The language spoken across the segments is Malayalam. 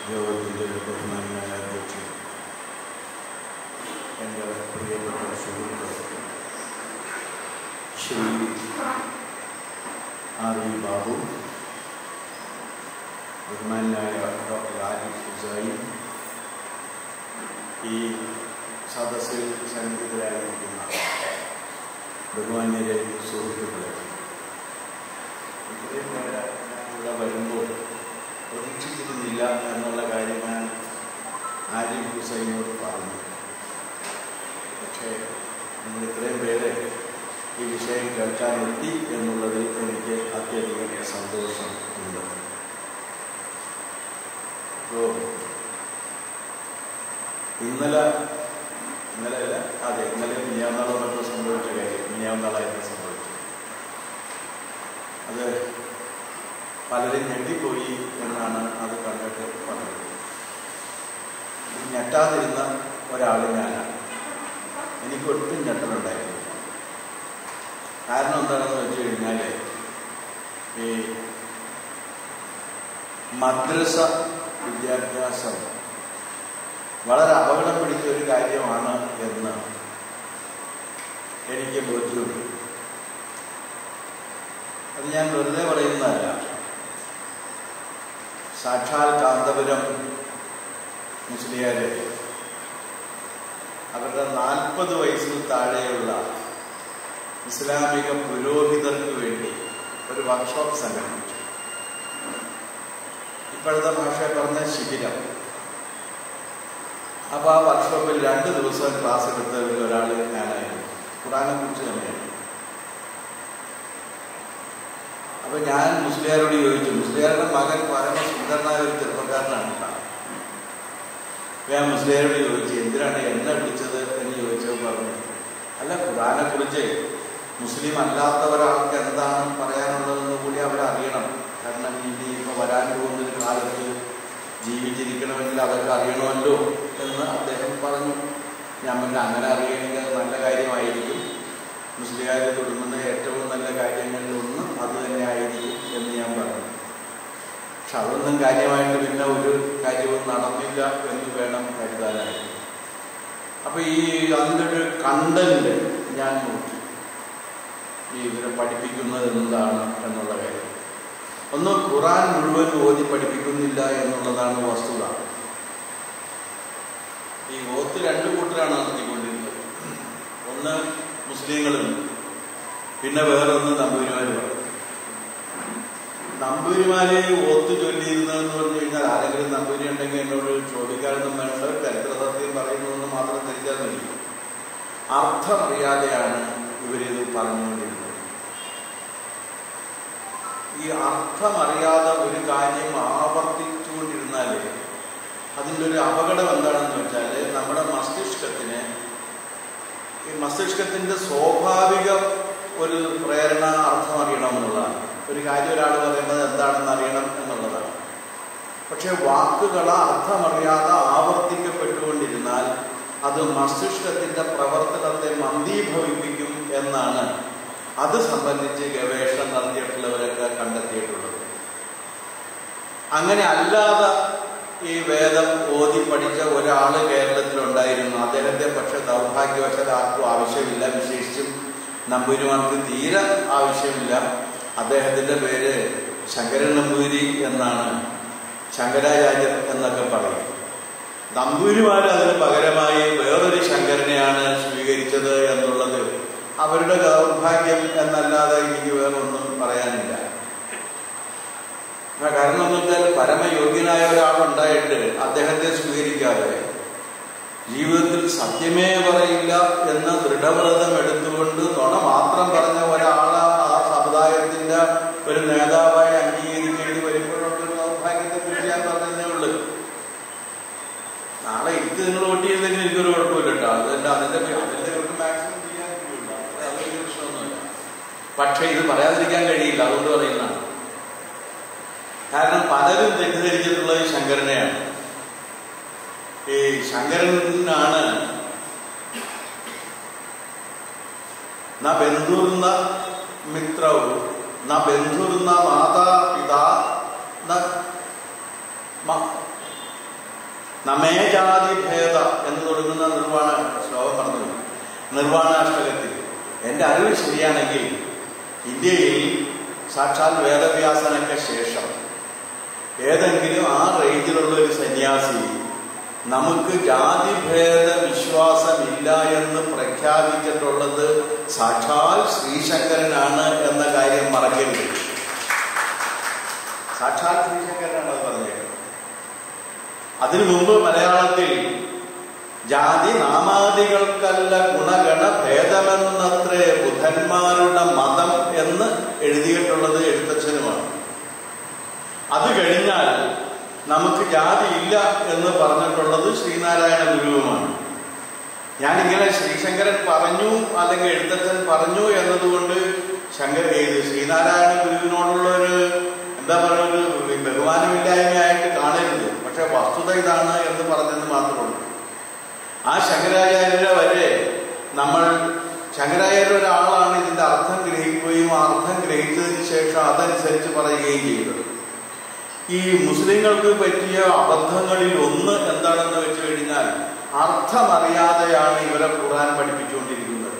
യോഗത്തിൻ്റെ ബഹുമാനായ അധ്യക്ഷൻ എൻ്റെ പ്രിയപ്പെട്ട സുഹൃത്ത് ശ്രീ ആർ വി ബാബു ബഹുമാനായ ഡോക്ടർ ആരിഫ് ഹുസായി ഈ സദസ്സിൽ സന്നിഹിതരായിരിക്കുന്ന ബഹുമാന്യരെ സുഹൃത്തുക്കളെ ഇത്രയും പേര് ഇവിടെ വരുമ്പോൾ പ്രതീക്ഷിച്ചിരുന്നില്ല എന്നുള്ള കാര്യം ഞാൻ ആരിഫ് ഹുസൈനോട് പറഞ്ഞു പക്ഷേ നിങ്ങൾ ഇത്രയും പേര് ഈ വിഷയം കേൾക്കാനെത്തി എന്നുള്ളതിൽ എനിക്ക് അത്യധികം സന്തോഷം ഉണ്ട് അപ്പോൾ ഇന്നലെ ഇന്നലെ അല്ല അതെ ഇന്നലെ മിനിയാന്നാളോ മറ്റോ സംഭവിച്ച കാര്യം മിനിയാന്നാളായിരുന്നു സംഭവിച്ചത് അത് പലരും ഞെട്ടിപ്പോയി എന്നാണ് അത് കണ്ടിട്ട് പറഞ്ഞത് ഞെട്ടാതിരുന്ന ഒരാൾ ഞാനാണ് എനിക്ക് ഒട്ടും ഞെട്ടലുണ്ടായിരുന്നു കാരണം എന്താണെന്ന് വെച്ച് കഴിഞ്ഞാൽ ഈ മദ്രസ വിദ്യാഭ്യാസം വളരെ അപകടം പിടിച്ച ഒരു കാര്യമാണ് എന്ന് എനിക്ക് ബോധ്യമുണ്ട് അത് ഞാൻ വെറുതെ പറയുന്നതല്ല സാക്ഷാൽ കാന്തപുരം മുസ്ലിയാര് അവരുടെ നാൽപ്പത് വയസ്സിൽ താഴെയുള്ള ഇസ്ലാമിക പുരോഹിതർക്ക് വേണ്ടി ഒരു വർക്ക്ഷോപ്പ് സംഘടിപ്പിച്ചു ഇപ്പോഴത്തെ ഭാഷ പറഞ്ഞ ശിബിരം അപ്പോൾ ആ വർക്ക്ഷോപ്പിൽ രണ്ട് ദിവസം ക്ലാസ് എടുത്തവരിൽ ഒരാൾ ഞാനായിരുന്നു ഖുറാനെ കുറിച്ച് തന്നെയാണ് അപ്പൊ ഞാൻ മുസ്ലിയാരോട് ചോദിച്ചു മുസ്ലിയാരുടെ മകൻ പരമ സുന്ദരനായ ഒരു ചെറുപ്പക്കാരനാണ് കേട്ടോ ഞാൻ മുസ്ലിയാരോട് ചോദിച്ചു എന്തിനാണ് എന്നെ വിളിച്ചത് എന്ന് ചോദിച്ചപ്പോൾ പറഞ്ഞു അല്ല ഖുറാനെ കുറിച്ച് മുസ്ലിം അല്ലാത്ത ഒരാൾക്ക് എന്താണ് പറയാനുള്ളതെന്ന് കൂടി അവരറിയണം കാരണം ഇനി ഇപ്പോൾ വരാൻ പോകുന്നൊരു കാലത്ത് ജീവിച്ചിരിക്കണമെങ്കിൽ അതൊക്കെ അറിയണമല്ലോ എന്ന് അദ്ദേഹം പറഞ്ഞു ഞാൻ പിന്നെ അങ്ങനെ അറിയണമെങ്കിൽ അത് നല്ല കാര്യമായിരിക്കും മുസ്ലിംകാർ തുടങ്ങുന്ന ഏറ്റവും നല്ല കാര്യങ്ങളിൽ ഒന്ന് അത് തന്നെ ആയിരിക്കും എന്ന് ഞാൻ പറഞ്ഞു പക്ഷെ അതൊന്നും കാര്യമായിട്ട് പിന്നെ ഒരു കാര്യവും നടന്നില്ല എന്ന് വേണം കരുതാനായിട്ട് അപ്പൊ ഈ അതിൻ്റെ ഒരു കണ്ടന്റ് ഞാൻ നോക്കി ഈ ഇവരെ പഠിപ്പിക്കുന്നത് എന്താണ് എന്നുള്ള കാര്യം ഒന്ന് ഖുറാൻ മുഴുവൻ ഓതി പഠിപ്പിക്കുന്നില്ല എന്നുള്ളതാണ് വസ്തുത ഈ ഓത്ത് രണ്ട് കൂട്ടരാണ് നടത്തിക്കൊണ്ടിരുന്നത് ഒന്ന് മുസ്ലിങ്ങളും പിന്നെ വേറൊന്ന് നമ്പൂരിമാരുമാണ് നമ്പൂരിമാരെ ഓത്ത് ചൊല്ലിയിരുന്നതെന്ന് പറഞ്ഞു കഴിഞ്ഞാൽ ആരെങ്കിലും നമ്പൂരി ഉണ്ടെങ്കിൽ എന്നോട് ചോദിക്കാനൊന്നും വേണ്ട ചരിത്ര സത്യം പറയുന്നതെന്ന് മാത്രം തിരിച്ചാൽ മതി അർത്ഥമറിയാതെയാണ് ഇവരിത് പറഞ്ഞുകൊണ്ടിരുന്നത് ഈ അർത്ഥമറിയാതെ ഒരു കാര്യം ആവർത്തിച്ചുകൊണ്ടിരുന്നാൽ അതിൻ്റെ ഒരു അപകടം എന്താണെന്ന് വെച്ചാൽ നമ്മുടെ മസ്തിഷ്കത്തിന് ഈ മസ്തിഷ്കത്തിന്റെ സ്വാഭാവിക ഒരു പ്രേരണ അർത്ഥം അറിയണം എന്നുള്ളതാണ് ഒരു കാര്യം ഒരാൾ പറയുന്നത് എന്താണെന്ന് അറിയണം എന്നുള്ളതാണ് പക്ഷെ വാക്കുകൾ അർത്ഥമറിയാതെ ആവർത്തിക്കപ്പെട്ടുകൊണ്ടിരുന്നാൽ അത് മസ്തിഷ്കത്തിന്റെ പ്രവർത്തനത്തെ മന്ദീഭവിപ്പിക്കും എന്നാണ് അത് സംബന്ധിച്ച് ഗവേഷണം നടത്തിയിട്ടുള്ളവരൊക്കെ കണ്ടെത്തിയിട്ടുള്ളത് അങ്ങനെ അല്ലാതെ ഈ വേദം ഓതി പഠിച്ച ഒരാൾ കേരളത്തിലുണ്ടായിരുന്നു അദ്ദേഹത്തെ പക്ഷെ ദൗർഭാഗ്യവശാൽ ആർക്കും ആവശ്യമില്ല വിശേഷിച്ചും നമ്പൂരിമാർക്ക് തീരെ ആവശ്യമില്ല അദ്ദേഹത്തിന്റെ പേര് ശങ്കരൻ നമ്പൂരി എന്നാണ് ശങ്കരാചാര്യർ എന്നൊക്കെ പറയും നമ്പൂരിമാർ അതിന് പകരമായി വേറൊരു ശങ്കരനെയാണ് സ്വീകരിച്ചത് എന്നുള്ളത് അവരുടെ ദൗർഭാഗ്യം എന്നല്ലാതെ എനിക്ക് വേറൊന്നും പറയാനില്ല കാരണം എന്ന് വെച്ചാൽ പരമയോഗ്യനായ ഒരാളുണ്ടായിട്ട് അദ്ദേഹത്തെ സ്വീകരിക്കാതെ ജീവിതത്തിൽ സത്യമേ പറയില്ല എന്ന ദൃഢവ്രതം എടുത്തുകൊണ്ട് നുണ മാത്രം പറഞ്ഞ ഒരാളെ ആ സമുദായത്തിന്റെ ഒരു നേതാവായി അംഗീകരിക്കേണ്ടി വരുമ്പോഴൊക്കെ ഒരു ദൗർഭാഗ്യത്തെ കുറിച്ച് ഞാൻ പറഞ്ഞതേ ഉള്ളൂ നാളെ എനിക്ക് നിങ്ങൾ വോട്ട് ചെയ്തെങ്കിൽ എനിക്കൊരു കുഴപ്പമില്ല കേട്ടോ അതല്ല അതിന്റെ അതിന്റെ ഒരു മാക്സിമം ചെയ്യാൻ കഴിയില്ല അതൊരു പ്രശ്നമൊന്നുമില്ല പക്ഷെ ഇത് പറയാതിരിക്കാൻ കഴിയില്ല അതുകൊണ്ട് പറയുന്നതാണ് കാരണം പലരും തെറ്റിദ്ധരിച്ചിട്ടുള്ളത് ഈ ശങ്കരനെയാണ് ഈ ശങ്കരനാണ് ന ബന്ധുർന്ന മിത്രവും ന ബന്ധുർന്ന മാതാ പിതാ ന മ- നമേ ജാതി ഭേദ എന്ന് തുടങ്ങുന്ന നിർവ്വാണ ശ്ലോകം പറഞ്ഞു നിർവ്വാണാഷ്ടകത്തിൽ എൻ്റെ അറിവ് ശരിയാണെങ്കിൽ ഇന്ത്യയിൽ സാക്ഷാൽ വേദവ്യാസനൊക്കെ ശേഷം ഏതെങ്കിലും ആ റേഞ്ചിലുള്ള ഒരു സന്യാസി നമുക്ക് ജാതിഭേദ വിശ്വാസമില്ല എന്ന് പ്രഖ്യാപിച്ചിട്ടുള്ളത് സാക്ഷാൽ ശ്രീശങ്കരനാണ് എന്ന കാര്യം മറക്കരുത് സാക്ഷാൽ ശ്രീശങ്കരനാണ് അത് പറഞ്ഞത് അതിനു മുമ്പ് മലയാളത്തിൽ ജാതി നാമാദികൾക്കല്ല ഗുണഗണ ഭേദമെന്നത്രേ ബുധന്മാരുടെ മതം എന്ന് എഴുതിയിട്ടുള്ളത് എഴുത്തച്ഛനുമാണ് അത് കഴിഞ്ഞാൽ നമുക്ക് ജാതി ഇല്ല എന്ന് പറഞ്ഞിട്ടുള്ളത് ശ്രീനാരായണ ഗുരുവുമാണ് ഞാനിങ്ങനെ ശ്രീശങ്കരൻ പറഞ്ഞു അല്ലെങ്കിൽ എഴുത്തച്ഛൻ പറഞ്ഞു എന്നതുകൊണ്ട് ശങ്കർ ഇത് ശ്രീനാരായണ ഗുരുവിനോടുള്ള ഒരു എന്താ പറയുക ഒരു ബഹുമാനമില്ലായ്മയായിട്ട് കാണരുത് പക്ഷെ വസ്തുത ഇതാണ് എന്ന് പറഞ്ഞെന്ന് മാത്രമുള്ളൂ ആ ശങ്കരാചാര്യരെ വരെ നമ്മൾ ശങ്കരാചാര്യ ഒരാളാണ് ഇതിന്റെ അർത്ഥം ഗ്രഹിക്കുകയും ആ അർത്ഥം ഗ്രഹിച്ചതിന് ശേഷം അതനുസരിച്ച് പറയുകയും ചെയ്തത് ഈ മുസ്ലിങ്ങൾക്ക് പറ്റിയ അബദ്ധങ്ങളിൽ ഒന്ന് എന്താണെന്ന് വെച്ച് കഴിഞ്ഞാൽ അർത്ഥമറിയാതെയാണ് ഇവരെ ഖുർആൻ പഠിപ്പിച്ചുകൊണ്ടിരിക്കുന്നത്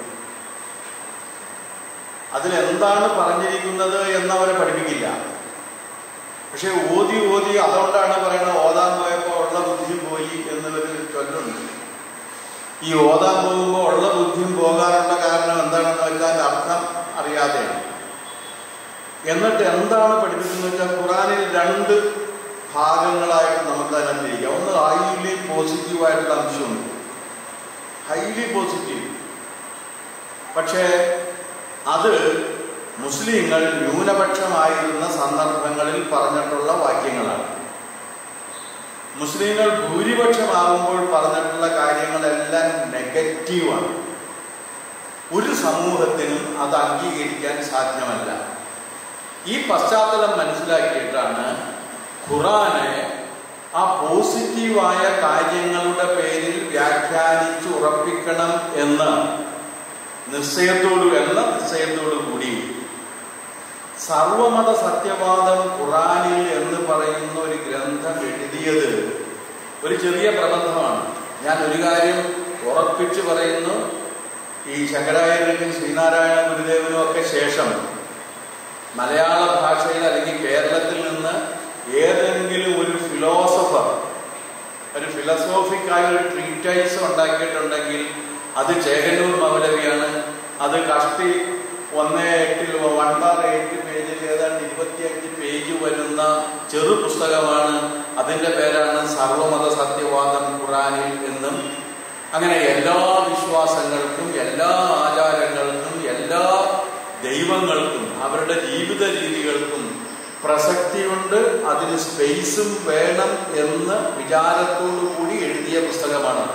അതിലെന്താണ് പറഞ്ഞിരിക്കുന്നത് എന്നവരെ പഠിപ്പിക്കില്ല പക്ഷെ ഓതി ഓതി അതുകൊണ്ടാണ് പറയുന്നത് ഓതാൻ പോയപ്പോൾ ഉള്ള ബുദ്ധിയും പോയി എന്നൊരു ചൊല്ലുണ്ട് ഈ ഓതാൻ പോകുമ്പോൾ ഉള്ള ബുദ്ധിയും പോകാനുള്ള കാരണം എന്താണെന്ന് വെച്ചാൽ അർത്ഥം അറിയാതെയാണ് എന്നിട്ട് എന്താണ് പഠിപ്പിക്കുന്നത് വെച്ചാൽ ഖുറാനിൽ രണ്ട് ഭാഗങ്ങളായിട്ട് നമുക്ക് തന്നെ തിരിക്കാം ഒന്ന് ഹൈലി പോസിറ്റീവായിട്ടുള്ള അംശമുണ്ട് ഹൈലി പോസിറ്റീവ് പക്ഷേ അത് മുസ്ലിങ്ങൾ ന്യൂനപക്ഷമായിരുന്ന സന്ദർഭങ്ങളിൽ പറഞ്ഞിട്ടുള്ള വാക്യങ്ങളാണ് മുസ്ലിങ്ങൾ ഭൂരിപക്ഷമാകുമ്പോൾ പറഞ്ഞിട്ടുള്ള കാര്യങ്ങളെല്ലാം നെഗറ്റീവാണ് ഒരു സമൂഹത്തിനും അത് അംഗീകരിക്കാൻ സാധ്യമല്ല ഈ പശ്ചാത്തലം മനസ്സിലാക്കിയിട്ടാണ് ഖുറാനെ ആ പോസിറ്റീവായ കാര്യങ്ങളുടെ പേരിൽ വ്യാഖ്യാനിച്ച് ഉറപ്പിക്കണം എന്ന് നിശ്ചയത്തോടു എന്ന നിശ്ചയത്തോടു കൂടി സർവമത സത്യവാദം ഖുറാനിൽ എന്ന് പറയുന്ന ഒരു ഗ്രന്ഥം എഴുതിയത് ഒരു ചെറിയ പ്രബന്ധമാണ് ഞാൻ ഒരു കാര്യം ഉറപ്പിച്ചു പറയുന്നു ഈ ശങ്കരാചാര്യനും ശ്രീനാരായണ ഗുരുദേവനും ഒക്കെ ശേഷം മലയാള ഭാഷയിൽ അല്ലെങ്കിൽ കേരളത്തിൽ നിന്ന് ഏതെങ്കിലും ഒരു ഫിലോസഫർ ഒരു ഫിലോസോഫിക്കായ ഒരു ട്രീറ്റൈസ് ഉണ്ടാക്കിയിട്ടുണ്ടെങ്കിൽ അത് ചേകന്നൂർ മൗലവിയാണ് അത് കഷ്ടി ഒന്ന് എട്ടിൽ വൺ ബാർ എയ്റ്റ് പേജിൽ ഏതാണ്ട് ഇരുപത്തിയഞ്ച് പേജ് വരുന്ന ചെറു പുസ്തകമാണ് അതിൻ്റെ പേരാണ് സർവമത സത്യവാദം ഖുറാനിൽ എന്നും അങ്ങനെ എല്ലാ വിശ്വാസങ്ങൾക്കും എല്ലാ ആചാരങ്ങൾക്കും എല്ലാ ദൈവങ്ങൾക്കും അവരുടെ ജീവിത രീതികൾക്കും പ്രസക്തിയുണ്ട് അതിന് സ്പേസും വേണം എന്ന് വിചാരത്തോടു കൂടി എഴുതിയ പുസ്തകമാണ്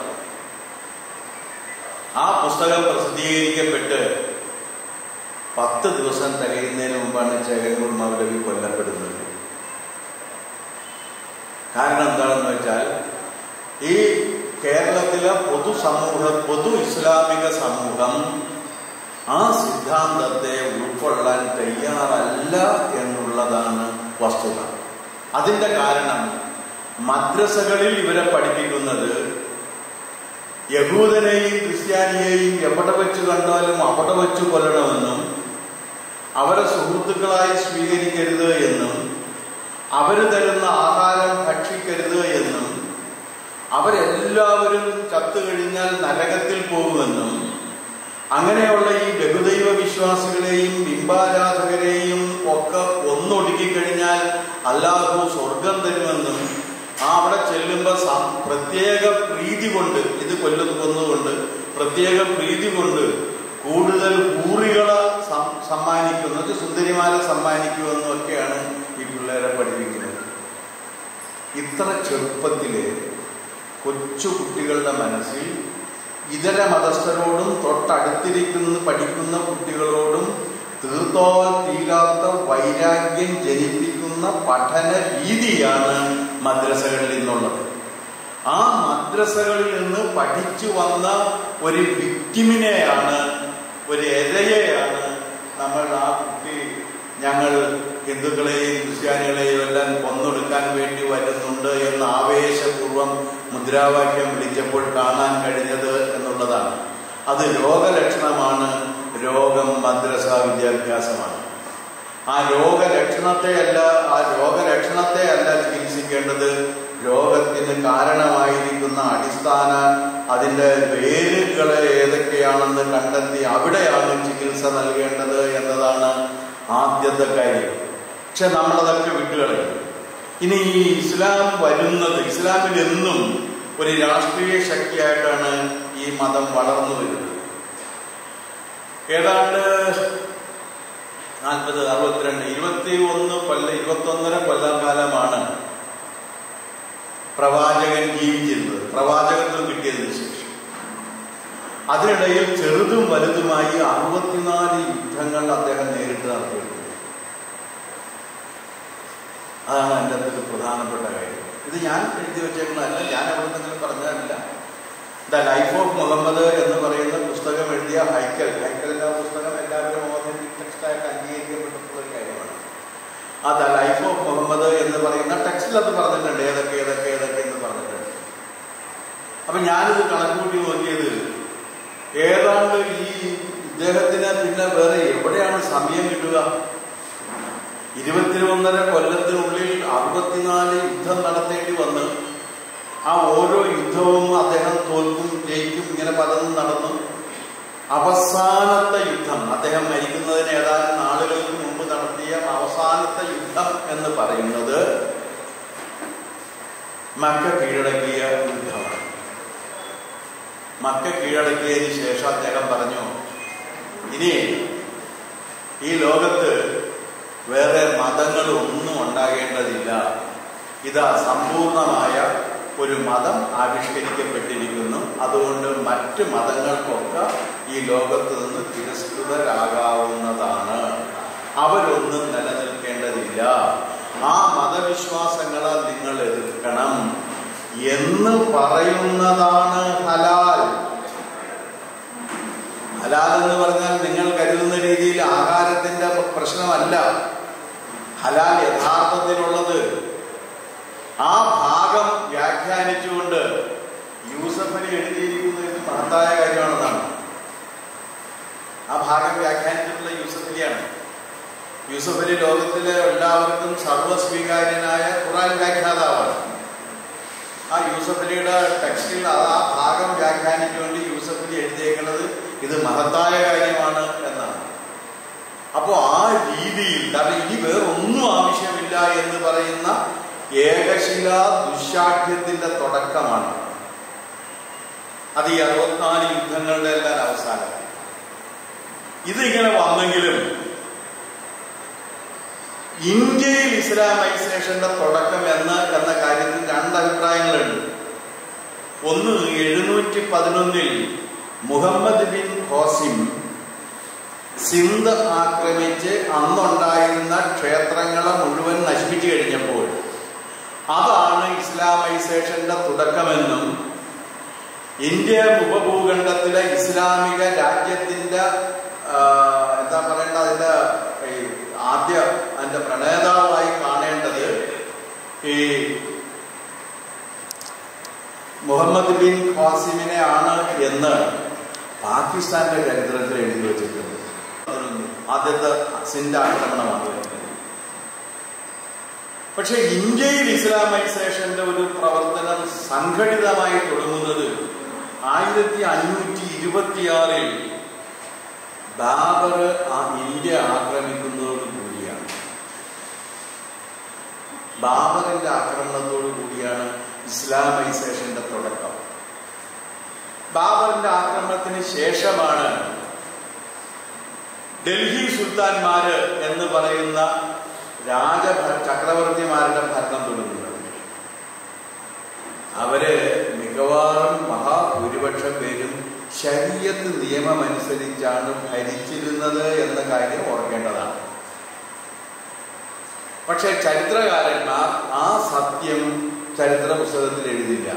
ആ പുസ്തകം പ്രസിദ്ധീകരിക്കപ്പെട്ട് പത്ത് ദിവസം തികയുന്നതിന് മുമ്പാണ് ചേകന്നൂർ മൗലവി കൊല്ലപ്പെടുന്നത് കാരണം എന്താണെന്ന് വെച്ചാൽ ഈ കേരളത്തിലെ പൊതുസമൂഹ പൊതു ഇസ്ലാമിക സമൂഹം ആ സിദ്ധാന്തത്തെ ഉൾക്കൊള്ളാൻ തയ്യാറല്ല എന്നുള്ളതാണ് വസ്തുത അതിന്റെ കാരണം മദ്രസകളിൽ ഇവരെ പഠിപ്പിക്കുന്നത് യഹൂദനെയും ക്രിസ്ത്യാനിയെയും എവിടെ വെച്ച് കണ്ടാലും അവിടെ വെച്ച് കൊല്ലണമെന്നും അവരെ സുഹൃത്തുക്കളായി സ്വീകരിക്കരുത് എന്നും അവർ തരുന്ന ആഹാരം ഭക്ഷിക്കരുത് എന്നും അവരെല്ലാവരും ചത്തു കഴിഞ്ഞാൽ നരകത്തിൽ പോകുമെന്നും അങ്ങനെയുള്ള ഈ ബഹുദൈവ വിശ്വാസികളെയും ബിംബാരാധകരെയും ഒക്കെ ഒന്നൊടുക്കിക്കഴിഞ്ഞാൽ അല്ലാഹു സ്വർഗം തരുമെന്നും ആ അവിടെ ചെല്ലുമ്പോൾ പ്രത്യേക പ്രീതി കൊണ്ട് ഇത് കൊല്ലുന്നു കൊന്നുകൊണ്ട് പ്രത്യേക പ്രീതി കൊണ്ട് കൂടുതൽ കൂറികളെ സമ്മാനിക്കുന്നത് സുന്ദരിമാരെ സമ്മാനിക്കുമെന്നും ഒക്കെയാണ് ഈ പിള്ളേരെ പഠിപ്പിക്കുന്നത് ഇത്ര ചെറുപ്പത്തില് കൊച്ചു കുട്ടികളുടെ മനസ്സിൽ ഇതര മതസ്ഥരോടും തൊട്ടടുത്തിരിക്കുന്ന പഠിക്കുന്ന കുട്ടികളോടും തീർത്തോ തീരാത്ത വൈരാഗ്യം ജനിപ്പിക്കുന്ന പഠന രീതിയാണ് മദ്രസകളിൽ നിന്നുള്ളത് ആ മദ്രസകളിൽ നിന്ന് പഠിച്ചു വന്ന ഒരു വിക്ടിമിനെയാണ് ഒരു എരയെയാണ് നമ്മൾ ആ കുട്ടി ഞങ്ങൾ ഹിന്ദുക്കളെയും ക്രിസ്ത്യാനികളെയും എല്ലാം കൊന്നൊടുക്കാൻ വേണ്ടി വരുന്നുണ്ട് എന്ന് ആവേശപൂർവ്വം പൂർവം മുദ്രാവാക്യം വിളിച്ചപ്പോൾ കാണാൻ കഴിഞ്ഞത് എന്നുള്ളതാണ് അത് രോഗലക്ഷണമാണ് രോഗം മദ്രസ വിദ്യാഭ്യാസമാണ് ആ രോഗലക്ഷണത്തെയല്ല ആ രോഗലക്ഷണത്തെയല്ല ചികിത്സിക്കേണ്ടത് രോഗത്തിന് കാരണമായിരിക്കുന്ന അടിസ്ഥാന അതിൻ്റെ വേരുകൾ ഏതൊക്കെയാണെന്ന് കണ്ടെത്തി അവിടെയാണ് ചികിത്സ നൽകേണ്ടത് എന്നതാണ് ആദ്യത്തെ കാര്യം പക്ഷെ നമ്മളതൊക്കെ വിട്ടുകളയും ഇനി ഈ ഇസ്ലാം വരുന്നത് ഇസ്ലാമിൽ എന്നും ഒരു രാഷ്ട്രീയ ശക്തിയായിട്ടാണ് ഈ മതം വളർന്നു വരുന്നത് ഏതാണ്ട് നാൽപ്പത് അറുപത്തിരണ്ട് ഇരുപത്തി ഒന്ന് കൊല്ല ഇരുപത്തി ഒന്നര കൊല്ലം കാലമാണ് പ്രവാചകൻ ജീവിച്ചിരുന്നത് പ്രവാചകത്വം കിട്ടിയതിനു ശേഷം അതിനിടയിൽ ചെറുതും വലുതുമായി അറുപത്തിനാല് യുദ്ധങ്ങൾ അദ്ദേഹം നേരിട്ട് നടത്തിയിട്ടുണ്ട് അതാണ് എൻ്റെ അതൊരു പ്രധാനപ്പെട്ട കാര്യം ഇത് ഞാൻ എഴുതി വെച്ചേക്കുന്നതല്ല ഞാൻ അവിടെ നിന്നെങ്കിലും പറഞ്ഞതല്ല ദ ലൈഫ് ഓഫ് മുഹമ്മദ് എന്ന് പറയുന്ന പുസ്തകം എഴുതിയ ഹൈക്കൽ ഹൈക്കലിന്റെ ആ പുസ്തകം എല്ലാവരും ഓഥന്റിക് ടെക്സ്റ്റായിട്ട് അംഗീകരിക്കപ്പെട്ടിട്ടുള്ള ഒരു കാര്യമാണ് ആ ദ ലൈഫ് ഓഫ് മുഹമ്മദ് എന്ന് പറയുന്ന ടെക്സ്റ്റിൽ അത് പറഞ്ഞിട്ടുണ്ട് ഏതൊക്കെ ഏതൊക്കെ ഏതൊക്കെ എന്ന് പറഞ്ഞിട്ടുണ്ട് അപ്പൊ ഞാനിത് കണക്കൂട്ടി നോക്കിയത് ഏതാണ്ട് ഈ ഇദ്ദേഹത്തിന് പിന്നെ വേറെ എവിടെയാണ് സമയം കിട്ടുക ഇരുപത്തി ഒന്നര കൊല്ലത്തിനുള്ളിൽ അറുപത്തിനാല് യുദ്ധം നടത്തേണ്ടി വന്ന് ആ ഓരോ യുദ്ധവും അദ്ദേഹം തോൽക്കും ജയിക്കും ഇങ്ങനെ പലതും നടന്നു അവസാനത്തെ യുദ്ധം അദ്ദേഹം മരിക്കുന്നതിന് ഏതാനും നാളുകൾക്ക് മുമ്പ് നടത്തിയ അവസാനത്തെ യുദ്ധം എന്ന് പറയുന്നത് മക്ക കീഴടക്കിയ യുദ്ധമാണ് മക്ക കീഴടക്കിയതിന് ശേഷം അദ്ദേഹം പറഞ്ഞു ഇനി ഈ ലോകത്ത് വേറെ മതങ്ങൾ ഒന്നും ഉണ്ടാകേണ്ടതില്ല ഇതാ സമ്പൂർണമായ ഒരു മതം ആവിഷ്കരിക്കപ്പെട്ടിരിക്കുന്നു അതുകൊണ്ട് മറ്റ് മതങ്ങൾക്കൊക്കെ ഈ ലോകത്ത് നിന്ന് തിരസ്കൃതരാകാവുന്നതാണ് അവരൊന്നും നിലനിൽക്കേണ്ടതില്ല ആ മതവിശ്വാസങ്ങളെ നിങ്ങൾ എതിർക്കണം എന്ന് പറയുന്നതാണ് ഹലാൽ ഹലാൽ എന്ന് പറഞ്ഞാൽ നിങ്ങൾ കരുതുന്ന രീതിയിൽ ആഹാരത്തിന്റെ പ്രശ്നമല്ല ഹലാൽ യഥാർത്ഥത്തിലുള്ളത് ആ ഭാഗം വ്യാഖ്യാനിച്ചുകൊണ്ട് യൂസഫ് അലി എഴുതിയിരിക്കുന്നത് ഇത് മഹത്തായ കാര്യമാണെന്നാണ് ആ ഭാഗം വ്യാഖ്യാനിച്ചിട്ടുള്ള യൂസഫ് അലിയാണ് യൂസഫ് അലി ലോകത്തിലെ എല്ലാവർക്കും സർവസ്വീകാര്യനായ ഖുറാൻ വ്യാഖ്യാതാവാണ് ആ യൂസഫ് അലിയുടെ ടെക്സ്റ്റിൽ ആ ഭാഗം വ്യാഖ്യാനിച്ചുകൊണ്ട് യൂസഫ് അലി എഴുതിയേക്കുന്നത് ഇത് മഹത്തായ കാര്യമാണ് എന്നാണ് അപ്പോൾ ആ രീതിയിൽ കാരണം ഇനി വേറൊന്നും ആവശ്യമില്ല എന്ന് പറയുന്ന ഏകശില ദുശാഠ്യത്തിന്റെ തുടക്കമാണ് അത് ഈ അറുപത്തിനാല് യുദ്ധങ്ങളുടെ എല്ലാം അവസാനം ഇതിങ്ങനെ വന്നെങ്കിലും ഇന്ത്യയിൽ ഇസ്ലാമൈസേഷന്റെ തുടക്കം എന്ന എന്ന കാര്യത്തിൽ രണ്ട് അഭിപ്രായങ്ങളുണ്ട് ഒന്ന് എഴുന്നൂറ്റി പതിനൊന്നിൽ മുഹമ്മദ് ബിൻ ഖോസിം സിന്ധ് ആക്രമിച്ച് അന്നുണ്ടായിരുന്ന ക്ഷേത്രങ്ങളെ മുഴുവൻ നശിപ്പിച്ചു കഴിഞ്ഞപ്പോൾ അതാണ് ഇസ്ലാമൈസേഷന്റെ തുടക്കമെന്നും ഇന്ത്യ ഉപഭൂഖണ്ഡത്തിലെ ഇസ്ലാമിക രാജ്യത്തിന്റെ എന്താ പറയേണ്ട അതിന്റെ ഈ ആദ്യ അതിന്റെ പ്രണേതാവായി കാണേണ്ടത് ഈ മുഹമ്മദ് ബിൻ ഖാസിമിനെ ആണ് എന്ന് പാകിസ്ഥാന്റെ ചരിത്രത്തിൽ എഴുതി വെച്ചിട്ടുണ്ട് ആദ്യത്തെ സിന്റെ ആക്രമണമാണ് പക്ഷെ ഇന്ത്യയിൽ ഇസ്ലാമൈസേഷന്റെ ഒരു പ്രവർത്തനം സംഘടിതമായി തുടങ്ങുന്നത് ആയിരത്തി അഞ്ഞൂറ്റി ഇരുപത്തിയാറിൽ ബാബർ ആ ഇന്ത്യ ആക്രമിക്കുന്നതോട് കൂടിയാണ് ബാബറിന്റെ ആക്രമണത്തോടു കൂടിയാണ് ഇസ്ലാമൈസേഷന്റെ തുടക്കം ബാബറിന്റെ ആക്രമണത്തിന് ശേഷമാണ് ഡൽഹി സുൽത്താൻമാര് എന്ന് പറയുന്ന രാജ ചക്രവർത്തിമാരുടെ ഭരണം തുടങ്ങുന്നത് അവര് മിക്കവാറും മഹാഭൂരിപക്ഷം പേരും ശരീരത്ത് നിയമമനുസരിച്ചാണ് ഭരിച്ചിരുന്നത് എന്ന കാര്യം ഓർക്കേണ്ടതാണ് പക്ഷെ ചരിത്രകാരന്മാർ ആ സത്യം ചരിത്ര പുസ്തകത്തിൽ എഴുതില്ല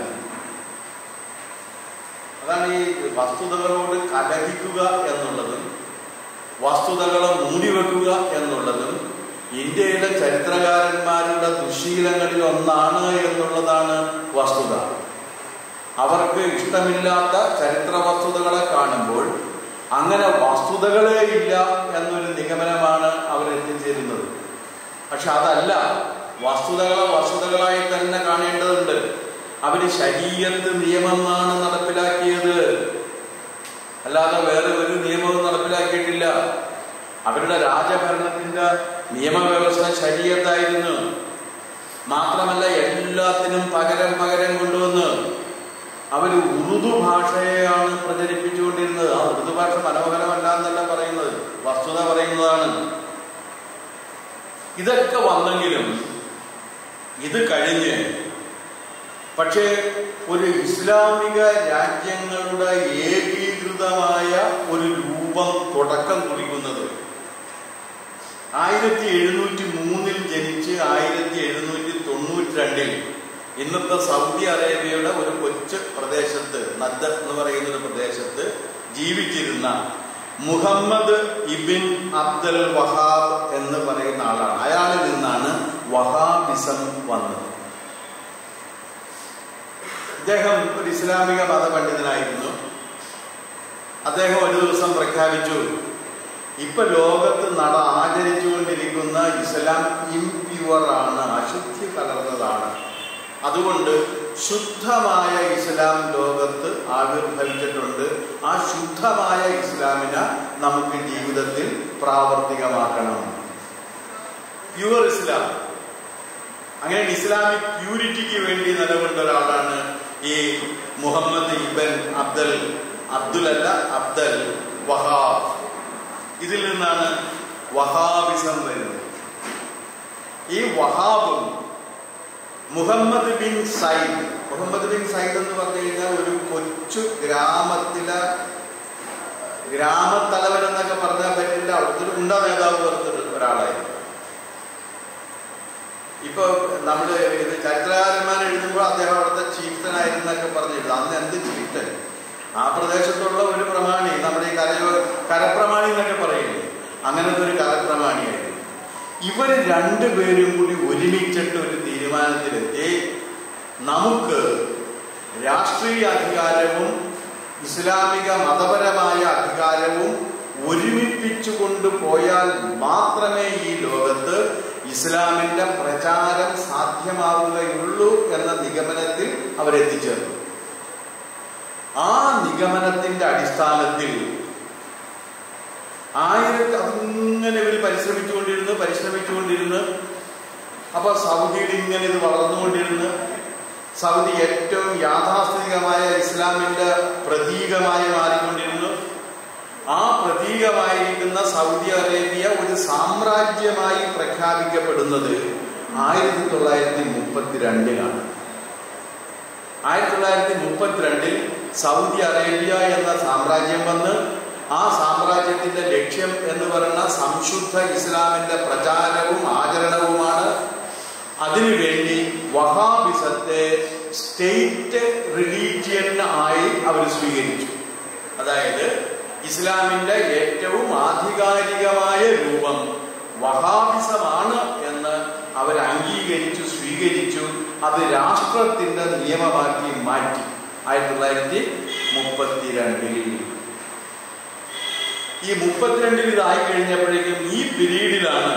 അതാണ് ഈ വസ്തുതകളോട് കലഹിക്കുക എന്നുള്ളതും വസ്തുതകളെ മൂടിവെക്കുക എന്നുള്ളതും ഇന്ത്യയിലെ ചരിത്രകാരന്മാരുടെ ദുശീലങ്ങളിൽ ഒന്നാണ് എന്നുള്ളതാണ് വസ്തുത അവർക്ക് ഇഷ്ടമില്ലാത്ത ചരിത്ര വസ്തുതകളെ കാണുമ്പോൾ അങ്ങനെ വസ്തുതകളേ ഇല്ല എന്നൊരു നിഗമനമാണ് അവർ എത്തിച്ചേരുന്നത് പക്ഷെ അതല്ല വസ്തുതകളെ വസ്തുതകളായി തന്നെ കാണേണ്ടതുണ്ട് അവര് ശരീരത്ത് നിയമമാണ് നടപ്പിലാക്കിയത് അല്ലാതെ വേറെ ഒരു നിയമവും നടപ്പിലാക്കിയിട്ടില്ല അവരുടെ രാജഭരണത്തിന്റെ നിയമവ്യവസ്ഥ ശരീരത്തായിരുന്നു മാത്രമല്ല എല്ലാത്തിനും പകരം പകരം കൊണ്ടുവന്ന് അവർ ഉറുദു ഭാഷയെയാണ് പ്രചരിപ്പിച്ചുകൊണ്ടിരുന്നത് ആ ഉറുദു ഭാഷ മനോഹരമല്ല എന്നല്ല പറയുന്നത് വസ്തുത പറയുന്നതാണ് ഇതൊക്കെ വന്നെങ്കിലും ഇത് കഴിഞ്ഞ് പക്ഷേ ഒരു ഇസ്ലാമിക രാജ്യങ്ങളുടെ ഏകീകൃതമായ ഒരു രൂപം തുടക്കം കുറിക്കുന്നത് ആയിരത്തി എഴുന്നൂറ്റി മൂന്നിൽ ജനിച്ച് ആയിരത്തി എഴുന്നൂറ്റി തൊണ്ണൂറ്റി രണ്ടിൽ ഇന്നത്തെ സൗദി അറേബ്യയുടെ ഒരു കൊച്ചു പ്രദേശത്ത് നദ്ദ എന്ന് പറയുന്ന ഒരു പ്രദേശത്ത് ജീവിച്ചിരുന്ന മുഹമ്മദ് ഇബിൻ അബ്ദൽ വഹാബ് എന്ന് പറയുന്ന ആളാണ് അയാളിൽ നിന്നാണ് വഹാബിസം വന്നത് അദ്ദേഹം ഒരു ഇസ്ലാമിക മതപണ്ഡിതനായിരുന്നു അദ്ദേഹം ഒരു ദിവസം പ്രഖ്യാപിച്ചു ഇപ്പൊ ലോകത്ത് നട ആചരിച്ചുകൊണ്ടിരിക്കുന്ന ഇസ്ലാം ഇംപ്യുവർ ആണ് അശുദ്ധി കലർന്നതാണ് അതുകൊണ്ട് ശുദ്ധമായ ഇസ്ലാം ലോകത്ത് ആവിർഭവിച്ചിട്ടുണ്ട് ആ ശുദ്ധമായ ഇസ്ലാമിനെ നമുക്ക് ജീവിതത്തിൽ പ്രാവർത്തികമാക്കണം പ്യുവർ ഇസ്ലാം അങ്ങനെ ഇസ്ലാമിക് പ്യൂരിറ്റിക്ക് വേണ്ടി നിലകൊണ്ട ഒരാളാണ് ഈ മുഹമ്മദ് ഇബൻ അബ്ദൽ അബ്ദുൽ അല്ല അബ്ദൽ വഹാബ് ഇതിൽ നിന്നാണ് വഹാബിസം വരുന്നത് ഈ വഹാബും Muhammad bin Zaid Muhammad bin Zaid എന്ന് പറഞ്ഞു കഴിഞ്ഞാൽ ഒരു കൊച്ചു ഗ്രാമത്തിലെ ഗ്രാമത്തലവൻ എന്നൊക്കെ പറഞ്ഞാൽ പറ്റില്ല അവിടുത്തെ ഒരു ഗുണ്ട നേതാവ് പറഞ്ഞൊരു ഒരാളായിരുന്നു ഇപ്പൊ നമ്മള് ഇത് ചരിത്രകാരന്മാർ എഴുതുമ്പോൾ അദ്ദേഹം അവിടുത്തെ ചീഫ്റ്റനായിരുന്നൊക്കെ പറഞ്ഞിരുന്നു അന്ന് എന്ത് ചീഫ്റ്റൻ ആ പ്രദേശത്തുള്ള ഒരു പ്രമാണി നമ്മുടെ ഈ കരയോ കരപ്രമാണി എന്നൊക്കെ പറയുന്നത് അങ്ങനത്തെ ഒരു കരപ്രമാണിയായിരുന്നു ഇവര് രണ്ടുപേരും കൂടി ഒരുമിച്ചിട്ട് ഒരു തീരുമാനത്തിലെത്തി നമുക്ക് രാഷ്ട്രീയ അധികാരവും ഇസ്ലാമിക മതപരമായ അധികാരവും ഒരുമിപ്പിച്ചു കൊണ്ടുപോയാൽ മാത്രമേ ഈ ലോകത്ത് ഇസ്ലാമിന്റെ പ്രചാരം സാധ്യമാവുകയുള്ളൂ എന്ന നിഗമനത്തിൽ അവരെത്തിച്ചേർന്നു ആ നിഗമനത്തിന്റെ അടിസ്ഥാനത്തിൽ ആയിരത്തി അങ്ങനെ ഇവർ പരിശ്രമിച്ചുകൊണ്ടിരുന്നു പരിശ്രമിച്ചുകൊണ്ടിരുന്നു അപ്പൊ സൗദിയിൽ ഇങ്ങനെ ഇത് വളർന്നുകൊണ്ടിരുന്നു സൗദി ഏറ്റവും യാഥാസ്ഥിതികമായ ഇസ്ലാമിന്റെ പ്രതീകമായി മാറിക്കൊണ്ടിരുന്നു ആ പ്രതീകമായിരിക്കുന്ന സൗദി അറേബ്യ ഒരു സാമ്രാജ്യമായി പ്രഖ്യാപിക്കപ്പെടുന്നത് ആയിരത്തി തൊള്ളായിരത്തി മുപ്പത്തിരണ്ടിലാണ് ആയിരത്തി തൊള്ളായിരത്തി മുപ്പത്തിരണ്ടിൽ സൗദി അറേബ്യ എന്ന സാമ്രാജ്യം വന്ന് ആ സാമ്രാജ്യത്തിന്റെ ലക്ഷ്യം എന്ന് പറയുന്ന സംശുദ്ധ ഇസ്ലാമിന്റെ പ്രചാരവും ആചരണവുമാണ് അതിനുവേണ്ടി വഹാബിസത്തെ സ്റ്റേറ്റ് റിലീജിയൻ ആയി അവർ സ്വീകരിച്ചു അതായത് ഇസ്ലാമിന്റെ ഏറ്റവും ആധികാരികമായ രൂപം വഹാബിസമാണ് എന്ന് അവർ അംഗീകരിച്ചു സ്വീകരിച്ചു അത് രാഷ്ട്രത്തിന്റെ നിയമമാക്കി മാറ്റി ആയിരത്തി തൊള്ളായിരത്തി മുപ്പത്തിരണ്ടിൽ ഈ മുപ്പത്തിരണ്ടിൽ ഇതായി കഴിഞ്ഞപ്പോഴേക്കും ഈ പീരീഡിലാണ്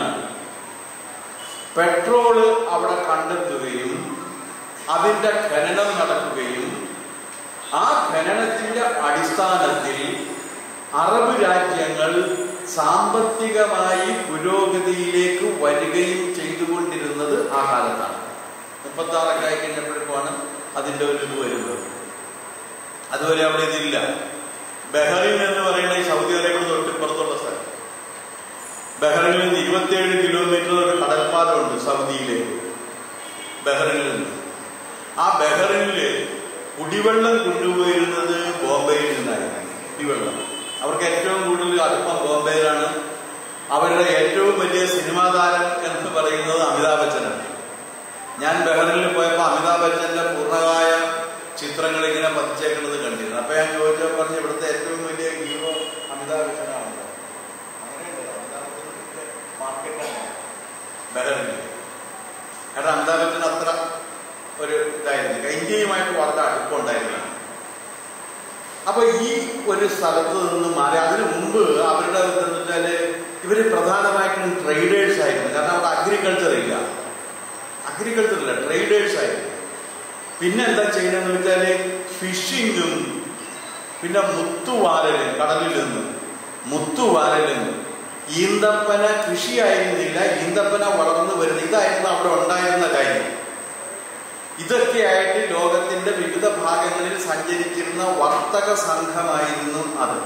പെട്രോള് അവിടെ കണ്ടെത്തുകയും അതിന്റെ ഖനനം നടക്കുകയും ആ ഖനനത്തിന്റെ അടിസ്ഥാനത്തിൽ അറബ് രാജ്യങ്ങൾ സാമ്പത്തികമായി പുരോഗതിയിലേക്ക് വരികയും ചെയ്തുകൊണ്ടിരുന്നത് ആ കാലത്താണ് മുപ്പത്തി ആറൊക്കെ ആയി കഴിഞ്ഞപ്പോഴേക്കുമാണ് അതിന്റെ ഒരു ഇത് വരുന്നത് അതുവരെ അവിടെ ഇതില്ല ബഹ്റൈൻ എന്ന് പറയുന്ന ഈ സൗദി അറേബ്യ തൊട്ടിപ്പുറത്തുള്ള സ്ഥലം ബഹ്റൈനിൽ നിന്ന് ഇരുപത്തിയേഴ് കിലോമീറ്റർ ഒരു കടൽപ്പാലമുണ്ട് സൗദിയിലേക്ക് ബഹ്റൈനിൽ നിന്ന് ആ ബഹ്റൈനില് കുടിവെള്ളം കൊണ്ടുപോയിരുന്നത് ബോംബെയിൽ നിന്നായിരുന്നു കുടിവെള്ളം അവർക്ക് ഏറ്റവും കൂടുതൽ അടുപ്പം ബോംബെയിലാണ് അവരുടെ ഏറ്റവും വലിയ സിനിമാ താരം എന്ന് പറയുന്നത് അമിതാഭ് ബച്ചനാണ് ഞാൻ ബഹ്റൈനിൽ പോയപ്പോൾ അമിതാഭ് ബച്ചന്റെ പൂർണ്ണകായ ചിത്രങ്ങൾ ഇങ്ങനെ പതിച്ചേക്കുന്നത് കണ്ടിരുന്നു അപ്പൊ ഞാൻ ചോദിച്ചപ്പോൾ പറഞ്ഞു ഇവിടുത്തെ ഏറ്റവും വലിയ ഹീറോ അമിതാഭ് ബച്ചനാണല്ലോ അങ്ങനെയുണ്ട് അമിതാഭ് ബച്ചന്റെ മാർക്കറ്റാണ് ബഹറിനിൽ കാരണം അമിതാഭത്തിന് അത്ര ഒരു ഇതായിരുന്നില്ല ഇന്ത്യയുമായിട്ട് വളരെ അടുപ്പമുണ്ടായിരുന്നില്ല അപ്പൊ ഈ ഒരു സ്ഥലത്ത് നിന്ന് മാറി അതിനു മുമ്പ് അവരുടെ ഇതെന്ന് വെച്ചാല് ഇവര് പ്രധാനമായിട്ടും ട്രേഡേഴ്സ് ആയിരുന്നു കാരണം അവിടെ അഗ്രികൾച്ചർ ഇല്ല അഗ്രികൾച്ചർ ഇല്ല ട്രേഡേഴ്സ് ആയിരുന്നു പിന്നെ എന്താ ചെയ്യുന്നതെന്ന് വെച്ചാല് ഫിഷിങ്ങും പിന്നെ മുത്തുവാരലും കടലിൽ നിന്ന് മുത്തുവാരലും ഈന്തപ്പന കൃഷിയായിരുന്നില്ല ഈന്തപ്പന വളർന്നു വരുന്നത് ഇതായിരുന്നു അവിടെ ഉണ്ടായിരുന്ന കാര്യം ഇതൊക്കെയായിട്ട് ലോകത്തിന്റെ വിവിധ ഭാഗങ്ങളിൽ സഞ്ചരിച്ചിരുന്ന വർത്തക സംഘമായിരുന്നു അത്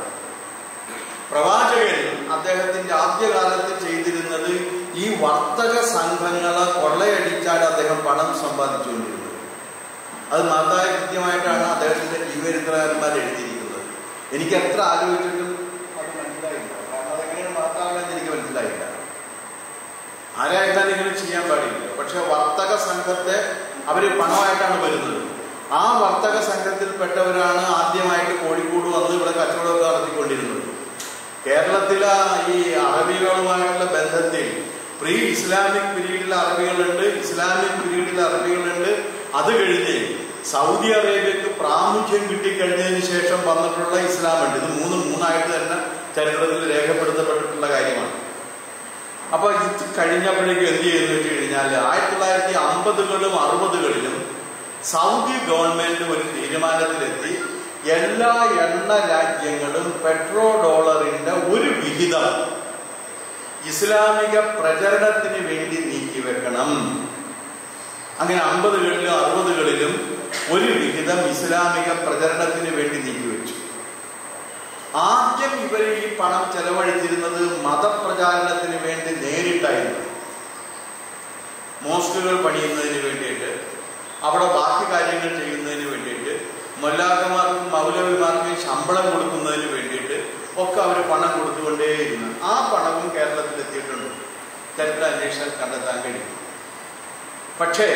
പ്രവാചകൻ അദ്ദേഹത്തിന്റെ ആദ്യകാലത്ത് ചെയ്തിരുന്നത് ഈ വർത്തക സംഘങ്ങളെ കൊള്ളയടിച്ചാണ് അദ്ദേഹം പണം സമ്പാദിച്ചുകൊണ്ടിരുന്നത് അത് മഹത്തായ കൃത്യമായിട്ടാണ് അദ്ദേഹത്തിന്റെ ജീവചരിത്രകാരന്മാർ എഴുതിയിരിക്കുന്നത് എനിക്ക് എത്ര ആലോചിച്ചിട്ടും അത് മനസ്സിലായില്ല കാരണം അതെങ്ങനെയാണ് മഹത്താവെന്ന് എനിക്ക് മനസ്സിലായില്ല ആരായിരുന്നാലും ഇങ്ങനെ ചെയ്യാൻ പാടില്ല പക്ഷെ വർത്തക സംഘത്തെ അവര് പണമായിട്ടാണ് വരുന്നത് ആ വർത്തക സംഘത്തിൽപ്പെട്ടവരാണ് ആദ്യമായിട്ട് കോഴിക്കോട് വന്ന് ഇവിടെ കച്ചവടമൊക്കെ നടത്തിക്കൊണ്ടിരുന്നത് കേരളത്തിലെ ഈ അറബികളുമായുള്ള ബന്ധത്തിൽ പ്രീ ഇസ്ലാമിക് പീരീഡിൽ അറബികളുണ്ട് ഇസ്ലാമിക് പീരീഡിൽ അറബികളുണ്ട് അത് കഴിഞ്ഞ് സൗദി അറേബ്യക്ക് പ്രാമുഖ്യം കിട്ടിക്കഴിഞ്ഞതിന് ശേഷം വന്നിട്ടുള്ള ഇസ്ലാമുണ്ട് ഇത് മൂന്ന് മൂന്നായിട്ട് തന്നെ ചരിത്രത്തിൽ രേഖപ്പെടുത്തപ്പെട്ടിട്ടുള്ള കാര്യമാണ് അപ്പൊ ഇത് കഴിഞ്ഞപ്പോഴേക്കും എന്ത് ചെയ്യുന്നു വെച്ച് കഴിഞ്ഞാൽ ആയിരത്തി തൊള്ളായിരത്തി അമ്പതുകളിലും അറുപതുകളിലും സൗദി ഗവൺമെന്റ് ഒരു തീരുമാനത്തിലെത്തി എല്ലാ എണ്ണ രാജ്യങ്ങളും പെട്രോ ഡോളറിന്റെ ഒരു വിഹിതം ഇസ്ലാമിക പ്രചരണത്തിന് വേണ്ടി നീക്കിവെക്കണം അങ്ങനെ അമ്പതുകളിലും അറുപതുകളിലും ഒരു വിഹിതം ഇസ്ലാമിക പ്രചരണത്തിന് വേണ്ടി നീക്കിവെച്ചു ആദ്യം ഇവർ ഈ പണം ചെലവഴിച്ചിരുന്നത് മതപ്രചാരണത്തിന് വേണ്ടി നേരിട്ടായിരുന്നു മോസ്കുകൾ പണിയുന്നതിന് വേണ്ടിയിട്ട് അവിടെ ബാക്കി കാര്യങ്ങൾ ചെയ്യുന്നതിന് വേണ്ടിയിട്ട് മൊല്ലാക്കന്മാർക്കും മൗലവിമാർക്കും ശമ്പളം കൊടുക്കുന്നതിന് വേണ്ടിയിട്ട് ഒക്കെ അവർ പണം കൊടുത്തുകൊണ്ടേയിരുന്നു ആ പണവും കേരളത്തിൽ എത്തിയിട്ടുണ്ട് ചരിത്ര അന്വേഷണം കണ്ടെത്താൻ കഴിയും പക്ഷേ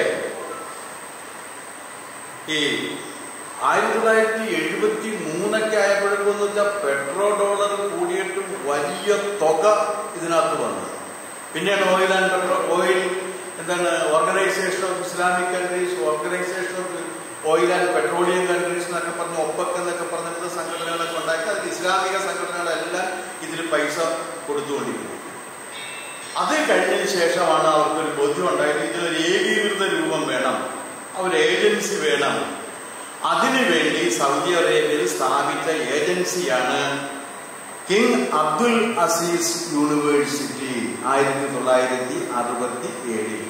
ഈ ആയിരത്തി തൊള്ളായിരത്തി എഴുപത്തി മൂന്നൊക്കെ ആയപ്പോഴേക്കും എന്ന് വെച്ചാൽ പെട്രോ ഡോളർ കൂടിയിട്ട് വലിയ തുക ഇതിനകത്ത് വന്നു പിന്നെയാണ് ഓയിൽ ആൻഡ് പെട്രോ ഓയിൽ എന്താണ് organization of Islamic countries organization of oil and petroleum countries എന്നൊക്കെ പറഞ്ഞ് ഒപ്പക്ക് എന്നൊക്കെ പറഞ്ഞിട്ട് സംഘടനകളൊക്കെ ഉണ്ടാക്കി അതിൽ ഇസ്ലാമിക സംഘടനകളെല്ലാം ഇതിൽ പൈസ കൊടുത്തുകൊണ്ടിരിക്കുന്നു അത് കഴിഞ്ഞതിന് ശേഷമാണ് അവർക്കൊരു ബോധ്യം ഉണ്ടായത് ഇതിനൊരു ഏകീകൃത രൂപം വേണം ഒരു ഏജൻസി വേണം അതിനുവേണ്ടി സൗദി അറേബ്യയിൽ സ്ഥാപിച്ച ഏജൻസിയാണ് കിങ് അബ്ദുൽ അസീസ് യൂണിവേഴ്സിറ്റി ആയിരത്തി തൊള്ളായിരത്തി അറുപത്തി ഏഴിൽ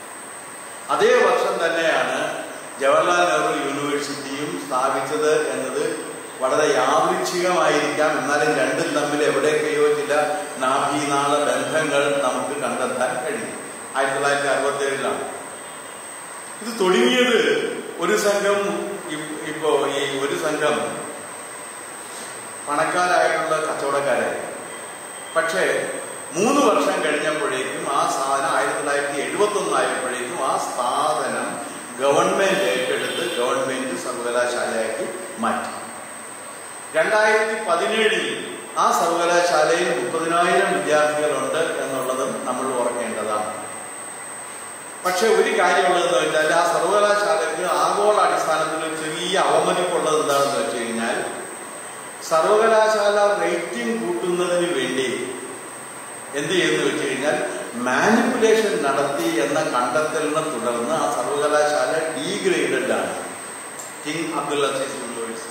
അതേ വർഷം തന്നെയാണ് ജവഹർലാൽ നെഹ്റു യൂണിവേഴ്സിറ്റിയും സ്ഥാപിച്ചത് എന്നത് വളരെ യാദൃച്ഛികമായിരിക്കാം എന്നാലും രണ്ടും തമ്മിൽ എവിടെയൊക്കെയോ ചില നാഭീനാള ബന്ധങ്ങൾ നമുക്ക് കണ്ടെത്താൻ കഴിയും ആയിരത്തി തൊള്ളായിരത്തി അറുപത്തി ഏഴിലാണ് ഇത് തുടങ്ങിയത് ഒരു സംഘം ഇ- ഇപ്പോ ഈ ഒരു സംഘം പണക്കാരായിട്ടുള്ള കച്ചവടക്കാരായി പക്ഷേ മൂന്ന് വർഷം കഴിഞ്ഞപ്പോഴേക്കും ആ സാധനം ആയിരത്തി തൊള്ളായിരത്തി എഴുപത്തി ഒന്നായപ്പോഴേക്കും ആ സ്ഥാപനം ഗവൺമെന്റ് ഏറ്റെടുത്ത് ഗവൺമെന്റ് സർവകലാശാലയാക്കി മാറ്റി രണ്ടായിരത്തി പതിനേഴിൽ ആ സർവകലാശാലയിൽ മുപ്പതിനായിരം വിദ്യാർത്ഥികളുണ്ട് എന്നുള്ളതും നമ്മൾ ഓർക്കേണ്ടതാണ് പക്ഷെ ഒരു കാര്യമുള്ളതെന്ന് വെച്ചാൽ ആ സർവകലാശാലയ്ക്ക് ആഗോള അടിസ്ഥാനത്തിൽ ഒരു ചെറിയ അവമതിപ്പുള്ളത് എന്താണെന്ന് വെച്ച് കഴിഞ്ഞാൽ സർവകലാശാല റേറ്റിംഗ് കൂട്ടുന്നതിന് വേണ്ടി എന്ത് ചെയ്യുന്നു വെച്ച് കഴിഞ്ഞാൽ മാനിപ്പുലേഷൻ നടത്തി എന്ന കണ്ടെത്തലിനെ തുടർന്ന് ആ സർവകലാശാല ഡീഗ്രേഡഡ് ആണ് കിങ് അബ്ദുൽ അസീസ് യൂണിവേഴ്സിറ്റി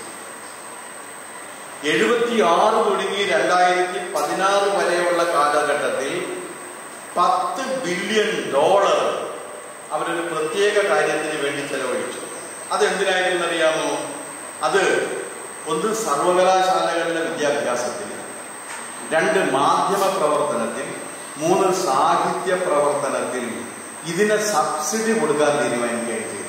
എഴുപത്തി ആറ് തുടങ്ങി രണ്ടായിരത്തി പതിനാറ് വരെയുള്ള കാലഘട്ടത്തിൽ പത്ത് ബില്യൺ ഡോളർ അവരൊരു പ്രത്യേക കാര്യത്തിന് വേണ്ടി ചെലവഴിച്ചു അതെന്തിനായിരുന്നു അറിയാമോ അത് ഒന്ന് സർവകലാശാലകളിലെ വിദ്യാഭ്യാസത്തിൽ രണ്ട് മാധ്യമ പ്രവർത്തനത്തിൽ മൂന്ന് സാഹിത്യ പ്രവർത്തനത്തിൽ ഇതിന് സബ്സിഡി കൊടുക്കാൻ തീരുമാനിക്കുകയും ചെയ്തു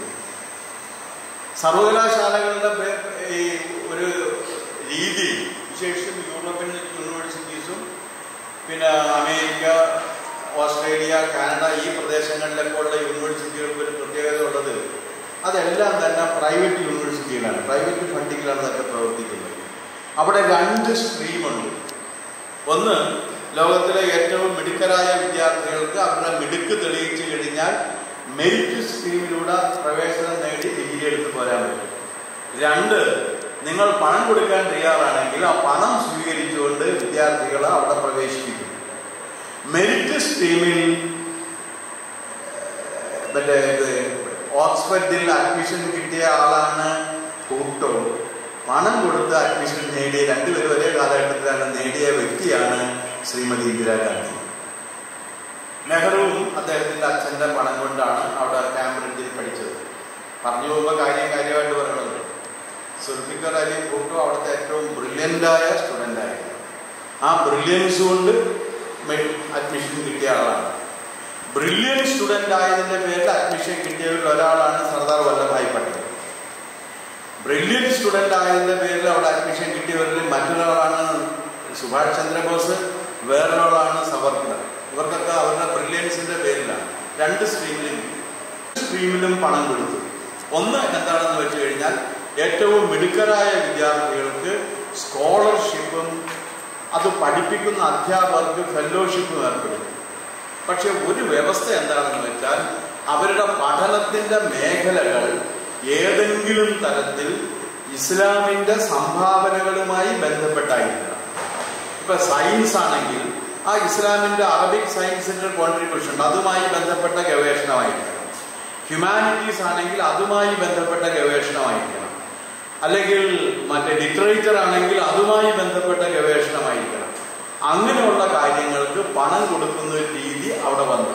സർവകലാശാലകളുടെ പേ- ഈ ഒരു രീതി വിശേഷിച്ചും യൂറോപ്യൻ യൂണിവേഴ്സിറ്റീസും പിന്നെ അമേരിക്ക ഓസ്ട്രേലിയ കാനഡ ഈ പ്രദേശങ്ങളിലൊക്കെ ഉള്ള യൂണിവേഴ്സിറ്റികൾക്ക് ഒരു പ്രത്യേകത ഉള്ളത് അതെല്ലാം തന്നെ പ്രൈവറ്റ് യൂണിവേഴ്സിറ്റികളാണ് പ്രൈവറ്റ് ഫണ്ടിങ്ങിലാണ് അതൊക്കെ പ്രവർത്തിക്കുന്നത് അവിടെ രണ്ട് സ്ട്രീമുണ്ട് ഒന്ന് ലോകത്തിലെ ഏറ്റവും മിടുക്കരായ വിദ്യാർത്ഥികൾക്ക് അവരുടെ മിടുക്ക് തെളിയിച്ചു കഴിഞ്ഞാൽ മെരിറ്റ് സ്ട്രീമിലൂടെ പ്രവേശനം നേടി ഡിഗ്രി എടുത്ത് പോരാൻ പറ്റും രണ്ട് നിങ്ങൾ പണം കൊടുക്കാൻ തയ്യാറാണെങ്കിൽ ആ പണം സ്വീകരിച്ചുകൊണ്ട് വിദ്യാർത്ഥികളെ അവിടെ പ്രവേശിപ്പിക്കും മെരിറ്റ് സ്ട്രീമിൽ മറ്റേ ഇത് ഓക്സ്ഫർഡിൽ അഡ്മിഷൻ കിട്ടിയ ആളാണ് കൂട്ടോ പണം കൊടുത്ത് അഡ്മിഷൻ നേടിയ രണ്ടുപേരും ഒരേ കാലഘട്ടത്തിലാണ് നേടിയ വ്യക്തിയാണ് ശ്രീമതി ഇന്ദിരാഗാന്ധി നെഹ്റുവും അദ്ദേഹത്തിന്റെ അച്ഛന്റെ പണം കൊണ്ടാണ് അവിടെ കാംബ്രിഡ്ജിൽ പഠിച്ചത് പറഞ്ഞു പോകുമ്പോൾ കാര്യം കാര്യമായിട്ട് പറയണത് സുൽഫിക്കർ അലി ഭൂട്ടോ അവിടുത്തെ ഏറ്റവും ബ്രില്യൻ്റായ സ്റ്റുഡൻ്റ് ആയിരുന്നു ആ ബ്രില്യൻസ് കൊണ്ട് അഡ്മിഷൻ കിട്ടിയ ആളാണ് ബ്രില്യൻ സ്റ്റുഡൻ്റ് ആയതിൻ്റെ പേരിൽ അഡ്മിഷൻ കിട്ടിയവരിൽ ഒരാളാണ് സർദാർ വല്ലഭായ് പട്ടേൽ ബ്രില്യൻ സ്റ്റുഡൻ്റ് ആയതിൻ്റെ പേരിൽ അവിടെ അഡ്മിഷൻ കിട്ടിയവരിൽ മറ്റൊരാളാണ് സുഭാഷ് ചന്ദ്രബോസ് വേറൊരാളാണ് സവർക്കർ ഇവർക്കൊക്കെ അവരുടെ ബ്രില്യൻസിന്റെ പേരിലാണ് രണ്ട് സ്ട്രീമിലും സ്ട്രീമിലും പണം കൊടുത്തു ഒന്ന് എന്താണെന്ന് വെച്ച് കഴിഞ്ഞാൽ ഏറ്റവും മിടുക്കരായ വിദ്യാർത്ഥികൾക്ക് സ്കോളർഷിപ്പും അത് പഠിപ്പിക്കുന്ന അധ്യാപകർക്ക് ഫെലോഷിപ്പും ഏർപ്പെടുത്തി പക്ഷെ ഒരു വ്യവസ്ഥ എന്താണെന്ന് വെച്ചാൽ അവരുടെ പഠനത്തിന്റെ മേഖലകൾ ഏതെങ്കിലും തരത്തിൽ ഇസ്ലാമിന്റെ സംഭാവനകളുമായി ബന്ധപ്പെട്ടായിരിക്കണം ഇപ്പൊ സയൻസ് ആണെങ്കിൽ ആ ഇസ്ലാമിന്റെ അറബിക് സയൻസിന്റെ കോൺട്രിബ്യൂഷൻ അതുമായി ബന്ധപ്പെട്ട ഗവേഷണമായിരിക്കണം ഹ്യൂമാനിറ്റീസ് ആണെങ്കിൽ അതുമായി ബന്ധപ്പെട്ട ഗവേഷണമായിരിക്കണം അല്ലെങ്കിൽ മറ്റേ ലിറ്ററേച്ചർ ആണെങ്കിൽ അതുമായി ബന്ധപ്പെട്ട ഗവേഷണമായിരിക്കണം അങ്ങനെയുള്ള കാര്യങ്ങൾക്ക് പണം കൊടുക്കുന്ന ഒരു രീതി അവിടെ വന്നു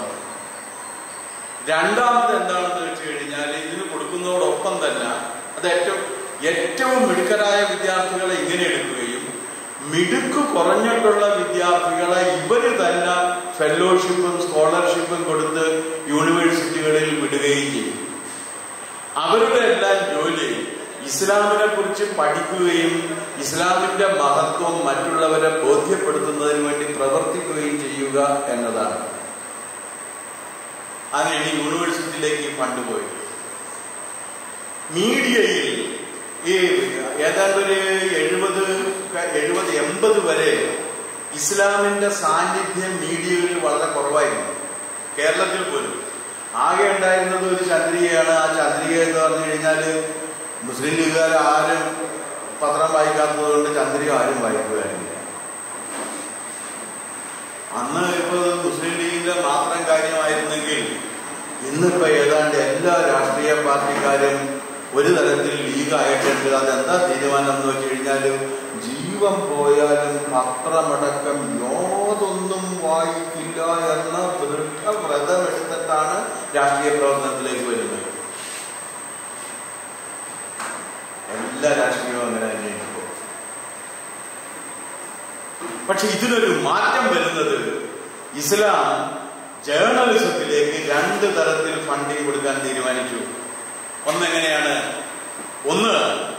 രണ്ടാമത് എന്താണെന്ന് വെച്ച് കഴിഞ്ഞാൽ ഇതിന് കൊടുക്കുന്നതോടൊപ്പം തന്നെ അത് ഏറ്റവും ഏറ്റവും മിടുക്കരായ വിദ്യാർത്ഥികളെ ഇങ്ങനെ എടുക്കുകയും മിടുക്ക് കുറഞ്ഞിട്ടുള്ള വിദ്യാർത്ഥികളെ ഇവര് തന്നെ ഫെലോഷിപ്പും സ്കോളർഷിപ്പും കൊടുത്ത് യൂണിവേഴ്സിറ്റികളിൽ വിടുകയും ചെയ്യും അവരുടെ എല്ലാം ജോലി ഇസ്ലാമിനെ കുറിച്ച് പഠിക്കുകയും ഇസ്ലാമിന്റെ മഹത്വം മറ്റുള്ളവരെ ബോധ്യപ്പെടുത്തുന്നതിന് വേണ്ടി പ്രവർത്തിക്കുകയും ചെയ്യുക എന്നതാണ് അങ്ങനെയാണ് യൂണിവേഴ്സിറ്റിയിലേക്ക് ഈ ഫണ്ട് പോയത് മീഡിയയിൽ ഈ ഏതാണ്ട് ഒരു എഴുപത് എഴുപത് എൺപത് വരെ ഇസ്ലാമിന്റെ സാന്നിധ്യം മീഡിയകളിൽ വളരെ കുറവായിരുന്നു കേരളത്തിൽ പോലും ആകെ ഉണ്ടായിരുന്നത് ഒരു ചന്ദ്രികയാണ് ആ ചന്ദ്രിക എന്ന് പറഞ്ഞു കഴിഞ്ഞാൽ മുസ്ലിം ലീഗുകാർ ആരും പത്രം വായിക്കാത്തത് കൊണ്ട് ചന്ദ്രിക ആരും വായിക്കുകയായിരുന്നില്ല അന്ന് ഇപ്പൊ മുസ്ലിം ലീഗിന്റെ മാത്രം കാര്യമായിരുന്നെങ്കിൽ ഇന്നിപ്പോ ഏതാണ്ട് എല്ലാ രാഷ്ട്രീയ പാർട്ടിക്കാരും ഒരു തരത്തിൽ ലീഗായിട്ടുണ്ട് അതെന്താ തീരുമാനം എന്ന് വെച്ച് കഴിഞ്ഞാൽ ജീവൻ പോയാലും പത്രമടക്കം യാതൊന്നും വായിക്കില്ല എന്ന ദൃഢവ്രതമെടുത്തിട്ടാണ് രാഷ്ട്രീയ പ്രവർത്തനത്തിലേക്ക് വരുന്നത് എല്ലാ രാഷ്ട്രീയവും അങ്ങനെ തന്നെയാണ് ഇപ്പോൾ പക്ഷെ ഇതിനൊരു മാറ്റം വരുന്നത് ഇസ്ലാം ജേർണലിസത്തിലേക്ക് രണ്ട് തരത്തിൽ ഫണ്ടിങ് കൊടുക്കാൻ തീരുമാനിച്ചു ഒന്നെങ്ങനെയാണ് ഒന്ന്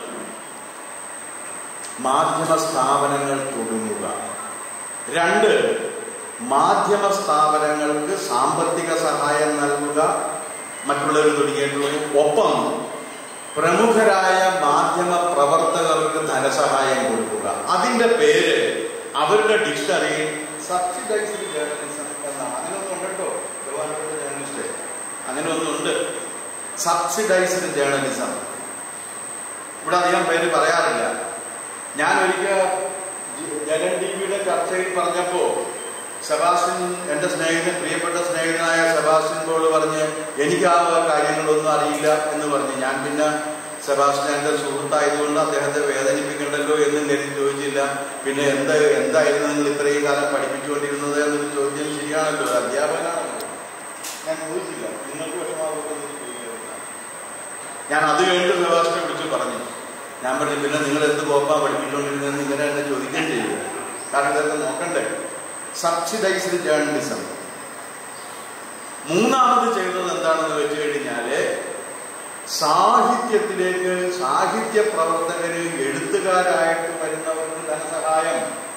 മാധ്യമ സ്ഥാപനങ്ങൾ തുടങ്ങുക രണ്ട് മാധ്യമ സ്ഥാപനങ്ങൾക്ക് സാമ്പത്തിക സഹായം നൽകുക മറ്റുള്ളവർ തുടങ്ങിയിട്ടുള്ളത് ഒപ്പം പ്രമുഖരായ മാധ്യമ പ്രവർത്തകർക്ക് ധനസഹായം കൊടുക്കുക അതിന്റെ പേര് അവരുടെ ഡിക്ഷണറിയിൽ സബ്സിഡൈസ്ഡ് ജേർണലിസം എന്നാണ് അങ്ങനെ ഒന്നും ഉണ്ട് കേട്ടോ ബഹുമാനപ്പെട്ട ജേർണലിസ്റ്റ് അങ്ങനെ ഒന്നുണ്ട് സബ്സിഡൈസ്ഡ് ജേർണലിസം ഇവിടെ അധികം പേര് പറയാറില്ല ഞാൻ ഒരിക്കൽ ജനൻ ടി വിയുടെ ചർച്ചയിൽ പറഞ്ഞപ്പോ സെബാസ്റ്റ്യൻ എൻ്റെ സ്നേഹിതൻ പ്രിയപ്പെട്ട സ്നേഹിതനായ സെബാസ്റ്റ്യൻ പോൾ പറഞ്ഞ് എനിക്ക് ആ കാര്യങ്ങളൊന്നും അറിയില്ല എന്ന് പറഞ്ഞു ഞാൻ പിന്നെ സെബാസ്റ്റ്യൻ എൻ്റെ സുഹൃത്തായതുകൊണ്ട് അദ്ദേഹത്തെ വേദനിപ്പിക്കണ്ടല്ലോ എന്നും കരുതി ചോദിച്ചില്ല പിന്നെ എന്താ എന്തായിരുന്നു നിങ്ങൾ ഇത്രയും കാലം പഠിപ്പിച്ചുകൊണ്ടിരുന്നത് എന്നൊരു ചോദ്യം ശരിയാണല്ലോ ഒരു അധ്യാപകനാണല്ലോ ഞാൻ ചോദിച്ചില്ല നിങ്ങൾക്ക് വിഷമാകുമെന്ന് ചോദിക്കുന്നില്ല ഞാൻ അത് കഴിഞ്ഞിട്ട് സെബാസ്റ്റ്യനെ വിളിച്ച് പറഞ്ഞു ഞാൻ പറഞ്ഞു പിന്നെ നിങ്ങൾ എന്ത് കോപ്പാ പഠിപ്പിച്ചുകൊണ്ടിരുന്നതെന്ന് ഇങ്ങനെ എന്നെ ചോദിക്കുകയും ചെയ്തു കാരണം ഇതൊക്കെ നോക്കണ്ടേ സബ്സിഡൈസ്ഡ് ജേർണലിസം മൂന്നാമത് ചെയ്തത് എന്താണെന്ന് വെച്ച് കഴിഞ്ഞാല് സാഹിത്യത്തിലേക്ക് സാഹിത്യ പ്രവർത്തകര് എഴുത്തുകാരായിട്ട് വരുന്നവർക്ക് ധനസഹായം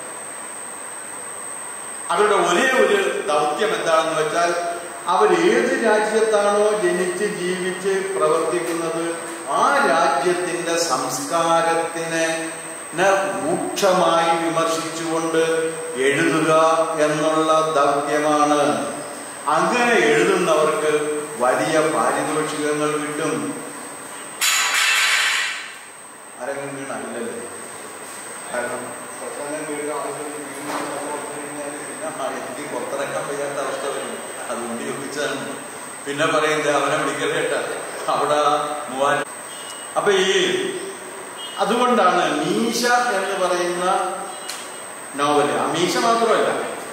അവരുടെ ഒരേ ഒരു ദൗത്യം എന്താണെന്ന് വെച്ചാൽ അവർ ഏത് രാജ്യത്താണോ ജനിച്ച് ജീവിച്ച് പ്രവർത്തിക്കുന്നത് ആ രാജ്യത്തിന്റെ സംസ്കാരത്തിന് നെ രൂക്ഷമായി വിമർശിച്ചുകൊണ്ട് എഴുതുക എന്നുള്ള ദൗത്യമാണ് അങ്ങനെ എഴുതുന്നവർക്ക് വലിയ പാരിതോഷികങ്ങൾ കിട്ടും ആരെങ്കിലും വീണല്ലോ കാരണം പ്രസംഗം കേട്ട് ആളുകൾ പിന്നെ എനിക്ക് പുറത്തിറക്കാൻ വയ്യാത്ത അവസ്ഥ വരും അത് ഉണ്ടി ഒപ്പിച്ചാണ് പിന്നെ പറയുന്നത് അവനെ വിളിക്കലേട്ട അവിടെ മൂവാൻ അപ്പൊ ഈ അതുകൊണ്ടാണ് മീശ എന്ന് പറയുന്ന നോവൽ ആ മീശ മാത്രമല്ല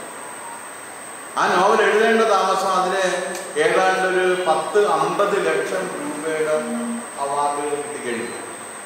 ആ നോവൽ എഴുതേണ്ട താമസം അതിന് ഏതാണ്ട് ഒരു പത്ത് അമ്പത് ലക്ഷം രൂപയുടെ അവാർഡുകൾ കിട്ടിക്കഴിഞ്ഞു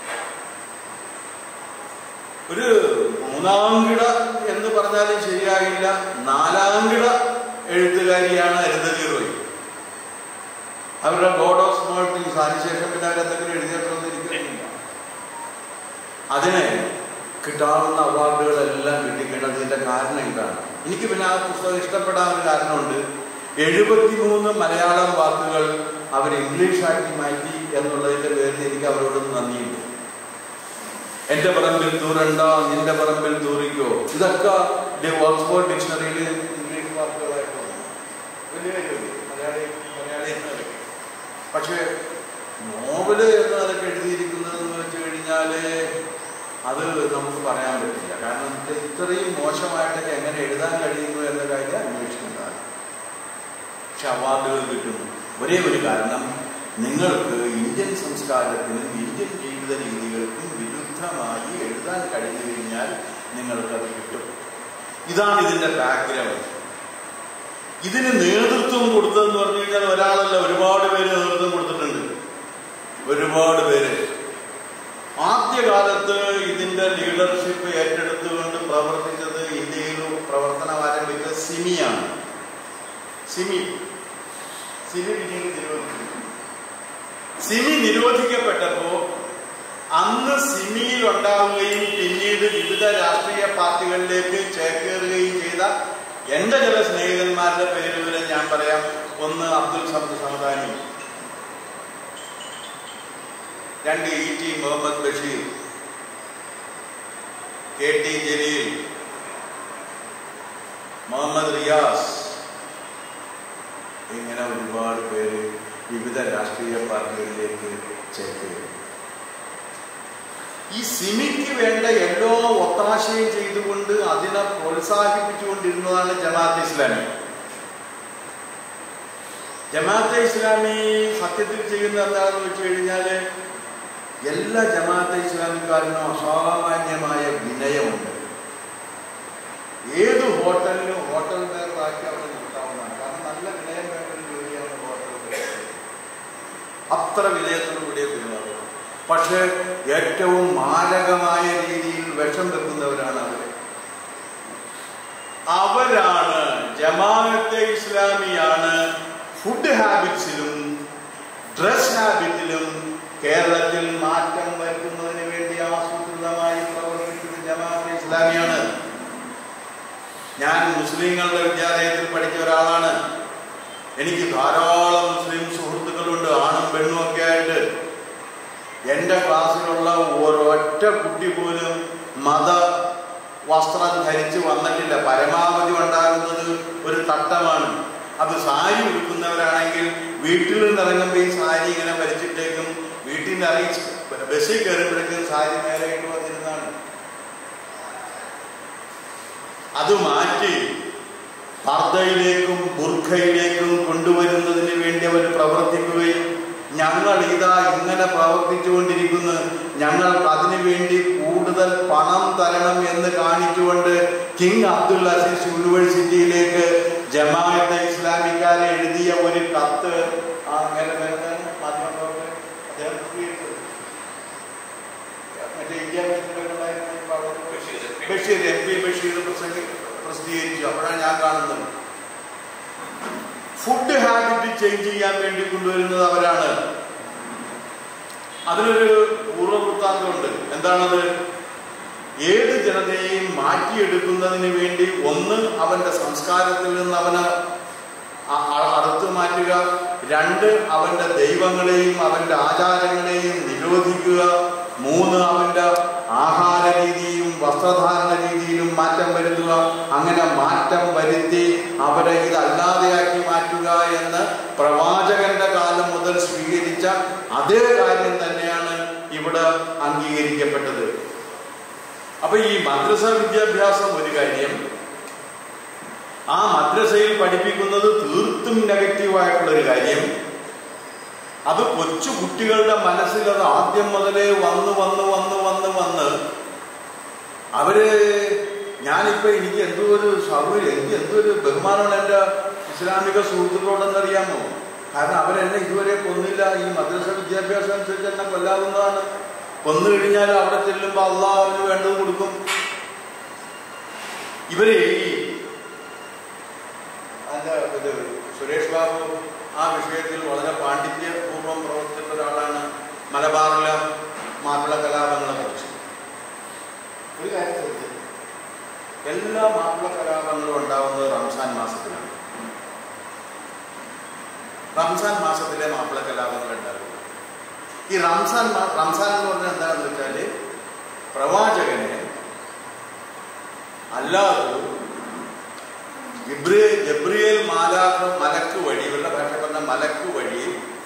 ഒരു മൂന്നാംകിട എന്ന് പറഞ്ഞാലും ശരിയാകില്ല നാലാംകിട എഴുത്തുകാരിയാണ് അരുന്ധതി റോയ് അവരുടെ ഗോഡ് ഓഫ് സ്മോൾ തിങ്സ് അതിനുശേഷം പിന്നെ അവരെന്തെങ്കിലും എഴുതിയിട്ടുണ്ടെന്ന് എനിക്കറിയില്ല അതിന് കിട്ടാവുന്ന അവാർഡുകളെല്ലാം കിട്ടിക്കേണ്ടതിന്റെ കാരണം ഇതാണ് എനിക്ക് പിന്നെ ആ പുസ്തകം ഇഷ്ടപ്പെടാൻ ഒരു കാരണമുണ്ട് എഴുപത്തിമൂന്ന് മലയാളം വാക്കുകൾ അവർ ഇംഗ്ലീഷാക്കി മാറ്റി എന്നുള്ളതിന്റെ പേരിൽ എനിക്ക് അവരോട് നന്ദിയുണ്ട് എന്റെ പറമ്പിൽ തൂരണ്ട നിന്റെ പറമ്പിൽ തൂറിക്കോ ഇതൊക്കെ ഓക്സ്ഫോർഡ് ഡിക്ഷണറിയിൽ ഇംഗ്ലീഷ് വാക്കുകളായിട്ടുണ്ട് വലിയ കാര്യമല്ലേ മലയാളി മലയാളി എന്നൊക്കെ പക്ഷേ നോവല് എന്ന് അതൊക്കെ എഴുതിയിരിക്കുന്നതെന്ന് വെച്ച് കഴിഞ്ഞാല് അത് നമുക്ക് പറയാൻ പറ്റില്ല കാരണം ഇത് ഇത്രയും മോശമായിട്ടൊക്കെ എങ്ങനെ എഴുതാൻ കഴിയുന്നു എന്ന കാര്യം അന്വേഷിക്കുന്നതാണ് പക്ഷെ അവാർഡുകൾ കിട്ടുന്നു ഒരേ ഒരു കാരണം നിങ്ങൾക്ക് ഇന്ത്യൻ സംസ്കാരത്തിനും ഇന്ത്യൻ ജീവിത രീതികൾക്കും വിരുദ്ധമായി എഴുതാൻ കഴിഞ്ഞു കഴിഞ്ഞാൽ നിങ്ങൾക്കത് കിട്ടും ഇതാണ് ഇതിന്റെ ബാക്ക്ഗ്രൗണ്ട് ഇതിന് നേതൃത്വം കൊടുത്തതെന്ന് പറഞ്ഞു കഴിഞ്ഞാൽ ഒരാളല്ല ഒരുപാട് പേര് നേതൃത്വം കൊടുത്തിട്ടുണ്ട് ഒരുപാട് പേര് ആദ്യകാലത്ത് ഇതിന്റെ ലീഡർഷിപ്പ് ഏറ്റെടുത്തുകൊണ്ട് പ്രവർത്തിച്ചത് ഇന്ത്യയിൽ പ്രവർത്തനം ആരംഭിച്ച സിമിയാണ് സിമി സിമി പിന്നീട് നിരോധിച്ചു സിമി നിരോധിക്കപ്പെട്ടപ്പോ അന്ന് സിമിയിൽ ഉണ്ടാവുകയും പിന്നീട് വിവിധ രാഷ്ട്രീയ പാർട്ടികളിലേക്ക് ചേക്കേറുകയും ചെയ്ത എന്റെ ചില സ്നേഹിതന്മാരുടെ പേരുകൾ ഞാൻ പറയാം ഒന്ന് അബ്ദുൽ സമദ് സമദാനി രണ്ട് E T Muhammad Basheer K T Jaleel Muhammad Riyas ഇങ്ങനെ ഒരുപാട് പേര് വിവിധ രാഷ്ട്രീയ പാർട്ടികളിലേക്ക് ചേർക്കുകയും ഈ സിമിക്ക് വേണ്ട എല്ലാ ഒത്താശയും ചെയ്തുകൊണ്ട് അതിനെ പ്രോത്സാഹിപ്പിച്ചുകൊണ്ടിരുന്നതാണ് ജമാഅത്ത് ഇസ്ലാമി ജമാഅത്തെ ഇസ്ലാമി സത്യത്തിൽ ചെയ്യുന്ന എന്താണെന്ന് വെച്ച് കഴിഞ്ഞാല് എല്ലാ ജമാഅത്തെ ഇസ്ലാമിക്കാരനും അസാമാന്യമായ വിനയമുണ്ട് ഏത് ഹോട്ടലിലും ഹോട്ടൽ വേറാക്കി അവിടെ നിർത്താവുന്നതാണ് കാരണം നല്ല വിനയം വേണ്ട ഒരു ജോലിയാണ് ഹോട്ടൽ അത്ര വിനയത്തോടുകൂടിയ പെരുമാറുക പക്ഷെ ഏറ്റവും മാരകമായ രീതിയിൽ വിഷം വെക്കുന്നവരാണ് അവർ അവരാണ് ജമാഅത്തെ ഇസ്ലാമിയാണ് ഫുഡ് ഹാബിറ്റ്സിലും ഡ്രസ് ഹാബിറ്റിലും കേരളത്തിൽ മാറ്റം വരുത്തുന്നതിന് വേണ്ടി ആസൂത്രിതമായി പ്രവർത്തിക്കുന്ന ജമാഅത്തെ ഇസ്ലാമിയാണ് ഞാൻ മുസ്ലിങ്ങളുടെ വിദ്യാലയത്തിൽ പഠിച്ച ഒരാളാണ് എനിക്ക് ധാരാളം മുസ്ലിം സുഹൃത്തുക്കളുണ്ട് ആണും പെണ്ണും ഒക്കെ ആയിട്ട് എന്റെ ക്ലാസ്സിലുള്ള ഒരൊറ്റ കുട്ടി പോലും മത വസ്ത്രം ധരിച്ച് വന്നിട്ടില്ല പരമാവധി ഉണ്ടാകുന്നത് ഒരു തട്ടമാണ് അത് സാരി ഉടുക്കുന്നവരാണെങ്കിൽ വീട്ടിൽ നിന്ന് ഇറങ്ങുമ്പോൾ ഈ സാരി ഇങ്ങനെ വലിച്ചിട്ടേക്കും വീട്ടിൽ നിന്ന് ഇറങ്ങി ബസ്സിൽ കയറുമ്പോഴേക്കും സാരി മേലെ ഇട്ട് വന്നിരുന്നാണ് അത് മാറ്റി പർദ്ദയിലേക്കും ബുർഖയിലേക്കും കൊണ്ടുവരുന്നതിന് വേണ്ടി അവർ പ്രവർത്തിക്കുകയും ഞങ്ങൾ ഇതാ ഇങ്ങനെ പ്രവർത്തിച്ചുകൊണ്ടിരിക്കുന്നു ഞങ്ങൾക്ക് അതിനു വേണ്ടി കൂടുതൽ പണം തരണം എന്ന് കാണിച്ചുകൊണ്ട് കിങ് അബ്ദുൽ അസീസ് യൂണിവേഴ്സിറ്റിയിലേക്ക് ജമാഅത്തെ ഇസ്ലാമിക്കാരെ എഴുതിയ ഒരു കത്ത് ആ അങ്ങനെ വരുന്നതാണ് മാധ്യമപ്രവർത്തകൻ അദ്ദേഹം പ്രസിദ്ധീകരിച്ചത്. മറ്റേ ഇന്ത്യ മിഷനിലുണ്ടായിരുന്ന ഈ പടം ബഷീർ എം പി ബഷീർ പ്രസംഗി പ്രസിദ്ധീകരിച്ചു അപ്പോഴാണ് ഞാൻ കാണുന്നത് ഫുഡ് ഹാബിറ്റ് ചേഞ്ച് ചെയ്യാൻ വേണ്ടി കൊണ്ടുവരുന്നത് അവരാണ് അതിനൊരു പൂർവ്വവൃത്താന്തമുണ്ട് എന്താണത് ഏത് ജനതയെയും മാറ്റിയെടുക്കുന്നതിന് വേണ്ടി ഒന്ന് അവന്റെ സംസ്കാരത്തിൽ നിന്ന് അവനെ അ- അ- അറുത്തു മാറ്റുക രണ്ട് അവന്റെ ദൈവങ്ങളെയും അവന്റെ ആചാരങ്ങളെയും നിരോധിക്കുക മൂന്ന് അവന്റെ ആഹാര രീതിയും വസ്ത്രധാരണ രീതിയിലും മാറ്റം വരുത്തുക അങ്ങനെ മാറ്റം വരുത്തി അവരെ ഇതല്ലാതെയാക്കി മാറ്റുക എന്ന് പ്രവാചകന്റെ കാലം മുതൽ സ്വീകരിച്ച അതേ കാര്യം തന്നെയാണ് ഇവിടെ അംഗീകരിക്കപ്പെട്ടത് അപ്പൊ ഈ മദ്രസ വിദ്യാഭ്യാസം ഒരു കാര്യം ആ മദ്രസയിൽ പഠിപ്പിക്കുന്നത് തീർത്തും നെഗറ്റീവായിട്ടുള്ള ഒരു കാര്യം അത് കൊച്ചു കുട്ടികളുടെ മനസ്സിൽ അത് ആദ്യം മുതലേ വന്ന് വന്ന് വന്ന് വന്ന് വന്ന് അവര് ഞാനിപ്പോ എനിക്ക് എന്തോ ഒരു സൗകര്യം എനിക്ക് എന്തോ ഒരു ബഹുമാനമാണ് എൻ്റെ ഇസ്ലാമിക സുഹൃത്തുക്കളോടെന്നറിയാമോ കാരണം അവരെന്നെ ഇതുവരെ കൊന്നില്ല ഈ മദ്രസ വിദ്യാഭ്യാസം അനുസരിച്ച് എന്നെ കൊല്ലാവുന്നതാണ് കൊന്നു കഴിഞ്ഞാൽ അവിടെ ചെല്ലുമ്പോൾ അള്ളാഹുവിന് വേണ്ടത് കൊടുക്കും ഇവര് ഈ അതിന്റെ ഇത് സുരേഷ് ബാബു ആ വിഷയത്തിൽ വളരെ പാണ്ഡിത്യപൂർവ്വം പ്രവർത്തിച്ച ഒരാളാണ് മലബാറിലെ മാപ്പിള കലാപങ്ങളെ കുറിച്ച് ഒരു കാര്യം ശ്രദ്ധിച്ചു എല്ലാ മാപ്പിള കലാപങ്ങളും ഉണ്ടാവുന്നത് റംസാൻ മാസത്തിലാണ് റംസാൻ മാസത്തിലെ മാപ്പിള കലാപങ്ങൾ ഉണ്ടാകും ഈ റംസാൻ മാ- റംസാൻ എന്ന് പറഞ്ഞാൽ എന്താണെന്ന് വെച്ചാല് പ്രവാചകനെ അല്ലാതെ ഇബ്രേ ജബ്രിയേൽ മാലാഖ മലക്ക് വഴി ഇവരുടെ ഭാഷ പറഞ്ഞ മലക്ക് വഴി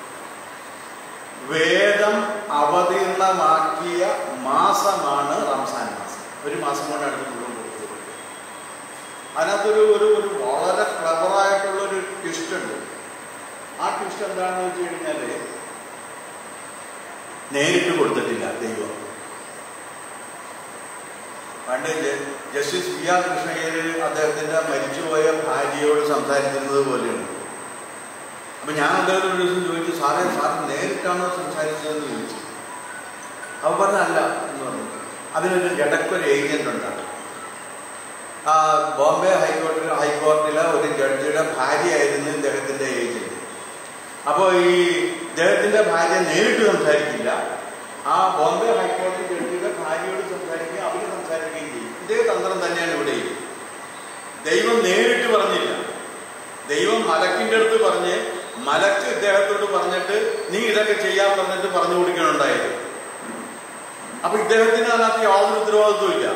വേദം അവതീർണമാക്കിയ മാസമാണ് റംസാൻ മാസം ഒരു മാസം കൊണ്ടാണ് ഇത് മുഴുവൻ കൊടുത്തത് അതിനകത്തൊരു ഒരു ഒരു വളരെ ക്ലബറായിട്ടുള്ള ഒരു ട്വിസ്റ്റ് ഉണ്ട് ആ ട്വിസ്റ്റ് എന്താണെന്ന് വെച്ച് കഴിഞ്ഞാല് നേരിട്ട് കൊടുത്തിട്ടില്ല ദൈവം പണ്ട് ജ- ജസ്റ്റിസ് വി ആർ കൃഷ്ണയ്യർ അദ്ദേഹത്തിന്റെ മരിച്ചുപോയ ഭാര്യയോട് സംസാരിക്കുന്നത് പോലെയാണ് അപ്പൊ ഞാൻ അദ്ദേഹം ഒരു ദിവസം ചോദിച്ചു സാറേ സാർ നേരിട്ടാണോ സംസാരിച്ചതെന്ന് ചോദിച്ചു അവ പറഞ്ഞല്ല എന്ന് പറഞ്ഞു അതിനൊരു ഇടയ്ക്കൊരു ഏജന്റ് ഉണ്ടാകും ആ ബോംബെ ഹൈക്കോടതി ഹൈക്കോടതിയിലെ ഒരു ജഡ്ജിയുടെ ഭാര്യയായിരുന്നു ഇദ്ദേഹത്തിന്റെ ഏജന്റ് അപ്പോൾ ഈ ഇദ്ദേഹത്തിന്റെ ഭാര്യ നേരിട്ട് സംസാരിക്കില്ല ആ ബോംബെ ഹൈക്കോടതി ജഡ്ജിയുടെ ഭാര്യയോട് സംസാരിക്കുകയും അവര് സംസാരിക്കുകയും ചെയ്യും ഇതേ തന്ത്രം തന്നെയാണ് ഇവിടെയും ദൈവം നേരിട്ട് പറഞ്ഞില്ല ദൈവം മലക്കിന്റെ അടുത്ത് പറഞ്ഞ് മലക്ക് ഇദ്ദേഹത്തോട് പറഞ്ഞിട്ട് നീ ഇതൊക്കെ ചെയ്യാൻ പറഞ്ഞിട്ട് പറഞ്ഞു കൊടുക്കണുണ്ടായത് അപ്പൊ ഇദ്ദേഹത്തിന് അതിനകത്ത് യാതൊരു ഉത്തരവാദിത്വം ഇല്ല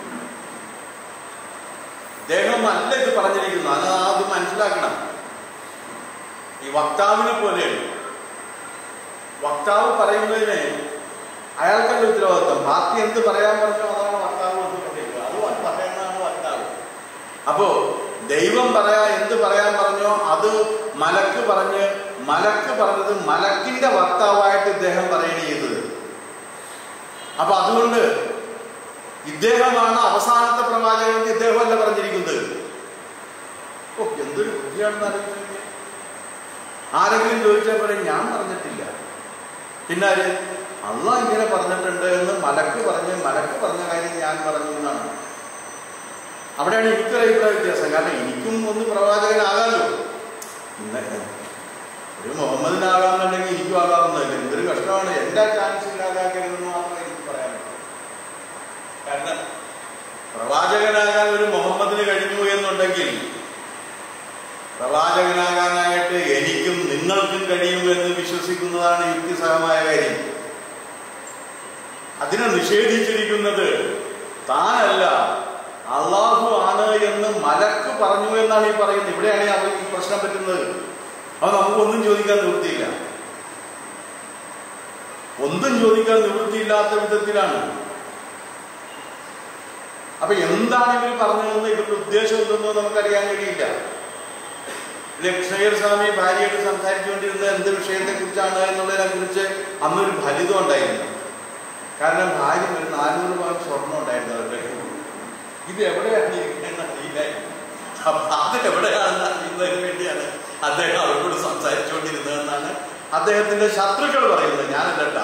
ഇദ്ദേഹം അല്ല ഇത് പറഞ്ഞിരിക്കുന്നു അത് ആദ്യം മനസ്സിലാക്കണം ഈ വക്താവിനെ പോലെയാണ് വക്താവ് പറയുന്നതിന് അയാൾക്കല്ല ഉത്തരവാദിത്വം പാർട്ടി എന്ത് പറയാൻ പറഞ്ഞോ അതാണ് വക്താവ് എന്ന് പറയുന്നത് അത് പറയുന്നതാണ് വക്താവ് അപ്പോ ദൈവം പറയാ എന്ത് പറയാൻ പറഞ്ഞോ അത് മലക്ക് പറഞ്ഞ് മലക്ക് പറഞ്ഞത് മലക്കിന്റെ വക്താവായിട്ട് ഇദ്ദേഹം പറയണ ചെയ്തത് അപ്പൊ അതുകൊണ്ട് ഇദ്ദേഹമാണ് അവസാനത്തെ പ്രവാചകൻ എന്ന് ഇദ്ദേഹമല്ല പറഞ്ഞിരിക്കുന്നത് ഓ എന്തൊരു ബുദ്ധിയാണെന്ന് ആലോചിച്ചു ആരെങ്കിലും ചോദിച്ചാൽ പറയും ഞാൻ പറഞ്ഞിട്ടില്ല പിന്നെ ആര് അള്ള ഇങ്ങനെ പറഞ്ഞിട്ടുണ്ട് എന്ന് മലക്ക് പറഞ്ഞ് മലക്ക് പറഞ്ഞ കാര്യം ഞാൻ പറഞ്ഞു എന്നാണ് അവിടെയാണ് എനിക്കൊരു അഭിപ്രായ വ്യത്യാസം കാരണം എനിക്കും ഒന്ന് പ്രവാചകനാകാമല്ലോ ഇന്ന് ഒരു മുഹമ്മദിനാകാമെന്നുണ്ടെങ്കിൽ എനിക്കും ആകാവുന്നതല്ല എന്തൊരു കഷ്ടമാണ് എല്ലാ ചാൻസ് ഇല്ലാതാക്കരുതെന്ന് മാത്രമേ എനിക്ക് പറയാൻ പറ്റൂ കാരണം പ്രവാചകനാകാൻ ഒരു മുഹമ്മദിന് കഴിഞ്ഞു എന്നുണ്ടെങ്കിൽ പ്രവാചകനാകാനായിട്ട് എനിക്കും നിങ്ങൾക്കും കഴിയും എന്ന് വിശ്വസിക്കുന്നതാണ് യുക്തിസഹമായ കാര്യം അതിനെ നിഷേധിച്ചിരിക്കുന്നത് താനല്ല അള്ളാഹു ആണ് എന്ന് മലക്ക് പറഞ്ഞു എന്നാണ് ഈ പറയുന്നത് ഇവിടെയാണ് അവർ ഈ പ്രശ്നം പറ്റുന്നത് അപ്പൊ നമുക്കൊന്നും ചോദിക്കാൻ നിവൃത്തിയില്ല ഒന്നും ചോദിക്കാൻ നിവൃത്തിയില്ലാത്ത വിധത്തിലാണ് അപ്പൊ എന്താണ് ഇവർ പറഞ്ഞതെന്ന് ഇവരുടെ ഉദ്ദേശം എന്തെന്നോ നമുക്കറിയാൻ കഴിയില്ല ലക്ഷയർ സ്വാമി ഭാര്യയോട് സംസാരിച്ചുകൊണ്ടിരുന്ന എന്ത് വിഷയത്തെ കുറിച്ചാണ് എന്നുള്ളതിനെ കുറിച്ച് അന്നൊരു ഫലിതം ഉണ്ടായിരുന്നു കാരണം ഭാര്യ ഒരു നാനൂറ് പവൻ സ്വർണം ഉണ്ടായിരുന്നു അവരുടെ ഇത് എവിടെയാണ് ഇരിക്കുന്നത് അറിയില്ലായിരുന്നു അപ്പൊ അത് എവിടെയാണെന്ന് അറിയുന്നതിന് വേണ്ടിയാണ് അദ്ദേഹം അവരോട് സംസാരിച്ചുകൊണ്ടിരുന്നതെന്നാണ് അദ്ദേഹത്തിന്റെ ശത്രുക്കൾ പറയുന്നത് ഞാനല്ല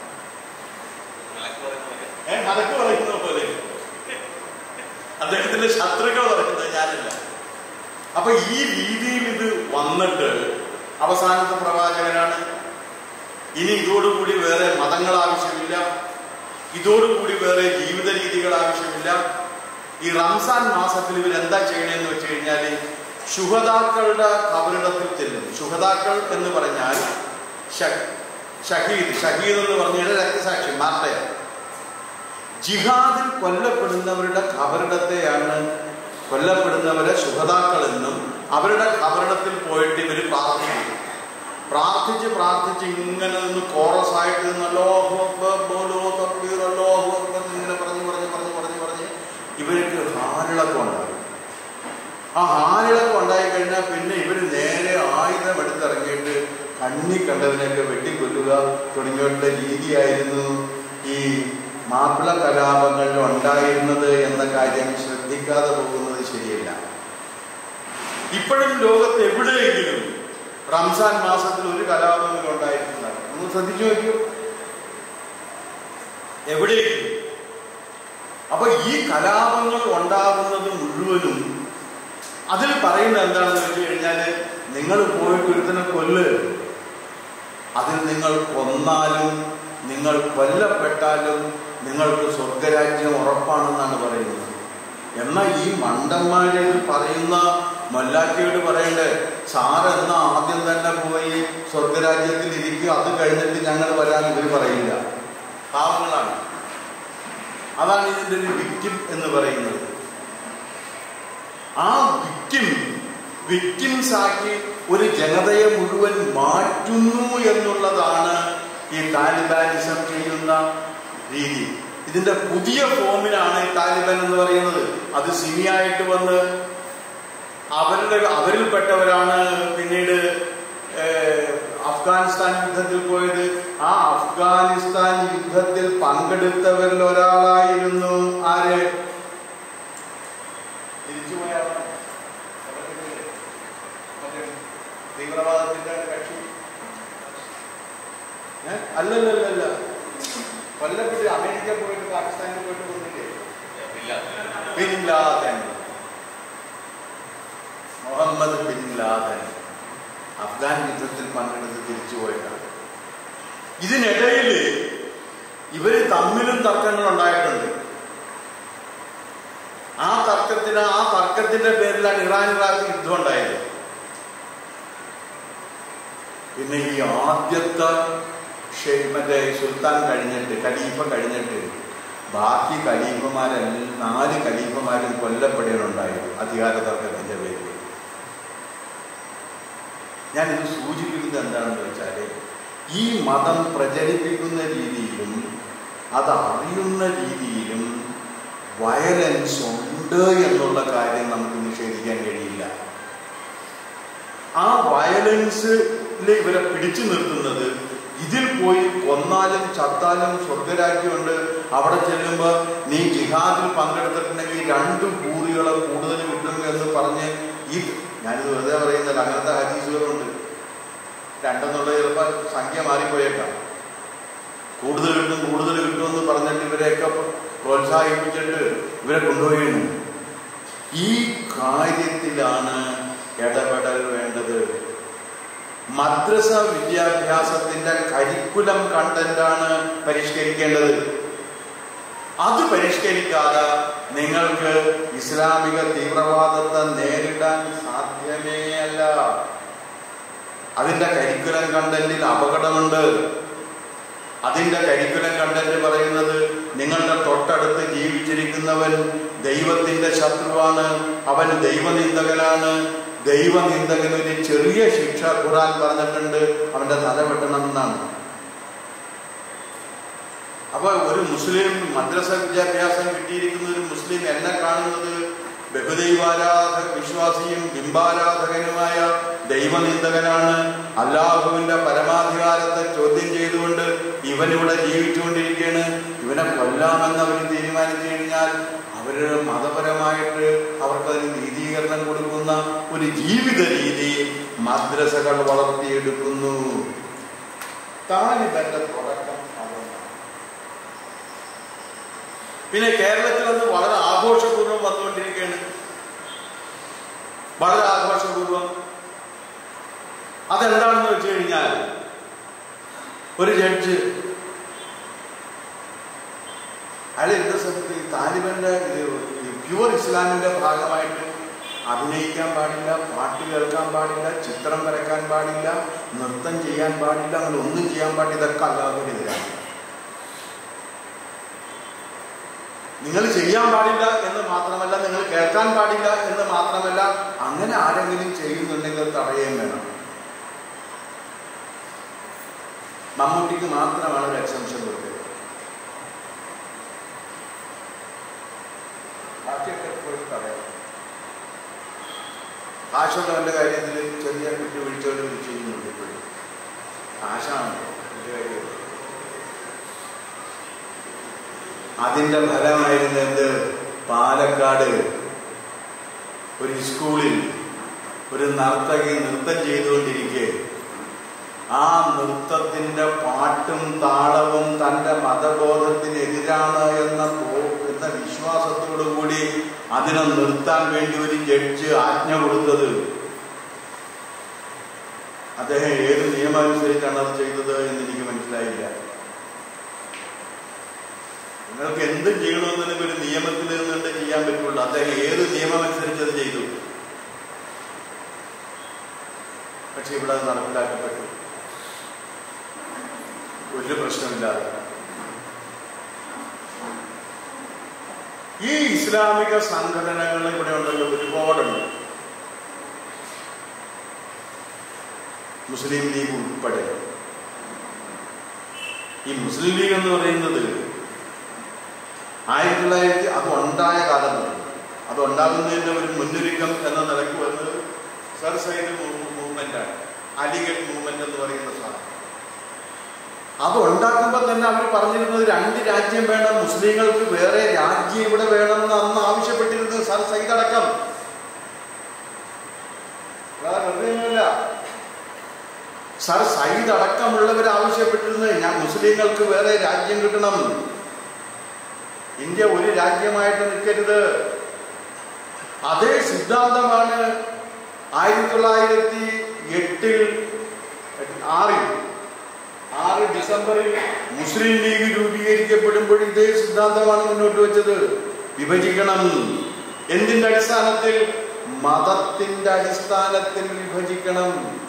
ഏ മലക്ക് പറയുന്ന പോലെ അദ്ദേഹത്തിന്റെ ശത്രുക്കൾ പറയുന്നത് ഞാനല്ല അപ്പൊ ഈ രീതിയിൽ ഇത് വന്നിട്ട് അവസാനത്തെ പ്രവാചകനാണ് ഇനി ഇതോടുകൂടി വേറെ മതങ്ങൾ ആവശ്യമില്ല ഇതോടുകൂടി വേറെ ജീവിത രീതികൾ ആവശ്യമില്ല ഈ റംസാൻ മാസത്തിൽ ഇവർ എന്താ ചെയ്യണമെന്ന് വെച്ച് കഴിഞ്ഞാൽ ശുഹതാക്കളുടെ കബറിടത്തിൽ ചെല്ലും ശുഹതാക്കൾ എന്ന് പറഞ്ഞാൽ ഷഹീദ് ഷഹീദ് എന്ന് പറഞ്ഞാൽ രക്തസാക്ഷി മാർട്ടയ ജിഹാദിൽ കൊല്ലപ്പെടുന്നവരുടെ ഖബറിടത്തെയാണ് കൊല്ലപ്പെടുന്നവരെ ശുഭതാക്കളെന്നും അവരുടെ ഖബറിടത്തിൽ പോയിട്ട് ഇവർ പ്രാർത്ഥിക്കും പ്രാർത്ഥിച്ച് പ്രാർത്ഥിച്ച് ഇങ്ങനെ നിന്ന് കോറസ് ആയിട്ട് നിന്ന് അല്ലാഹു അക്ബർ, ബോലോ തക്ബീർ, അല്ലാഹു അക്ബർ എന്ന് ഇങ്ങനെ പറഞ്ഞ് പറഞ്ഞ് പറഞ്ഞ് പറഞ്ഞ് പറഞ്ഞ് ഇവർക്ക് ഹാലിളക്കം ഉണ്ടാകും ആ ഹാലിളക്കം ഉണ്ടായി കഴിഞ്ഞാൽ പിന്നെ ഇവർ നേരെ ആയുധം എടുത്തിറങ്ങിയിട്ട് കണ്ണി കണ്ടതിനെയൊക്കെ വെട്ടിക്കൊല്ലുക തുടങ്ങിയുള്ള രീതിയായിരുന്നു ഈ മാപ്പിള കലാപങ്ങളിൽ ഉണ്ടായിരുന്നത് എന്ന കാര്യം ശ്രദ്ധിക്കാതെ പോകുന്നത് ശരിയല്ല ഇപ്പോഴും ലോകത്ത് എവിടെയെങ്കിലും റംസാൻ മാസത്തിൽ ഒരു കലാപമെങ്കിലും ഉണ്ടായിട്ടുണ്ടാകും ഒന്ന് ശ്രദ്ധിച്ചു നോക്കൂ എവിടെയെങ്കിലും അപ്പൊ ഈ കലാപങ്ങൾ ഉണ്ടാകുന്നത് മുഴുവനും അതിൽ പറയുന്നത് എന്താണെന്ന് വെച്ച് കഴിഞ്ഞാല് നിങ്ങൾ പോയിട്ട് ഒരുത്തനെ കൊല്ല് അതിൽ നിങ്ങൾ കൊന്നാലും നിങ്ങൾ കൊല്ലപ്പെട്ടാലും നിങ്ങൾക്ക് സ്വർഗരാജ്യം ഉറപ്പാണെന്നാണ് പറയുന്നത് എന്നാൽ ഈ മണ്ടന്മാരെ ഇത് പറയുന്ന മല്ലാക്കിയോട് പറയണ്ടേ സാർ എന്നാ ആദ്യം തന്നെ പോയി സ്വർഗരാജ്യത്തിൽ ഇരിക്കും അത് കഴിഞ്ഞിട്ട് ഞങ്ങൾ വരാൻ ഇവർ പറയില്ല പാവങ്ങളാണ് അതാണ് ഇതിൻ്റെ ഒരു വിക്റ്റിം എന്ന് പറയുന്നത് ആ വിക്റ്റിം വിക്റ്റിംസ് ആക്കി ഒരു ജനതയെ മുഴുവൻ മാറ്റുന്നു എന്നുള്ളതാണ് ഈ താലിബാനിസം ചെയ്യുന്ന രീതി ഇതിന്റെ പുതിയ ഫോമിലാണ് ഈ താലിബാൻ എന്ന് പറയുന്നത് അത് സിമിയായിട്ട് വന്ന് അവരുടെ അവരിൽപ്പെട്ടവരാണ് പിന്നീട് ഏഹ്, അഫ്ഗാനിസ്ഥാൻ യുദ്ധത്തിൽ പോയത് ആ അഫ്ഗാനിസ്ഥാൻ യുദ്ധത്തിൽ പങ്കെടുത്തവരിൽ ഒരാളായിരുന്നു ആര് തിരിച്ചുപോയ ആളാണ്. അവരുടെ മറ്റേ തീവ്രവാദത്തിന്റെ കക്ഷി ഏ? അല്ലല്ലല്ല കൊല്ലപ്പെട്ട് അമേരിക്ക പോയിട്ട് പാകിസ്ഥാനിൽ പോയിട്ട് കൊന്നില്ലേ bin Laden Muhammad bin Laden Afghan യുദ്ധത്തിൽ പങ്കെടുത്ത് തിരിച്ചു പോയിട്ടാണ് ഇതിനിടയിൽ ഇവര് തമ്മിലും തർക്കങ്ങൾ ഉണ്ടായിട്ടുണ്ട് ആ തർക്കത്തിന് ആ തർക്കത്തിന്റെ പേരിലാണ് ഇറാൻ ഇറാഖ് യുദ്ധം ഉണ്ടായത് പിന്നെ ഈ ആദ്യത്തെ ഷെയ് മറ്റേ സുൽത്താൻ കഴിഞ്ഞിട്ട് ഖലീഫ കഴിഞ്ഞിട്ട് ബാക്കി ഖലീഫമാരെല്ലാം നാല് ഖലീഫമാരും കൊല്ലപ്പെടുകയുണ്ടായത് അധികാര തർക്കത്തിന്റെ പേരിൽ ഞാനിത് സൂചിപ്പിക്കുന്നത് എന്താണെന്ന് വെച്ചാൽ ഈ മതം പ്രചരിപ്പിക്കുന്ന രീതിയിലും അത് അറിയുന്ന രീതിയിലും വയലൻസ് ഉണ്ട് എന്നുള്ള കാര്യം നമുക്ക് നിഷേധിക്കാൻ കഴിയില്ല ആ വയലൻസിൽ ഇവരെ പിടിച്ചു നിർത്തുന്നത് ഇതിൽ പോയി കൊന്നാലും ചത്താലും സ്വർഗരാജ്യമുണ്ട് അവിടെ ചെല്ലുമ്പോൾ നീ ജിഹാദിൽ പങ്കെടുത്തിട്ടുണ്ടെങ്കിൽ രണ്ട് ഭൂറികളെ കൂടുതൽ കിട്ടും എന്ന് പറഞ്ഞ് ഈ ഞാനിത് വെറുതെ പറയുന്നില്ല അങ്ങനത്തെ ഹദീസുകളുണ്ട് രണ്ടെന്നുള്ള ചിലപ്പോൾ സംഖ്യ മാറിപ്പോയേക്കാം കൂടുതൽ കിട്ടും കൂടുതൽ കിട്ടും എന്ന് പറഞ്ഞിട്ട് ഇവരെയൊക്കെ പ്രോത്സാഹിപ്പിച്ചിട്ട് ഇവരെ കൊണ്ടുപോയിരുന്നു ഈ കാര്യത്തിലാണ് ഇടപെടൽ വേണ്ടത് മദ്രസ വിദ്യാഭ്യാസത്തിന്റെ കരിക്കുലം കണ്ടന്റാണ് പരിഷ്കരിക്കേണ്ടത് അത് പരിഷ്കരിക്കാതെ നിങ്ങൾക്ക് ഇസ്ലാമിക തീവ്രവാദത്തെ നേരിടാൻ സാധ്യമേ അല്ല അതിന്റെ കരിക്കുലം കണ്ടന്റിൽ അപകടമുണ്ട് അതിന്റെ കരിക്കുലം കണ്ടന്റ് പറയുന്നത് നിങ്ങളുടെ തൊട്ടടുത്ത് ജീവിച്ചിരിക്കുന്നവൻ ദൈവത്തിന്റെ ശത്രുവാണ് അവൻ ദൈവനിന്ദകനാണ് ദൈവനിന്ദകന് ഒരു ചെറിയ ശിക്ഷ ഖുറാൻ പറഞ്ഞിട്ടുണ്ട് അവന്റെ തല വെട്ടണം എന്നാണ് അപ്പൊ ഒരു മുസ്ലിം മദ്രസ വിദ്യാഭ്യാസം കിട്ടിയിരിക്കുന്ന ഒരു മുസ്ലിം എന്നെ കാണുന്നത് ബഹുദൈവാരാധ വിശ്വാസിയും ബിംബാരാധകനുമായ ദൈവനിന്ദകനാണ് അള്ളാഹുവിന്റെ പരമാധികാരത്തെ ചോദ്യം ചെയ്തുകൊണ്ട് ഇവനിവിടെ ജീവിച്ചുകൊണ്ടിരിക്കുകയാണ് ഇവനെ കൊല്ലാമെന്ന് അവർ തീരുമാനിച്ചു കഴിഞ്ഞാൽ അവരുടെ മതപരമായിട്ട് അവർക്കതിന് നീതീകരണം കൊടുക്കുന്ന ഒരു ജീവിത രീതി മദ്രസകൾ വളർത്തിയെടുക്കുന്നു താലിബന്റെ തുടക്കം അതാണ് പിന്നെ കേരളത്തിൽ അന്ന് വളരെ ആഘോഷപൂർവ്വം വന്നുകൊണ്ടിരിക്കുകയാണ് വളരെ ആഘോഷപൂർവ്വം അതെന്താണെന്ന് വെച്ച് കഴിഞ്ഞാൽ ഒരു ജഡ്ജ് അയാൾ എന്താ സമയത്ത് ഈ താലിബന്റെ പ്യുവർ ഇസ്ലാമിന്റെ ഭാഗമായിട്ട് അഭിനയിക്കാൻ പാടില്ല പാട്ട് കേൾക്കാൻ പാടില്ല ചിത്രം വരയ്ക്കാൻ പാടില്ല നൃത്തം ചെയ്യാൻ പാടില്ല അങ്ങനെ ഒന്നും ചെയ്യാൻ പാടില്ല ഇതൊക്കെ അല്ലാതെ എതിരാണ് നിങ്ങൾ ചെയ്യാൻ പാടില്ല എന്ന് മാത്രമല്ല നിങ്ങൾ കേൾക്കാൻ പാടില്ല എന്ന് മാത്രമല്ല അങ്ങനെ ആരെങ്കിലും ചെയ്യുന്നുണ്ടെങ്കിൽ തടയുകയും വേണം മമ്മൂട്ടിക്ക് മാത്രമാണ് ഒരു എക്സംഷൻ കൊടുത്തത് ബാക്കിയൊക്കെ എപ്പോഴും തടയണം കാശുള്ളവന്റെ കാര്യത്തിൽ ചെറിയ വിട്ടുവീഴ്ചകൾ ചെയ്യുന്നുണ്ട് ഇപ്പോഴും കാശാണ് വലിയ കാര്യം അതിന്റെ ഫലമായിരുന്നു എന്ത് പാലക്കാട് ഒരു സ്കൂളിൽ ഒരു നർത്തകി നൃത്തം ചെയ്തുകൊണ്ടിരിക്കെ ആ നൃത്തത്തിന്റെ പാട്ടും താളവും തന്റെ മതബോധത്തിനെതിരാണ് എന്ന തോ- എന്ന വിശ്വാസത്തോടു കൂടി അതിനെ നിർത്താൻ വേണ്ടി ഒരു ജഡ്ജ് ആജ്ഞ കൊടുത്തത് അദ്ദേഹം ഏത് നിയമം അനുസരിച്ചാണ് അത് ചെയ്തത് എന്ന് എനിക്ക് മനസ്സിലായില്ല നിങ്ങൾക്ക് എന്തും ചെയ്യണമെന്നുണ്ടെങ്കിൽ ഒരു നിയമത്തിൽ നിന്നുകൊണ്ട് ചെയ്യാൻ പറ്റുള്ളൂ അദ്ദേഹം ഏത് നിയമം അനുസരിച്ച് അത് ചെയ്തു പക്ഷെ ഇവിടെ അത് നടപ്പിലാക്കപ്പെട്ടു ഒരു പ്രശ്നമില്ലാതെ ഈ ഇസ്ലാമിക സംഘടനകൾ ഇവിടെ ഉണ്ടല്ലോ ഒരുപാടുണ്ട് മുസ്ലിം ലീഗ് ഉൾപ്പെടെ ഈ മുസ്ലിം ലീഗ് എന്ന് പറയുന്നത് ആയിരത്തി തൊള്ളായിരത്തി അത് ഉണ്ടായ കാലം മുതൽ അത് ഉണ്ടാകുന്നതിന്റെ ഒരു മുന്നൊരുക്കം എന്ന നിലയ്ക്ക് വന്നത് സർ സൈഡ് മൂവ്മെന്റ് ആണ് അലിഗഡ് മൂവ്മെന്റ് എന്ന് പറയുന്ന സാധനം അത് ഉണ്ടാക്കുമ്പോൾ തന്നെ അവർ പറഞ്ഞിരുന്നത് രണ്ട് രാജ്യം വേണം മുസ്ലിങ്ങൾക്ക് വേറെ രാജ്യം ഇവിടെ വേണമെന്ന് അന്ന് ആവശ്യപ്പെട്ടിരുന്നത് സർ സൈഡ് അടക്കം വേറെ വെറുതെയൊന്നുമില്ല സർ സയ്യിദ് അടക്കമുള്ളവർ ആവശ്യപ്പെട്ടിരുന്നത് ഞാൻ മുസ്ലിങ്ങൾക്ക് വേറെ രാജ്യം കിട്ടണം ഇന്ത്യ ഒരു രാജ്യമായിട്ട് നിൽക്കരുത് അതേ സിദ്ധാന്തമാണ് ആയിരത്തി തൊള്ളായിരത്തി എട്ടിൽ ആറിൽ ആറ് ഡിസംബറിൽ മുസ്ലിം ലീഗ് രൂപീകരിക്കപ്പെടുമ്പോൾ ഇതേ സിദ്ധാന്തമാണ് മുന്നോട്ട് വെച്ചത് വിഭജിക്കണം എന്തിന്റെ അടിസ്ഥാനത്തിൽ മതത്തിന്റെ അടിസ്ഥാനത്തിൽ വിഭജിക്കണം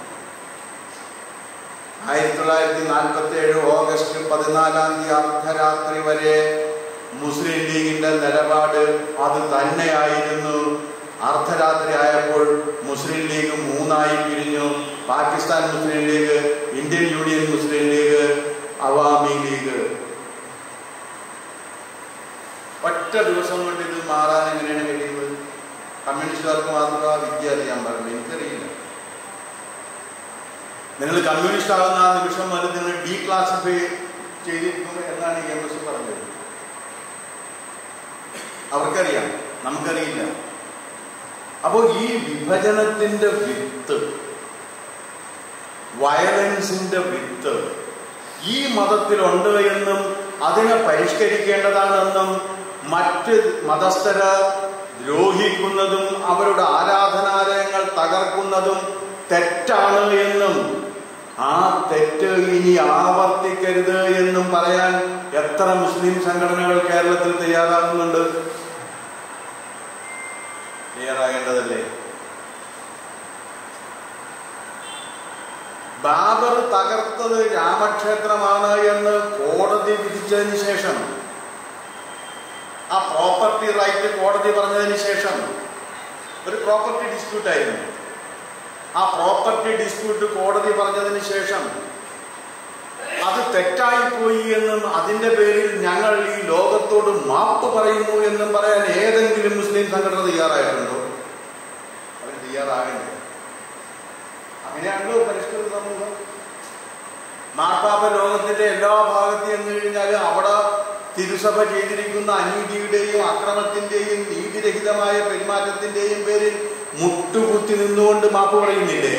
ആയിരത്തി തൊള്ളായിരത്തി നാൽപ്പത്തി ഏഴ് ഓഗസ്റ്റ് പതിനാലാം തീയതി അർദ്ധരാത്രി വരെ മുസ്ലിം ലീഗിന്റെ നിലപാട് അത് തന്നെയായിരുന്നു അർദ്ധരാത്രി ആയപ്പോൾ മുസ്ലിം ലീഗ് മൂന്നായി പിരിഞ്ഞു പാകിസ്ഥാൻ മുസ്ലിം ലീഗ് ഇന്ത്യൻ യൂണിയൻ മുസ്ലിം ലീഗ് അവാമി ലീഗ് ഒറ്റ ദിവസം കൊണ്ട് ഇത് മാറാൻ എങ്ങനെയാണ് കഴിയുന്നത് കമ്മ്യൂണിസ്റ്റുകാർക്ക് മാത്രം ആ വിദ്യ അറിയാൻ പാടില്ല എനിക്കറിയില്ല നിങ്ങൾ കമ്മ്യൂണിസ്റ്റ് ആകുന്ന ആ നിമിഷം മുതൽ നിങ്ങൾ ഡീ ക്ലാസിഫൈ ചെയ്തിരിക്കും എന്നാണ് ഇ എം എസ് പറഞ്ഞത് അവർക്കറിയാം നമുക്കറിയില്ല അപ്പോൾ ഈ വിഭജനത്തിന്റെ വിത്ത് വയലൻസിന്റെ വിത്ത് ഈ മതത്തിലുണ്ട് എന്നും അതിനെ പരിഷ്കരിക്കേണ്ടതാണെന്നും മറ്റ് മതസ്ഥര ദ്രോഹിക്കുന്നതും അവരുടെ ആരാധനാലയങ്ങൾ തകർക്കുന്നതും തെറ്റാണ് എന്നും ആ തെറ്റ് ഇനി ആവർത്തിക്കരുത് എന്നും പറയാൻ എത്ര മുസ്ലിം സംഘടനകൾ കേരളത്തിൽ തയ്യാറാകുന്നുണ്ട് തയ്യാറാകേണ്ടതല്ലേ ബാബർ തകർത്തത് രാമക്ഷേത്രമാണ് എന്ന് കോടതി വിധിച്ചതിന് ശേഷം ആ പ്രോപ്പർട്ടി റൈറ്റ് കോടതി പറഞ്ഞതിന് ശേഷം ഒരു പ്രോപ്പർട്ടി ഡിസ്പ്യൂട്ട് ആയിരുന്നു ആ പ്രോപ്പർട്ടി ഡിസ്പ്യൂട്ട് കോടതി പറഞ്ഞതിന് ശേഷം അത് തെറ്റായി പോയി എന്നും അതിന്റെ പേരിൽ ഞങ്ങൾ ഈ ലോകത്തോട് മാപ്പ് പറയുന്നു എന്നും പറയാൻ ഏതെങ്കിലും മുസ്ലിം സംഘടന തയ്യാറായിട്ടുണ്ടോ അവർ തയ്യാറാകണ്ടേ അങ്ങനെയാണല്ലോ പരിഷ്കൃത സമൂഹം മാർപ്പാപ്പ ലോകത്തിന്റെ എല്ലാ ഭാഗത്ത് ചെന്ന് കഴിഞ്ഞാൽ അവിടെ തിരുസഭ ചെയ്തിരിക്കുന്ന അനീതിയുടെയും അക്രമത്തിന്റെയും നീതിരഹിതമായ പെരുമാറ്റത്തിന്റെയും പേരിൽ മുട്ടുകുത്തി നിന്നുകൊണ്ട് മാപ്പ് പറയുന്നില്ലേ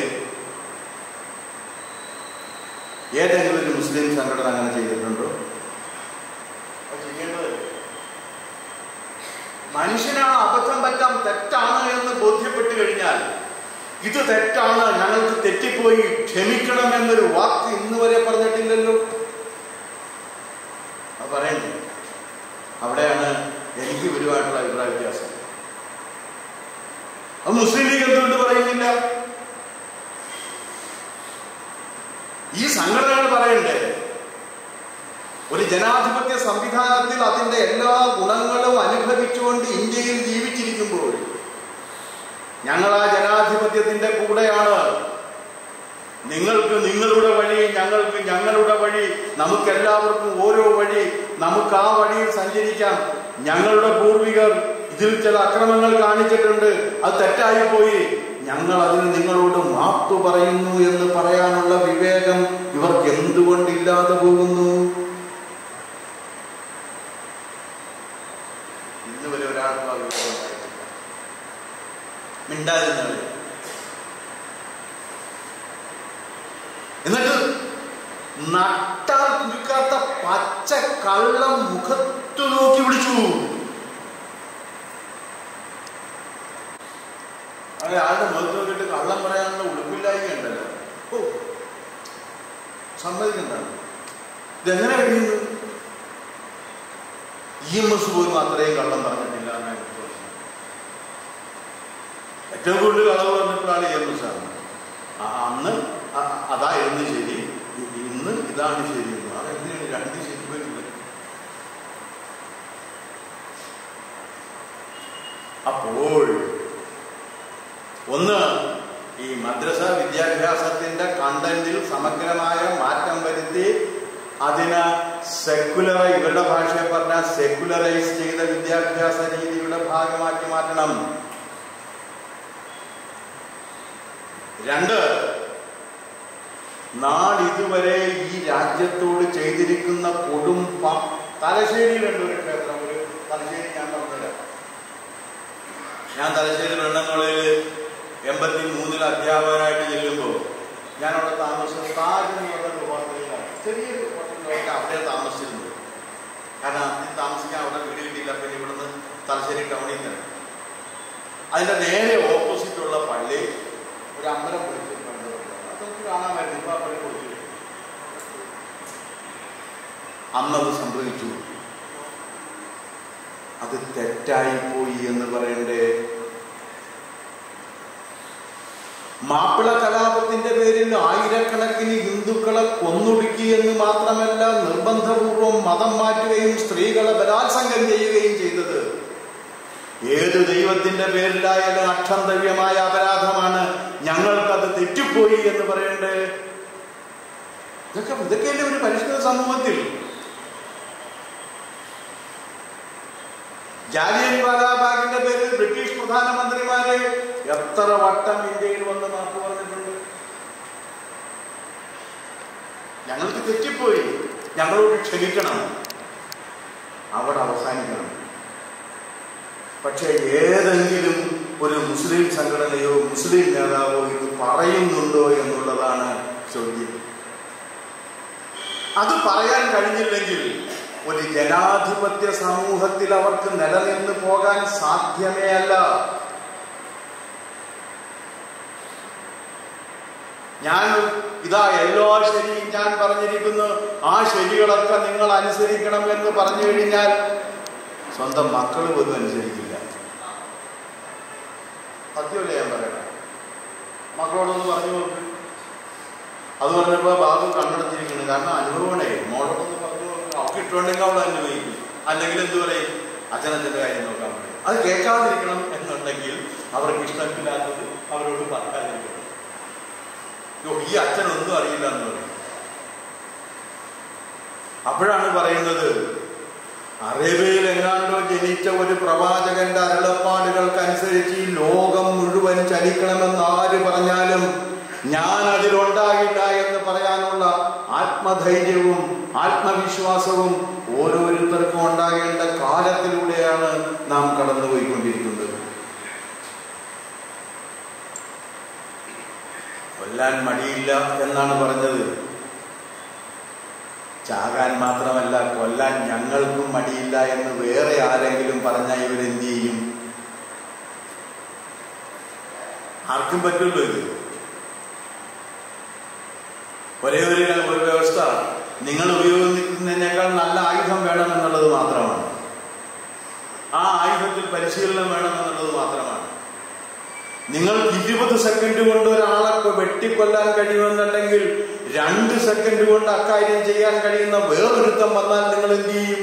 ഏതെങ്കിലും ഒരു മുസ്ലിം സംഘടന അങ്ങനെ ചെയ്തിട്ടുണ്ടോ അത് ചെയ്യേണ്ടത് മനുഷ്യനാണ് അബദ്ധം പറ്റാം തെറ്റാണ് എന്ന് ബോധ്യപ്പെട്ടു കഴിഞ്ഞാൽ ഇത് തെറ്റാണ് ഞങ്ങൾക്ക് തെറ്റിപ്പോയി ക്ഷമിക്കണം എന്നൊരു വാക്ക് ഇന്ന് വരെ പറഞ്ഞിട്ടില്ലല്ലോ അത് പറയണ്ടേ അവിടെയാണ് എനിക്ക് ഇവരുമായിട്ടുള്ള അഭിപ്രായ വ്യത്യാസം അത് മുസ്ലിം ലീഗ് എന്തുകൊണ്ട് പറയുന്നില്ല ഈ സംഘടനകൾ പറയണ്ടേ ഒരു ജനാധിപത്യ സംവിധാനത്തിൽ അതിന്റെ എല്ലാ ഗുണങ്ങളും അനുഭവിച്ചുകൊണ്ട് ഇന്ത്യയിൽ ജീവിച്ചിരിക്കുമ്പോൾ ഞങ്ങൾ ആ ജനാധിപത്യത്തിന്റെ കൂടെയാണ് നിങ്ങൾക്ക് നിങ്ങളുടെ വഴി ഞങ്ങൾക്ക് ഞങ്ങളുടെ വഴി നമുക്കെല്ലാവർക്കും ഓരോ വഴി നമുക്ക് ആ വഴിയിൽ സഞ്ചരിക്കാം ഞങ്ങളുടെ പൂർവികർ ഇതിൽ ചില അക്രമങ്ങൾ കാണിച്ചിട്ടുണ്ട് അത് തെറ്റായി പോയി ഞങ്ങൾ അതിന് നിങ്ങളോട് മാപ്പ് പറയുന്നു എന്ന് പറയാനുള്ള വിവേകം ഇവർക്ക് എന്തുകൊണ്ടില്ലാതെ പോകുന്നു ഇന്ന് വരെ ഒരാൾക്കും ആ വിവേകം ഉണ്ടായിട്ടില്ല മിണ്ടാതിരുന്നവര് എന്നിട്ട് നട്ടാൽ കുരുക്കാത്ത പച്ച കള്ളം മുഖത്തു നോക്കി വിളിച്ചു അങ്ങനെ ആളുടെ മുഖത്ത് നോക്കിയിട്ട് കള്ളം പറയാനുള്ള ഉടുപ്പില്ലായ്മ ഉണ്ടല്ലോ ഓ സമ്മതിക്കണ്ടാണ് ഇതെങ്ങനെ കഴിയുന്നു ഇ എം എസ് പോലും അത്രയും കള്ളം പറഞ്ഞിട്ടില്ല എന്നാണ് എനിക്ക് തോന്നുന്നത്. ഏറ്റവും കൂടുതൽ കളവ് പറഞ്ഞിട്ടുള്ള ഇ എം എസ് ആണ് ആ, അന്ന് അ- അതായിരുന്നു ശരി ഇ- ഇന്ന് ഇതാണ് ശരി എന്ന് അതെങ്ങനെയാണ് രണ്ട് ശരി വരുന്നത് അപ്പോൾ ഒന്ന് ഈ മദ്രസ വിദ്യാഭ്യാസത്തിന്റെ കണ്ടന്റിൽ സമഗ്രമായ മാറ്റം വരുത്തി അതിന് സെക്കുലർ ഇവരുടെ ഭാഷയെ പറഞ്ഞ സെക്കുലറൈസ് ചെയ്ത വിദ്യാഭ്യാസ രീതിയുടെ ഭാഗമാക്കി മാറ്റണം രണ്ട് നാളിതുവരെ ഈ രാജ്യത്തോട് ചെയ്തിരിക്കുന്ന കൊടും പ- തലശ്ശേരിയിലുണ്ട് ഒരു ക്ഷേത്രം ഒരു തലശ്ശേരി ഞാൻ പറഞ്ഞുതരാം ഞാൻ തലശ്ശേരി വെണ്ണങ്ങളയിൽ എൺപത്തി മൂന്നിൽ അധ്യാപകനായിട്ട് ചെല്ലുമ്പോൾ ഞാൻ അവിടെ താമസിച്ച താജ് എന്ന് പറഞ്ഞ ഒരു ഹോട്ടലിലാണ് ചെറിയൊരു ഹോട്ടലിലൊക്കെ അവിടെ താമസിച്ചിരുന്നത് കാരണം അതിൽ താമസിക്കാൻ അവിടെ വീട് കിട്ടിയില്ല പിന്നെ ഇവിടുന്ന് തലശ്ശേരി ടൗണിൽ തന്നെ അതിന്റെ നേരെ ഓപ്പോസിറ്റ് ഉള്ള പള്ളി ഒരു അമ്പലം പൊളിച്ചിട്ടുണ്ട് അതൊക്കെ കാണാൻ പറ്റും ഇപ്പൊ ആ പള്ളി പൊളിച്ചു അന്നത് സംഭവിച്ചു അത് തെറ്റായി പോയി എന്ന് പറയണ്ടേ മാപ്പിള കലാപത്തിന്റെ പേരിൽ ആയിരക്കണക്കിന് ഹിന്ദുക്കളെ കൊന്നൊടുക്കി എന്ന് മാത്രമല്ല നിർബന്ധപൂർവം മതം മാറ്റുകയും സ്ത്രീകളെ ബലാത്സംഗം ചെയ്യുകയും ചെയ്തത് ഏത് ദൈവത്തിന്റെ പേരിലായാലും അക്ഷന്തവ്യമായ അപരാധമാണ് ഞങ്ങൾക്കത് തെറ്റിപ്പോയി എന്ന് പറയണ്ടേ ഇതൊക്കെ ഇതൊക്കെയല്ലേ ഒരു പരിഷ്കൃത സമൂഹത്തിൽ ജാലിയൻ വാലാബാഗിന്റെ പേരിൽ ബ്രിട്ടീഷ് പ്രധാനമന്ത്രിമാരെ എത്ര വട്ടം ഇന്ത്യയിൽ വന്ന് മാപ്പ് പറഞ്ഞിട്ടുണ്ട് ഞങ്ങൾക്ക് തെറ്റിപ്പോയി ഞങ്ങളോട് ക്ഷമിക്കണം അവിടെ അവസാനിക്കണം പക്ഷെ ഏതെങ്കിലും ഒരു മുസ്ലിം സംഘടനയോ മുസ്ലിം നേതാവോ ഇത് പറയുന്നുണ്ടോ എന്നുള്ളതാണ് ചോദ്യം അത് പറയാൻ കഴിഞ്ഞില്ലെങ്കിൽ ഒരു ജനാധിപത്യ സമൂഹത്തിൽ അവർക്ക് നിലനിന്ന് പോകാൻ സാധ്യമേ അല്ല ഞാൻ ഇതാ എല്ലാ ശരിയും ഞാൻ പറഞ്ഞിരിക്കുന്നു ആ ശരികളൊക്കെ നിങ്ങൾ അനുസരിക്കണം എന്ന് പറഞ്ഞു കഴിഞ്ഞാൽ സ്വന്തം മക്കൾ പോലും അനുസരിക്കില്ല സത്യമല്ലേ ഞാൻ പറയണം മക്കളോടൊന്ന് പറഞ്ഞു നോക്ക് അത് പറഞ്ഞപ്പോ ബാബു കണ്ടെടുത്തിരിക്കുന്നു കാരണം അനുഭവമാണേ മോളോടൊന്ന് പറഞ്ഞു നോക്ക് അവർക്ക് ഇട്ടുണ്ടെങ്കിൽ അവൾ അനുഭവിക്കും അല്ലെങ്കിൽ എന്ത് പറയും അച്ഛനച്ഛൻ്റെ കാര്യം നോക്കാൻ പറയും അത് കേൾക്കാതിരിക്കണം എന്നുണ്ടെങ്കിൽ അവർക്ക് ഇഷ്ടമില്ലാത്തത് അവരോട് പറയാതിരിക്കണം യ്യോ, ഈ അച്ഛനൊന്നും അറിയില്ല എന്ന് പറയും അപ്പോഴാണ് പറയുന്നത് അറേബ്യയിൽ എങ്ങാണ്ടോ ജനിച്ച ഒരു പ്രവാചകന്റെ അരുളപ്പാടുകൾക്കനുസരിച്ച് ഈ ലോകം മുഴുവൻ ചലിക്കണമെന്ന് ആര് പറഞ്ഞാലും ഞാൻ അതിലുണ്ടാകില്ല എന്ന് പറയാനുള്ള ആത്മധൈര്യവും ആത്മവിശ്വാസവും ഓരോരുത്തർക്കും ഉണ്ടാകേണ്ട കാലത്തിലൂടെയാണ് നാം കടന്നുപോയിക്കൊണ്ടിരിക്കുന്നത് കൊല്ലാൻ മടിയില്ല എന്നാണ് പറഞ്ഞത് ചാകാൻ മാത്രമല്ല കൊല്ലാൻ ഞങ്ങൾക്കും മടിയില്ല എന്ന് വേറെ ആരെങ്കിലും പറഞ്ഞാൽ ഇവരെന്ത് ചെയ്യും ആർക്കും പറ്റുള്ളൂ ഇത് ഒരേ ഒരു ഒരു വ്യവസ്ഥ നിങ്ങൾ ഉപയോഗിക്കുന്നതിനേക്കാൾ നല്ല ആയുധം വേണമെന്നുള്ളത് മാത്രമാണ് ആ ആയുധത്തിൽ പരിശീലനം വേണമെന്നുള്ളത് മാത്രമാണ് നിങ്ങൾക്ക് ഇരുപത് സെക്കൻഡ് കൊണ്ട് ഒരാളെ കൊ- വെട്ടിക്കൊല്ലാൻ കഴിയുമെന്നുണ്ടെങ്കിൽ രണ്ട് സെക്കൻഡ് കൊണ്ട് അക്കാര്യം ചെയ്യാൻ കഴിയുന്ന വേറൊരുത്തം വന്നാൽ നിങ്ങൾ എന്ത് ചെയ്യും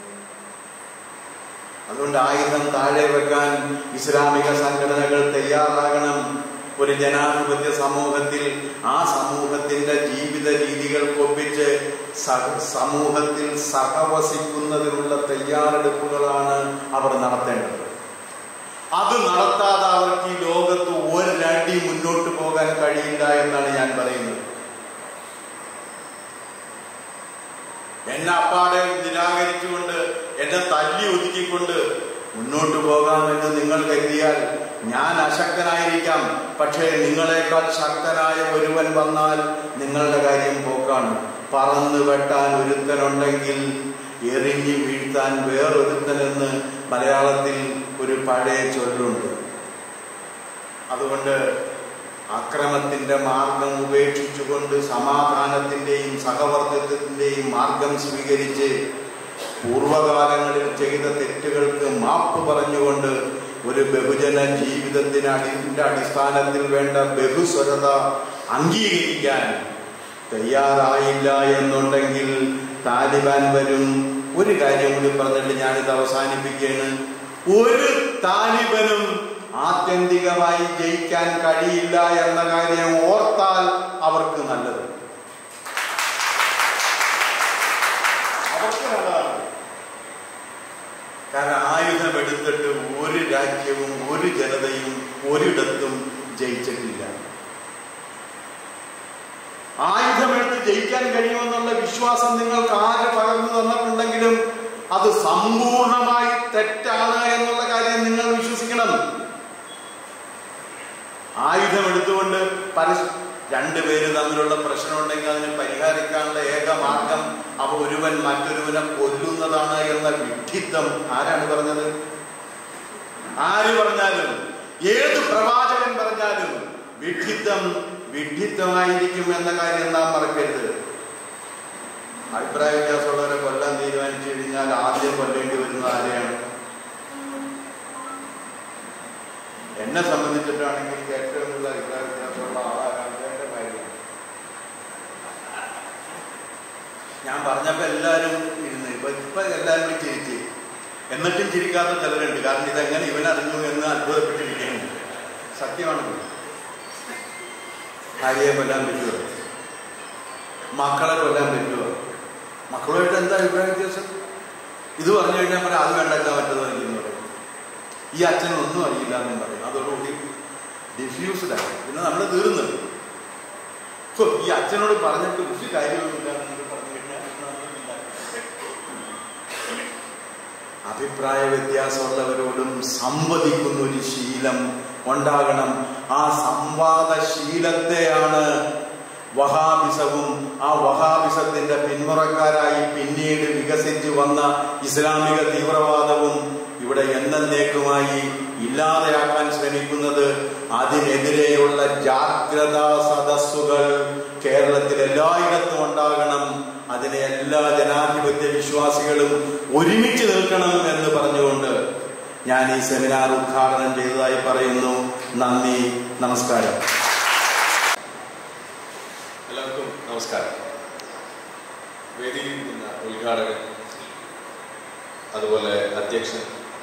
അതുകൊണ്ട് ആയുധം താഴെ വെക്കാൻ ഇസ്ലാമിക സംഘടനകൾ തയ്യാറാകണം ഒരു ജനാധിപത്യ സമൂഹത്തിൽ ആ സമൂഹത്തിന്റെ ജീവിത രീതികൾക്കൊപ്പിച്ച് സഹ- സമൂഹത്തിൽ സഹവസിക്കുന്നതിനുള്ള തയ്യാറെടുപ്പുകളാണ് അവർ നടത്തേണ്ടത് അത് നടത്താതെ അവർക്ക് ഈ ലോകത്ത് ഒരടി മുന്നോട്ട് പോകാൻ കഴിയില്ല എന്നാണ് ഞാൻ പറയുന്നത് എന്നെ അപ്പാടെ നിരാകരിച്ചുകൊണ്ട് എന്നെ തല്ലി ഒതുക്കിക്കൊണ്ട് മുന്നോട്ട് പോകാമെന്ന് നിങ്ങൾ കരുതിയാൽ ഞാൻ അശക്തനായിരിക്കാം പക്ഷേ നിങ്ങളെക്കാൾ ശക്തനായ ഒരുവൻ വന്നാൽ നിങ്ങളുടെ കാര്യം പോക്കാണ് പറന്ന് വെട്ടാൻ ഒരുത്തനുണ്ടെങ്കിൽ എറിഞ്ഞു വീഴ്ത്താൻ വേറൊരുത്തനെന്ന് മലയാളത്തിൽ ഒരു പഴയ ചൊല്ലുണ്ട് അതുകൊണ്ട് അക്രമത്തിന്റെ മാർഗം ഉപേക്ഷിച്ചുകൊണ്ട് സമാധാനത്തിന്റെയും സഹവർത്തിത്വത്തിന്റെയും മാർഗം സ്വീകരിച്ച് പൂർവകാലങ്ങളിൽ ചെയ്ത തെറ്റുകൾക്ക് മാപ്പ് പറഞ്ഞുകൊണ്ട് ഒരു ബഹുജന ജീവിതത്തിന് അടിന്റെ അടിസ്ഥാനത്തിൽ വേണ്ട ബഹുസ്വരത അംഗീകരിക്കാൻ തയ്യാറായില്ല എന്നുണ്ടെങ്കിൽ താലിബാൻ വരും ഒരു കാര്യം കൂടി പറഞ്ഞിട്ട് ഞാനിത് അവസാനിപ്പിക്കുകയാണ് ഒരു താലിബനും ആത്യന്തികമായി ജയിക്കാൻ കഴിയില്ല എന്ന കാര്യം ഓർത്താൽ അവർക്ക് നല്ലത് അവർക്ക് നല്ലതാണ് കാരണം ആയുധം എടുത്തിട്ട് ഒരു രാജ്യവും ഒരു ജനതയും ഒരിടത്തും ജയിച്ചിട്ടില്ല ആയുധമെടുത്ത് ജയിക്കാൻ കഴിയുമെന്നുള്ള വിശ്വാസം നിങ്ങൾക്ക് ആര് പകർന്നു തന്നിട്ടുണ്ടെങ്കിലും അത് സമ്പൂർണമായി തെറ്റാണ് എന്നുള്ള കാര്യം നിങ്ങൾ വിശ്വസിക്കണം ആയുധം എടുത്തുകൊണ്ട് പരസ് രണ്ടുപേര് തമ്മിലുള്ള പ്രശ്നമുണ്ടെങ്കിൽ അതിനെ പരിഹരിക്കാനുള്ള ഏക മാർഗം അവ ഒരുവൻ മറ്റൊരുവനെ കൊല്ലുന്നതാണ് എന്ന വിഡ്ഢിത്തം ആരാണ് പറഞ്ഞത് ആര് പറഞ്ഞാലും ഏത് പ്രവാചകൻ പറഞ്ഞാലും വിഡ്ഢിത്തം വിഡ്ഢിത്തമായിരിക്കും എന്ന കാര്യം നാം മറക്കരുത് അഭിപ്രായ വ്യത്യാസമുള്ളവരെ കൊല്ലാൻ തീരുമാനിച്ചു കഴിഞ്ഞാൽ ആദ്യം കൊല്ലേണ്ടി വരുന്നത് ആരെയാണ് എന്നെ സംബന്ധിച്ചിട്ടാണെങ്കിൽ എനിക്ക് ഏറ്റവും കൂടുതൽ അഭിപ്രായ വ്യത്യാസമുള്ള ആളാരാണ് എന്റെ ഭാര്യ ഞാൻ പറഞ്ഞപ്പോ എല്ലാരും ഇരുന്ന് ഇപ്പൊ ഇപ്പൊ എല്ലാരും കൂടി ചിരിച്ച് എന്നിട്ടും ചിരിക്കാത്ത ചിലരുണ്ട് കാരണം ഇതെങ്ങനെ ഇവൻ അറിഞ്ഞു എന്ന് അത്ഭുതപ്പെട്ടിരിക്കുകയാണ് സത്യമാണ് ഭാര്യയെ കൊല്ലാൻ പറ്റുമോ മക്കളെ കൊല്ലാൻ പറ്റുമോ മക്കളുമായിട്ട് എന്താ അഭിപ്രായ വ്യത്യാസം ഇത് പറഞ്ഞു കഴിഞ്ഞാൽ പറയാം അത് വേണ്ടാക്കാൻ പറ്റുന്നത് എന്ന് പറയും ഈ അച്ഛനും ഒന്നും അറിയില്ല എന്നും പറയും അതോടുകൂടി ഡിഫ്യൂസ്ഡ് ആയി പിന്നെ നമ്മൾ തീർന്നു ഹോ, ഈ അച്ഛനോട് പറഞ്ഞിട്ട് ഒരു കാര്യമൊന്നുമില്ല എന്നൊക്കെ പറഞ്ഞു കഴിഞ്ഞാൽ അഭിപ്രായ വ്യത്യാസമുള്ളവരോടും സംവദിക്കുന്ന ഒരു ശീലം ഉണ്ടാകണം ആ സംവാദശീലത്തെയാണ് വഹാബിസവും ആ വഹാബിസത്തിന്റെ പിന്മുറക്കാരായി പിന്നീട് വികസിച്ചു വന്ന ഇസ്ലാമിക തീവ്രവാദവും ഇവിടെ എന്നേക്കുമായി ഇല്ലാതെയാക്കാൻ ശ്രമിക്കുന്നത് അതിനെതിരെയുള്ള ജാഗ്രതാ സദസ്സുകൾ കേരളത്തിൽ എല്ലായിടത്തും ഉണ്ടാകണം അതിനെ എല്ലാ ജനാധിപത്യ വിശ്വാസികളും ഒരുമിച്ച് നിൽക്കണം എന്ന് പറഞ്ഞുകൊണ്ട് ഞാൻ ഈ സെമിനാർ ഉദ്ഘാടനം ചെയ്തതായി പറയുന്നു നന്ദി നമസ്കാരം എല്ലാവർക്കും നമസ്കാരം വേദിയിൽ നിന്ന ഉദ്ഘാടകൻ അതുപോലെ അധ്യക്ഷൻ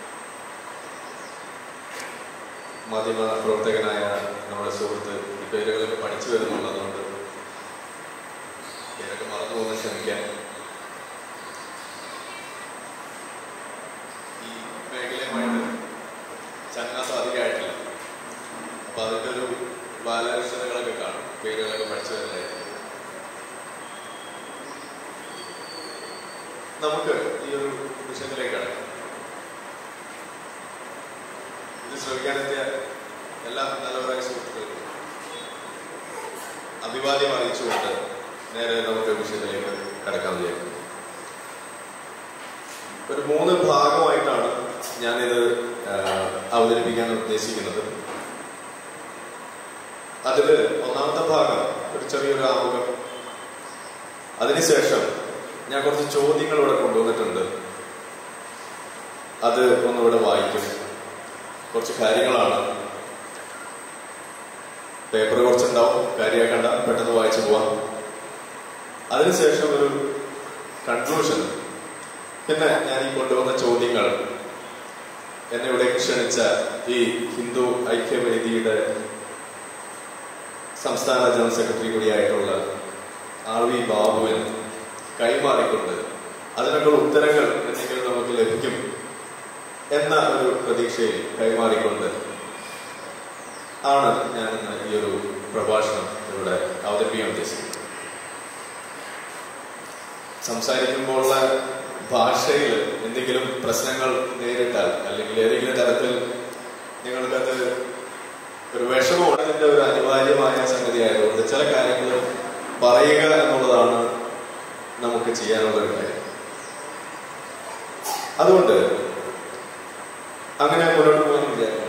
മാധ്യമ പ്രവർത്തകനായ നമ്മുടെ സുഹൃത്ത് ഈ പേരുകളൊക്കെ പഠിച്ചു വരുന്നുള്ളതുകൊണ്ട് പേരൊക്കെ മറന്നു പോകുന്ന ക്ഷമിക്കാൻ ഈ മേഖലയുമായിട്ട് ചങ്ങാത്തം അധികമായിട്ടില്ല അപ്പൊ അതിന്റെ ഒരു ബാലരക്ഷതകളൊക്കെ കാണും പേരുകളൊക്കെ പഠിച്ചു വരുന്നതായിരിക്കും നമുക്ക് ഈ ഒരു വിഷയത്തിലേക്ക് കടക്കാം ഇത് ശ്രമിക്കാനെത്തിയ എല്ലാ നല്ലവരായ സുഹൃത്തുക്കൾക്കും അഭിവാദ്യം അറിയിച്ചുകൊണ്ട് നേരെ നമുക്ക് വിഷയത്തിലേക്ക് കടക്കാൻ വിചാരിക്കുന്നു ഒരു മൂന്ന് ഭാഗമായിട്ടാണ് ഞാനിത് ആ, അവതരിപ്പിക്കാൻ ഉദ്ദേശിക്കുന്നത് അതില് ഒന്നാമത്തെ ഭാഗം ഒരു ചെറിയൊരു ആമുഖം അതിനുശേഷം ഞാൻ കുറച്ച് ചോദ്യങ്ങൾ ഇവിടെ കൊണ്ടുവന്നിട്ടുണ്ട് അത് ഒന്നിവിടെ വായിക്കും കുറച്ച് കാര്യങ്ങളാണ് പേപ്പർ കുറച്ചുണ്ടാവും കാര്യമാക്കണ്ട പെട്ടെന്ന് വായിച്ചു പോവാം അതിനുശേഷം ഒരു കൺക്ലൂഷൻ പിന്നെ ഞാൻ ഈ കൊണ്ടുവന്ന ചോദ്യങ്ങൾ എന്നെ ഇവിടെ ക്ഷണിച്ച ഈ ഹിന്ദു ഐക്യവേദിയുടെ സംസ്ഥാന ജനറൽ സെക്രട്ടറി കൂടിയായിട്ടുള്ള ആർ വി ബാബുവിന് കൈമാറിക്കൊണ്ട് അതിനൊക്കെ ഉത്തരങ്ങൾ എന്തെങ്കിലും നമുക്ക് ലഭിക്കും എന്ന ഒരു പ്രതീക്ഷയിൽ കൈമാറിക്കൊണ്ട് ആണ് ഞാൻ ഇന്ന് ഈ ഒരു പ്രഭാഷണം ഇവിടെ അവതരിപ്പിക്കാൻ ഉദ്ദേശിക്കുന്നത് സംസാരിക്കുമ്പോഴുള്ള ഭാഷയിൽ എന്തെങ്കിലും പ്രശ്നങ്ങൾ നേരിട്ടാൽ അല്ലെങ്കിൽ ഏതെങ്കിലും തരത്തിൽ നിങ്ങൾക്കത് ഒരു വിഷമം അതിന്റെ ഒരു അനിവാര്യമായ സംഗതി ആയതുകൊണ്ട് ചില കാര്യങ്ങൾ പറയുക എന്നുള്ളതാണ് നമുക്ക് ചെയ്യാനുള്ള ഒരു കാര്യം അതുകൊണ്ട് അങ്ങനെ മുന്നോട്ട് പോകാൻ വിചാരിക്കുന്നു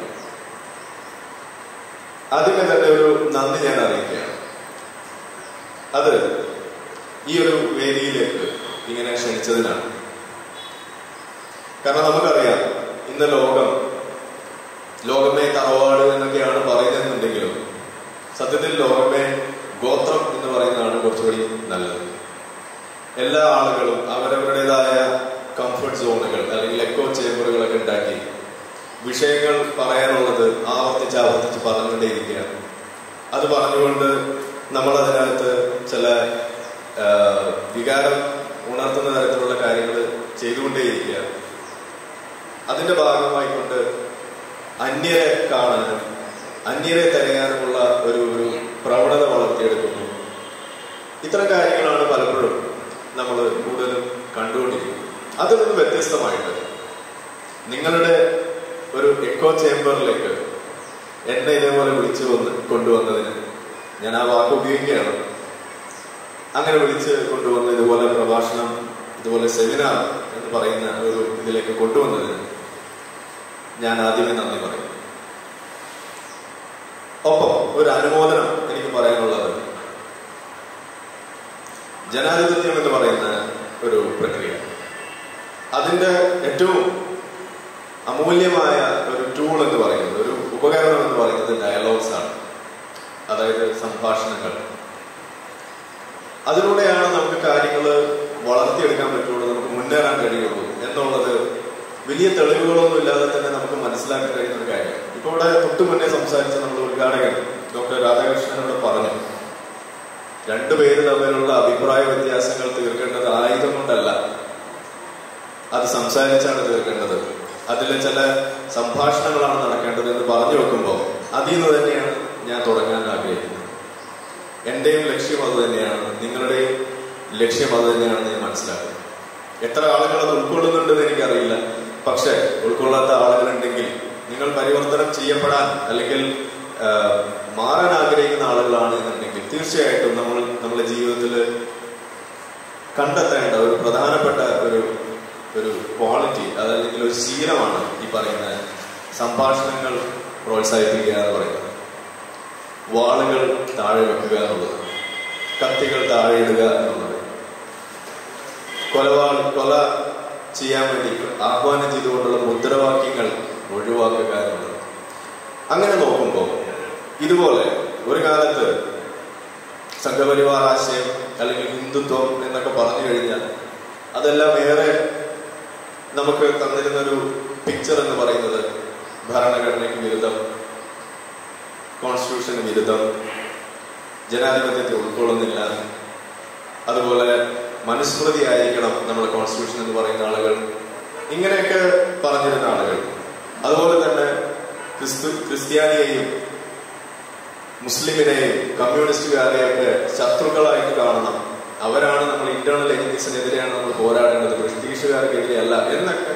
ആദ്യമേ തന്നെ ഒരു നന്ദി ഞാൻ അറിയിക്കുകയാണ് അത് ഈ ഒരു വേദിയിലേക്ക് ഇങ്ങനെ ക്ഷണിച്ചതിനാണ് കാരണം നമുക്കറിയാം ഇന്ന് ലോകം ലോകമേ തറവാട് എന്നൊക്കെയാണ് പറയുന്നതെന്നുണ്ടെങ്കിലും സത്യത്തിൽ ലോകമേ ഗോത്രം എന്ന് പറയുന്നതാണ് കുറച്ചുകൂടി നല്ലത് എല്ലാ ആളുകളും അവരവരുടേതായ കംഫർട്ട് സോണുകൾ അല്ലെങ്കിൽ എക്കോ ചേമ്പറുകളൊക്കെ ഉണ്ടാക്കി വിഷയങ്ങൾ പറയാനുള്ളത് ആവർത്തിച്ച് ആവർത്തിച്ച് പറഞ്ഞുകൊണ്ടേയിരിക്കുകയാണ് അത് പറഞ്ഞുകൊണ്ട് നമ്മൾ അതിനകത്ത് ചില ആ, വികാരം ഉണർത്തുന്ന തരത്തിലുള്ള കാര്യങ്ങൾ ചെയ്തുകൊണ്ടേയിരിക്കുകയാണ് അതിന്റെ ഭാഗമായിക്കൊണ്ട് അന്യരെ കാണാനും അന്യരെ തിരയാനുമുള്ള ഒരു ഒരു പ്രവണത വളർത്തിയെടുക്കുന്നു ഇത്തരം കാര്യങ്ങളാണ് പലപ്പോഴും നമ്മൾ കൂടുതലും കണ്ടുകൊണ്ടിരിക്കുന്നത് അതിൽ നിന്ന് വ്യത്യസ്തമായിട്ട് നിങ്ങളുടെ ഒരു എക്കോ ചേംബറിലേക്ക് എന്നെ ഇതേപോലെ വിളിച്ചു വന്ന് കൊണ്ടുവന്നതിന് ഞാൻ ആ വാക്ക് ഉപയോഗിക്കുകയാണ് അങ്ങനെ വിളിച്ച് കൊണ്ടുവന്ന് ഇതുപോലെ പ്രഭാഷണം ഇതുപോലെ സെമിനാർ എന്ന് പറയുന്ന ഒരു ഇതിലേക്ക് കൊണ്ടുവന്നതിന് ഞാൻ ആദ്യമേ നന്ദി പറയും ഒപ്പം ഒരു അനുമോദനം എനിക്ക് പറയാനുള്ളത് ജനാധിപത്യം എന്ന് പറയുന്ന ഒരു പ്രക്രിയ അതിന്റെ ഏറ്റവും അമൂല്യമായ ഒരു ടൂൾ എന്ന് പറയുന്നത് ഒരു ഉപകരണം എന്ന് പറയുന്നത് ഡയലോഗ്സ് ആണ് അതായത് സംഭാഷണങ്ങൾ അതിലൂടെയാണ് നമുക്ക് കാര്യങ്ങൾ വളർത്തിയെടുക്കാൻ പറ്റുള്ളൂ നമുക്ക് മുന്നേറാൻ കഴിയുള്ളൂ എന്നുള്ളത് വലിയ തെളിവുകളൊന്നും ഇല്ലാതെ തന്നെ നമുക്ക് മനസ്സിലാക്കാൻ കഴിയുന്ന ഒരു കാര്യം ഇപ്പൊ ഇവിടെ തൊട്ടു മുന്നേ സംസാരിച്ച നമ്മുടെ ഉദ്ഘാടകൻ ഡോക്ടർ രാധാകൃഷ്ണൻ ഇവിടെ പറഞ്ഞു രണ്ടുപേര് തമ്മിലുള്ള അഭിപ്രായ വ്യത്യാസങ്ങൾ തീർക്കേണ്ടത് ആയുധം കൊണ്ടല്ല അത് സംസാരിച്ചാണ് തീർക്കേണ്ടത് അതിൽ ചില സംഭാഷണങ്ങളാണ് നടക്കേണ്ടത് എന്ന് പറഞ്ഞു വെക്കുമ്പോൾ അതിൽ നിന്ന് തന്നെയാണ് ഞാൻ തുടങ്ങാൻ ആഗ്രഹിക്കുന്നത് എന്റെയും ലക്ഷ്യം അത് തന്നെയാണ് നിങ്ങളുടെയും ലക്ഷ്യം അത് തന്നെയാണെന്ന് ഞാൻ മനസ്സിലാക്കുന്നത് എത്ര ആളുകൾ അത് ഉൾക്കൊള്ളുന്നുണ്ടെന്ന് എനിക്കറിയില്ല പക്ഷെ ഉൾക്കൊള്ളാത്ത ആളുകളുണ്ടെങ്കിൽ നിങ്ങൾ പരിവർത്തനം ചെയ്യപ്പെടാൻ അല്ലെങ്കിൽ ആ, മാറാൻ ആഗ്രഹിക്കുന്ന ആളുകളാണ് എന്നുണ്ടെങ്കിൽ തീർച്ചയായിട്ടും നമ്മൾ നമ്മുടെ ജീവിതത്തിൽ കണ്ടെത്തേണ്ട ഒരു പ്രധാനപ്പെട്ട ഒരു ഒരു ക്വാളിറ്റി അതല്ലെങ്കിൽ ഒരു ശീലമാണ് ഈ പറയുന്ന സംഭാഷണങ്ങൾ പ്രോത്സാഹിപ്പിക്കുക എന്ന് പറയുന്നത് വാളുകൾ താഴെ വെക്കുക എന്നുള്ളത് കത്തികൾ താഴെ ഇടുക എന്നുള്ളത് കൊലവാൾ കൊല ചെയ്യാൻ വേണ്ടി ആഹ്വാനം ചെയ്തുകൊണ്ടുള്ള മുദ്രാവാക്യങ്ങൾ ഒഴിവാക്കുക എന്നുള്ളത് അങ്ങനെ നോക്കുമ്പോൾ ഇതുപോലെ ഒരു കാലത്ത് സംഘപരിവാർ ആശയം അല്ലെങ്കിൽ ഹിന്ദുത്വം എന്നൊക്കെ പറഞ്ഞു കഴിഞ്ഞാൽ അതെല്ലാം ഏറെ നമുക്ക് തന്നിരുന്ന ഒരു പിക്ചർ എന്ന് പറയുന്നത് ഭരണഘടനയ്ക്ക് വിരുദ്ധം കോൺസ്റ്റിറ്റ്യൂഷന് വിരുദ്ധം ജനാധിപത്യത്തെ ഉൾക്കൊള്ളുന്നില്ല അതുപോലെ മനുസ്മൃതി ആയിരിക്കണം നമ്മുടെ കോൺസ്റ്റിറ്റ്യൂഷൻ എന്ന് പറയുന്ന ആളുകൾ ഇങ്ങനെയൊക്കെ പറഞ്ഞിരുന്ന ആളുകൾ അതുപോലെ തന്നെ ക്രിസ്തു ക്രിസ്ത്യാനിയെയും മുസ്ലിമിനെയും കമ്മ്യൂണിസ്റ്റുകാരെയൊക്കെ ശത്രുക്കളായിട്ട് കാണണം അവരാണ് നമ്മൾ ഇന്റേണൽ എനിമീസിനെതിരെയാണ് നമ്മൾ പോരാടേണ്ടത് ബ്രിട്ടീഷുകാർക്കെതിരെയല്ല എന്നൊക്കെ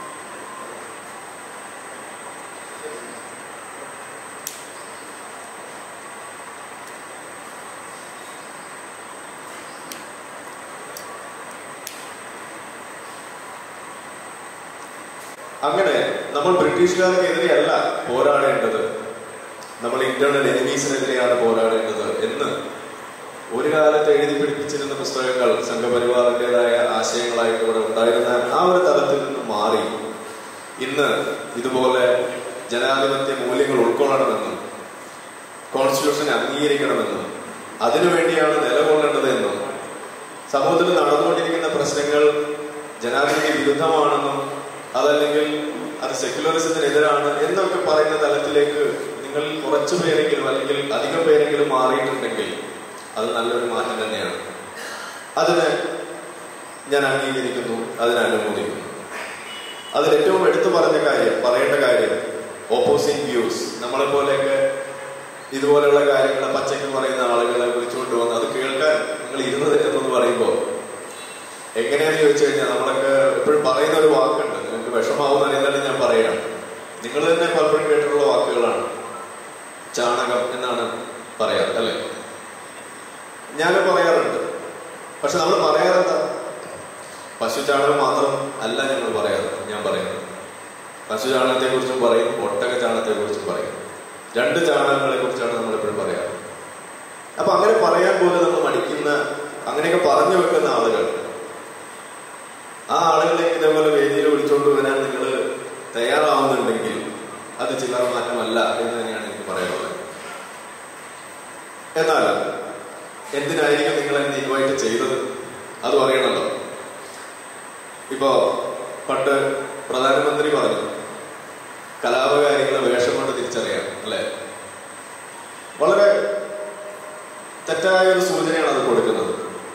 അങ്ങനെ നമ്മൾ ബ്രിട്ടീഷുകാർക്കെതിരെയല്ല പോരാടേണ്ടത് നമ്മൾ ഇന്റേണൽ എനിമീസിനെതിരെയാണ് പോരാടേണ്ടത് എന്ന് ഒരു കാലത്ത് എഴുതി പിടിപ്പിച്ചിരുന്ന പുസ്തകങ്ങൾ സംഘപരിവാറിൻ്റെതായ ആശയങ്ങളായിട്ട് ഇവിടെ ഉണ്ടായിരുന്ന ആ ഒരു തലത്തിൽ നിന്ന് മാറി ഇന്ന് ഇതുപോലെ ജനാധിപത്യ മൂല്യങ്ങൾ ഉൾക്കൊള്ളണമെന്നും കോൺസ്റ്റിറ്റ്യൂഷൻ അംഗീകരിക്കണമെന്നും അതിനുവേണ്ടിയാണ് നിലകൊള്ളേണ്ടതെന്നും സമൂഹത്തിൽ നടന്നുകൊണ്ടിരിക്കുന്ന പ്രശ്നങ്ങൾ ജനാധിപത്യ വിരുദ്ധമാണെന്നും അതല്ലെങ്കിൽ അത് സെക്യുലറിസത്തിനെതിരാണ് എന്നൊക്കെ പറയുന്ന തലത്തിലേക്ക് നിങ്ങൾ കുറച്ചു പേരെങ്കിലും അല്ലെങ്കിൽ അധികം പേരെങ്കിലും മാറിയിട്ടുണ്ടെങ്കിൽ അത് നല്ലൊരു മാറ്റം തന്നെയാണ് അതിന് ഞാൻ അംഗീകരിക്കുന്നു അതിനെ അനുമോദിക്കുന്നു അതിൽ ഏറ്റവും എടുത്തു പറഞ്ഞ കാര്യം പറയേണ്ട കാര്യം ഓപ്പോസിറ്റ് വ്യൂസ് നമ്മളെ പോലെയൊക്കെ ഇതുപോലെയുള്ള കാര്യങ്ങൾ പച്ചയ്ക്ക് പറയുന്ന ആളുകളെ വിളിച്ചുകൊണ്ട് വന്ന് അത് കേൾക്കാൻ നിങ്ങൾ ഇരുന്നത് എന്നൊന്ന് പറയുമ്പോൾ എങ്ങനെയാന്ന് ചോദിച്ചു കഴിഞ്ഞാൽ നമ്മളൊക്കെ എപ്പോഴും പറയുന്ന ഒരു വാക്കുണ്ട് നിങ്ങൾക്ക് വിഷമാവുന്ന അറിയുന്നതന്നെ ഞാൻ പറയുകയാണ് നിങ്ങൾ തന്നെ പലപ്പോഴും കേട്ടിട്ടുള്ള വാക്കുകളാണ് ചാണകം എന്നാണ് പറയാറ് അല്ലേ ഞാൻ പറയാറുണ്ട് പക്ഷെ നമ്മൾ പറയാറെന്താ പശു ചാണകം മാത്രം അല്ല ഞങ്ങൾ പറയാറ് ഞാൻ പറയുന്നത് പശു ചാണകത്തെ കുറിച്ചും പറയും ഒട്ടക ചാണകത്തെ കുറിച്ചും പറയും രണ്ട് ചാണകങ്ങളെ കുറിച്ചാണ് നമ്മൾ എപ്പോഴും പറയാറ് അപ്പൊ അങ്ങനെ പറയാൻ പോലും നമ്മൾ മടിക്കുന്ന അങ്ങനെയൊക്കെ പറഞ്ഞു വെക്കുന്ന ആളുകൾ ആ ആളുകളെ ഇതേപോലെ വേദിയിൽ വിളിച്ചുകൊണ്ട് വരാൻ നിങ്ങൾ തയ്യാറാവുന്നുണ്ടെങ്കിൽ അത് ചില്ലറ മാറ്റമല്ല എന്ന് തന്നെയാണ് എനിക്ക് പറയാനുള്ളത് എന്നാൽ എന്തിനായിരിക്കും നിങ്ങൾ എന്നെ ഇൻവൈറ്റ് ചെയ്തത് അത് അറിയണമല്ലോ ഇപ്പോ പണ്ട് പ്രധാനമന്ത്രി പറഞ്ഞു കലാപകാരികളെ വേഷം കൊണ്ട് തിരിച്ചറിയാം അല്ലെ വളരെ തെറ്റായ ഒരു സൂചനയാണ് അത് കൊടുക്കുന്നത്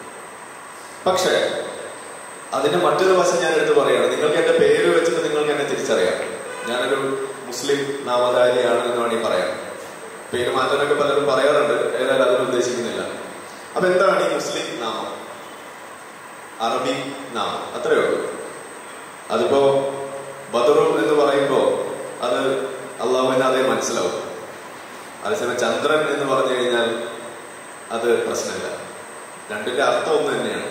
പക്ഷേ അതിന്റെ മറ്റൊരു വശം ഞാൻ എടുത്ത് പറയുകയാണ് നിങ്ങൾക്ക് എന്റെ പേര് വെച്ചിട്ട് നിങ്ങൾക്ക് എന്നെ തിരിച്ചറിയാം ഞാനൊരു മുസ്ലിം നാമധാരിയാണ് എന്ന് വേണമെങ്കിൽ പറയാം പേര് മാറ്റാനൊക്കെ പലരും പറയാറുണ്ട് ഏതായാലും അതിന് ഉദ്ദേശിക്കുന്നില്ല അപ്പൊ എന്താണ് ഈ മുസ്ലിം നാമം അറബി നാമം അത്രയേ ഉള്ളൂ അതിപ്പോ ബദറു എന്ന് പറയുമ്പോ അത് അള്ളാഹുവിന് അതേ മനസ്സിലാവും അതേസമയം ചന്ദ്രൻ എന്ന് പറഞ്ഞു കഴിഞ്ഞാൽ അത് പ്രശ്നമില്ല രണ്ടിന്റെ അർത്ഥം ഒന്ന് തന്നെയാണ്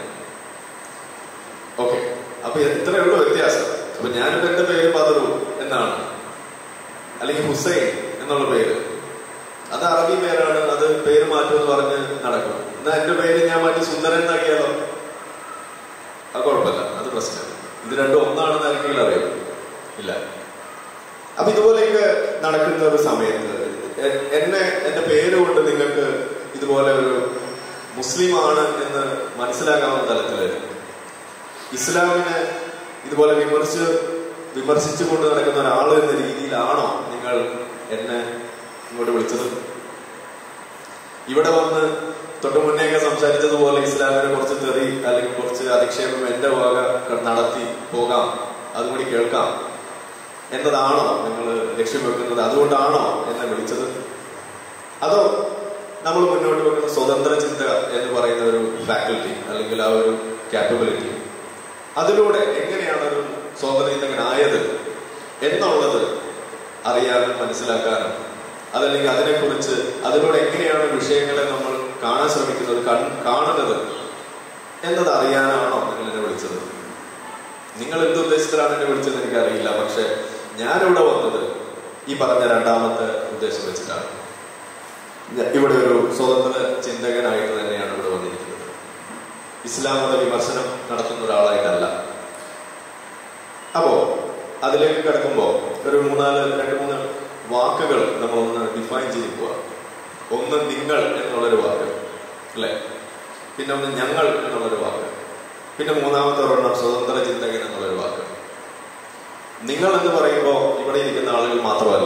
ഓക്കെ അപ്പൊ എത്രയേ ഉള്ളൂ വ്യത്യാസം അപ്പൊ ഞാനിപ്പോ എന്റെ പേര് ബദറു എന്നാണ് അല്ലെങ്കിൽ ഹുസൈൻ എന്നുള്ള പേര് അത് അറബി പേരാണ് അത് പേര് മാറ്റം എന്ന് പറഞ്ഞ് നടക്കും എന്നാ എന്റെ പേര് ഞാൻ മാറ്റി സുന്ദരൻ എന്നാക്കിയാലോ അത് കുഴപ്പമില്ല അത് പ്രശ്നമില്ല ഇത് രണ്ടും ഒന്നാണെന്ന് ആർക്കെങ്കിലും അറിയോ ഇല്ല അപ്പൊ ഇതുപോലെയൊക്കെ നടക്കുന്ന ഒരു സമയത്ത് എ- എന്നെ എന്റെ പേര് കൊണ്ട് നിങ്ങൾക്ക് ഇതുപോലെ ഒരു മുസ്ലിമാണ് എന്ന് മനസ്സിലാക്കാവുന്ന തലത്തില് ഇസ്ലാമിനെ ഇതുപോലെ വിമർശിച്ച് വിമർശിച്ചുകൊണ്ട് നടക്കുന്ന ഒരാൾ എന്ന രീതിയിലാണോ നിങ്ങൾ എന്നെ ഇങ്ങോട്ട് വിളിച്ചത് ഇവിടെ വന്ന് തൊട്ട് മുന്നേയൊക്കെ സംസാരിച്ചതുപോലെ ഇസ്ലാമിനെ കുറച്ച് തെറി അല്ലെങ്കിൽ കുറച്ച് അധിക്ഷേപം എന്റെ വക നടത്തി പോകാം അതുകൂടി കേൾക്കാം എന്നതാണോ നിങ്ങൾ ലക്ഷ്യം വെക്കുന്നത് അതുകൊണ്ടാണോ എന്നെ വിളിച്ചത് അതോ നമ്മൾ മുന്നോട്ട് വെക്കുന്ന സ്വതന്ത്ര ചിന്ത എന്ന് പറയുന്ന ഒരു ഫാക്കൽറ്റി അല്ലെങ്കിൽ ആ ഒരു കാപ്പബിലിറ്റി അതിലൂടെ എങ്ങനെയാണ് ഒരു സ്വതന്ത്ര ചിന്തകനായത് എന്നുള്ളത് അറിയാനും മനസ്സിലാക്കാനും അതല്ലെങ്കിൽ അതിനെക്കുറിച്ച് അതിലൂടെ എങ്ങനെയാണ് വിഷയങ്ങളെ നമ്മൾ കാണാൻ ശ്രമിക്കുന്നത് കൺ- കാണുന്നത് എന്നത് അറിയാനാണോ നിങ്ങൾ എന്നെ വിളിച്ചത് നിങ്ങൾ എന്ത് ഉദ്ദേശത്തിലാണ് എന്നെ വിളിച്ചത് എനിക്കറിയില്ല പക്ഷെ ഞാനിവിടെ വന്നത് ഈ പറഞ്ഞ രണ്ടാമത്തെ ഉദ്ദേശം വെച്ചിട്ടാണ് ഞ- ഇവിടെ ഒരു സ്വതന്ത്ര ചിന്തകനായിട്ട് തന്നെയാണ് ഇവിടെ വന്നിരിക്കുന്നത് ഇസ്ലാം മത വിമർശനം നടത്തുന്ന ഒരാളായിട്ടല്ല അപ്പോ അതിലേക്ക് കിടക്കുമ്പോ ഒരു മൂന്നാല് രണ്ട് മൂന്ന് വാക്കുകൾ നമ്മളൊന്ന് ഡിഫൈൻ ചെയ്ത് പോവാം ഒന്ന് നിങ്ങൾ എന്നുള്ളൊരു വാക്ക് അല്ലെ പിന്നെ ഒന്ന് ഞങ്ങൾ എന്നുള്ളൊരു വാക്ക് പിന്നെ മൂന്നാമത്തെ ഒരെണ്ണം സ്വതന്ത്ര ചിന്തകൻ എന്നുള്ളൊരു വാക്ക് നിങ്ങൾ എന്ന് പറയുമ്പോൾ ഇവിടെ ഇരിക്കുന്ന ആളുകൾ മാത്രമല്ല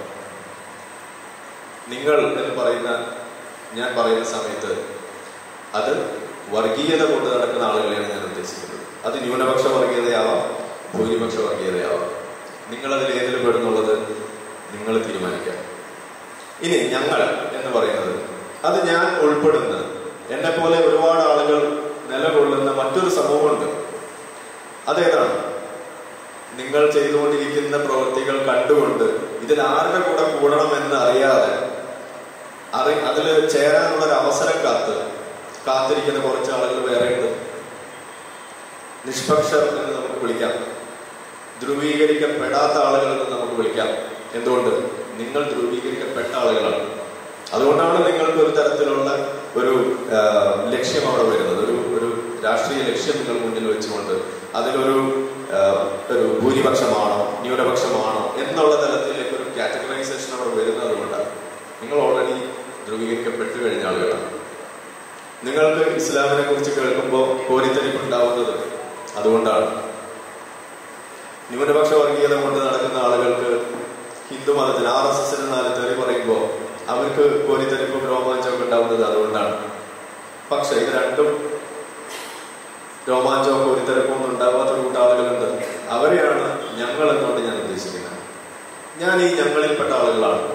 നിങ്ങൾ എന്ന് പറയുന്ന ഞാൻ പറയുന്ന സമയത്ത് അത് വർഗീയത കൊണ്ട് നടക്കുന്ന ആളുകളെയാണ് ഞാൻ ഉദ്ദേശിക്കുന്നത് അത് ന്യൂനപക്ഷ വർഗീയതയാവാം ഭൂരിപക്ഷ വർഗീയതയാവാം നിങ്ങൾ അതിൽ ഏതിൽ പെടുന്നുള്ളത് നിങ്ങൾ തീരുമാനിക്കുക ഇനി ഞങ്ങൾ എന്ന് പറയുന്നത് അത് ഞാൻ ഉൾപ്പെടുന്ന എന്നെ പോലെ ഒരുപാട് ആളുകൾ നിലകൊള്ളുന്ന മറ്റൊരു സമൂഹമുണ്ട് അതേതാണ് നിങ്ങൾ ചെയ്തുകൊണ്ടിരിക്കുന്ന പ്രവൃത്തികൾ കണ്ടുകൊണ്ട് ഇതിൽ ആരുടെ കൂടെ കൂടണമെന്ന് അറിയാതെ അറി അതിൽ ചേരാനുള്ള ഒരു അവസരം കാത്ത് കാത്തിരിക്കുന്ന കുറച്ച് ആളുകൾ വേറെയുണ്ട് നിഷ്പക്ഷർ എന്ന് നമുക്ക് വിളിക്കാം ധ്രുവീകരിക്കപ്പെടാത്ത ആളുകൾ എന്ന് നമുക്ക് വിളിക്കാം എന്തുകൊണ്ട് നിങ്ങൾ ധ്രുവീകരിക്കപ്പെട്ട ആളുകളാണ് അതുകൊണ്ടാണ് നിങ്ങൾക്ക് ഒരു തരത്തിലുള്ള ഒരു ആ, ലക്ഷ്യം അവിടെ വരുന്നത് ഒരു ഒരു രാഷ്ട്രീയ ലക്ഷ്യം നിങ്ങൾ മുന്നിൽ വെച്ചുകൊണ്ട് അതിലൊരു ആ, ഒരു ഭൂരിപക്ഷമാണോ ന്യൂനപക്ഷമാണോ എന്നുള്ള തലത്തിലേക്ക് ഒരു കാറ്റഗറൈസേഷൻ അവിടെ വരുന്നത് കൊണ്ടാണ് നിങ്ങൾ ഓൾറെഡി ധ്രുവീകരിക്കപ്പെട്ടു കഴിഞ്ഞ ആളുകളാണ് നിങ്ങൾക്ക് ഇസ്ലാമിനെ കുറിച്ച് കേൾക്കുമ്പോൾ കോരിത്തരിപ്പുണ്ടാവുന്നത് അതുകൊണ്ടാണ് ന്യൂനപക്ഷ വർഗീയത കൊണ്ട് നടക്കുന്ന ആളുകൾക്ക് ഹിന്ദു മതത്തിന് ആർ എസ് എസിന് നാല് തെറി പറയുമ്പോൾ അവർക്ക് കോരിത്തരിപ്പും രോമാഞ്ചമൊക്കെ ഉണ്ടാവുന്നത് അതുകൊണ്ടാണ് പക്ഷെ ഇത് രണ്ടും രോമാഞ്ചമോ കോരിത്തരപ്പോ ഒന്നും ഉണ്ടാവാത്ത ഒരു കൂട്ടം ആളുകളുണ്ട് അവരെയാണ് ഞങ്ങൾ എന്നുകൊണ്ട് ഞാൻ ഉദ്ദേശിക്കുന്നത് ഞാൻ ഈ ഞങ്ങളിൽപ്പെട്ട ആളുകളാണ്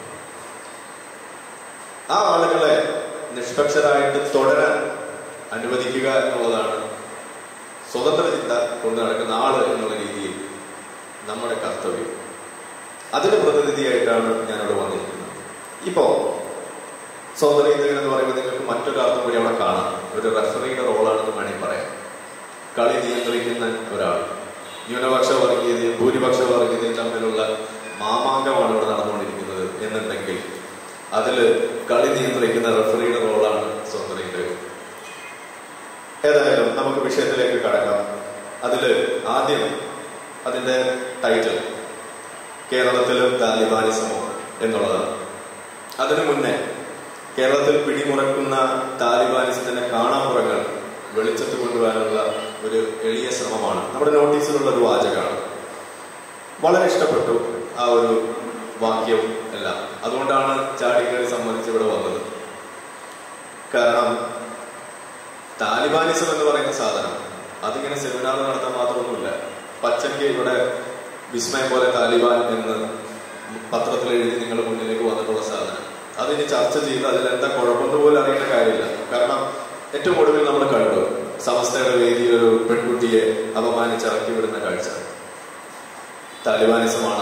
ആ ആളുകളെ നിഷ്പക്ഷരായിട്ട് തുടരാൻ അനുവദിക്കുക എന്നുള്ളതാണ് സ്വതന്ത്ര ചിന്ത കൊണ്ട് നടക്കുന്ന ആള് എന്നുള്ള രീതിയിൽ നമ്മുടെ കർത്തവ്യം അതിന് പ്രതിനിധിയായിട്ടാണ് ഞാനിവിടെ വന്നിരിക്കുന്നത് ഇപ്പോ സ്വതന്ത്രീന്തകൻ എന്ന് പറയുമ്പോൾ നിങ്ങൾക്ക് മറ്റൊരു അർത്ഥം കൂടി അവിടെ കാണാം ഒരു റെഫറിയുടെ റോളാണെന്ന് വേണമെങ്കിൽ പറയാം കളി നിയന്ത്രിക്കുന്ന ഒരാൾ ന്യൂനപക്ഷ വർഗീയതയും ഭൂരിപക്ഷ വർഗീയതയും തമ്മിലുള്ള മാമാങ്കമാണ് ഇവിടെ നടന്നുകൊണ്ടിരിക്കുന്നത് എന്നുണ്ടെങ്കിൽ അതില് കളി നിയന്ത്രിക്കുന്ന റെഫറിയുടെ റോളാണ് സ്വതന്ത്രീന്തകൻ ഏതായാലും നമുക്ക് വിഷയത്തിലേക്ക് കടക്കാം അതില് ആദ്യം അതിന്റെ ടൈറ്റിൽ കേരളത്തിലും താലിബാനിസമോ എന്നുള്ളതാണ് അതിനു മുന്നേ കേരളത്തിൽ പിടിമുറക്കുന്ന താലിബാനിസത്തിന്റെ കാണാപ്പുറങ്ങൾ വെളിച്ചത്ത് കൊണ്ടുവരാനുള്ള ഒരു എളിയ ശ്രമമാണ് നമ്മുടെ നോട്ടീസിലുള്ള ഒരു വാചകമാണ് വളരെ ഇഷ്ടപ്പെട്ടു ആ ഒരു വാക്യവും എല്ലാം അതുകൊണ്ടാണ് ചാടിക്കറി സംബന്ധിച്ച് ഇവിടെ വന്നത് കാരണം താലിബാനിസം എന്ന് പറയുന്ന സാധനം അതിങ്ങനെ സെമിനാർ നടത്താൻ മാത്രമൊന്നുമില്ല പച്ചയ്ക്ക് ഇവിടെ വിസ്മയം പോലെ താലിബാൻ എന്ന് പത്രത്തിൽ എഴുതി നിങ്ങളുടെ മുന്നിലേക്ക് വന്നിട്ടുള്ള സാധനം അതിന് ചർച്ച ചെയ്ത് അതിൽ എന്താ കുഴപ്പമെന്ന് പോലും അറിയേണ്ട കാര്യമില്ല കാരണം ഏറ്റവും ഒടുവിൽ നമ്മൾ കണ്ടു സമസ്തയുടെ വേദിയിൽ ഒരു പെൺകുട്ടിയെ അപമാനിച്ചിറക്കി വിടുന്ന കാഴ്ച താലിബാനിസമാണ്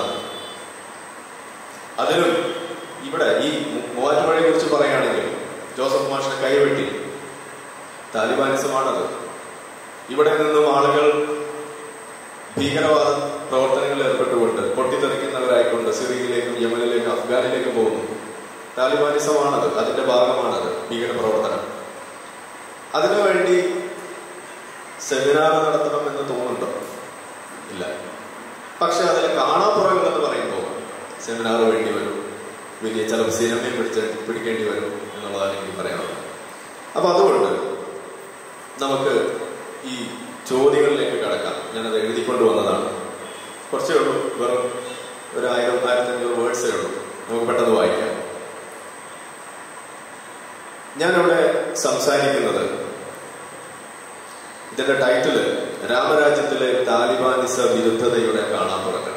അതിലും ഇവിടെ ഈ മൂവാറ്റുപുഴയെ കുറിച്ച് പറയുകയാണെങ്കിൽ ജോസഫ് മാഷിനെ കൈവെട്ടി താലിബാനിസമാണത് ഇവിടെ നിന്നും ആളുകൾ ഭീകരവാദ പ്രവർത്തനങ്ങളിൽ ഏർപ്പെട്ടുകൊണ്ട് പൊട്ടിത്തെറിക്കുന്നവരായിക്കൊണ്ട് സിറിയയിലേക്കും യമനിലേക്കും അഫ്ഗാനിലേക്കും പോകുന്നു താലിബാനിസമാണത് അതിന്റെ ഭാഗമാണത് ഭീകര പ്രവർത്തനം അതിനുവേണ്ടി സെമിനാർ നടത്തണം എന്ന് തോന്നുന്നുണ്ടോ ഇല്ല പക്ഷെ അതിൽ കാണാപ്പുറങ്ങൾ എന്ന് പറയുമ്പോൾ സെമിനാർ വേണ്ടി വരും വലിയ ചിലപ്പോൾ സിനിമയും പിടിച്ച് പിടിക്കേണ്ടി വരും എന്നുള്ളതാണ് എനിക്ക് പറയാനുള്ളത് അപ്പൊ അതുകൊണ്ട് നമുക്ക് ഈ ചോദ്യങ്ങളിലേക്ക് കടക്കാം ഞാനത് എഴുതിക്കൊണ്ട് വന്നതാണ് കുറച്ചേ ഉള്ളൂ വെറും ഒരു ആയിരം ആയിരത്തി അഞ്ഞൂറ് വേർഡ്സേ ഉള്ളൂ നമുക്ക് പെട്ടെന്ന് വായിക്കാം ഞാനിവിടെ സംസാരിക്കുന്നത് ഇതിന്റെ ടൈറ്റില് രാമരാജ്യത്തിലെ താലിബാനിസ വിരുദ്ധതയുടെ കാണാപ്പുറങ്ങൾ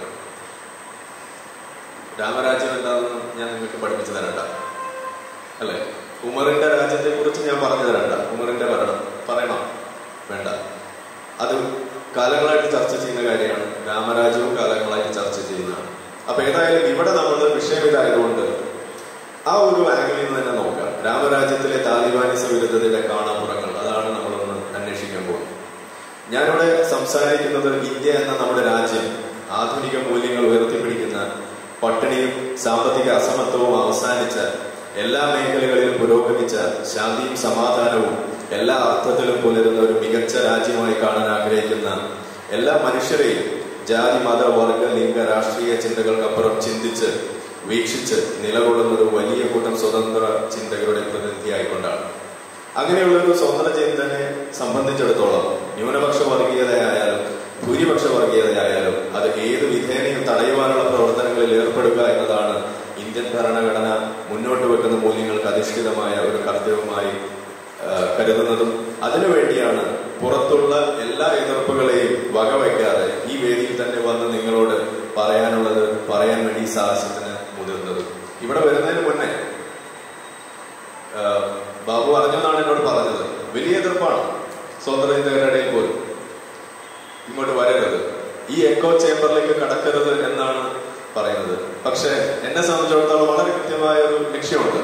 രാമരാജ്യം എന്താണെന്ന് ഞാൻ നിങ്ങൾക്ക് പഠിപ്പിച്ചു തരണ്ട അല്ലെ ഉമറിന്റെ രാജ്യത്തെ കുറിച്ച് ഞാൻ പറഞ്ഞു തരണ്ട ഉമറിന്റെ ഭരണം പറയണം വേണ്ട അത് കാലങ്ങളായിട്ട് ചർച്ച ചെയ്യുന്ന കാര്യമാണ് രാമരാജ്യവും കാലങ്ങളായിട്ട് ചർച്ച ചെയ്യുന്നതാണ് അപ്പൊ ഏതായാലും ഇവിടെ നമ്മൾ വിഷയം ഇതായതുകൊണ്ട് ആ ഒരു ആംഗിളിൽ നിന്ന് തന്നെ നോക്കാം രാമരാജ്യത്തിലെ താലിബാനിസ വിരുദ്ധതയുടെ കാണാപ്പുറങ്ങൾ അതാണ് നമ്മളൊന്ന് അന്വേഷിക്കാൻ പോകുന്നത് ഞാനിവിടെ സംസാരിക്കുന്നത് ഇന്ത്യ എന്ന നമ്മുടെ രാജ്യം ആധുനിക മൂല്യങ്ങൾ ഉയർത്തിപ്പിടിക്കുന്ന പട്ടിണിയും സാമ്പത്തിക അസമത്വവും അവസാനിച്ച എല്ലാ മേഖലകളിലും പുരോഗമിച്ച ശാന്തിയും സമാധാനവും എല്ലാ അർത്ഥത്തിലും പുലരുന്ന ഒരു മികച്ച രാജ്യമായി കാണാൻ ആഗ്രഹിക്കുന്ന എല്ലാ മനുഷ്യരെയും ജാതി മത വർഗ ലിംഗ രാഷ്ട്രീയ ചിന്തകൾക്കപ്പുറം ചിന്തിച്ച് വീക്ഷിച്ച് നിലകൊള്ളുന്ന ഒരു വലിയ കൂട്ടം സ്വതന്ത്ര ചിന്തകരുടെ പ്രതിനിധിയായിക്കൊണ്ടാണ് അങ്ങനെയുള്ള ഒരു സ്വതന്ത്ര ചിന്തനെ സംബന്ധിച്ചിടത്തോളം ന്യൂനപക്ഷ വർഗീയതയായാലും ഭൂരിപക്ഷ വർഗീയതയായാലും അത് ഏത് വിധേനയും തടയുവാനുള്ള പ്രവർത്തനങ്ങളിൽ ഏർപ്പെടുക എന്നതാണ് ഇന്ത്യൻ ഭരണഘടന മുന്നോട്ട് വെക്കുന്ന മൂല്യങ്ങൾക്ക് അധിഷ്ഠിതമായ ഒരു കർത്തവ്യമായി ആ, കരുതുന്നതും അതിനുവേണ്ടിയാണ് പുറത്തുള്ള എല്ലാ എതിർപ്പുകളെയും വകവയ്ക്കാതെ ഈ വേദിയിൽ തന്നെ വന്ന് നിങ്ങളോട് പറയാനുള്ളത് പറയാൻ വേണ്ടി ഈ സാഹസത്തിന് മുതിർന്നത് ഇവിടെ വരുന്നതിന് മുന്നേ ആ, ബാബു അറിഞ്ഞെന്നാണ് എന്നോട് പറഞ്ഞത് വലിയ എതിർപ്പാണ് സ്വതന്ത്ര ചിന്തകരുടെ ഇടയിൽ പോലും ഇങ്ങോട്ട് വരരുത് ഈ എക്കോ ചേംബറിലേക്ക് കടക്കരുത് എന്നാണ് പറയുന്നത് പക്ഷെ എന്നെ സംബന്ധിച്ചിടത്തോളം വളരെ കൃത്യമായ ഒരു ലക്ഷ്യമുണ്ട്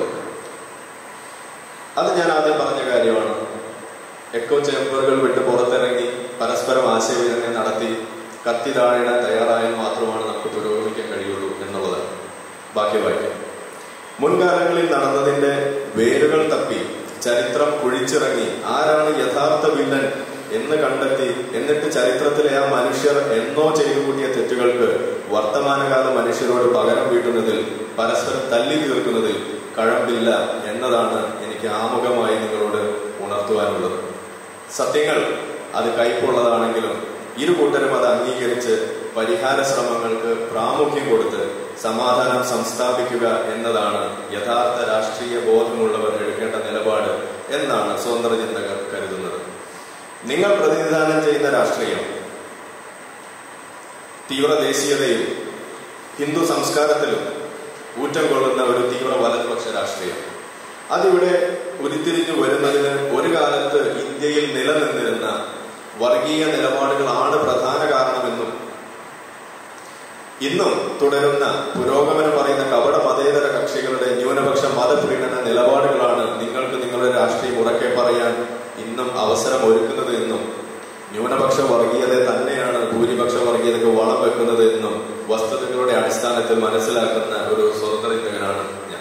അത് ഞാൻ ആദ്യം പറഞ്ഞ കാര്യമാണ് എക്കോ ചേംബറുകൾ വിട്ട് പുറത്തിറങ്ങി പരസ്പരം ആശയവിനിമയം നടത്തി കത്തി താഴിടാൻ തയ്യാറായാൽ മാത്രമാണ് നമുക്ക് പുരോഗമിക്കാൻ കഴിയുള്ളൂ എന്നുള്ളതാണ് ബാക്കി വായിക്കാം മുൻകാലങ്ങളിൽ നടന്നതിന്റെ വേരുകൾ തപ്പി ചരിത്രം കുഴിച്ചിറങ്ങി ആരാണ് യഥാർത്ഥ വില്ലൻ എന്ന് കണ്ടെത്തി എന്നിട്ട് ചരിത്രത്തിലെ ആ മനുഷ്യർ എന്നോ ചെയ്തു കൂട്ടിയ തെറ്റുകൾക്ക് വർത്തമാനകാല മനുഷ്യരോട് പകരം വീട്ടുന്നതിൽ പരസ്പരം തല്ലി തീർക്കുന്നതിൽ കഴമ്പില്ല എന്നതാണ് എനിക്ക് ആമുഖമായി നിങ്ങളോട് ഉണർത്തുവാനുള്ളത് സത്യങ്ങൾ അത് കൈപ്പുള്ളതാണെങ്കിലും ഇരു കൂട്ടരും അത് അംഗീകരിച്ച് പരിഹാര ശ്രമങ്ങൾക്ക് പ്രാമുഖ്യം കൊടുത്ത് സമാധാനം സംസ്ഥാപിക്കുക എന്നതാണ് യഥാർത്ഥ രാഷ്ട്രീയ ബോധമുള്ളവർ എടുക്കേണ്ട നിലപാട് എന്നാണ് സ്വതന്ത്ര ചിന്തകർ കരുതുന്നത് നിങ്ങൾ പ്രതിനിധാനം ചെയ്യുന്ന രാഷ്ട്രീയം തീവ്ര ദേശീയതയും ഹിന്ദു സംസ്കാരത്തിലും ഊറ്റം കൊള്ളുന്ന ഒരു തീവ്ര വലതുപക്ഷ രാഷ്ട്രീയം അതിവിടെ ഉരുത്തിരിഞ്ഞു വരുന്നതിന് ഒരു കാലത്ത് ഇന്ത്യയിൽ നിലനിന്നിരുന്ന വർഗീയ നിലപാടുകളാണ് പ്രധാന കാരണമെന്നും ഇന്നും തുടരുന്ന പുരോഗമനം പറയുന്ന കപട മതേതര കക്ഷികളുടെ ന്യൂനപക്ഷ മതപീഡന നിലപാടുകളാണ് നിങ്ങൾക്ക് നിങ്ങളുടെ രാഷ്ട്രീയം ഉറക്കെ പറയാൻ ഇന്നും അവസരം ഒരുക്കുന്നത് എന്നും ന്യൂനപക്ഷ വർഗീയത തന്നെയാണ് ഭൂരിപക്ഷ വർഗീയതയ്ക്ക് വളം വെക്കുന്നത് എന്നും വസ്തുതകളുടെ അടിസ്ഥാനത്തിൽ മനസ്സിലാക്കുന്ന ഒരു സ്വതന്ത്ര ചിന്തകനാണ് ഞാൻ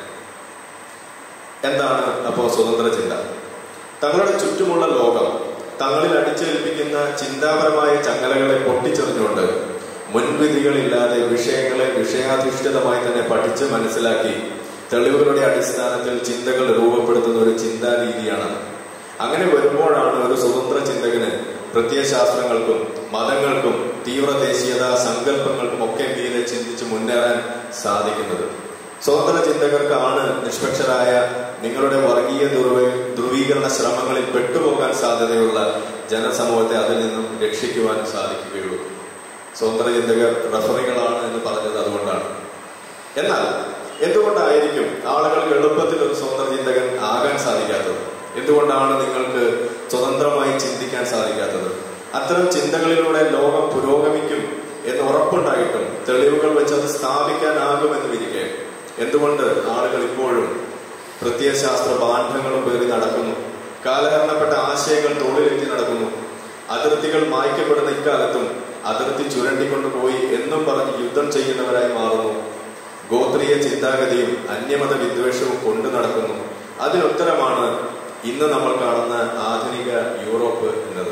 എന്താണ് അപ്പോ സ്വതന്ത്ര ചിന്ത തങ്ങളുടെ ചുറ്റുമുള്ള ലോകം തങ്ങളിൽ അടിച്ചേൽപ്പിക്കുന്ന ചിന്താപരമായ ചങ്ങലകളെ പൊട്ടിച്ചെറിഞ്ഞുകൊണ്ട് മുൻവിധികളില്ലാതെ വിഷയങ്ങളെ വിഷയാധിഷ്ഠിതമായി തന്നെ പഠിച്ച് മനസ്സിലാക്കി തെളിവുകളുടെ അടിസ്ഥാനത്തിൽ ചിന്തകൾ രൂപപ്പെടുത്തുന്ന ഒരു ചിന്താ രീതിയാണ് അങ്ങനെ വരുമ്പോഴാണ് ഒരു സ്വതന്ത്ര ചിന്തകന് പ്രത്യയശാസ്ത്രങ്ങൾക്കും മതങ്ങൾക്കും തീവ്ര ദേശീയത സങ്കല്പങ്ങൾക്കും ഒക്കെ മീതെ ചിന്തിച്ച് മുന്നേറാൻ സാധിക്കുന്നത് സ്വതന്ത്ര ചിന്തകർക്കാണ് നിഷ്പക്ഷരായ നിങ്ങളുടെ വർഗീയ ധ്രുവ ധ്രുവീകരണ ശ്രമങ്ങളിൽ പെട്ടുപോകാൻ സാധ്യതയുള്ള ജനസമൂഹത്തെ അതിൽ നിന്നും രക്ഷിക്കുവാൻ സാധിക്കുകയുള്ളൂ സ്വതന്ത്ര ചിന്തകർ റഫറികളാണ് എന്ന് പറഞ്ഞത് അതുകൊണ്ടാണ് എന്നാൽ എന്തുകൊണ്ടായിരിക്കും ആളുകൾക്ക് എളുപ്പത്തിൽ ഒരു സ്വതന്ത്ര ചിന്തകൻ ആകാൻ സാധിക്കാത്തത് എന്തുകൊണ്ടാണ് നിങ്ങൾക്ക് സ്വതന്ത്രമായി ചിന്തിക്കാൻ സാധിക്കാത്തത് അത്തരം ചിന്തകളിലൂടെ ലോകം പുരോഗമിക്കും എന്ന് ഉറപ്പുണ്ടായിട്ടും തെളിവുകൾ വെച്ച് അത് സ്ഥാപിക്കാനാകുമെന്ന് വിരിക്കെ എന്തുകൊണ്ട് ആളുകൾ ഇപ്പോഴും പ്രത്യയശാസ്ത്ര ബാന്ധങ്ങളും പേറി നടക്കുന്നു കാലഹരണപ്പെട്ട ആശയങ്ങൾ തോളിലെത്തി നടക്കുന്നു അതിർത്തികൾ മായ്ക്കപ്പെടുന്ന ഇക്കാലത്തും അതിർത്തി ചുരണ്ടിക്കൊണ്ടുപോയി എന്നും പറഞ്ഞ് യുദ്ധം ചെയ്യുന്നവരായി മാറുന്നു ഗോത്രീയ ചിന്താഗതിയും അന്യമത വിദ്വേഷവും കൊണ്ടു നടക്കുന്നു അതിനുത്തരമാണ് ഇന്ന് നമ്മൾ കാണുന്ന ആധുനിക യൂറോപ്പ് എന്നത്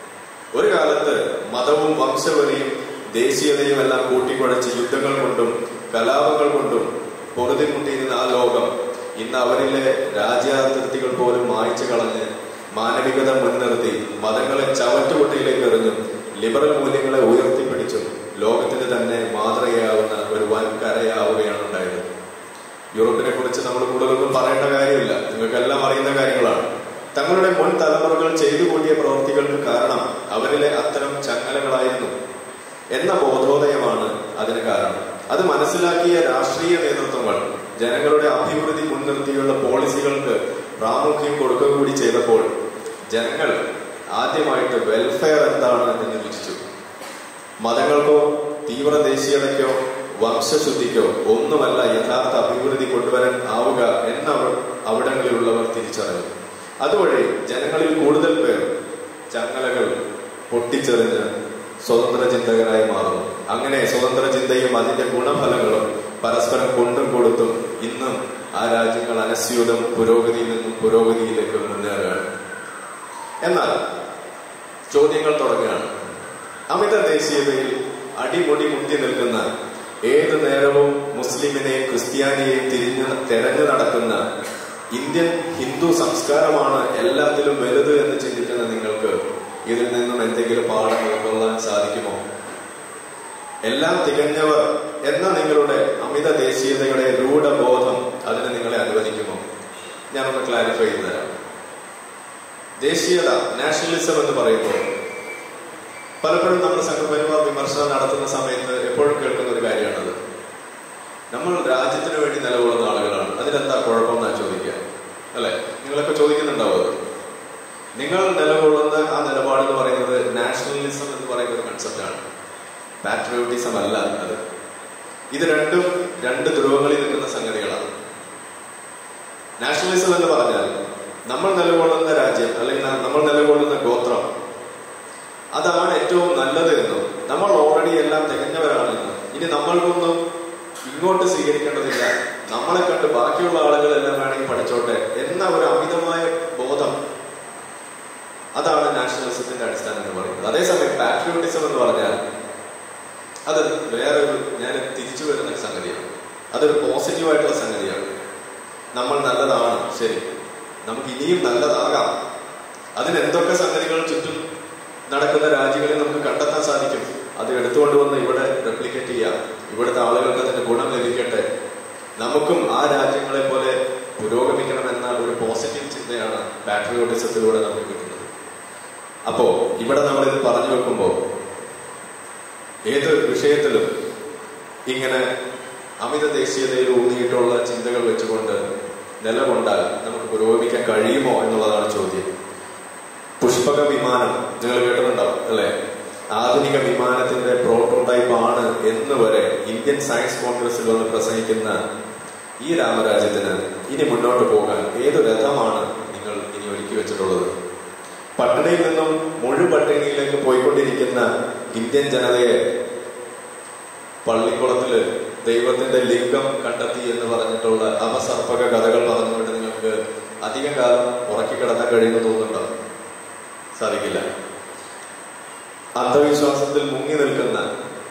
ഒരു കാലത്ത് മതവും വംശവലിയും ദേശീയതയും എല്ലാം കൂട്ടിക്കുഴച്ച് യുദ്ധങ്ങൾ കൊണ്ടും കലാപങ്ങൾ കൊണ്ടും പൊറുതിമുട്ടിയിരുന്ന ആ ലോകം ഇന്ന് അവരിലെ രാജ്യാതിർത്തികൾ പോലും മായ്ച്ചു കളഞ്ഞ് മാനവികത മുൻനിർത്തി മതങ്ങളെ ചവറ്റുകുട്ടിയിലേക്ക് എറിഞ്ഞും ലിബറൽ മൂല്യങ്ങളെ ഉയർത്തിപ്പിടിച്ചും ലോകത്തിന് തന്നെ മാതൃകയാവുന്ന ഒരു വൻ കരയാവുകയാണ് ഉണ്ടായത് യൂറോപ്പിനെ കുറിച്ച് നമ്മൾ കൂടുതലൊന്നും പറയേണ്ട കാര്യമില്ല നിങ്ങൾക്കെല്ലാം അറിയുന്ന കാര്യങ്ങളാണ് തങ്ങളുടെ മുൻ തലമുറകൾ ചെയ്തു കൂട്ടിയ പ്രവൃത്തികൾക്ക് കാരണം അവരിലെ അത്തരം ചങ്ങലകളായിരുന്നു എന്ന ബോധോദയമാണ് അതിന് കാരണം അത് മനസ്സിലാക്കിയ രാഷ്ട്രീയ നേതൃത്വങ്ങൾ ജനങ്ങളുടെ അഭിവൃദ്ധി മുൻനിർത്തിയുള്ള പോളിസികൾക്ക് പ്രാമുഖ്യം കൊടുക്കുക കൂടി ചെയ്തപ്പോൾ ജനങ്ങൾ ആദ്യമായിട്ട് വെൽഫെയർ എന്താണ് എന്ന് വിധിച്ചു മതങ്ങൾക്കോ തീവ്ര ദേശീയതയ്ക്കോ വംശശുദ്ധിക്കോ ഒന്നുമല്ല യഥാർത്ഥ അഭിവൃദ്ധി കൊണ്ടുവരാൻ ആവുക എന്നവർ അവിടങ്ങളിലുള്ളവർ തിരിച്ചറിഞ്ഞു അതുവഴി ജനങ്ങളിൽ കൂടുതൽ പേർ ചങ്ങലകൾ പൊട്ടിച്ചെറിഞ്ഞ് സ്വതന്ത്ര ചിന്തകരായി മാറുന്നു അങ്ങനെ സ്വതന്ത്ര ചിന്തയും അതിന്റെ ഗുണഫലങ്ങളും പരസ്പരം കൊണ്ടും കൊടുത്തും ഇന്നും ആ രാജ്യങ്ങൾ അനസ്യൂതം പുരോഗതിയിൽ നിന്നും പുരോഗതിയിലേക്ക് മുന്നേറുകയാണ് എന്നാൽ ചോദ്യങ്ങൾ തുടങ്ങുകയാണ് അമിത ദേശീയതയിൽ അടിമുടി മുട്ടി നിൽക്കുന്ന ഏതു നേരവും മുസ്ലിമിനെയും ക്രിസ്ത്യാനിയെയും തിരിഞ്ഞ് തെരഞ്ഞു നടക്കുന്ന ഇന്ത്യൻ ഹിന്ദു സംസ്കാരമാണ് എല്ലാത്തിലും വലുത് എന്ന് ചിന്തിക്കുന്ന നിങ്ങൾക്ക് ഇതിൽ നിന്നും എന്തെങ്കിലും പാഠം ഉൾക്കൊള്ളാൻ സാധിക്കുമോ എല്ലാം തികഞ്ഞവർ എന്ന നിങ്ങളുടെ അമിത ദേശീയതയുടെ രൂഢബോധം അതിന് നിങ്ങളെ അനുവദിക്കുമോ ഞാനൊന്ന് ക്ലാരിഫൈ ചെയ്തു തരാം ദേശീയത നാഷണലിസം എന്ന് പറയുമ്പോൾ പലപ്പോഴും നമ്മൾ സംഘപരിവാർ വിമർശനം നടത്തുന്ന സമയത്ത് എപ്പോഴും കേൾക്കുന്ന ഒരു കാര്യമാണത് നമ്മൾ രാജ്യത്തിന് വേണ്ടി നിലകൊള്ളുന്ന ആളുകളാണ് അതിനെന്താ കുഴപ്പം എന്നാ ചോദിക്കുക അല്ലെ നിങ്ങളൊക്കെ ചോദിക്കുന്നുണ്ടാവും അത് നിങ്ങൾ നിലകൊള്ളുന്ന ആ നിലപാട് എന്ന് പറയുന്നത് നാഷണലിസം എന്ന് പറയുന്ന ഒരു കൺസെപ്റ്റാണ് പാട്രിയോട്ടിസം അല്ല അത് ഇത് രണ്ടും രണ്ട് ധ്രുവങ്ങളിൽ നിൽക്കുന്ന സംഗതികളാണ് നാഷണലിസം എന്ന് പറഞ്ഞാൽ നമ്മൾ നിലകൊള്ളുന്ന രാജ്യം അല്ലെങ്കിൽ നമ്മൾ നിലകൊള്ളുന്ന ഗോത്രം അതാണ് ഏറ്റവും നല്ലത് എന്നും നമ്മൾ ഓൾറെഡി എല്ലാം തികഞ്ഞവരാണ് എന്നും ഇനി നമ്മൾക്കൊന്നും ഇങ്ങോട്ട് സ്വീകരിക്കേണ്ടതില്ല നമ്മളെ കണ്ട് ബാക്കിയുള്ള ആളുകളെല്ലാം വേണമെങ്കിൽ പഠിച്ചോട്ടെ എന്ന ഒരു അമിതമായ ബോധം അതാണ് നാഷണലിസത്തിന്റെ അടിസ്ഥാനം എന്ന് പറയുന്നത് അതേസമയം പാട്രിയോട്ടിസം എന്ന് പറഞ്ഞാൽ അത് വേറൊരു ഞാൻ തിരിച്ചു വരുന്ന ഒരു സംഗതിയാണ് അതൊരു പോസിറ്റീവായിട്ടുള്ള സംഗതിയാണ് നമ്മൾ നല്ലതാണ് ശരി നമുക്ക് ഇനിയും നല്ലതാകാം അതിന് എന്തൊക്കെ സംഗതികൾ ചുറ്റും നടക്കുന്ന രാജ്യങ്ങളിൽ നമുക്ക് കണ്ടെത്താൻ സാധിക്കും അത് എടുത്തുകൊണ്ട് വന്ന് ഇവിടെ റെപ്ലിക്കേറ്റ് ചെയ്യാം ഇവിടുത്തെ ആളുകൾക്ക് അതിന്റെ ഗുണം ലഭിക്കട്ടെ നമുക്കും ആ രാജ്യങ്ങളെ പോലെ പുരോഗമിക്കണമെന്ന ഒരു പോസിറ്റീവ് ചിന്തയാണ് പാട്രിയോട്ടിസത്തിലൂടെ നമുക്ക് കിട്ടുന്നത് അപ്പോ ഇവിടെ നമ്മൾ ഇത് പറഞ്ഞു വെക്കുമ്പോൾ ഏത് വിഷയത്തിലും ഇങ്ങനെ അമിത ദേശീയതയിൽ ഊന്നിയിട്ടുള്ള ചിന്തകൾ വെച്ചുകൊണ്ട് നിലകൊണ്ടാൽ നമുക്ക് പുരോഗമിക്കാൻ കഴിയുമോ എന്നുള്ളതാണ് ചോദ്യം പുഷ്പക വിമാനം നിങ്ങൾ കേട്ടിട്ടുണ്ടാവും അല്ലെ ആധുനിക വിമാനത്തിന്റെ പ്രോട്ടോടൈപ്പ് ആണ് എന്ന് വരെ ഇന്ത്യൻ സയൻസ് കോൺഗ്രസിൽ വന്ന് പ്രസംഗിക്കുന്ന ഈ രാമരാജ്യത്തിന് ഇനി മുന്നോട്ട് പോകാൻ ഏത് രഥമാണ് നിങ്ങൾ ഇനി ഒരുക്കി വെച്ചിട്ടുള്ളത് പട്ടിണിയിൽ നിന്നും മുഴുപട്ടിണിയിലേക്ക് പോയിക്കൊണ്ടിരിക്കുന്ന ഇന്ത്യൻ ജനതയെ പള്ളിക്കുളത്തില് ദൈവത്തിന്റെ ലിംഗം കണ്ടെത്തി എന്ന് പറഞ്ഞിട്ടുള്ള അപസർപ്പക കഥകൾ പറഞ്ഞുകൊണ്ട് നിങ്ങൾക്ക് അധികം കാലം ഉറക്കിക്കിടക്കാൻ കഴിയുമെന്ന് തോന്നുന്നുണ്ടോ സാധിക്കില്ല അന്ധവിശ്വാസത്തിൽ മുങ്ങി നിൽക്കുന്ന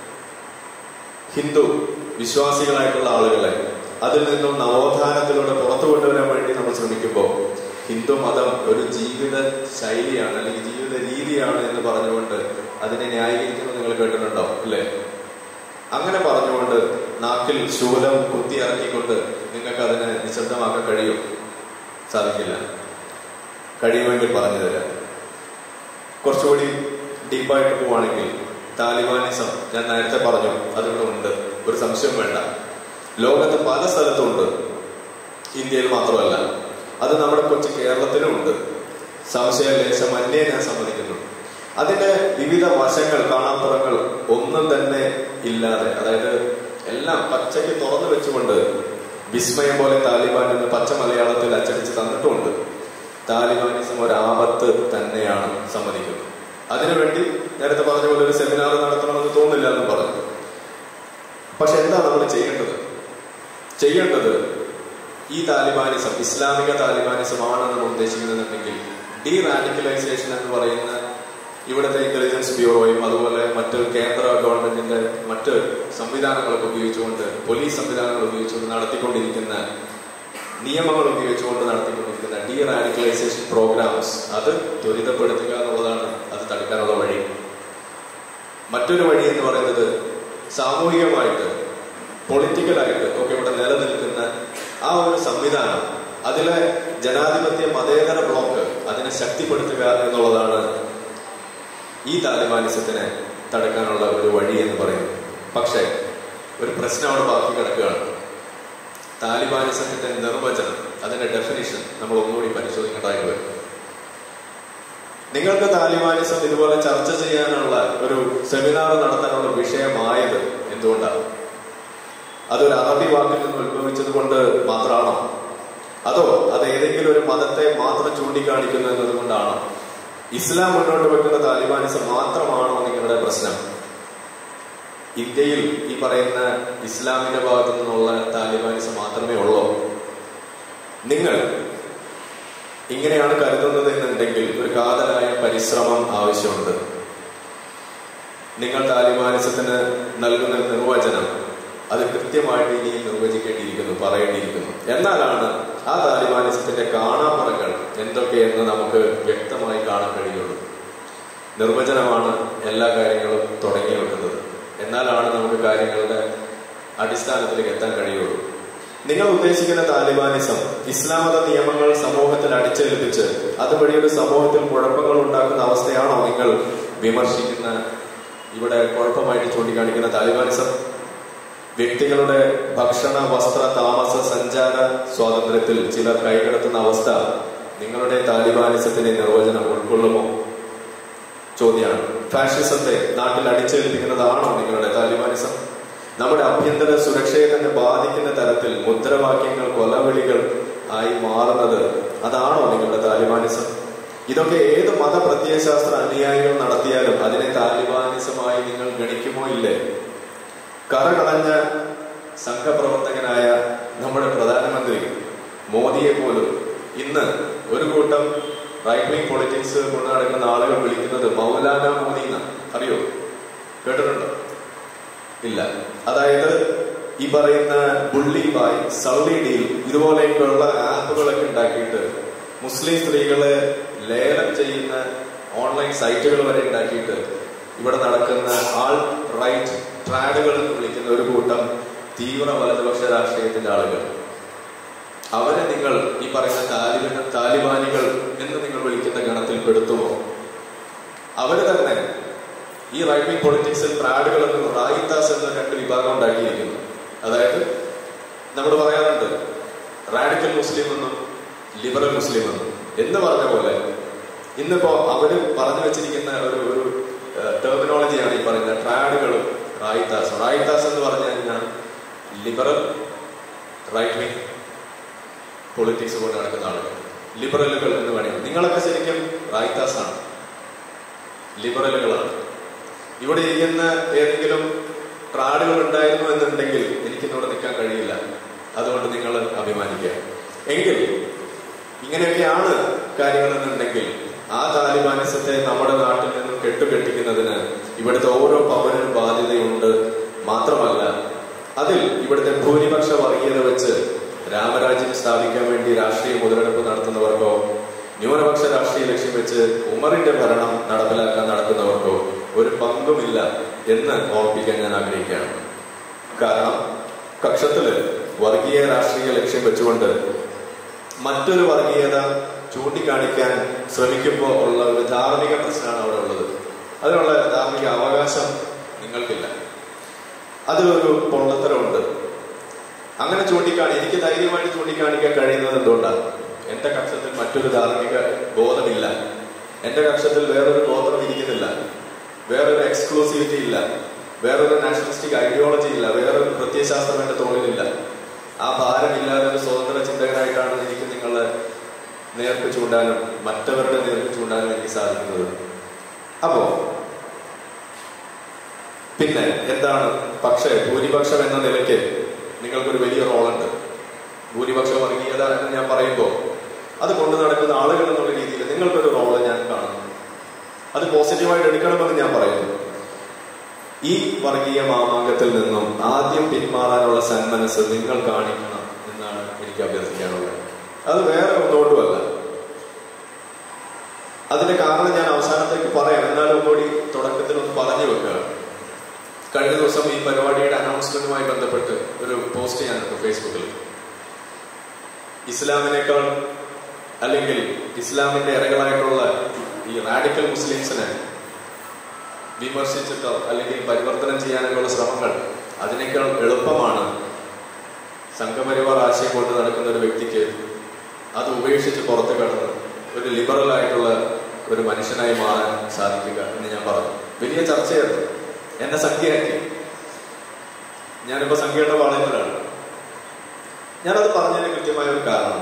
ഹിന്ദു വിശ്വാസികളായിട്ടുള്ള ആളുകളെ അതിൽ നിന്നും നവോത്ഥാനത്തിലൂടെ പുറത്തു കൊണ്ടുവരാൻ വേണ്ടി നമ്മൾ ശ്രമിക്കുമ്പോൾ ഹിന്ദു മതം ഒരു ജീവിത ശൈലിയാണ് അല്ലെങ്കിൽ ജീവിത രീതിയാണ് എന്ന് പറഞ്ഞുകൊണ്ട് അതിനെ ന്യായീകരിക്കുന്നത് നിങ്ങൾ കേട്ടിട്ടുണ്ടോ അല്ലേ അങ്ങനെ പറഞ്ഞുകൊണ്ട് നാക്കിൽ ശൂലം കുത്തി ഇറക്കിക്കൊണ്ട് നിങ്ങൾക്ക് അതിനെ നിശബ്ദമാക്കാൻ കഴിയും സാധിക്കില്ല കഴിയുമെങ്കിൽ പറഞ്ഞു തരാം കുറച്ചുകൂടി ഡീപ്പായിട്ട് പോവാണെങ്കിൽ താലിബാനിസം ഞാൻ നേരത്തെ പറഞ്ഞു അതിവിടെ ഉണ്ട് ഒരു സംശയം വേണ്ട ലോകത്ത് പല സ്ഥലത്തുണ്ട് ഇന്ത്യയിൽ മാത്രമല്ല അത് നമ്മുടെ കൊച്ചു കേരളത്തിലും ഉണ്ട് സംശയ ലേശം അന്യേ ഞാൻ സമ്മതിക്കുന്നു അതിന്റെ വിവിധ വശങ്ങൾ കാണാപ്പുറങ്ങൾ ഒന്നും തന്നെ ഇല്ലാതെ അതായത് എല്ലാം പച്ചയ്ക്ക് തുറന്നു വെച്ചുകൊണ്ട് വിസ്മയം പോലെ താലിബാൻ എന്ന് പച്ച മലയാളത്തിൽ അച്ചടിച്ച് തന്നിട്ടുമുണ്ട് താലിബാനിസം ഒരു ആപത്ത് തന്നെയാണ് സമ്മതിക്കുന്നത് അതിനുവേണ്ടി നേരത്തെ പറഞ്ഞ പോലെ ഒരു സെമിനാർ നടത്തണമെന്ന് തോന്നില്ല എന്ന് പറഞ്ഞു പക്ഷെ എന്താ നമ്മൾ ചെയ്യേണ്ടത് ചെയ്യേണ്ടത് ഈ താലിബാനിസം ഇസ്ലാമിക താലിബാനിസമാണ് നമ്മൾ ഉദ്ദേശിക്കുന്നതെന്നുണ്ടെങ്കിൽ ഡി റാഡിക്കലൈസേഷൻ എന്ന് പറയുന്ന ഇവിടുത്തെ ഇന്റലിജൻസ് ബ്യൂറോയും അതുപോലെ മറ്റ് കേന്ദ്ര ഗവൺമെന്റിന്റെ മറ്റ് സംവിധാനങ്ങളൊക്കെ ഉപയോഗിച്ചുകൊണ്ട് പോലീസ് സംവിധാനങ്ങൾ ഉപയോഗിച്ചുകൊണ്ട് നടത്തിക്കൊണ്ടിരിക്കുന്ന നിയമങ്ങൾ ഉപയോഗിച്ചുകൊണ്ട് നടത്തിക്കൊണ്ടിരിക്കുന്ന ഡി റാഡിക്കലൈസേഷൻ പ്രോഗ്രാംസ് അത് ത്വരിതപ്പെടുത്തുക എന്നുള്ളതാണ് അത് തടുക്കാനുള്ള വഴി മറ്റൊരു വഴി എന്ന് പറയുന്നത് സാമൂഹികമായിട്ട് പൊളിറ്റിക്കലായിട്ട് ഒക്കെ ഇവിടെ നിലനിൽക്കുന്ന ആ ഒരു സംവിധാനം അതിലെ ജനാധിപത്യ മതേതര ബ്ലോക്ക് അതിനെ ശക്തിപ്പെടുത്തുക എന്നുള്ളതാണ് ഈ താലിബാനിസത്തിനെ തടുക്കാനുള്ള ഒരു വഴി എന്ന് പറയുന്നത് പക്ഷേ ഒരു പ്രശ്നം അവിടെ ബാക്കി കിടക്കുകയാണ് താലിബാനിസത്തിന്റെ നിർവചനം അതിന്റെ ഡെഫിനിഷൻ നമ്മൾ ഒന്നുകൂടി പരിശോധിക്കേണ്ടതായിട്ട് വരും നിങ്ങൾക്ക് താലിബാനിസം ഇതുപോലെ ചർച്ച ചെയ്യാനുള്ള ഒരു സെമിനാർ നടത്താനുള്ള വിഷയമായത് എന്തുകൊണ്ടാണ് അതൊരു അറബി വാക്കിൽ നിന്ന് ഉത്ഭവിച്ചത് കൊണ്ട് മാത്രമാണോ അതോ അത് ഏതെങ്കിലും ഒരു മതത്തെ മാത്രം ചൂണ്ടിക്കാണിക്കുന്നു എന്നതുകൊണ്ടാണോ ഇസ്ലാം മുന്നോട്ട് വെക്കുന്ന താലിബാനിസം മാത്രമാണോ നിങ്ങളുടെ പ്രശ്നം ഇന്ത്യയിൽ ഈ പറയുന്ന ഇസ്ലാമിന്റെ ഭാഗത്തു നിന്നുള്ള താലിബാനിസം മാത്രമേ ഉള്ളൂ നിങ്ങൾ ഇങ്ങനെയാണ് കരുതുന്നത് എന്നുണ്ടെങ്കിൽ ഒരു കാതലായ പരിശ്രമം ആവശ്യമുണ്ട് നിങ്ങൾ താലിബാനിസത്തിന് നൽകുന്ന നിർവചനം അത് കൃത്യമായിട്ട് ഇനിയും നിർവചിക്കേണ്ടിയിരിക്കുന്നു പറയേണ്ടിയിരിക്കുന്നു എന്നാലാണ് ആ താലിബാനിസത്തിന്റെ കാണാപ്പുറങ്ങൾ എന്തൊക്കെയെന്ന് നമുക്ക് വ്യക്തമായി കാണാൻ കഴിയുള്ളൂ നിർവചനമാണ് എല്ലാ കാര്യങ്ങളും തുടങ്ങി വെക്കുന്നത് എന്നാലാണ് നമുക്ക് കാര്യങ്ങളുടെ അടിസ്ഥാനത്തിലേക്ക് എത്താൻ കഴിയുള്ളൂ നിങ്ങൾ ഉദ്ദേശിക്കുന്ന താലിബാനിസം ഇസ്ലാം മത നിയമങ്ങൾ സമൂഹത്തിൽ അടിച്ചേൽപ്പിച്ച് അതുവഴി ഒരു സമൂഹത്തിൽ കുഴപ്പങ്ങൾ ഉണ്ടാക്കുന്ന അവസ്ഥയാണോ നിങ്ങൾ വിമർശിക്കുന്ന ഇവിടെ കുഴപ്പമായിട്ട് ചൂണ്ടിക്കാണിക്കുന്ന താലിബാനിസം വ്യക്തികളുടെ ഭക്ഷണ വസ്ത്ര താമസ സഞ്ചാര സ്വാതന്ത്ര്യത്തിൽ ചിലർ കൈകടത്തുന്ന അവസ്ഥ നിങ്ങളുടെ താലിബാനിസത്തിന്റെ നിർവചനം ഉൾക്കൊള്ളുമോ ചോദ്യമാണ് ഫാഷിസത്തെ നാട്ടിൽ അടിച്ചേൽപ്പിക്കുന്നതാണോ നിങ്ങളുടെ താലിബാനിസം നമ്മുടെ ആഭ്യന്തര സുരക്ഷയെ തന്നെ ബാധിക്കുന്ന തരത്തിൽ മുദ്രാവാക്യങ്ങൾ കൊലവിളികൾ ആയി മാറുന്നത് അതാണോ നിങ്ങളുടെ താലിബാനിസം ഇതൊക്കെ ഏത് മത പ്രത്യയശാസ്ത്ര അനുയായികൾ നടത്തിയാലും അതിനെ താലിബാനിസമായി നിങ്ങൾ ഗണിക്കുമോ ഇല്ലേ കറകളഞ്ഞ സംഘപ്രവർത്തകനായ നമ്മുടെ പ്രധാനമന്ത്രി മോദിയെ പോലും ഇന്ന് ഒരു കൂട്ടം റൈറ്റ് വിംഗ് പൊളിറ്റിക്സ് കൊണ്ടു നടക്കുന്ന ആളുകൾ വിളിക്കുന്നത് മൗലാന മോദി എന്നാണ് അറിയോ കേട്ടിട്ടുണ്ടോ ഇല്ല അതായത് ഈ പറയുന്ന ബുള്ളി ബായ് സൗദി ഡീൽ ഇതുപോലെയൊക്കെയുള്ള ആപ്പുകളൊക്കെ ഉണ്ടാക്കിയിട്ട് മുസ്ലിം സ്ത്രീകളെ ലേലം ചെയ്യുന്ന ഓൺലൈൻ സൈറ്റുകൾ വരെ ഉണ്ടാക്കിയിട്ട് ഇവിടെ നടക്കുന്ന ആൾ റൈറ്റ് ട്രാഡുകൾ എന്ന് വിളിക്കുന്ന ഒരു കൂട്ടം തീവ്ര വലതുപക്ഷ രാഷ്ട്രീയത്തിന്റെ ആളുകൾ അവരെ നിങ്ങൾ ഈ പറയുന്ന താലിബാൻ താലിബാനികൾ എന്ന് നിങ്ങൾ വിളിക്കുന്ന ഗണത്തിൽ പെടുത്തുമോ അവര് തന്നെ ഈ റൈറ്റ് വിംഗ് പൊളിറ്റിക്സിൽ പ്രാഡുകൾ എന്നും റായിത്താസ് എന്ന രണ്ട് വിഭാഗം ഉണ്ടാക്കിയിരിക്കുന്നു അതായത് നമ്മൾ പറയാറുണ്ട് റാഡിക്കൽ മുസ്ലിം എന്നും ലിബറൽ മുസ്ലിം എന്നും എന്ന് പറഞ്ഞ പോലെ ഇന്നിപ്പോ അവര് പറഞ്ഞു വെച്ചിരിക്കുന്ന ഒരു ഒരു ടെർമിനോളജിയാണ് ഈ പറയുന്നത് ട്രാഡുകളും റായിത്താസ് റായിത്താസ് എന്ന് പറഞ്ഞു കഴിഞ്ഞാൽ ലിബറൽ റൈറ്റ് വിംഗ് പൊളിറ്റിക്സ് കൊണ്ട് നടക്കുന്ന ആളുകൾ ലിബറലുകൾ എന്ന് വേണമെങ്കിൽ നിങ്ങളൊക്കെ ശരിക്കും റായിത്താസ് ആണ് ലിബറലുകളാണ് ഇവിടെ ഇരിക്കുന്ന ഏതെങ്കിലും ട്രാഡുകൾ ഉണ്ടായിരുന്നു എന്നുണ്ടെങ്കിൽ എനിക്കിന്നിവിടെ നിൽക്കാൻ കഴിയില്ല അതുകൊണ്ട് നിങ്ങൾ അഭിമാനിക്കുക എങ്കിൽ ഇങ്ങനെയൊക്കെയാണ് കാര്യങ്ങൾ എന്നുണ്ടെങ്കിൽ ആ താലിബാനിസത്തെ നമ്മുടെ നാട്ടിൽ നിന്നും കെട്ടുകെട്ടിക്കുന്നതിന് ഇവിടുത്തെ ഓരോ പൗരനും ബാധ്യതയുണ്ട് മാത്രമല്ല അതിൽ ഇവിടുത്തെ ഭൂരിപക്ഷ വർഗീയത വെച്ച് രാമരാജ്യം സ്ഥാപിക്കാൻ വേണ്ടി രാഷ്ട്രീയ മുതലെടുപ്പ് നടത്തുന്നവർക്കോ ന്യൂനപക്ഷ രാഷ്ട്രീയ ലക്ഷ്യം വെച്ച് ഉമറിന്റെ ഭരണം നടപ്പിലാക്കാൻ നടക്കുന്നവർക്കോ ഒരു പങ്കുമില്ല എന്ന് ഓർപ്പിക്കാൻ ഞാൻ ആഗ്രഹിക്കുകയാണ് കാരണം കക്ഷത്തില് വർഗീയ രാഷ്ട്രീയ ലക്ഷ്യം വെച്ചുകൊണ്ട് മറ്റൊരു വർഗീയത ചൂണ്ടിക്കാണിക്കാൻ ശ്രമിക്കുമ്പോൾ ഉള്ള ഒരു ധാർമ്മിക പ്രശ്നമാണ് അവിടെ ഉള്ളത് അതിനുള്ള ധാർമ്മിക അവകാശം നിങ്ങൾക്കില്ല അതിലൊരു പൊള്ളത്തരമുണ്ട് അങ്ങനെ ചൂണ്ടിക്കാണി എനിക്ക് ധൈര്യമായിട്ട് ചൂണ്ടിക്കാണിക്കാൻ കഴിയുന്നത് എന്തുകൊണ്ടാണ് എന്റെ കക്ഷത്തിൽ മറ്റൊരു ധാർമ്മിക ബോധമില്ല എന്റെ കക്ഷത്തിൽ വേറൊരു ഗോത്രം ഇരിക്കുന്നില്ല വേറൊരു എക്സ്ക്ലൂസിവിറ്റി ഇല്ല വേറൊരു നാഷണലിസ്റ്റിക് ഐഡിയോളജി ഇല്ല വേറൊരു പ്രത്യയശാസ്ത്രം എന്റെ തോളിലില്ല ആ ഭാരമില്ലാതെ ഒരു സ്വതന്ത്ര ചിന്തകനായിട്ടാണ് എനിക്ക് നിങ്ങളെ നേർക്ക് ചൂണ്ടാനും മറ്റവരുടെ നേർക്ക് ചൂണ്ടാനും എനിക്ക് സാധിക്കുന്നത് അപ്പോ പിന്നെ എന്താണ് പക്ഷേ ഭൂരിപക്ഷം എന്ന നിലയ്ക്ക് നിങ്ങൾക്കൊരു വലിയ റോളുണ്ട് ഭൂരിപക്ഷ വർഗീയത എന്ന് ഞാൻ പറയുമ്പോൾ അത് കൊണ്ടു നടക്കുന്ന ആളുകൾ എന്നുള്ള രീതിയിൽ നിങ്ങൾക്കൊരു റോള് ഞാൻ കാണുന്നു അത് പോസിറ്റീവായിട്ട് എടുക്കണമെന്ന് ഞാൻ പറയുന്നു ഈ വർഗീയ മാമാങ്കത്തിൽ നിന്നും ആദ്യം പിന്മാറാനുള്ള സന്മനസ് നിങ്ങൾ കാണിക്കണം എന്നാണ് എനിക്ക് അഭ്യർത്ഥിക്കാനുള്ളത് അത് വേറെ ഒന്നുകൊണ്ടുമല്ല അതിന്റെ കാരണം ഞാൻ അവസാനത്തേക്ക് പറയാം എന്നാലും ഒന്നുകൂടി തുടക്കത്തിൽ ഒന്ന് പറഞ്ഞു വെക്കുക കഴിഞ്ഞ ദിവസം ഈ പരിപാടിയുടെ അനൗൺസ്മെന്റുമായി ബന്ധപ്പെട്ട് ഒരു പോസ്റ്റ് ഞാനിട്ടു ഫേസ്ബുക്കിൽ ഇസ്ലാമിനേക്കാൾ അല്ലെങ്കിൽ ഇസ്ലാമിന്റെ ഇരകളായിട്ടുള്ള ഈ റാഡിക്കൽ മുസ്ലിംസിനെ വിമർശിച്ചിട്ടോ അല്ലെങ്കിൽ പരിവർത്തനം ചെയ്യാനൊക്കെയുള്ള ശ്രമങ്ങൾ അതിനേക്കാൾ എളുപ്പമാണ് സംഘപരിവാർ ആശയം കൊണ്ട് നടക്കുന്ന ഒരു വ്യക്തിക്ക് അത് ഉപേക്ഷിച്ച് പുറത്ത് കടന്ന് ഒരു ലിബറൽ ആയിട്ടുള്ള ഒരു മനുഷ്യനായി മാറാൻ സാധിക്കുക എന്ന് ഞാൻ പറഞ്ഞു വലിയ ചർച്ചയായിരുന്നു എന്നെ സംഖ്യയാക്കി ഞാനിപ്പോ സംഖ്യയുടെ വാളയത്തിലാണ് ഞാനത് പറഞ്ഞതിന് കൃത്യമായ ഒരു കാരണം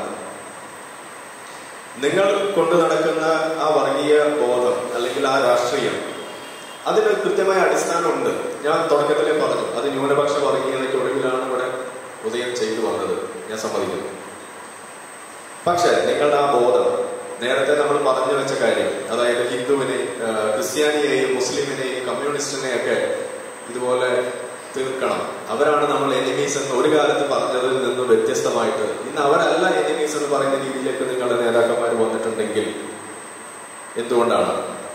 നിങ്ങൾ കൊണ്ടു നടക്കുന്ന ആ വർഗീയ ബോധം അല്ലെങ്കിൽ ആ രാഷ്ട്രീയം അതിന് കൃത്യമായ അടിസ്ഥാനമുണ്ട് ഞാൻ തുടക്കത്തിലേ പറഞ്ഞു അത് ന്യൂനപക്ഷ വർഗീയതയ്ക്ക് ഒടുവിലാണ് ഇവിടെ ഉദയം ചെയ്തു വന്നത് ഞാൻ സമ്മതിക്കുന്നു പക്ഷെ നിങ്ങളുടെ ആ ബോധം നേരത്തെ നമ്മൾ പറഞ്ഞു വെച്ച കാര്യം അതായത് ഹിന്ദുവിനെ ആ, ക്രിസ്ത്യാനിയെയും മുസ്ലിമിനെയും കമ്മ്യൂണിസ്റ്റിനെയൊക്കെ ഇതുപോലെ തീർക്കണം അവരാണ് നമ്മൾ എനിമീസ് എന്ന് ഒരു കാലത്ത് പറഞ്ഞതിൽ നിന്ന് വ്യത്യസ്തമായിട്ട് ഇന്ന് അവരല്ല എനിമീസ് എന്ന് പറയുന്ന രീതിയിലേക്ക് നിങ്ങളുടെ നേതാക്കന്മാർ വന്നിട്ടുണ്ടെങ്കിൽ എന്തുകൊണ്ടാണ്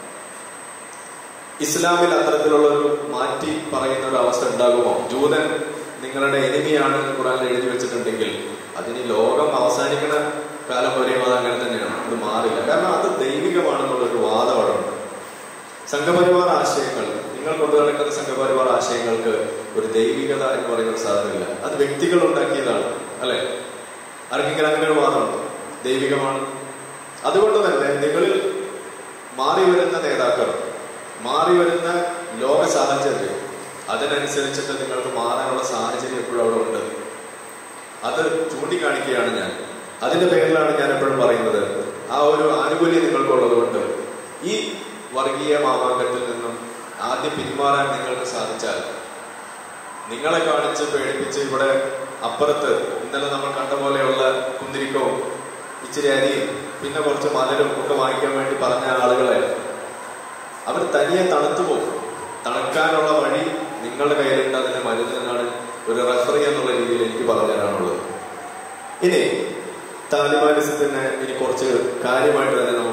ഇസ്ലാമിൽ അത്തരത്തിലുള്ള ഒരു മാറ്റി പറയുന്ന ഒരു അവസ്ഥ ഉണ്ടാകുമോ ജൂതൻ നിങ്ങളുടെ എനിമിയാണ് എന്ന് ഖുറാനിൽ എഴുതി വെച്ചിട്ടുണ്ടെങ്കിൽ അതിന് ലോകം അവസാനിക്കുന്ന കാലം വരെയും അത് അങ്ങനെ തന്നെയാണ് അത് മാറില്ല കാരണം അത് ദൈവികമാണെന്നുള്ള ഒരു വാദം അവിടെ ഉണ്ട് സംഘപരിവാർ ആശയങ്ങൾ നിങ്ങൾ കൊണ്ടു നടക്കുന്ന സംഘപരിവാർ ആശയങ്ങൾക്ക് ഒരു ദൈവികത എന്ന് പറയുന്ന ഒരു സാധനമില്ല അത് വ്യക്തികൾ ഉണ്ടാക്കിയതാണ് അല്ലെ ആർക്കെങ്കിലും അങ്ങനെ ഒരു വാദമുണ്ട് ദൈവികമാണ് അതുകൊണ്ട് തന്നെ നിങ്ങളിൽ മാറി വരുന്ന നേതാക്കൾ മാറി വരുന്ന ലോക സാഹചര്യം അതിനനുസരിച്ചിട്ട് നിങ്ങൾക്ക് മാറാനുള്ള സാഹചര്യം എപ്പോഴും അവിടെ ഉണ്ട് അത് ചൂണ്ടിക്കാണിക്കുകയാണ് ഞാൻ അതിന്റെ പേരിലാണ് ഞാൻ എപ്പോഴും പറയുന്നത് ആ ഒരു ആനുകൂല്യം നിങ്ങൾക്കുള്ളത് കൊണ്ട് ഈ വർഗീയ മാമാങ്കത്തിൽ നിന്നും ആദ്യം പിന്മാറാൻ നിങ്ങൾക്ക് സാധിച്ചാൽ നിങ്ങളെ കാണിച്ച് പേടിപ്പിച്ച് ഇവിടെ അപ്പുറത്ത് ഇന്നലെ നമ്മൾ കണ്ട പോലെയുള്ള കുന്തിരിക്കവും ഇച്ചിരി അരിയും പിന്നെ കുറച്ച് മലരും ഒക്കെ വാങ്ങിക്കാൻ വേണ്ടി പറഞ്ഞ ആളുകളെ അവർ തനിയെ തണുത്തു പോകും തണുക്കാനുള്ള വഴി നിങ്ങളുടെ കയ്യിലുണ്ട് അതിന്റെ മരുന്നിനാണ് ഒരു റെഫറി എന്നുള്ള രീതിയിൽ എനിക്ക് പറഞ്ഞു തരാനുള്ളത് ഇനി താലിബാനിസത്തിന് ഇനി കുറച്ച് കാര്യമായിട്ട് തന്നെ നമുക്കൊന്ന്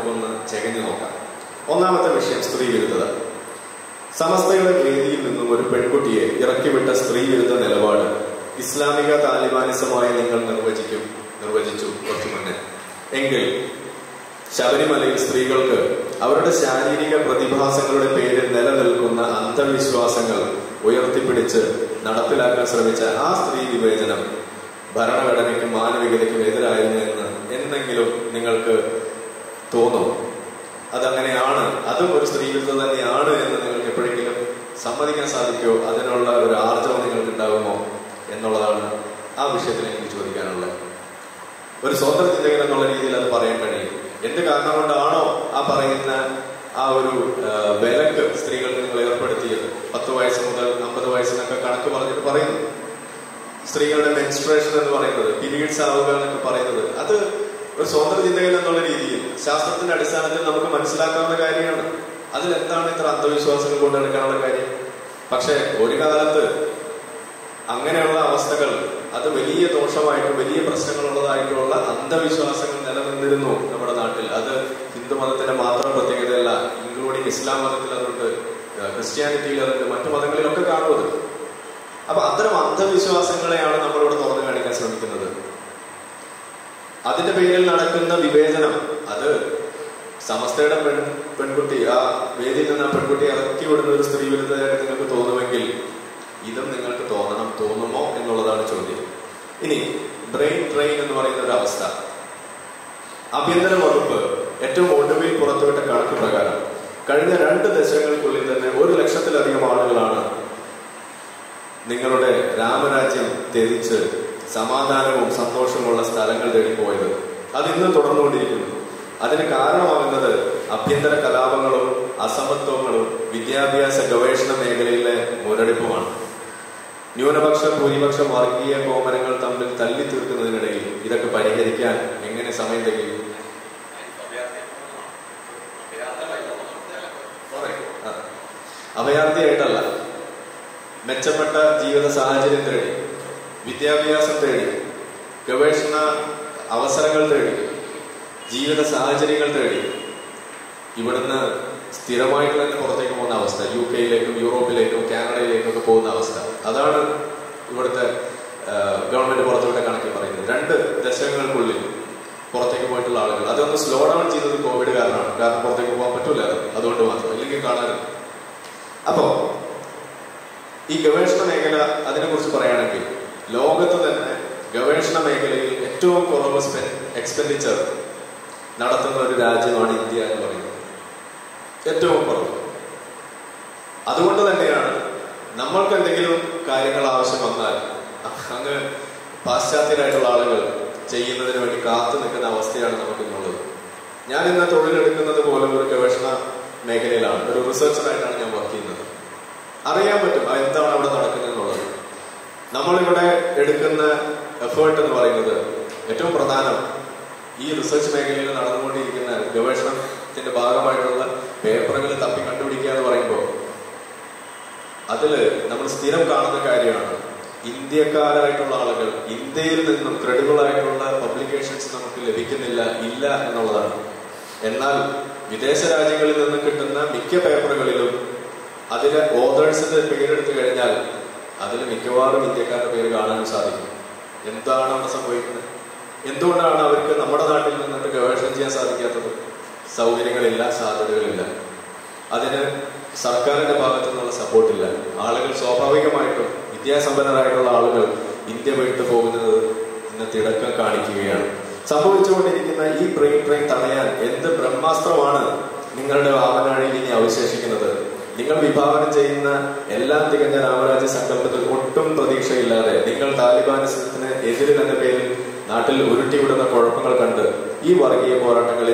ചെകഞ്ഞു നോക്കാം ഒന്നാമത്തെ വിഷയം സ്ത്രീ വിരുദ്ധത സമസ്തയുടെ വേദിയിൽ നിന്നും ഒരു പെൺകുട്ടിയെ ഇറക്കിവിട്ട സ്ത്രീ വിരുദ്ധ നിലപാട് ഇസ്ലാമിക താലിബാനിസമായി നിങ്ങൾ നിർവചിക്കും നിർവചിച്ചു കുറച്ചു മുന്നേ എങ്കിൽ ശബരിമലയിൽ സ്ത്രീകൾക്ക് അവരുടെ ശാരീരിക പ്രതിഭാസങ്ങളുടെ പേരിൽ നിലനിൽക്കുന്ന അന്ധവിശ്വാസങ്ങൾ ഉയർത്തിപ്പിടിച്ച് നടപ്പിലാക്കാൻ ശ്രമിച്ച ആ സ്ത്രീ വിവേചനം ഭരണഘടനയ്ക്കും മാനവികതയ്ക്കും എതിരായിരുന്നു എന്ന് എന്നെങ്കിലും നിങ്ങൾക്ക് തോന്നും അതങ്ങനെയാണ് അതും ഒരു സ്ത്രീവിരുദ്ധ തന്നെയാണ് എന്ന് നിങ്ങൾക്ക് എപ്പോഴെങ്കിലും സമ്മതിക്കാൻ സാധിക്കുമോ അതിനുള്ള ഒരു ആർജവം നിങ്ങൾക്ക് ഉണ്ടാകുമോ എന്നുള്ളതാണ് ആ വിഷയത്തിൽ എനിക്ക് ചോദിക്കാനുള്ളത് ഒരു സ്വതന്ത്ര ചിന്തകൻ എന്നുള്ള രീതിയിൽ അത് പറയാൻ കഴിയും എന്ത് കാരണം കൊണ്ടാണോ ആ പറയുന്ന ആ ഒരു ആ, വിലക്ക് സ്ത്രീകൾക്ക് നിങ്ങൾ ഏർപ്പെടുത്തിയത് പത്ത് വയസ്സ് മുതൽ അമ്പത് വയസ്സിനൊക്കെ കണക്ക് പറഞ്ഞിട്ട് പറയുന്നു സ്ത്രീകളുടെ മെൻസ്ട്രേഷൻ എന്ന് പറയുന്നത് പീരീഡ്സ് ആവുക എന്നൊക്കെ പറയുന്നത് അത് ഒരു സ്വതന്ത്ര ചിന്തകൻ എന്നുള്ള രീതിയിൽ ശാസ്ത്രത്തിന്റെ അടിസ്ഥാനത്തിൽ നമുക്ക് മനസ്സിലാക്കാവുന്ന കാര്യമാണ് അതിൽ എന്താണ് ഇത്ര അന്ധവിശ്വാസങ്ങൾ കൊണ്ടെടുക്കാനുള്ള കാര്യം പക്ഷെ ഒരു കാലത്ത് അങ്ങനെയുള്ള അവസ്ഥകൾ അത് വലിയ ദോഷമായിട്ടും വലിയ പ്രശ്നങ്ങളുള്ളതായിട്ടുള്ള അന്ധവിശ്വാസങ്ങൾ നിലനിന്നിരുന്നു നമ്മുടെ നാട്ടിൽ അത് ഹിന്ദു മതത്തിന്റെ മാത്രം പ്രത്യേകതയല്ല ഇൻക്ലൂഡിങ് ഇസ്ലാം മതത്തിൽ അതുണ്ട് ഏഹ് ക്രിസ്ത്യാനിറ്റിയിൽ അതുണ്ട് മറ്റു മതങ്ങളിലൊക്കെ കാണുന്നത് അപ്പൊ അത്തരം അന്ധവിശ്വാസങ്ങളെയാണ് നമ്മളിവിടെ തുറന്നു കാണിക്കാൻ ശ്രമിക്കുന്നത് അതിന്റെ പേരിൽ നടക്കുന്ന വിവേചനം അത് സമസ്തയുടെ പെൺ പെൺകുട്ടി ആ വേദിയിൽ നിന്ന് ആ പെൺകുട്ടി ഇറക്കി വിടുന്ന ഒരു സ്ത്രീ വിരുദ്ധമായിട്ട് നിങ്ങൾക്ക് തോന്നുമെങ്കിൽ ഇതും നിങ്ങൾക്ക് തോന്നണം തോന്നുമോ എന്നുള്ളതാണ് ചോദ്യം ഇനി ബ്രെയിൻ ട്രെയിൻ എന്ന് പറയുന്ന ഒരു അവസ്ഥ ആഭ്യന്തര വകുപ്പ് ഏറ്റവും ഒടുവിൽ പുറത്തുവിട്ട കണക്ക് പ്രകാരം കഴിഞ്ഞ രണ്ട് ദശകങ്ങൾക്കുള്ളിൽ തന്നെ ഒരു ലക്ഷത്തിലധികം ആളുകളാണ് നിങ്ങളുടെ രാമരാജ്യം ത്യജിച്ച് സമാധാനവും സന്തോഷവുമുള്ള സ്ഥലങ്ങൾ തേടി പോയത് അത് ഇന്നും തുടർന്നുകൊണ്ടിരിക്കുന്നു അതിന് കാരണമാകുന്നത് ആഭ്യന്തര കലാപങ്ങളും അസമത്വങ്ങളും വിദ്യാഭ്യാസ ഗവേഷണ മേഖലയിലെ മുരടിപ്പുമാണ് ന്യൂനപക്ഷ ഭൂരിപക്ഷ വർഗീയ കോമരങ്ങൾ തമ്മിൽ തല്ലി തീർക്കുന്നതിനിടയിൽ ഇതൊക്കെ പരിഹരിക്കാൻ എങ്ങനെ സമയം തികയും ആ. അഭയാർത്ഥിയായിട്ടല്ല മെച്ചപ്പെട്ട ജീവിത സാഹചര്യം തേടി വിദ്യാഭ്യാസം തേടി ഗവേഷണ അവസരങ്ങൾ തേടി ജീവിത സാഹചര്യങ്ങൾ തേടി ഇവിടുന്ന് സ്ഥിരമായിട്ട് തന്നെ പുറത്തേക്ക് പോകുന്ന അവസ്ഥ യു കെയിലേക്കും യൂറോപ്പിലേക്കും കാനഡയിലേക്കും ഒക്കെ പോകുന്ന അവസ്ഥ അതാണ് ഇവിടുത്തെ ഗവൺമെന്റ് പുറത്തുവിട്ട കണക്കിൽ പറയുന്നത് രണ്ട് ദശകങ്ങൾക്കുള്ളിൽ പുറത്തേക്ക് പോയിട്ടുള്ള ആളുകൾ അതൊന്ന് സ്ലോ ഡൗൺ ചെയ്തത് കോവിഡ് കാരണമാണ് കാരണം പുറത്തേക്ക് പോകാൻ പറ്റൂല അത് അതുകൊണ്ട് മാത്രം ഇല്ലെങ്കിൽ കാണാനും അപ്പോ ഈ ഗവേഷണ മേഖല അതിനെക്കുറിച്ച് പറയുകയാണെങ്കിൽ ലോകത്ത് തന്നെ ഗവേഷണ മേഖലയിൽ ഏറ്റവും കുറവ് എക്സ്പെൻഡിച്ചർ നടത്തുന്ന ഒരു രാജ്യമാണ് ഇന്ത്യ എന്ന് പറയുന്നത് ഏറ്റവും കുറവ് അതുകൊണ്ട് തന്നെയാണ് നമ്മൾക്ക് എന്തെങ്കിലും കാര്യങ്ങൾ ആവശ്യം വന്നാൽ അങ്ങ് പാശ്ചാത്യരായിട്ടുള്ള ആളുകൾ ചെയ്യുന്നതിന് വേണ്ടി കാത്തു നിൽക്കുന്ന അവസ്ഥയാണ് നമുക്ക് ഇന്നുള്ളത് ഞാൻ ഇന്ന് തൊഴിലെടുക്കുന്നത് പോലെ ഒരു ഗവേഷണ മേഖലയിലാണ് ഒരു റിസർച്ചറായിട്ടാണ് ഞാൻ വർക്ക് ചെയ്യുന്നത് അറിയാൻ പറ്റും ആ എന്താണ് അവിടെ നടക്കുന്നത് എന്നുള്ളത് നമ്മളിവിടെ എടുക്കുന്ന എഫേർട്ട് എന്ന് പറയുന്നത് ഏറ്റവും പ്രധാനം ഈ റിസർച്ച് മേഖലയിൽ നടന്നുകൊണ്ടിരിക്കുന്ന ഗവേഷണത്തിന്റെ ഭാഗമായിട്ടുള്ള പേപ്പറുകൾ തപ്പി കണ്ടുപിടിക്കുക എന്ന് പറയുമ്പോൾ അതില് നമ്മൾ സ്ഥിരം കാണുന്ന കാര്യമാണ് ഇന്ത്യക്കാരായിട്ടുള്ള ആളുകൾ ഇന്ത്യയിൽ നിന്നും ക്രെഡിബിൾ ആയിട്ടുള്ള പബ്ലിക്കേഷൻസ് നമുക്ക് ലഭിക്കുന്നില്ല ഇല്ല എന്നുള്ളതാണ് എന്നാൽ വിദേശ രാജ്യങ്ങളിൽ നിന്ന് കിട്ടുന്ന മിക്ക പേപ്പറുകളിലും അതിലെ ഓതേഴ്സിന്റെ പേരെടുത്തു കഴിഞ്ഞാൽ അതിൽ മിക്കവാറും ഇന്ത്യക്കാരുടെ പേര് കാണാൻ സാധിക്കും എന്താണ് അവിടെ സംഭവിക്കുന്നത് എന്തുകൊണ്ടാണ് അവർക്ക് നമ്മുടെ നാട്ടിൽ നിന്നിട്ട് ഗവേഷണം ചെയ്യാൻ സാധിക്കാത്തത് സൗകര്യങ്ങളില്ല സാധ്യതകളില്ല അതിന് സർക്കാരിന്റെ ഭാഗത്തു നിന്നുള്ള സപ്പോർട്ടില്ല ആളുകൾ സ്വാഭാവികമായിട്ടും വിദ്യാസമ്പന്നരായിട്ടുള്ള ആളുകൾ ഇന്ത്യ വിട്ടു പോകുന്നത് ഇന്ന് തിടക്കം കാണിക്കുകയാണ് സംഭവിച്ചുകൊണ്ടിരിക്കുന്ന ഈ ബ്രെയിൻ ട്രെയിൻ തടയാൻ എന്ത് ബ്രഹ്മാസ്ത്രമാണ് നിങ്ങളുടെ വാമനാഴിയിൽ ഇനി അവശേഷിക്കുന്നത് നിങ്ങൾ വിഭാവനം ചെയ്യുന്ന എല്ലാം തികഞ്ഞ രാമരാജ്യ സങ്കല്പത്തിൽ ഒട്ടും പ്രതീക്ഷയില്ലാതെ നിങ്ങൾ താലിബാനിസത്തിന് എതിരിൽ എന്ന പേരിൽ നാട്ടിൽ ഉരുട്ടിവിടുന്ന കുഴപ്പങ്ങൾ കണ്ട് ഈ വർഗീയ പോരാട്ടങ്ങളിൽ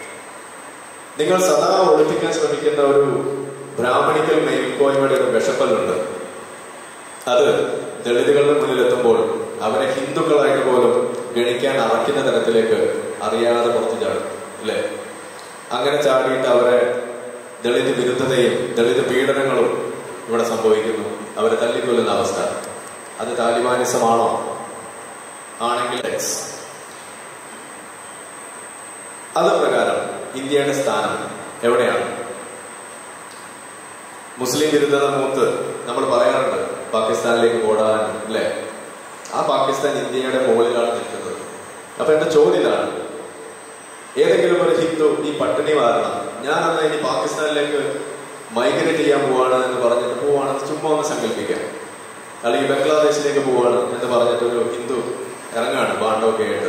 നിങ്ങൾ സദാ ഒളിപ്പിക്കാൻ ശ്രമിക്കുന്ന ഒരു ബ്രാഹ്മണിക്കൽ മേൽക്കോയ്മയുടെ ഒരു വിഷപ്പല്ലുണ്ട് അത് ദളിതുകളുടെ മുന്നിലെത്തുമ്പോൾ അവരെ ഹിന്ദുക്കളായിട്ട് പോലും ഗണിക്കാൻ അറയ്ക്കുന്ന തരത്തിലേക്ക് അറിയാതെ പുറത്തു ചാടും അല്ലേ അങ്ങനെ ചാടിയിട്ട് അവരെ ദളിത് വിരുദ്ധതയും ദളിത് പീഡനങ്ങളും ഇവിടെ സംഭവിക്കുന്നു അവരെ തല്ലിക്കൊല്ലുന്ന അവസ്ഥ അത് താലിബാനിസമാണോ ആണെങ്കിൽ X. അത് പ്രകാരം ഇന്ത്യയുടെ സ്ഥാനം എവിടെയാണ് മുസ്ലിം വിരുദ്ധത മൂത്ത് നമ്മൾ പറയാറുണ്ട് പാകിസ്ഥാനിലേക്ക് ഓടാനും അല്ലേ ആ പാകിസ്ഥാൻ ഇന്ത്യയുടെ മുകളിലാണ് നിൽക്കുന്നത് അപ്പൊ എന്റെ ചോദ്യം ഇതാണ് ഏതെങ്കിലും ഒരു ഹിന്ദു ഈ പട്ടിണി മാറണം ഞാൻ അന്ന് ഇനി പാകിസ്ഥാനിലേക്ക് മൈഗ്രേറ്റ് ചെയ്യാൻ പോവാണ് എന്ന് പറഞ്ഞിട്ട് പോവാണെന്ന് ചുമ്മാ ഒന്ന് സങ്കല്പിക്കാം അല്ലെങ്കിൽ ബംഗ്ലാദേശിലേക്ക് പോവാണ് എന്ന് പറഞ്ഞിട്ട് ഒരു ഹിന്ദു ഇറങ്ങാണ് ബാണ്ടൊക്കെ ആയിട്ട്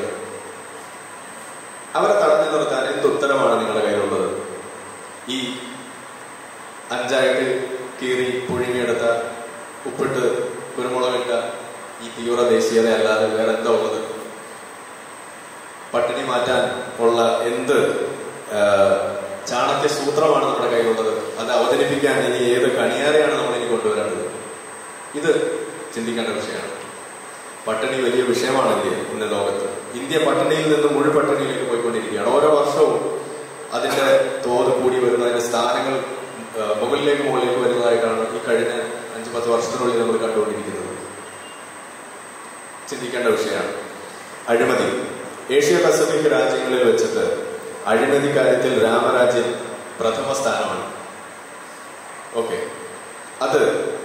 അവരെ തടഞ്ഞു നിർത്താൻ എന്ത് ഉത്തരമാണ് നിങ്ങളുടെ കയ്യിലുള്ളത് ഈ അഞ്ചായിട്ട് കീറി പുഴുങ്ങിയെടുത്ത ഉപ്പിട്ട് കുരുമുളകിട്ട ഈ തീവ്ര ദേശീയത അല്ലാതെ വേറെ എന്താ ഉള്ളത് പട്ടിണി മാറ്റാൻ ഉള്ള എന്ത് ആ, ചാണക്യ സൂത്രമാണ് നമ്മുടെ കയ്യിലുള്ളത് അത് അവതരിപ്പിക്കാൻ ഇനി ഏത് കണിയാരെയാണ് നമ്മൾ ഇനി കൊണ്ടുവരേണ്ടത് ഇത് ചിന്തിക്കേണ്ട വിഷയമാണ് പട്ടിണി വലിയ വിഷയമാണ് ഇന്ത്യ ഇന്ന് ലോകത്ത് ഇന്ത്യ പട്ടിണിയിൽ നിന്ന് മുഴു പട്ടിണിയിലേക്ക് പോയിക്കൊണ്ടിരിക്കുകയാണ് ഓരോ വർഷവും അതിന്റെ തോത് കൂടി വരുന്നതിന്റെ സ്ഥാനങ്ങൾ ആ, മുകളിലേക്ക് മുകളിലേക്ക് വരുന്നതായിട്ടാണ് ഈ കഴിഞ്ഞ അഞ്ച് പത്ത് വർഷത്തിനുള്ളിൽ നമ്മൾ കണ്ടുകൊണ്ടിരിക്കുന്നത് ചിന്തിക്കേണ്ട വിഷയമാണ് അഴിമതി ഏഷ്യ പസഫിക് രാജ്യങ്ങളിൽ വെച്ചിട്ട് അഴിമതി കാര്യത്തിൽ രാമരാജ്യം പ്രഥമ സ്ഥാനമാണ് ഓക്കെ അത്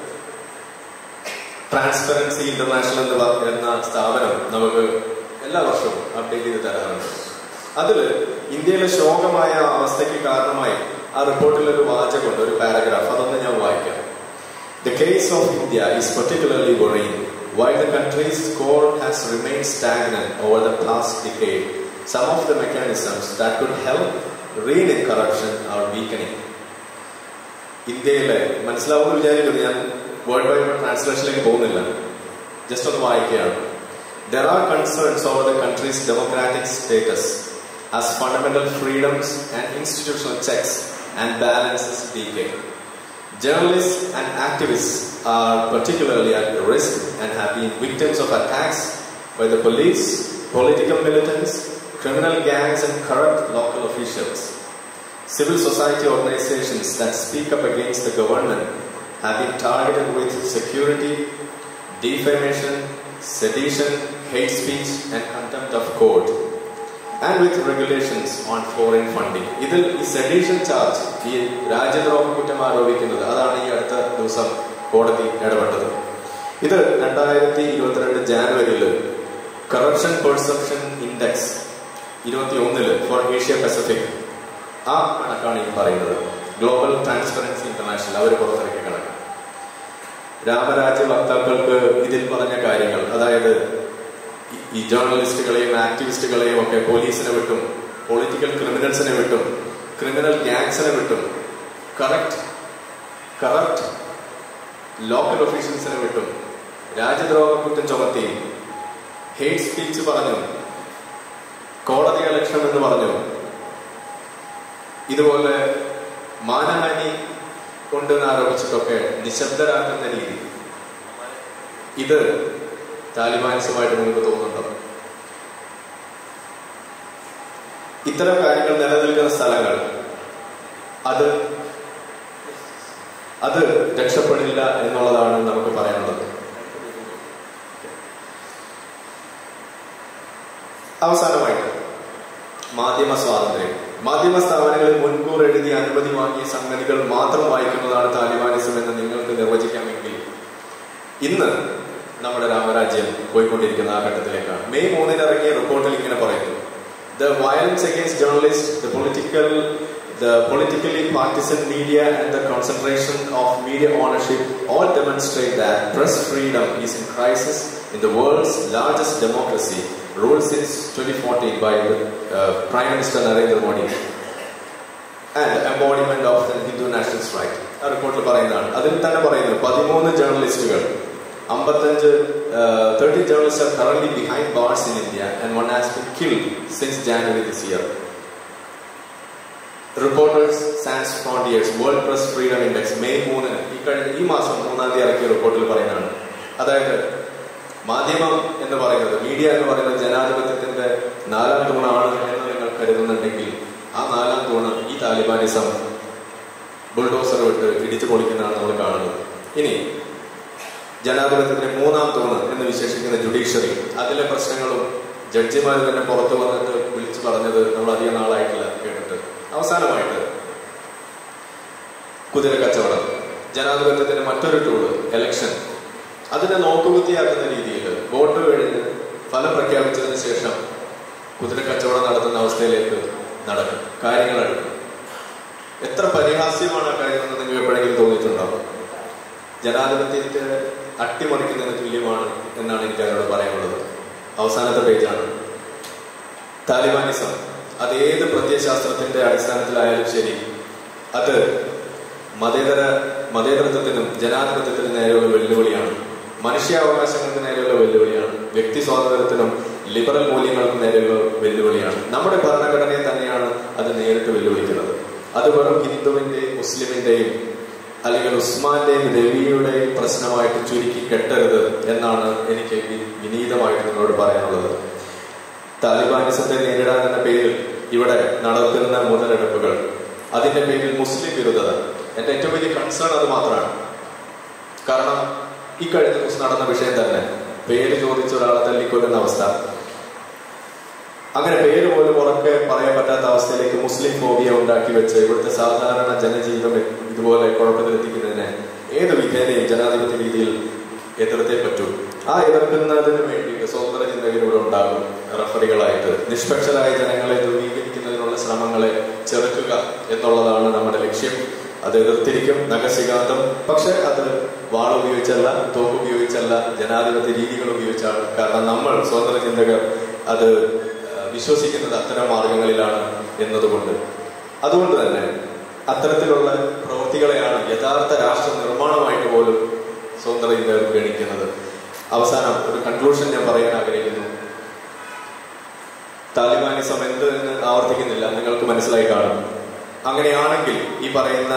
ട്രാൻസ്പെറൻസി ഇന്റർനാഷണൽ എന്ന് പറ- എന്ന സ്ഥാപനം നമുക്ക് എല്ലാ വർഷവും അപ്ഡേറ്റ് ചെയ്ത് തരാറുണ്ട് അതിൽ ഇന്ത്യയിലെ ശോകമായ അവസ്ഥയ്ക്ക് കാരണമായി ആ റിപ്പോർട്ടിൽ ഒരു വാചകമുണ്ട് ഒരു പാരഗ്രാഫ് അതൊന്ന് ഞാൻ വായിക്കാം The case of India is particularly worrying. While the country's score has remained stagnant over the past decade, some of the mechanisms that could help rein in corruption are weakening. ഇന്ത്യയിലെ മനസ്സിലാവുമെന്ന് വിചാരിക്കുന്നു ഞാൻ വേർഡ് ബൈ വേർഡ് ട്രാൻസ്ലേഷനിലേക്ക് പോകുന്നില്ല ജസ്റ്റ് ഒന്ന് വായിക്കുകയാണ് there are concerns over the countries democratic status as fundamental freedoms and institutional checks and balances decay Journalists and activists are particularly at risk and have been victims of attacks by the police, political militants, criminal gangs, and corrupt local officials. Civil society organizations that speak up against the government have been targeted with security, defamation, sedition, hate speech, and contempt of court. And with regulations on foreign funding ഇതിൽ ഈ സെഡീഷൻ ചാർജ് ഈ രാജ്യദ്രോഹ കുറ്റം ആരോപിക്കുന്നത് അതാണ് ഈ അടുത്ത ദിവസം കോടതി ഇടപെട്ടത് ഇത് രണ്ടായിരത്തി ഇരുപത്തിരണ്ട് ജാനുവരിയിൽ കറപ്ഷൻ പെർസെപ്ഷൻ ഇൻഡെക്സ് ഇരുപത്തി ഒന്നില് ഫോർ ഏഷ്യ പസഫിക് ആ കണക്കാണ് ഈ പറയുന്നത് ഗ്ലോബൽ ട്രാൻസ്പെറൻസി ഇന്റർനാഷണൽ അവർ പുറത്തിറക്കിയ കണക്ക് രാമരാജ്യ വക്താക്കൾക്ക് ഇതിൽ പറഞ്ഞ കാര്യങ്ങൾ അതായത് ഈ- ഈ ജേർണലിസ്റ്റുകളെയും ആക്ടിവിസ്റ്റുകളെയും ഒക്കെ പോലീസിനെ വിട്ടും പൊളിറ്റിക്കൽ ക്രിമിനൽസിനെ വിട്ടും ക്രിമിനൽ ഗ്യാങ്സിനെ വിട്ടും കറക്റ്റ് കറക്റ്റ് ലോക്കൽ ഒഫീഷ്യൽസിനെ വിട്ടും രാജ്യദ്രോഹ കുറ്റം ചുമത്തി ഹേറ്റ് സ്പീച്ച് പറഞ്ഞു കോടതി ലക്ഷ്യം എന്ന് പറഞ്ഞു ഇതുപോലെ മാനഹാനി ഉണ്ടെന്ന് ആരോപിച്ചിട്ടൊക്കെ നിശബ്ദരാക്കുന്ന രീതി ഇത് താലിബാനിസമായിട്ട് നിങ്ങൾക്ക് തോന്നുന്നുണ്ടോ ഇത്തരം കാര്യങ്ങൾ നിലനിൽക്കുന്ന സ്ഥലങ്ങൾ അത് അത് രക്ഷപ്പെടില്ല എന്നുള്ളതാണ് നമുക്ക് പറയാനുള്ളത് അവസാനമായിട്ട് മാധ്യമ സ്വാതന്ത്ര്യം മാധ്യമ സ്ഥാപനങ്ങളിൽ മുൻകൂർ എഴുതി അനുമതി വാങ്ങിയ സംഗതികൾ മാത്രം വായിക്കുന്നതാണ് താലിബാനിസം എന്ന് നിങ്ങൾക്ക് നിർവചിക്കാമെങ്കിൽ ഇന്ന് നമ്മുടെ രാമരാജ്യം പോയിക്കൊണ്ടിരിക്കുന്ന ആ ഘട്ടത്തിലേക്കാണ് മെയ് മൂന്നിന് ഇറങ്ങിയ റിപ്പോർട്ടിൽ ഇങ്ങനെ പറയുന്നു the violence against journalist the political the politically partisan media and the concentration of media ownership all demonstrate that press freedom is in crisis in the world's largest democracy rule since twenty fourteen by prime minister Narendra Modi and embodiment of the Hindu national strike ആ റിപ്പോർട്ടിൽ പറയുന്നതാണ് അതിൽ തന്നെ പറയുന്നു പതിമൂന്ന് ജേർണലിസ്റ്റുകൾ അമ്പത്തഞ്ച് thirty journalist are current behind bars in India and one has bin killed since January this year Reporters Sans Frontieres World Press Freedom Index May മൂന്നിന് ഈ കഴിഞ്ഞ ഈ മാസം മൂന്നാം തീയതി ഇറക്കിയ റിപ്പോർട്ടിൽ പറയുന്നതാണ് അതായത് മാധ്യമം എന്ന് പറയുന്നത് മീഡിയ എന്ന് പറയുന്നത് ജനാധിപത്യത്തിന്റെ നാലാം തൂണാണ് എന്ന് നിങ്ങൾ കരുതുന്നുണ്ടെങ്കിൽ ആ നാലാം തൂണ് ഈ താലിബാനിസം ബുൾഡോസർ വിട്ട് ഇടിച്ചു പൊളിക്കുന്നതാണ് നമ്മൾ കാണുന്നത് ഇനി ജനാധിപത്യത്തിന്റെ മൂന്നാം തൂണ് എന്ന് വിശേഷിക്കുന്ന ജുഡീഷ്യറി അതിലെ പ്രശ്നങ്ങളും ജഡ്ജിമാർ തന്നെ പുറത്തു വന്നിട്ട് വിളിച്ചു പറഞ്ഞത് നമ്മൾ അധികം നാളായിട്ടില്ല കേട്ടിട്ട് അവസാനമായിട്ട് കുതിര കച്ചവടം ജനാധിപത്യത്തിന്റെ മറ്റൊരു ടൂള് എലക്ഷൻ അതിനെ നോക്കുകുത്തിയാക്കുന്ന രീതിയിൽ വോട്ട് കഴിഞ്ഞ് ഫലം പ്രഖ്യാപിച്ചതിന് ശേഷം കുതിര കച്ചവടം നടത്തുന്ന അവസ്ഥയിലേക്ക് നടക്കും കാര്യങ്ങൾ അടുക്കും എത്ര പരിഹാസ്യമാണ് ആ കാര്യമെന്ന് നിങ്ങൾ എപ്പോഴെങ്കിലും തോന്നിയിട്ടുണ്ടോ ജനാധിപത്യത്തെ അട്ടിമറിക്കുന്നതിന് തുല്യമാണ് എന്നാണ് എനിക്ക് അവരോട് പറയാനുള്ളത് അവസാനത്തെ പേജാണ് താലിബാനിസം അത് ഏത് പ്രത്യയശാസ്ത്രത്തിന്റെ അടിസ്ഥാനത്തിലായാലും ശരി അത് മതേതര മതേതരത്വത്തിനും ജനാധിപത്യത്തിനും നേരെയുള്ള വെല്ലുവിളിയാണ് മനുഷ്യാവകാശങ്ങൾക്ക് നേരെയുള്ള വെല്ലുവിളിയാണ് വ്യക്തി സ്വാതന്ത്ര്യത്തിനും ലിബറൽ മൂല്യങ്ങൾക്കും നേരെയുള്ള വെല്ലുവിളിയാണ് നമ്മുടെ ഭരണഘടനയെ തന്നെയാണ് അത് നേരിട്ട് വെല്ലുവിളിക്കുന്നത് അത് വെറും ഹിന്ദുവിന്റെയും മുസ്ലിമിന്റെയും അല്ലെങ്കിൽ ഉസ്മാന്റെയും രവിയുടെയും പ്രശ്നമായിട്ട് ചുരുക്കി കെട്ടരുത് എന്നാണ് എനിക്ക് വി- വിനീതമായിട്ട് നിങ്ങളോട് പറയാനുള്ളത് താലിബാനിസത്തെ നേരിടാൻ എന്ന പേരിൽ ഇവിടെ നടക്കുന്ന മുതലെടുപ്പുകൾ അതിന്റെ പേരിൽ മുസ്ലിം വിരുദ്ധത എന്റെ ഏറ്റവും വലിയ കൺസേൺ അത് മാത്രമാണ് കാരണം ഈ കഴിഞ്ഞ ദിവസം നടന്ന വിഷയം തന്നെ പേര് ചോദിച്ച ഒരാളെ തല്ലിക്കൊല്ലുന്ന അവസ്ഥ അങ്ങനെ പേര് പോലും ഉറക്കെ പറയാൻ പറ്റാത്ത അവസ്ഥയിലേക്ക് മുസ്ലിം ഫോബിയ ഉണ്ടാക്കി വെച്ച് ഇവിടുത്തെ സാധാരണ ജനജീവിതം ഇതുപോലെ കുഴപ്പത്തിലെത്തിക്കുന്നതിനെ ഏത് വിധേനയും ജനാധിപത്യ രീതിയിൽ എതിർത്തേ പറ്റൂ ആ എതിർക്കുന്നതിന് വേണ്ടിയിട്ട് സ്വതന്ത്ര ചിന്തകർ ഉണ്ടാകും റഫറികളായിട്ട് നിഷ്പക്ഷരായ ജനങ്ങളെ ധ്രുവീകരിക്കുന്നതിനുള്ള ശ്രമങ്ങളെ ചെറുക്കുക എന്നുള്ളതാണ് നമ്മുടെ ലക്ഷ്യം അത് എതിർത്തിരിക്കും നഖശികാന്തം പക്ഷെ അത് വാൾ ഉപയോഗിച്ചല്ല തോക്ക് ഉപയോഗിച്ചല്ല ജനാധിപത്യ രീതികൾ ഉപയോഗിച്ചാണ് കാരണം നമ്മൾ സ്വതന്ത്ര ചിന്തകർ അത് ആ, വിശ്വസിക്കുന്നത് അത്തരം മാർഗങ്ങളിലാണ് എന്നതുകൊണ്ട് അതുകൊണ്ട് തന്നെ അത്തരത്തിലുള്ള പ്രവൃത്തികളെയാണ് യഥാർത്ഥ രാഷ്ട്ര നിർമ്മാണമായിട്ട് പോലും സ്വതന്ത്ര ചിന്തകർ ഗണിക്കുന്നത് അവസാനം ഒരു കൺക്ലൂഷൻ ഞാൻ പറയാൻ ആഗ്രഹിക്കുന്നു താലിബാനിസം എന്ത് എന്ന് ആവർത്തിക്കുന്നില്ല നിങ്ങൾക്ക് മനസ്സിലായി കാണും അങ്ങനെയാണെങ്കിൽ ഈ പറയുന്ന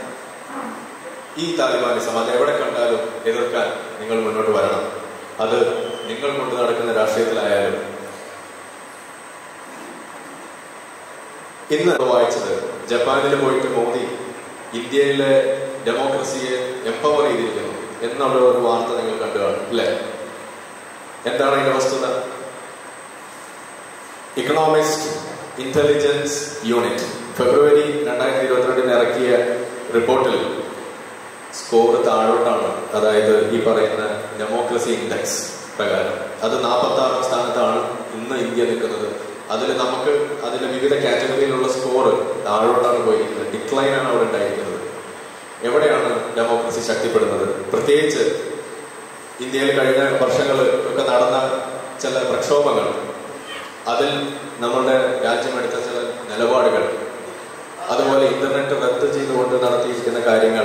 ഈ താലിബാനിസം അത് എവിടെ കണ്ടാലും എതിർക്കാൻ നിങ്ങൾ മുന്നോട്ട് വരണം അത് നിങ്ങൾ കൊണ്ട് നടക്കുന്ന രാഷ്ട്രീയത്തിലായാലും ഇന്ന് വായിച്ചത് ജപ്പാനിൽ പോയിട്ട് മോദി ഇന്ത്യയിലെ ഡെമോക്രസിയെ എംപവർ ചെയ്തിരിക്കുന്നു എന്നുള്ള ഒരു വാർത്ത നിങ്ങൾ കണ്ടു കാണും അല്ലേ എന്താണ് അതിന്റെ വസ്തുത ഇക്കണോമിസ്റ്റ് ഇന്റലിജൻസ് യൂണിറ്റ് ഫെബ്രുവരി രണ്ടായിരത്തി ഇരുപത്തിരണ്ടിന് ഇറക്കിയ റിപ്പോർട്ടിൽ സ്കോർ താഴോട്ടാണ് അതായത് ഈ പറയുന്ന ഡെമോക്രസി ഇൻഡെക്സ് പ്രകാരം അത് നാൽപ്പത്തി ആറാം സ്ഥാനത്താണ് ഇന്ന് ഇന്ത്യ നിൽക്കുന്നത് അതിൽ നമുക്ക് അതിലെ വിവിധ കാറ്റഗറിയിലുള്ള സ്കോർ താഴോട്ടാണ് പോയിരിക്കുന്നത് ഡിക്ലൈൻ ആണ് അവിടെ ഉണ്ടായിരിക്കുന്നത് എവിടെയാണ് ഡെമോക്രസി ശക്തിപ്പെടുന്നത് പ്രത്യേകിച്ച് ഇന്ത്യയിൽ കഴിഞ്ഞ വർഷങ്ങൾ ഒക്കെ നടന്ന ചില പ്രക്ഷോഭങ്ങൾ അതിൽ നമ്മളുടെ രാജ്യമെടുത്ത ചില നിലപാടുകൾ അതുപോലെ ഇന്റർനെറ്റ് റദ്ദ് ചെയ്തുകൊണ്ട് നടത്തിയിരിക്കുന്ന കാര്യങ്ങൾ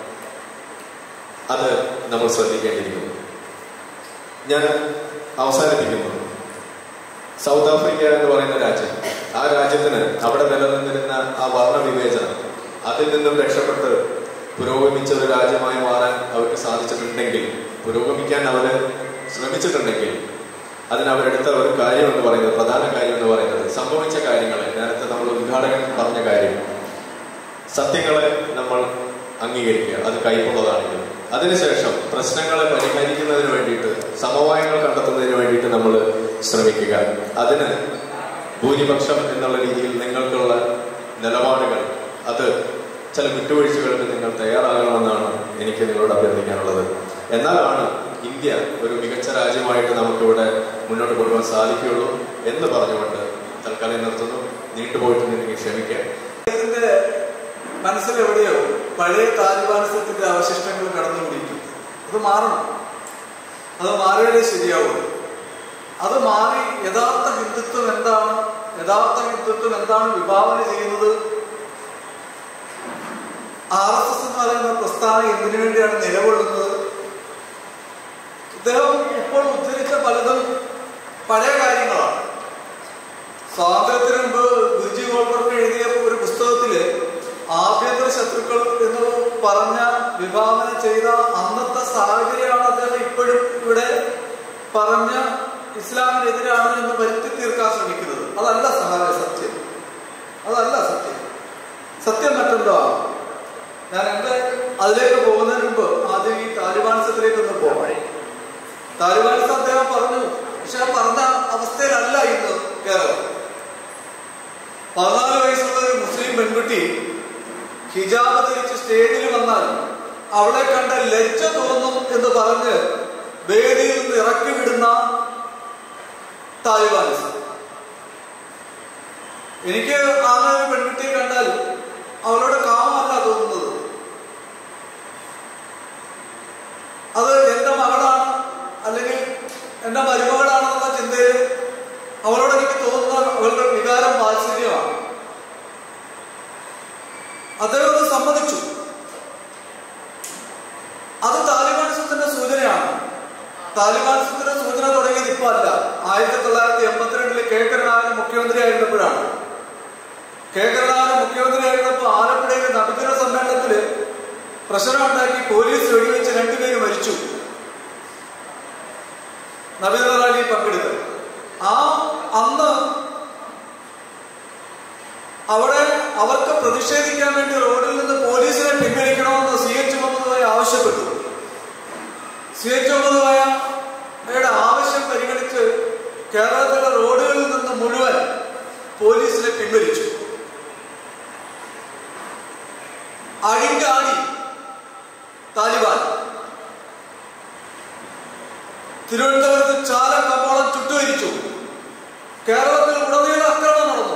അത് നമ്മൾ ശ്രദ്ധിക്കേണ്ടിയിരിക്കുന്നു ഞാൻ അവസാനിപ്പിക്കുന്നു സൗത്ത് ആഫ്രിക്ക എന്ന് പറയുന്ന രാജ്യം ആ രാജ്യത്തിന് അവിടെ നിലനിന്നിരുന്ന ആ വർണ്ണവിവേചനം അതിൽ നിന്നും രക്ഷപ്പെട്ട് പുരോഗമിച്ച ഒരു രാജ്യമായി മാറാൻ അവർക്ക് സാധിച്ചിട്ടുണ്ടെങ്കിൽ പുരോഗമിക്കാൻ അവര് ശ്രമിച്ചിട്ടുണ്ടെങ്കിൽ അതിന് അവരെടുത്ത ഒരു കാര്യം എന്ന് പറയുന്നത് പ്രധാന കാര്യം എന്ന് പറയുന്നത് സംഭവിച്ച കാര്യങ്ങളെ നേരത്തെ നമ്മൾ ഉദ്ഘാടകൻ പറഞ്ഞ കാര്യം സത്യങ്ങളെ നമ്മൾ അംഗീകരിക്കുക അത് കൈക്കൊള്ളതാണെങ്കിൽ അതിനുശേഷം പ്രശ്നങ്ങളെ പരിഹരിക്കുന്നതിന് വേണ്ടിയിട്ട് സമവായങ്ങൾ കണ്ടെത്തുന്നതിന് വേണ്ടിയിട്ട് നമ്മൾ ശ്രമിക്കുക അതിന് ഭൂരിപക്ഷം എന്നുള്ള രീതിയിൽ നിങ്ങൾക്കുള്ള നിലപാടുകൾ അത് ചില വിട്ടുവീഴ്ചകൾക്ക് നിങ്ങൾ തയ്യാറാകണമെന്നാണ് എനിക്ക് നിങ്ങളോട് അഭ്യർത്ഥിക്കാനുള്ളത് എന്നാലാണ് ഇന്ത്യ ഒരു മികച്ച രാജ്യമായിട്ട് നമുക്കിവിടെ മുന്നോട്ട് കൊണ്ടുപോകാൻ സാധിക്കുകയുള്ളൂ എന്ന് പറഞ്ഞുകൊണ്ട് തൽക്കാലം നിർത്തുന്നു നീണ്ടുപോയിട്ടുണ്ടെങ്കിൽ ക്ഷമിക്കാം അദ്ദേഹത്തിന്റെ മനസ്സിലെവിടെയോ പഴയ താലിബാനിസത്തിന്റെ അവശിഷ്ടങ്ങൾ കടന്നുകൂടിയിട്ടുണ്ട് അത് മാറണം അത് മാറിയാലേ ശരിയാവുള്ളൂ അത് മാറി യഥാർത്ഥ ഹിന്ദുത്വം എന്താണ് യഥാർത്ഥ ഹിന്ദുത്വം എന്താണ് വിഭാവന ചെയ്യുന്നത് ആർ എസ് എസ് എന്ന് പറയുന്ന പ്രസ്ഥാനം എന്തിനു വേണ്ടിയാണ് നിലകൊള്ളുന്നത് ഇദ്ദേഹം ഇപ്പോൾ ഉദ്ധരിച്ച പലതും പഴയ കാര്യങ്ങളാണ് സ്വാതന്ത്ര്യത്തിന് മുമ്പ് ഗുരുജി ഗോൾബർഗ് എഴുതിയ ഒരു പുസ്തകത്തില് ആഭ്യന്തര ശത്രുക്കൾ എന്ന് പറഞ്ഞ വിഭാവന ചെയ്ത അന്നത്തെ സാഹചര്യമാണ് അദ്ദേഹം ഇപ്പോഴും ഇവിടെ പറഞ്ഞ ഇസ്ലാമിനെതിരാണ് എന്ന് വരുത്തി തീർക്കാൻ ശ്രമിക്കുന്നത് അതല്ല സഹായ സത്യം അതല്ല സത്യം സത്യം മറ്റെന്തോ ആണ് ഞാൻ എന്റെ അതിലേക്ക് പോകുന്നതിന് മുമ്പ് ആദ്യം ഈ താലിബാനിസത്തിലേക്ക് ഒന്ന് പോകണം താലിബാനിസം അദ്ദേഹം പറഞ്ഞു പക്ഷെ ആ പറഞ്ഞ അവസ്ഥയിലല്ല ഇന്ന് കേരളം പതിനാല് വയസ്സുള്ള ഒരു മുസ്ലിം പെൺകുട്ടി ഹിജാബ് ധരിച്ച് സ്റ്റേജിൽ വന്നാൽ അവളെ കണ്ട ലജ്ജ തോന്നും എന്ന് പറഞ്ഞ് വേദിയിൽ നിന്ന് ഇറക്കി വിടുന്ന താലിബാനിസം എനിക്ക് അങ്ങനെ ഒരു പെൺകുട്ടിയെ കണ്ടാൽ അവളോട് കാമല്ല തോന്നുന്നത് അത് എന്റെ മകളാണ് അല്ലെങ്കിൽ എന്റെ മരുമകളാണെന്നുള്ള ചിന്തയിൽ അവളോട് എനിക്ക് തോന്നുന്ന അവളുടെ വികാരം വാത്സല്യമാണ് അദ്ദേഹം അത് സമ്മതിച്ചു അത് താലിബാനിസത്തിന്റെ സൂചനയാണ് താലിബാനിസത്തിന്റെ സൂചന തുടങ്ങിയത് ഇപ്പൊ അല്ല ആയിരത്തി തൊള്ളായിരത്തി എൺപത്തിരണ്ടില് കെ കരുണാകരൻ മുഖ്യമന്ത്രി ആയിരുന്നപ്പോഴാണ് കെ കരുണാകരൻ മുഖ്യമന്ത്രി ആയിരുന്നപ്പോൾ ആലപ്പുഴയിലെ നബിദിന സമ്മേളനത്തില് പ്രശ്നമുണ്ടാക്കി പോലീസ് വെടിവെച്ച് രണ്ടുപേര് മരിച്ചു നബിദിന റാലിയിൽ പങ്കെടുത്ത് ആ അന്ന് അവിടെ അവർക്ക് പ്രതിഷേധിക്കാൻ വേണ്ടി റോഡിൽ നിന്ന് പോലീസിനെ പിൻവലിക്കണമെന്ന് സി എച്ച് മുഹമ്മദ് ആവശ്യപ്പെട്ടു സി എച്ച് മുഹമ്മദ് ആവശ്യം പരിഗണിച്ച് കേരളത്തിലെ റോഡുകളിൽ നിന്ന് മുഴുവൻ പോലീസിനെ പിൻവലിച്ചു അഴിങ്കാണി താലിബാൻ തിരുവനന്തപുരത്ത് ചാല കമ്പോളം ചുട്ടുകരിച്ചു കേരളത്തിൽ ഉടനീളം ആക്രമണം നടന്നു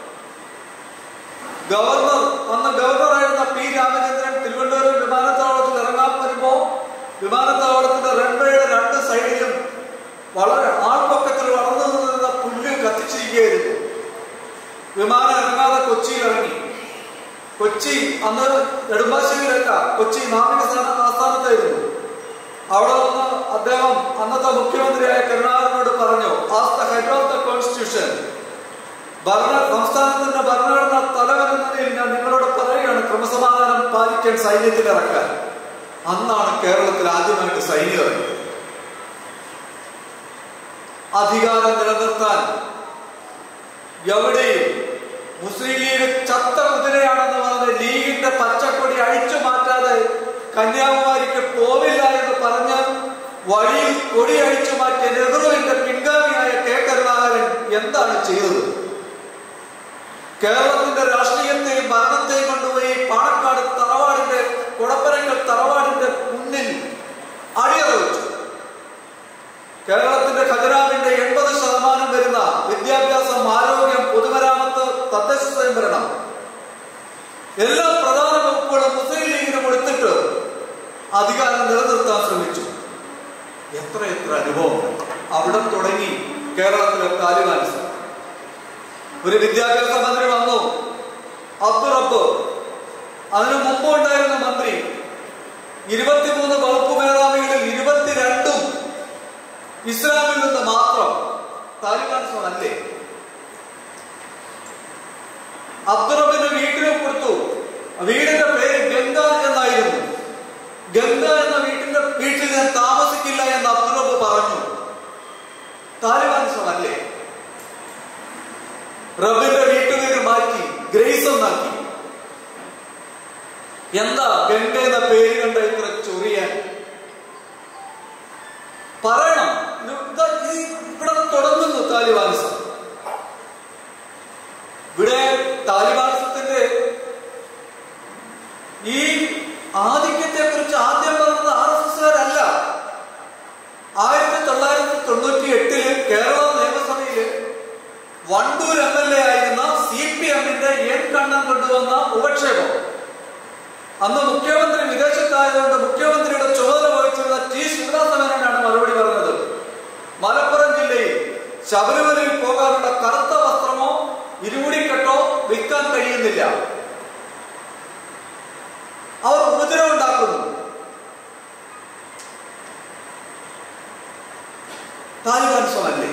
ഗവർണർ അന്ന് ഗവർണറായിരുന്ന പി രാമചന്ദ്രൻ തിരുവനന്തപുരം വിമാനത്താവളത്തിൽ ഇറങ്ങാൻ വരുമ്പോ വിമാനത്താവളത്തിന്റെ റൺവേയുടെ രണ്ട് സൈഡിലും വളരെ ആൾപ്പൊക്കത്തിൽ വളർന്നു നിന്നിരുന്ന പുല്ല് കത്തിച്ചിരിക്കുകയായിരുന്നു വിമാനം ഇറങ്ങാതെ കൊച്ചിയിൽ ഇറങ്ങി കൊച്ചി അന്ന് നെടുമ്പാശ്ശേരിയിലല്ല കൊച്ചി നാവിക സ്ഥാന- ആസ്ഥാനത്തായിരുന്നു അവിടെ വന്ന് അദ്ദേഹം അന്നത്തെ മുഖ്യമന്ത്രിയായ കരുണാകരനോട് പറഞ്ഞു as the head of the constitution ഭരണ സംസ്ഥാനത്തിന്റെ ഭരണഘടനാ തലവൻ എന്ന നിലയിൽ ഞാൻ നിങ്ങളോട് പറയുകയാണ് ക്രമസമാധാനം പാലിക്കാൻ സൈന്യത്തിൽ ഇറക്കാൻ അന്നാണ് കേരളത്തിൽ ആദ്യമായിട്ട് സൈന്യം ഇറങ്ങിയത് അധികാരം നിലനിർത്താൻ എവിടെയും മുസ്ലിം ലീഗ് ചത്ത കുതിരയാണെന്ന് പറഞ്ഞ് ലീഗിന്റെ പച്ചക്കൊടി അഴിച്ചു മാറ്റാതെ കന്യാകുമാരിക്ക് പോവില്ല എന്ന് പറഞ്ഞ് വഴിയിൽ കൊടി അഴിച്ചു മാറ്റിയ നെഹ്റുവിന്റെ പിൻഗാമിയായ കെ കരുണാകരൻ എന്താണ് ചെയ്തത് കേരളത്തിന്റെ രാഷ്ട്രീയത്തെയും ഭരണത്തെയും കൊണ്ടുപോയി പാണക്കാട് തറവാടിന്റെ കുടപ്പനങ്ങൾ തറവാടിന്റെ മുന്നിൽ അടിയറ വെച്ചു കേരളത്തിന്റെ ഖജനാവിന്റെ എൺപത് ശതമാനം വരുന്ന വിദ്യാഭ്യാസം ആരോഗ്യം പൊതുമരാമത്ത് തദ്ദേശ സ്വയംഭരണം എല്ലാ പ്രധാന വകുപ്പുകളും മുസ്ലിം ലീഗിന് കൊടുത്തിട്ട് അധികാരം നിലനിർത്താൻ ശ്രമിച്ചു എത്ര എത്ര അനുഭവം അവിടെ തുടങ്ങി കേരളത്തിലെ താലിബാനിസം ഒരു വിദ്യാഭ്യാസ മന്ത്രി വന്നു അബ്ദുറബ് അതിനു മുമ്പ് ഉണ്ടായിരുന്ന മന്ത്രി ഇരുപത്തിമൂന്ന് വകുപ്പ് മേധാവികളിൽ ഇരുപത്തിരണ്ടും ഇസ്ലാമിൽ നിന്ന് മാത്രം താലിബാനിസം അല്ലേ അബ്ദുറബിന്റെ വീട്ടിൽ കൊടുത്തു വീടിന്റെ പേര് ഗംഗ എന്നായിരുന്നു ഗംഗ എന്ന വീട്ടിന്റെ വീട്ടിൽ ഞാൻ താമസിക്കില്ല എന്ന് അബ്ദുറബ് പറഞ്ഞു താലിബാനിസം അല്ലേ റബ്ബിന്റെ വീട്ടുപേര് മാറ്റി ഗ്രേസ് എന്നാക്കി എന്താ ഗംഗ എന്ന പേര് കണ്ട ഇത്ര ചൊറിയാൻ പറയണം ഇത് ഈ ഇവിടെ തുടങ്ങുന്നു താലിബാനിസം ഇവിടെ താലിബാനിസത്തിന്റെ ഈ ആധിക്യത്തെ കുറിച്ച് ആദ്യം പറഞ്ഞത് ആർ എസ് എസ്കാരല്ല ആയിരത്തി തൊള്ളായിരത്തി തൊണ്ണൂറ്റി എട്ടില് കേരള നിയമസഭയില് വണ്ടൂർ എം എൽ എ ആയിരുന്ന സി പി എമ്മിന്റെ എൻ കണ്ണൻ കൊണ്ടുവന്ന ഉപക്ഷേപം അന്ന് മുഖ്യമന്ത്രി വിദേശത്തായതുകൊണ്ട് മുഖ്യമന്ത്രിയുടെ ചുമതല വഹിച്ചിരുന്ന ടി ശിവദാസമേനോനാണ് മറുപടി പറഞ്ഞത് മലപ്പുറം ജില്ലയിൽ ശബരിമലയിൽ പോകാനുള്ള കറുത്ത വസ്ത്രമോ ഇരുമുടിക്കെട്ടോ വിൽക്കാൻ കഴിയുന്നില്ല അവർ ഉപദ്രവം ഉണ്ടാക്കുന്നു താലിബാൻസമല്ലേ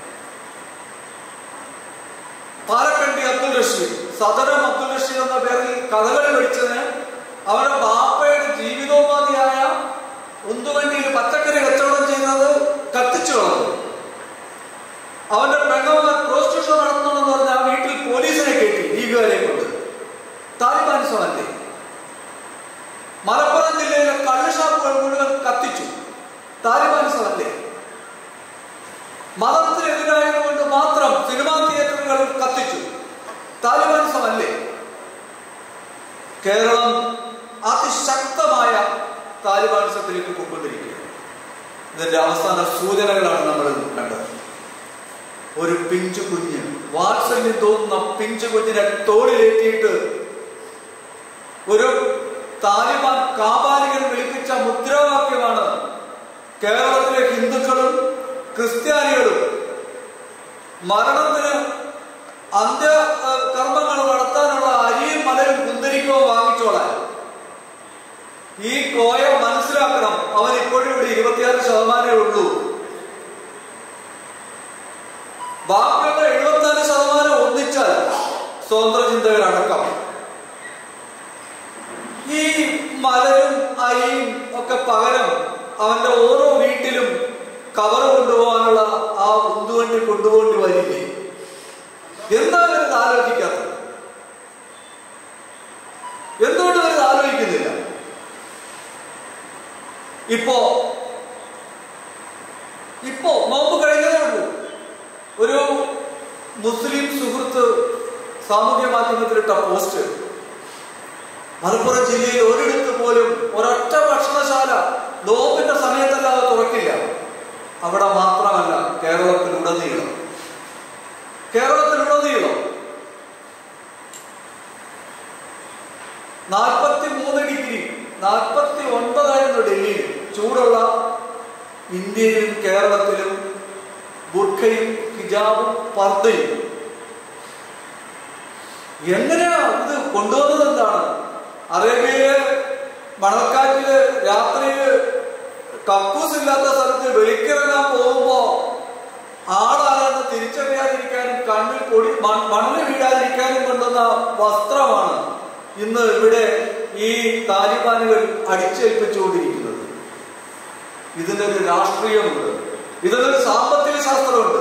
പാലക്കണ്ടി അബ്ദുൽ റഷീദ് സദരം അബ്ദുൽ റഷീദ് എന്ന പേരിൽ കഥകളി പഠിച്ചതിന് അവരുടെ ബാപ്പയുടെ ജീവിതോപാധിയായ ഉന്തുവണ്ടിയിൽ പച്ചക്കറി കച്ചവടം ചെയ്യുന്നത് കത്തിച്ചു കളഞ്ഞു അവന്റെ പെങ്ങന്മാർ പ്രോസ്റ്റിറ്റ്യൂഷൻ നടത്തുന്നുണ്ടെന്ന് പറഞ്ഞ ആ വീട്ടിൽ പോലീസിനെ കയറ്റി ലീഗുകാരെ കൊണ്ട് താലിബാനിസമല്ലേ മലപ്പുറം ജില്ലയിലെ കള്ളുഷാപ്പുകൾ മുഴുവൻ കത്തിച്ചു താലിബാനിസമല്ലേ മതത്തിനെതിരായതുകൊണ്ട് മാത്രം സിനിമാ തിയേറ്ററുകൾ കത്തിച്ചു താലിബാനിസമല്ലേ കേരളം അതിശക്തമായ താലിബാനിസത്തിലേക്ക് കൊണ്ടുവന്നിരിക്കുകയാണ് ഇതിന്റെ അവസാന സൂചനകളാണ് നമ്മൾ കണ്ടത് ഒരു പിഞ്ചു കുഞ്ഞ് വാത്സല്യം തോന്നുന്ന പിഞ്ചു കുഞ്ഞിനെ തോളിലേറ്റിയിട്ട് ഒരു താലിബാൻ കാപാലികൻ വിളിപ്പിച്ച മുദ്രാവാക്യമാണ് കേരളത്തിലെ ഹിന്ദുക്കളും ക്രിസ്ത്യാനികളും മരണത്തിന് അന്ത്യ ഏഹ്, കർമ്മങ്ങൾ നടത്താനുള്ള അരിയും മലരും കുന്തിരിക്കവും വാങ്ങിച്ചോളാൻ ഈ കോയ മനസ്സിലാക്കണം അവൻ ഇപ്പോഴും ഇവിടെ ഇരുപത്തിയാറ് ശതമാനമേ ഉള്ളൂ ബാക്കിയുള്ള എഴുപത്തിനാല് ശതമാനം ഒന്നിച്ചാൽ സ്വതന്ത്ര ചിന്തകരടക്കം ഈ മലരും അരിയും ഒക്കെ പകരം അവന്റെ ഓരോ വീട്ടിലും കവർ കൊണ്ടുപോകാനുള്ള ആ ഉന്തുവണ്ടി കൊണ്ടുപോകേണ്ടി വരില്ലേ എന്താണ് ഇത് ആലോചിക്കാത്തത് എന്തുകൊണ്ട് ഇത് ആലോചിക്കുന്നില്ല ഇപ്പോ ഇപ്പോ നോമ്പ് കഴിഞ്ഞതേ ഉള്ളൂ ഒരു മുസ്ലിം സുഹൃത്ത് സാമൂഹ്യ മാധ്യമത്തിലിട്ട പോസ്റ്റ് മലപ്പുറം ജില്ലയിൽ ഒരിടത്ത് പോലും ഒരൊറ്റ ഭക്ഷണശാല നോമ്പിന്റെ സമയത്തല്ലാതെ തുറക്കില്ല അവിടെ മാത്രമല്ല കേരളത്തിലുടനീളം കേരളത്തിലുടനീളം നാൽപ്പത്തി മൂന്ന് ഡിഗ്രി നാൽപ്പത്തി ഒൻപതായിരുന്നു ഡൽഹിയിൽ ചൂടുള്ള ഇന്ത്യയിലും കേരളത്തിലും ബുർഖയും ഹിജാബും പർദ്ദയും എങ്ങനെയാ ഇത് കൊണ്ടുവന്നത് എന്താണ് അറേബ്യയിലെ മണൽക്കാറ്റില് രാത്രിയില് കക്കൂസ് ഇല്ലാത്ത സ്ഥലത്ത് വെളിക്കിറങ്ങാൻ പോകുമ്പോ ആളാരെന്ന് തിരിച്ചറിയാതിരിക്കാനും കണ്ണിൽ പൊടി മ- മണ്ണിൽ വീഴാതിരിക്കാനും കൊണ്ടുവന്ന വസ്ത്രമാണ് ഇന്ന് ഇവിടെ ഈ താലിബാനുകൾ അടിച്ചേൽപ്പിച്ചുകൊണ്ടിരിക്കുന്നത് ഇതിനൊരു രാഷ്ട്രീയമുണ്ട് ഇതിനൊരു സാമ്പത്തിക ശാസ്ത്രമുണ്ട്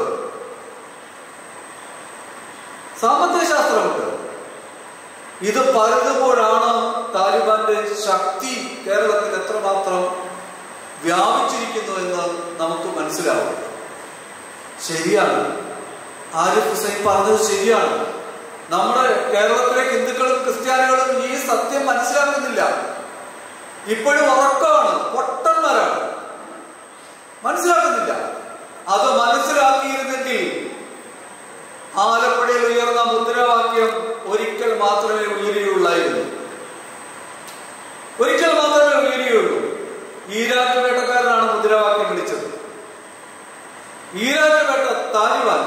സാമ്പത്തിക ശാസ്ത്രമുണ്ട് ഇത് പരതുമ്പോഴാണ് താലിബാന്റെ ശക്തി കേരളത്തിൽ എത്രമാത്രം വ്യാപിച്ചിരിക്കുന്നു എന്ന് നമുക്ക് മനസ്സിലാവും ശരിയാണ് ആരിഫ് ഹുസൈൻ പറഞ്ഞത് ശരിയാണ് നമ്മുടെ കേരളത്തിലെ ഹിന്ദുക്കളും ക്രിസ്ത്യാനികളും ഈ സത്യം മനസ്സിലാക്കുന്നില്ല ഇപ്പോഴും ഉറക്കമാണ് പൊട്ടന്മാരാണ് മനസ്സിലാക്കുന്നില്ല അത് മനസ്സിലാക്കിയിരുന്നെങ്കിൽ ആലപ്പുഴയിൽ ഉയർന്ന മുദ്രാവാക്യം ഒരിക്കൽ മാത്രമേ ഉയരുകയുള്ളായിരുന്നു ഒരിക്കൽ മാത്രമേ ഉയരുകയുള്ളൂ ഈരാറ്റുപേട്ടക്കാരനാണ് മുദ്രാവാക്യം വിളിച്ചത് Erattupetta Taliban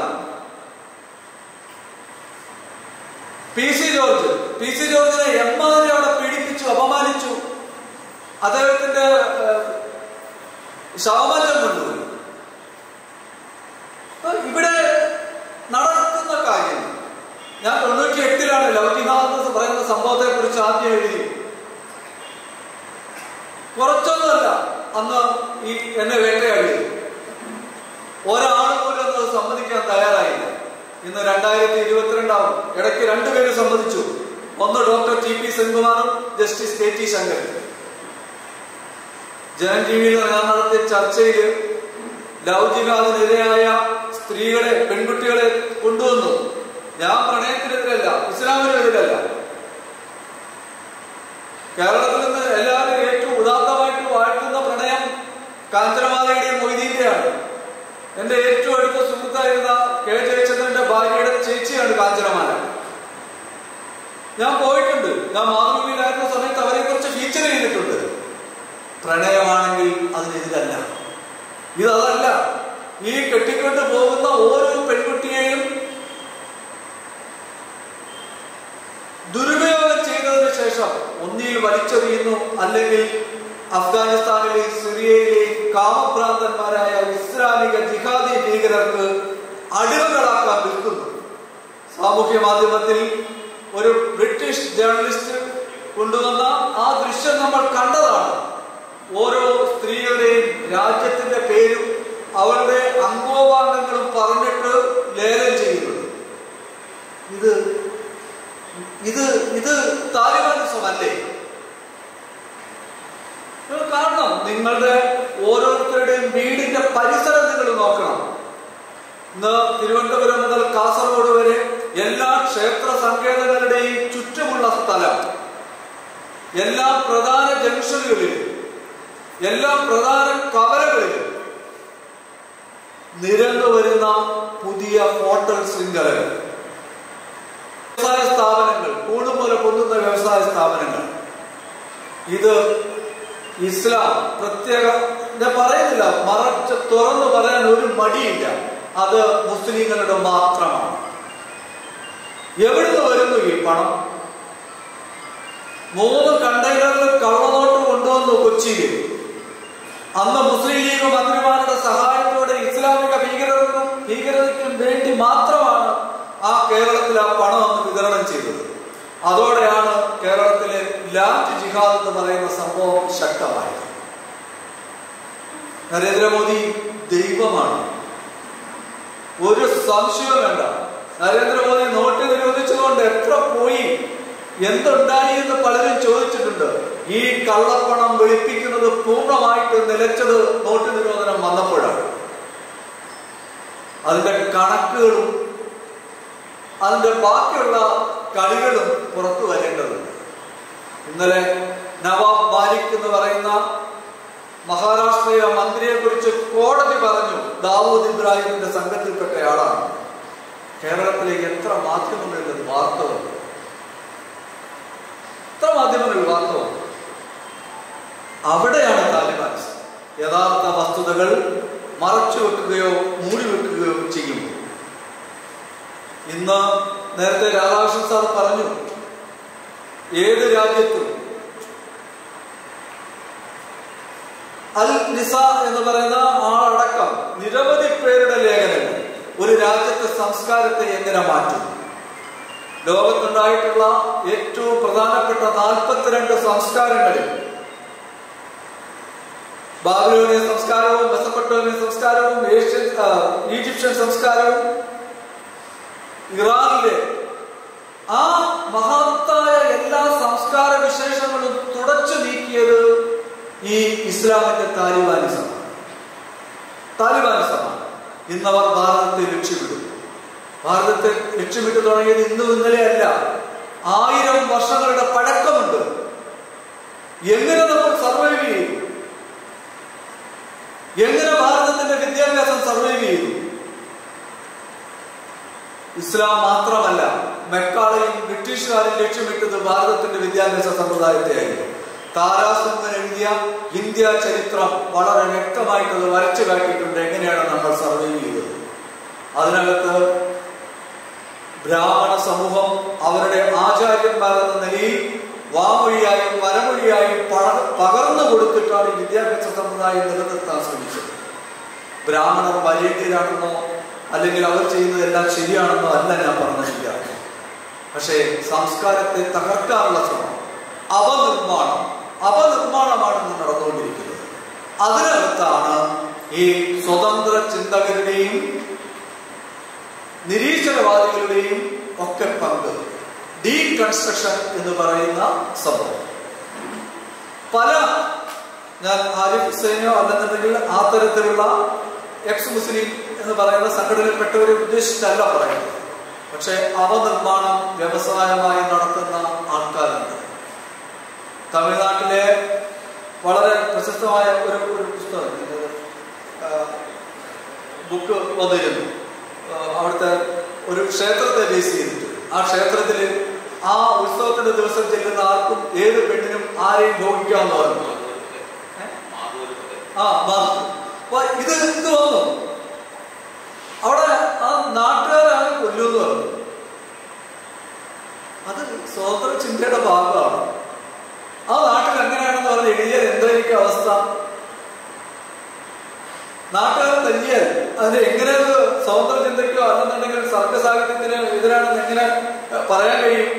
P C George P C ജോർജിനെ എമ്മാതിരി അവിടെ പീഡിപ്പിച്ചു അപമാനിച്ചു അദ്ദേഹത്തിന്റെ ഏഹ്, ശവമഞ്ചം കൊണ്ടുപോയി അപ്പൊ ഇവിടെ നടക്കുന്ന കാര്യം ഞാൻ തൊണ്ണൂറ്റി എട്ടിലാണ് ലൗകികാന്ന് പറയുന്ന സംഭവത്തെ കുറിച്ച് ആദ്യം എഴുതി കുറച്ചൊന്നുമല്ല അന്ന് ഈ എന്നെ വേട്ടയാടിയത് ഒരാൾ പോലും അന്ന് അത് സമ്മതിക്കാൻ തയ്യാറായില്ല ഇന്ന് രണ്ടായിരത്തി ഇരുപത്തിരണ്ടാവും ഇടയ്ക്ക് രണ്ടുപേരും സമ്മതിച്ചു ഒന്ന് ഡോക്ടർ ടി പി സെൻകുമാറും ജസ്റ്റിസ് കെ ടി ശങ്കർ ജനൻ ടി വിയിൽ ഞാൻ നടത്തിയ ചർച്ചയിൽ ലൗകികാതിനെതിരായ സ്ത്രീകളെ പെൺകുട്ടികളെ കൊണ്ടുവന്നു ഞാൻ പ്രണയത്തിനെതിരല്ല ഇസ്ലാമിനെതിരല്ല കേരളത്തിൽ നിന്ന് എല്ലാവരും ഏറ്റവും ഉദാത്തമായിട്ട് വാഴ്ത്തുന്ന പ്രണയം കാഞ്ചനമാലയുടെയും മൊയ്തീന്റെയാണ് എന്റെ ഏറ്റവും അടുത്ത സുഹൃത്തായിരുന്ന കെ ജയചന്ദ്രന്റെ ഭാര്യയുടെ ചേച്ചിയാണ് കാഞ്ചനമാല ഞാൻ പോയിട്ടുണ്ട് ഞാൻ മാതൃഭൂമിയിലായിരുന്ന സമയത്ത് അവരെ കുറിച്ച് ഫീച്ചർ ചെയ്തിട്ടുണ്ട് പ്രണയമാണെങ്കിൽ അതിനെതിരല്ല ഇതല്ല ഈ കെട്ടിക്കൊണ്ട് പോകുന്ന ഓരോ പെൺകുട്ടിയെയും ദുരുപയോഗം ചെയ്തതിനു ശേഷം ഒന്നിയിൽ വലിച്ചെറിയുന്നു അല്ലെങ്കിൽ അഫ്ഗാനിസ്ഥാനിലെയും സിറിയയിലെയും കാമഭ്രാന്തന്മാരായ ഇസ്ലാമിക ജിഹാദി ഭീകരർക്ക് അടിമകളാക്കാൻ വിൽക്കുന്നു സാമൂഹ്യ മാധ്യമത്തിൽ ഒരു ബ്രിട്ടീഷ് ജേർണലിസ്റ്റ് കൊണ്ടുവന്ന ആ ദൃശ്യം നമ്മൾ കണ്ടതാണ് ഓരോ സ്ത്രീകളുടെയും രാജ്യത്തിന്റെ പേരും അവരുടെ അംഗോപാംഗങ്ങളും പറഞ്ഞിട്ട് ലേലം ചെയ്യുന്നത് ഇത് ഇത് ഇത് താലിബാനിസം അല്ലേ നിങ്ങൾ കാണണം നിങ്ങളുടെ ഓരോരുത്തരുടെയും വീടിന്റെ പരിസരം നിങ്ങൾ നോക്കണം ഇന്ന് തിരുവനന്തപുരം മുതൽ കാസർഗോഡ് വരെ എല്ലാ ക്ഷേത്ര സങ്കേതങ്ങളുടെയും ചുറ്റുമുള്ള സ്ഥലം എല്ലാ പ്രധാന ജംഗ്ഷനുകളിലും എല്ലാ പ്രധാന കവലകളിലും നിരന്നു വരുന്ന പുതിയ ഹോട്ടൽ ശൃംഖലകൾ വ്യവസായ സ്ഥാപനങ്ങൾ കൂടുപോലെ പൊന്നുന്ന വ്യവസായ സ്ഥാപനങ്ങൾ ഇത് ഇസ്ലാം പ്രത്യേക ഞാൻ പറയുന്നില്ല മറച്ച് തുറന്നു പറയാൻ ഒരു മടിയില്ല അത് മുസ്ലിങ്ങളുടെ മാത്രമാണ് എവിടുന്ന് വരുന്നു ഈ പണം മൂന്ന് കണ്ടെയ്നറിൽ കള്ളനോട്ട് കൊണ്ടുവന്നു കൊച്ചിയിൽ അന്ന് മുസ്ലിം ലീഗ് മന്ത്രിമാരുടെ സഹായത്തോടെ ഇസ്ലാമിക ഭീകരർക്കും ഭീകരതയ്ക്കും വേണ്ടി മാത്രമാണ് ആ കേരളത്തിൽ ആ പണം അന്ന് വിതരണം ചെയ്തത് അതോടെയാണ് കേരളത്തിലെ ലാൻഡ് ജിഹാദ് എന്ന് പറയുന്ന സംഭവം ശക്തമായത് നരേന്ദ്രമോദി ദൈവമാണ് ഒരു സംശയവും വേണ്ട നരേന്ദ്രമോദി നോട്ട് നിരോധിച്ചതുകൊണ്ട് എത്ര പോയി എന്തുണ്ടായി എന്ന് പലരും ചോദിച്ചിട്ടുണ്ട് ഈ കള്ളപ്പണം വെളുപ്പിക്കുന്നത് പൂർണ്ണമായിട്ട് നിലച്ചത് നോട്ട് നിരോധനം വന്നപ്പോഴാണ് അതിന്റെ കണക്കുകളും അതിന്റെ ബാക്കിയുള്ള കളികളും പുറത്തു വരേണ്ടതുണ്ട് ഇന്നലെ നവാബ് മാലിക് എന്ന് പറയുന്ന മഹാരാഷ്ട്രീയ മന്ത്രിയെ കുറിച്ച് കോടതി പറഞ്ഞു ദാവൂദ് ഇബ്രാഹിമിന്റെ സംഘത്തിൽപ്പെട്ടയാളാണ് കേരളത്തിലെ എത്ര മാധ്യമങ്ങളിൽ അത് വാർത്ത വന്നു എത്ര മാധ്യമങ്ങളിൽ വാർത്ത വന്നു അവിടെയാണ് താലിബാൻ യഥാർത്ഥ വസ്തുതകൾ മറച്ചു വെക്കുകയോ മൂടി വെക്കുകയോ ചെയ്യും ഇന്ന് നേരത്തെ രാധാകൃഷ്ണൻ സാർ പറഞ്ഞു ഏത് രാജ്യത്തും അൽ നിസ എന്ന് പറയുന്ന ആളടക്കം നിരവധി പേരുടെ ലേഖനങ്ങൾ ഒരു രാജ്യത്തെ സംസ്കാരത്തെ എങ്ങനെ മാറ്റും ലോകത്തുണ്ടായിട്ടുള്ള ഏറ്റവും പ്രധാനപ്പെട്ട നാൽപ്പത്തിരണ്ട് സംസ്കാരങ്ങളിൽ ബാബിലോണിയൻ സംസ്കാരവും മെസപ്പട്ടോമിയൻ സംസ്കാരവും ഏഷ്യൻ ആ, ഈജിപ്ഷ്യൻ സംസ്കാരവും ഇറാനിലെ ആ മഹത്തായ എല്ലാ സംസ്കാര വിശേഷങ്ങളും തുടച്ചു നീക്കിയത് ഈ ഇസ്ലാമിന്റെ താലിബാനിസമാണ് താലിബാനിസമാണ് ഇന്നവർ ഭാരതത്തെ ലക്ഷ്യമിടും ഭാരതത്തെ ലക്ഷ്യമിട്ട് തുടങ്ങിയത് ഇന്നും ഇന്നലെ അല്ല ആയിരം വർഷങ്ങളുടെ പഴക്കമുണ്ട് എങ്ങനെ നമ്മൾ സർവൈവ് ചെയ്യും എങ്ങനെ ഭാരതത്തിന്റെ വിദ്യാഭ്യാസം സർവൈവ് ചെയ്തു ഇസ്ലാം മാത്രമല്ല മെക്കാളെയും ബ്രിട്ടീഷുകാരും ലക്ഷ്യമിട്ടത് ഭാരതത്തിന്റെ വിദ്യാഭ്യാസ സമ്പ്രദായത്തെയായിരുന്നു താരാസുങ്കൻ എഴുതിയ ഇന്ത്യ ചരിത്രം വളരെ വ്യക്തമായിട്ട് അത് വരച്ചു കാട്ടിയിട്ടുണ്ട് എങ്ങനെയാണ് നമ്മൾ സർവൈവ് ചെയ്തത് അതിനകത്ത് ബ്രാഹ്മണ സമൂഹം അവരുടെ ആചാര്യന്മാരെന്ന നിലയിൽ വാമൊഴിയായും വരമൊഴിയായും പട- പകർന്നു കൊടുത്തിട്ടാണ് ഈ വിദ്യാഭ്യാസ സമ്പ്രദായം നിലനിർത്താൻ ശ്രമിച്ചത് ബ്രാഹ്മണർ വരേണ്യരാണെന്നോ അല്ലെങ്കിൽ അവർ ചെയ്യുന്നതെല്ലാം ശരിയാണെന്നോ അല്ല ഞാൻ പറഞ്ഞില്ല പക്ഷേ സംസ്കാരത്തെ തകർക്കാനുള്ള ശ്രമം അവനിർമ്മാണം അപനിർമ്മാണമാണ് ഇന്ന് നടന്നുകൊണ്ടിരിക്കുന്നത് അതിനകത്താണ് ഈ സ്വതന്ത്ര ചിന്തകരുടെയും നിരീശ്വരവാദികളുടെയും ഒക്കെ പങ്ക് ഡീകൺസ്ട്രക്ഷൻ എന്ന് പറയുന്ന സംഭവം പല ഞാൻ ആരിഫ് ഹുസൈനോ അല്ലെന്നുണ്ടെങ്കിൽ ആ തരത്തിലുള്ള എക്സ് മുസ്ലിം എന്ന് പറയുന്ന സംഘടനയിൽപ്പെട്ടവരെ ഉദ്ദേശിച്ചല്ല പറയുന്നത് പക്ഷെ അവനിർമ്മാണം വ്യവസായമായി നടത്തുന്ന ആൾക്കാരുണ്ട് തമിഴ്നാട്ടിലെ വളരെ പ്രശസ്തമായ ഒരു ഒരു പുസ്തകം ഇത്, ആ, ബുക്ക് വന്നിരുന്നു ആ, അവിടുത്തെ ഒരു ക്ഷേത്രത്തെ ബേസ് ചെയ്തിട്ട് ആ ക്ഷേത്രത്തിൽ ആ ഉത്സവത്തിന്റെ ദിവസം ചെല്ലുന്ന ആർക്കും ഏത് പെണ്ണിനും ആരെയും ഭോഗിക്കാമെന്ന് പറഞ്ഞു ഏ? ആ മാ- അപ്പൊ ഇത് ഇത് വന്നു അവിടെ ആ നാട്ടുകാരാണ് കൊല്ലുമെന്ന് പറഞ്ഞു അത് സ്വതന്ത്ര ചിന്തയുടെ ഭാഗമാണ് ആ നാട്ടിൽ എങ്ങനെയാണെന്ന് പറഞ്ഞ് എഴുതിയാൽ എന്തായിരിക്കും അവസ്ഥ നാട്ടുകാർ തല്ലിയാൽ അതിന് എങ്ങനെ അത് സ്വതന്ത്ര ചിന്തയ്ക്കോ അല്ലെന്നുണ്ടെങ്കിൽ സർഗ സാഹിത്യത്തിന് എതിരാണെന്ന് എങ്ങനെ ഏഹ്, പറയാൻ കഴിയും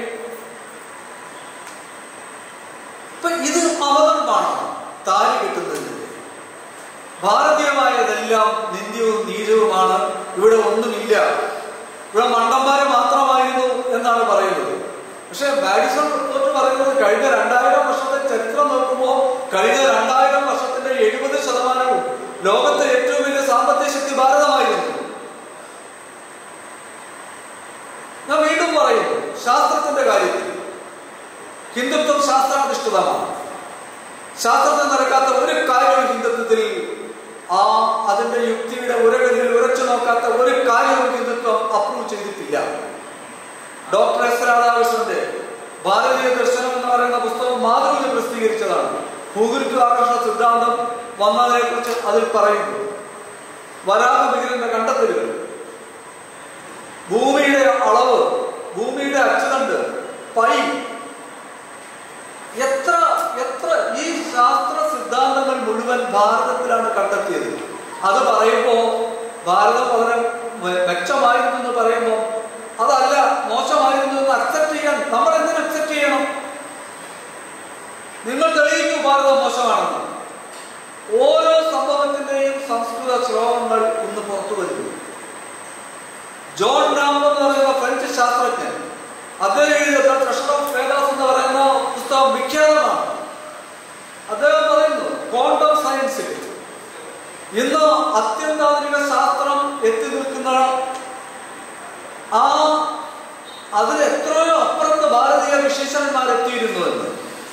ഇപ്പൊ ഇത് അവതർമാണ് താലി കിട്ടുന്നതിന് ഭാരതീയമായതെല്ലാം നിന്ദ്യവും നീചവുമാണ് ഇവിടെ ഒന്നുമില്ല ഇവിടെ മണ്ടന്മാര് മാത്രമായിരുന്നു എന്നാണ് പറയുന്നത് പക്ഷെ ബാഡിസൺ റിപ്പോർട്ട് പറയുന്നത് കഴിഞ്ഞ രണ്ടായിരം വർഷത്തെ ചരിത്രം നോക്കുമ്പോൾ കഴിഞ്ഞ രണ്ടായിരം വർഷത്തിന്റെ എഴുപത് ശതമാനവും ലോകത്തെ ഏറ്റവും വലിയ സാമ്പത്തിക ശക്തി ഭാരതമായിരുന്നു ഞാൻ വീണ്ടും പറയുന്നു ശാസ്ത്രത്തിന്റെ കാര്യത്തിൽ ഹിന്ദുത്വം ശാസ്ത്രാധിഷ്ഠിതമാണ് ശാസ്ത്രത്തിൽ നടക്കാത്ത ഒരു കാര്യവും ഹിന്ദുത്വത്തിൽ ആ അതിന്റെ യുക്തിയുടെ ഉരകതിൽ ഉരച്ചു നോക്കാത്ത ഒരു കാര്യവും ഹിന്ദുത്വം അപ്രൂവ് ചെയ്തിട്ടില്ല ഡോക്ടർ എസ് രാധാകൃഷ്ണന്റെ ഭാരതീയ ദർശനം എന്ന് പറയുന്ന പുസ്തകം മാതൃക പ്രസിദ്ധീകരിച്ചതാണ് ഭൂഗുരുത്വാകർഷണ സിദ്ധാന്തം വന്നതിനെ കുറിച്ച് അതിൽ പറയുന്നു വരാഹ മിഹിരന്റെ കണ്ടെത്തലുകൾ ഭൂമിയുടെ അളവ് ഭൂമിയുടെ അച്ചുതണ്ട് പൈ എത്ര എത്ര ഈ ശാസ്ത്ര സിദ്ധാന്തങ്ങൾ മുഴുവൻ ഭാരതത്തിലാണ് കണ്ടെത്തിയത് അത് പറയുമ്പോ ഭാരതം വളരെ മെ- മെച്ചമായിരുന്നു എന്ന് പറയുമ്പോ അതല്ല മോശമായിരുന്നു എന്ന് അക്സെപ്റ്റ് ചെയ്യാൻ നമ്മൾ എന്തിനു അക്സെപ്റ്റ് ചെയ്യണം നിങ്ങൾ തെളിയിക്കൂ ഭാരതം മോശമാണെന്ന് ഓരോ സംഭവത്തിന്റെയും സംസ്കൃത ശ്ലോകങ്ങൾ ഇന്ന് പുറത്തു വരുന്നു ജോൺ റാംബോ എന്ന് പറയുന്ന ഫ്രഞ്ച് ശാസ്ത്രജ്ഞൻ അദ്ദേഹം എഴുതിയ ട്രഷർ ഓഫ് വേദാസ് എന്ന് പറയുന്ന പുസ്തകം വിഖ്യാതമാണ് അദ്ദേഹം പറയുന്നു ക്വാണ്ടം സയൻസിൽ ഇന്ന് അത്യന്താധുനിക ശാസ്ത്രം എത്തി നിൽക്കുന്ന ആ അതിൽ എത്രയോ അപ്പുറത്ത് ഭാരതീയ വിശേഷന്മാർ എത്തിയിരുന്നു എന്ന്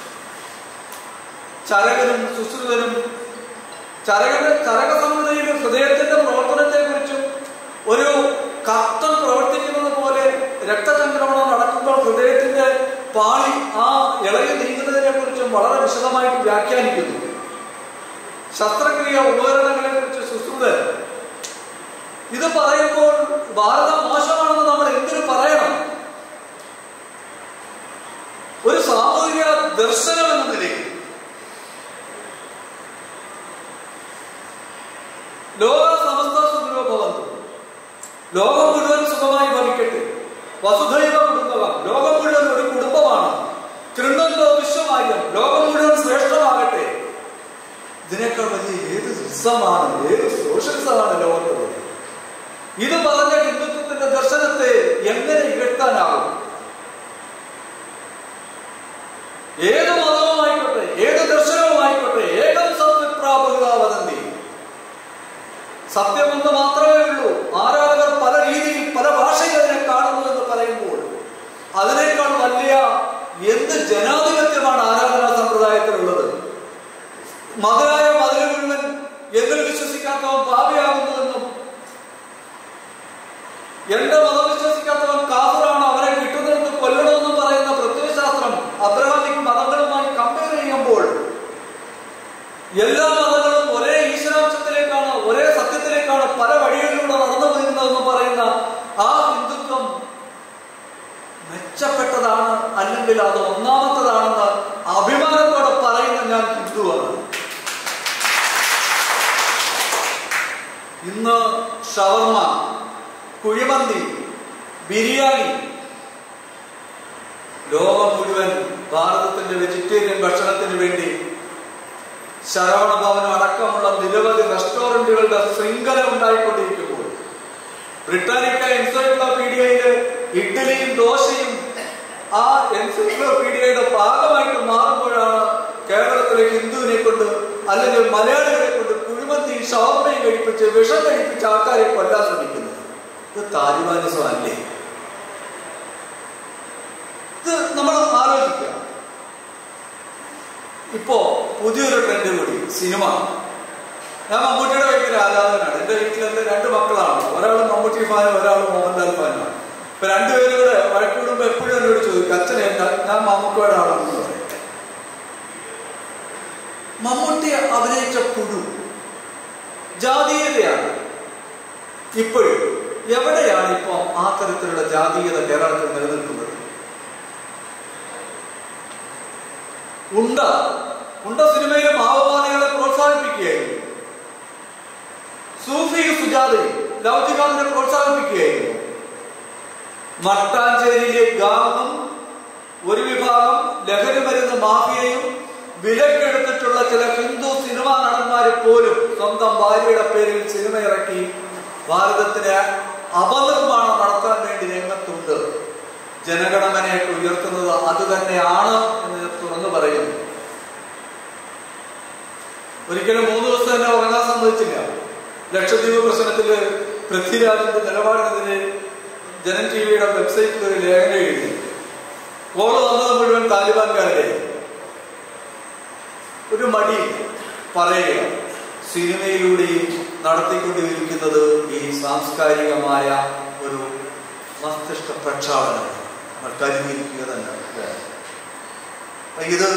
ചരകനും സുശ്രുതനും ചരകന്റെ ചരക സംഹിതയിൽ ഹൃദയത്തിന്റെ പ്രവർത്തനത്തെ കുറിച്ചും ഒരു കർത്തം പ്രവർത്തിക്കുന്നത് പോലെ രക്തചംക്രമണം നടക്കുമ്പോൾ ഹൃദയത്തിന്റെ പാളി ആ ഇളകി നീങ്ങുന്നതിനെ കുറിച്ചും വളരെ വിശദമായിട്ട് വ്യാഖ്യാനിക്കുന്നു ശസ്ത്രക്രിയ ഉപകരണങ്ങളെ കുറിച്ച് സുശ്രുതൻ ഇത് പറയുമ്പോൾ ഭാരതം മോശമാണെന്ന് നമ്മൾ എന്തിനു പറയണം ഒരു സാമൂഹിക ദർശനം എന്ന നിലയിൽ ലോക സമസ്ത സുഖിനോ ഭവന്തു ലോകം മുഴുവൻ സുഖമായി ഭവിക്കട്ടെ വസുധൈവ കുടുംബകം ലോകം മുഴുവൻ ഒരു കുടുംബമാണ് തൃണ്ണന്തോ വിശ്വമാര്യം ലോകം മുഴുവൻ ശ്രേഷ്ഠമാകട്ടെ ഇതിനേക്കാൾ വലിയ ഏത് റിസമാണ് ഏത് സോഷ്യലിസമാണ് ലോകത്തുള്ളത് ഇത് പറഞ്ഞ ഹിന്ദുത്വത്തിന്റെ ദർശനത്തെ എങ്ങനെ ഇകഴ്ത്താനാകും ഏത് മതവുമായിക്കോട്ടെ ഏത് ദർശനവുമായിക്കോട്ടെ ഏകം സത്വിപ്രാപുക വദന്തി സത്യമെന്ന് മാത്രമേ ഉള്ളൂ ആരാധകർ പല രീതിയിൽ പല ഭാഷയിൽ അതിനെ കാണുന്നു എന്ന് പറയുമ്പോൾ അതിനേക്കാൾ വലിയ എന്ത് ജനാധിപത്യമാണ് ആരാധനാ സമ്പ്രദായത്തിലുള്ളത് മതരായ മതിൽ മുഴുവൻ എന്നിൽ വിശ്വസിക്കാത്തവൻ ഭാവിയാകുന്നുവെന്നും എന്റെ മതം വിശ്വസിക്കാത്തവൻ കാഫറാണ് അവരെ കിട്ടുന്നിടത്ത് കൊല്ലണമെന്നും പറയുന്ന പ്രത്യയശാസ്ത്രം അബ്രഹാമിക് മതങ്ങളുമായി കമ്പയർ ചെയ്യുമ്പോൾ എല്ലാ മതങ്ങളും ഒരേ ഈശ്വരാംശത്തിലേക്കാണ് ഒരേ സത്യത്തിലേക്കാണ് പല വഴികളിലൂടെ നടന്നു പോകുന്നതെന്ന് പറയുന്ന ആ ഹിന്ദുത്വം മെച്ചപ്പെട്ടതാണ് അല്ലെങ്കിൽ അത് ഒന്നാമത്തതാണെന്ന് അഭിമാനത്തോടെ പറയുന്ന ഞാൻ ഹിന്ദുവാണ് ഇന്ന് ഷവർമ കുഴിമന്തി ബിരിയാണി ലോകം മുഴുവൻ ഭാരതത്തിന്റെ വെജിറ്റേറിയൻ ഭക്ഷണത്തിന് വേണ്ടി ശരവണ ഭവനം അടക്കമുള്ള നിരവധി റെസ്റ്റോറന്റുകളുടെ ശൃംഖല ഉണ്ടായിക്കൊണ്ടിരിക്കുമ്പോൾ ബ്രിട്ടാനിക്ക എൻസൈക്ലോപീഡിയയില് ഇഡ്ഡലിയും ദോശയും ആ എൻസൈക്ലോപീഡിയയുടെ ഭാഗമായിട്ട് മാറുമ്പോഴാണ് കേരളത്തിലെ ഹിന്ദുവിനെ കൊണ്ട് അല്ലെങ്കിൽ മലയാളികളെ കൊണ്ട് കുഴിമന്തി ഷവർമയും കഴിപ്പിച്ച് വിഷം കഴിപ്പിച്ച് ആൾക്കാരെ കൊല്ലാൻ ശ്രമിക്കുന്നത് ഇത് താലിബാനിസം അല്ലേ ഇത് നമ്മൾ ആലോചിക്കുക ഇപ്പോ പുതിയൊരു ട്രെൻഡ് കൂടി സിനിമ ഞാൻ മമ്മൂട്ടിയുടെ ഭയങ്കര ആരാധകനാണ് എന്റെ വീട്ടിൽ എന്റെ രണ്ട് മക്കളാണ് ഒരാൾ മമ്മൂട്ടി ഫാനും ഒരാൾ മോഹൻലാൽ ഫാനുമാണ് ഇപ്പൊ രണ്ടുപേരും കൂടെ വഴക്കൂടുമ്പോ എപ്പോഴും എന്നോട് ചോദിക്കും അച്ഛനെ എന്താ ഞാൻ മമ്മൂക്കയുടെ ആളാണെന്ന് പറയും മമ്മൂട്ടി അഭിനയിച്ച പുഴു ജാതീയതയാണ് ഇപ്പോഴും എവിടെയാണ് ഇപ്പൊ ആ തരത്തിലുള്ള ജാതീയത കേരളത്തിൽ നിലനിൽക്കുന്നത് ഉണ്ട ഉണ്ട സിനിമയിലെ മാവോവാദികളെ പ്രോത്സാഹിപ്പിക്കുകയായിരുന്നു സൂഫി സുജാതയും ലൗകികാദിനെ പ്രോത്സാഹിപ്പിക്കുകയായിരുന്നു മട്ടാഞ്ചേരിയിലെ ഗാങ്ങും ഒരു വിഭാഗം ലഹരി മരുന്ന് മാഫിയയും വിലക്കെടുത്തിട്ടുള്ള ചില ഹിന്ദു സിനിമാ നടന്മാരെ പോലും സ്വന്തം ഭാര്യയുടെ പേരിൽ സിനിമ ഇറക്കി ഭാരതത്തിന് അപനിർമ്മാണം നടത്താൻ വേണ്ടി രംഗത്തുണ്ട് ജനഗണമനയൊക്കെ ഉയർത്തുന്നത് അത് തന്നെയാണ് എന്ന് ഞാൻ തുറന്നു പറയുന്നു ഒരിക്കലും മൂന്ന് ദിവസം തന്നെ ഉറങ്ങാൻ സമ്മതിച്ചില്ല ലക്ഷദ്വീപ് പ്രശ്നത്തില് പൃഥ്വിരാജിന്റെ നിലപാടിനെതിരെ ജനൻ ടി വിയുടെ വെബ്സൈറ്റിൽ ഒരു ലേഖനം എഴുതി കോള് വന്നത് മുഴുവൻ താലിബാൻകാരുടെ ഒരു മടി പറയുക സിനിമയിലൂടെയും നടത്തിക്കൊണ്ടിരിക്കുന്നത് ഈ സാംസ്കാരികമായ ഒരു മസ്തിഷ്ക പ്രക്ഷാളനം നമ്മൾ കരുതിയിരിക്കുക തന്നെ വേണം. അപ്പൊ ഇത്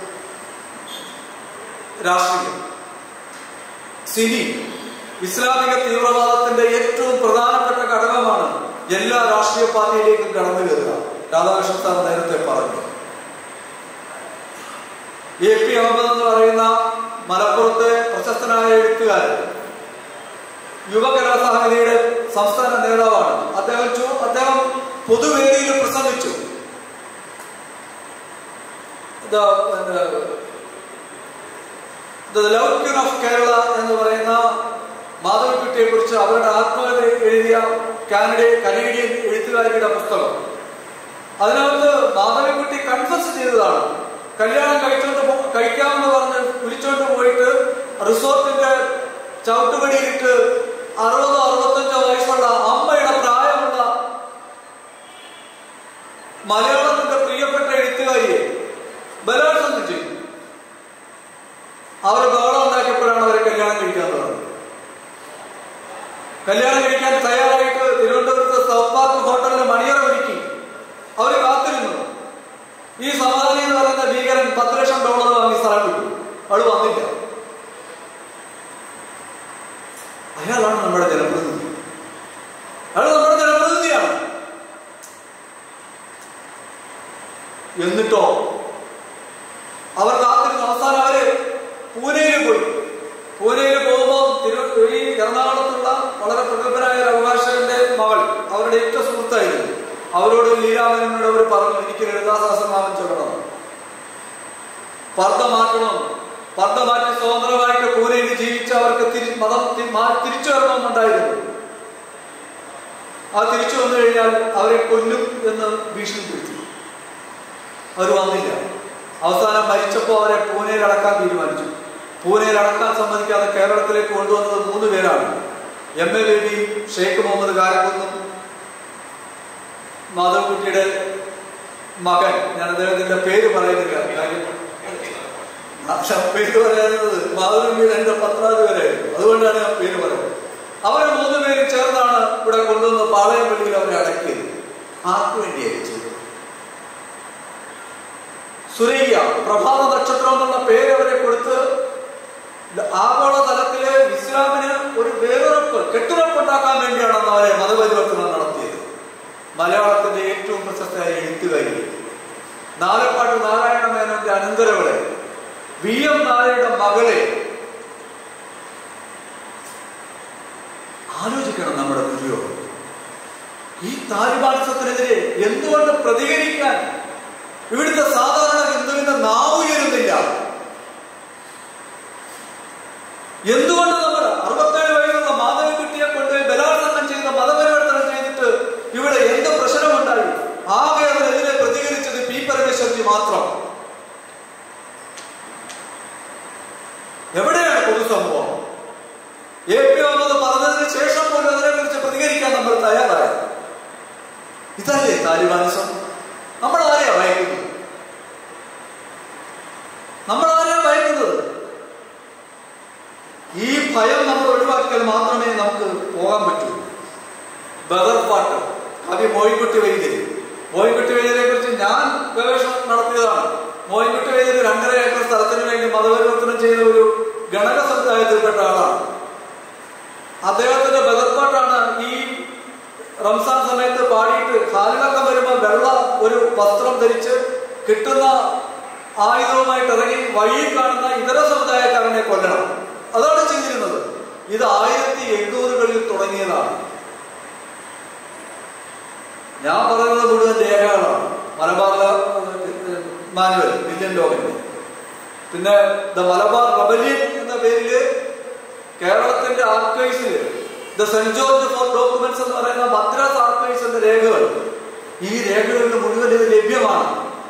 രാഷ്ട്രീയം സിനി ഇസ്ലാമിക തീവ്രവാദത്തിന്റെ ഏറ്റവും പ്രധാനപ്പെട്ട ഘടകമാണ് എല്ലാ രാഷ്ട്രീയ പാർട്ടിയിലേക്കും കടന്നു കയറുക രാധാകൃഷ്ണൻ സാർ നേരത്തെ പറഞ്ഞു എ പി അഹമ്മദ് എന്ന് പറയുന്ന മലപ്പുറത്തെ പ്രശസ്തനായ എഴുത്തുകാരൻ യുവകലാസാഹിതിയുടെ സംസ്ഥാന നേതാവാണ് അദ്ദേഹം ചോ- അദ്ദേഹം പൊതുവേദിയിൽ പ്രസംഗിച്ചു the the love queen of Kerala എന്ന് പറയുന്ന മാധവക്കുട്ടിയെ കുറിച്ച് അവരുടെ ആത്മകഥ എഴുതിയ കാനഡ കനേഡിയൻ എഴുത്തുകാരിയുടെ പുസ്തകം അതിനകത്ത് മാധവിക്കുട്ടി കൺഫസ് ചെയ്തതാണ് കല്യാണം കഴിച്ചോണ്ട് പോ- കഴിക്കാമെന്ന് പറഞ്ഞ് വിളിച്ചോണ്ട് പോയിട്ട് റിസോർട്ടിന്റെ ചവിട്ടുപടിയിട്ട് അറുപതോ അറുപത്തഞ്ചോ വയസ്സുള്ള അമ്മയുടെ പ്രായമുള്ള മലയാളത്തിന്റെ പ്രിയപ്പെട്ട എഴുത്തുകാരിയെ ബലാത്സംഗം ചെയ്തു അവർ ബഹളം ഉണ്ടാക്കിയപ്പോഴാണ് അവരെ കല്യാണം കഴിക്കാൻ തുടങ്ങുന്നത് കല്യാണം കഴിക്കാൻ തയ്യാറായിട്ട് തിരുവനന്തപുരത്ത് സൗത്ത് പാർക്ക് ഹോട്ടലിൽ മണിയറ ഒരുക്കി അവർ കാത്തിരുന്നു ഈ സമാധാനി എന്ന് പറയുന്ന ഭീകരൻ പത്ത് ലക്ഷം ഡോളർ വാങ്ങി സ്ഥലം വിട്ടു അവള് വന്നില്ല അയാളാണ് നമ്മുടെ ജനപ്രതിനിധി അയാൾ നമ്മുടെ ജനപ്രതിനിധിയാണ് എന്നിട്ടോ അവർ കാത്തിരുന്നു അവസാനം അവര് പൂനെയിൽ പോയി പൂനെയിൽ പോകുമ്പോൾ തിരു ഈ എറണാകുളത്തുള്ള വളരെ പ്രഗത്ഭനായ ഒരു അഭിഭാഷകന്റെ മകൾ അവരുടെ ഏറ്റവും സുഹൃത്തായിരുന്നു അവരോട് ലീലാമനോട് അവർ പറഞ്ഞു എനിക്ക് ലളിതാ സഹസ്രനാമം ചൊല്ലണം പർദ്ദ മാറ്റണം പർദ്ദ മാറ്റി സ്വതന്ത്രമായിട്ട് പൂനെയിൽ ജീവിച്ച അവർക്ക് തിരി മതം തി- മാ- തിരിച്ചു വരണമെന്നുണ്ടായിരുന്നു ആ തിരിച്ചു വന്നു കഴിഞ്ഞാൽ അവരെ കൊല്ലും എന്ന് ഭീഷണിപ്പെടുത്തി അവർ വന്നില്ല അവസാനം മരിച്ചപ്പോൾ അവരെ പൂനെയിൽ അടക്കാൻ തീരുമാനിച്ചു പൂനെയിൽ അടക്കാൻ സമ്മതിക്കാതെ കേരളത്തിലേക്ക് കൊണ്ടുവന്നത് മൂന്ന് പേരാണ് എം എ ബേബിയും ഷെയ്ഖ് മുഹമ്മദ് കാരക്കുന്നും മാധവക്കുട്ടിയുടെ മകൻ ഞാൻ അദ്ദേഹത്തിന്റെ പേര് പറയുന്നില്ല കാര്യം ആ പേര് പറയാനുള്ളത് മാധവക്കുട്ടിയുടെ എന്റെ പത്രാതി വരെ അതുകൊണ്ടാണ് ഞാൻ പേര് പറയുന്നത് അവരെ മൂന്ന് പേരും ചേർന്നാണ് ഇവിടെ കൊണ്ടുവന്ന് പാളയപ്പള്ളിയിൽ അവരെ അടക്കിയത് ആർക്കു വേണ്ടിയായിരുന്നു ചെയ്തത് സുരയ്യ പ്രഭാത നക്ഷത്രം എന്നുള്ള പേര് അവരെ കൊടുത്ത് ആഗോള തലത്തില് ഇസ്ലാമിന് ഒരു വേറുറപ്പ് കെട്ടുറപ്പ് ഉണ്ടാക്കാൻ വേണ്ടിയാണ് അന്ന് അവരെ മതപരിവർത്തനം നടത്തിയത് മലയാളത്തിന്റെ ഏറ്റവും പ്രശസ്തയായ എഴുത്തുകാരി നാലപ്പാട്ട് നാരായണ മേനോന്റെ അനന്തരവളെ വി എം നായരുടെ മകളെ ആലോചിക്കണം നമ്മുടെ ദുര്യോഗം ഈ താലിബാനിസത്തിനെതിരെ എന്തുകൊണ്ട് പ്രതികരിക്കാൻ ഇവിടുത്തെ സാധാരണ ഹിന്ദുവിന്റെ നാവ് ഉയരുന്നില്ല എന്തുകൊണ്ട് നമ്മൾ അറുപത്തേഴ് വയസ്സുള്ള മാധവിക്കുട്ടിയെ കൊണ്ട് ബലാത്സംഗം ചെയ്ത മതപരിവർത്തനം ചെയ്തിട്ട് ഇവിടെ എന്ത് പ്രശ്നമുണ്ടായി ആകെ അതിനെതിരെ പ്രതികരിച്ചത് പി പരമേശ്വരജി മാത്രം എവിടെയാണ് പൊതുസമൂഹം എ പി ഒന്നത് പറഞ്ഞതിന് ശേഷം പോലും അതിനെക്കുറിച്ച് പ്രതികരിക്കാൻ നമ്മൾ തയ്യാറായത് ഇതല്ലേ താലിബാനിസം നമ്മൾ ആരെയാ ഭയക്കുന്നത് നമ്മൾ ആരെയാ ഭയക്കുന്നത് ഈ ഭയം നമ്മൾ ഒഴിവാക്കിയാൽ മാത്രമേ നമുക്ക് പോകാൻ പറ്റൂ ബദർ പാട്ട് കവി മോയിൻകുട്ടി വൈദ്യര് മോയിൻകുട്ടി വൈദ്യരെ കുറിച്ച് ഞാൻ ഗവേഷണം നടത്തിയതാണ് മോയിൻകുട്ടി വൈദ്യര് രണ്ടര ഏക്കർ സ്ഥലത്തിന് വേണ്ടി മതപരിവർത്തനം ചെയ്ത ഒരു ഗണക സമുദായത്തിൽപ്പെട്ട ആളാണ് അദ്ദേഹത്തിന്റെ ബദർപ്പാട്ടാണ് ഈ റംസാൻ സമയത്ത് പാടിയിട്ട് കാലിളക്കം വരുമ്പോൾ വെള്ള ഒരു വസ്ത്രം ധരിച്ച് കിട്ടുന്ന ആയുധവുമായിട്ട് ഇറങ്ങി വഴിയിൽ കാണുന്ന ഇതര സമുദായക്കാരനെ കൊല്ലണം അതാണ് ചെയ്തിരുന്നത് ഇത് ആയിരത്തി എണ്ണൂറുകളിൽ തുടങ്ങിയതാണ് ഞാൻ പറയുന്നത് മുഴുവൻ രേഖകളാണ് മലബാർ മാനുവൽ വില്യൻ ലോകന്റെ പിന്നെ ദ മലബാർ റബല്യൻ എന്ന പേരില് കേരളത്തിന്റെ ആർക്കൈവ്സിൽ the Saint George fort documents എന്ന് പറയുന്ന മദ്രാസ് ആർക്കൈവ്സിന്റെ രേഖകൾ ഈ രേഖകളിൽ മുഴുവൻ ഇത് ലഭ്യമാണ്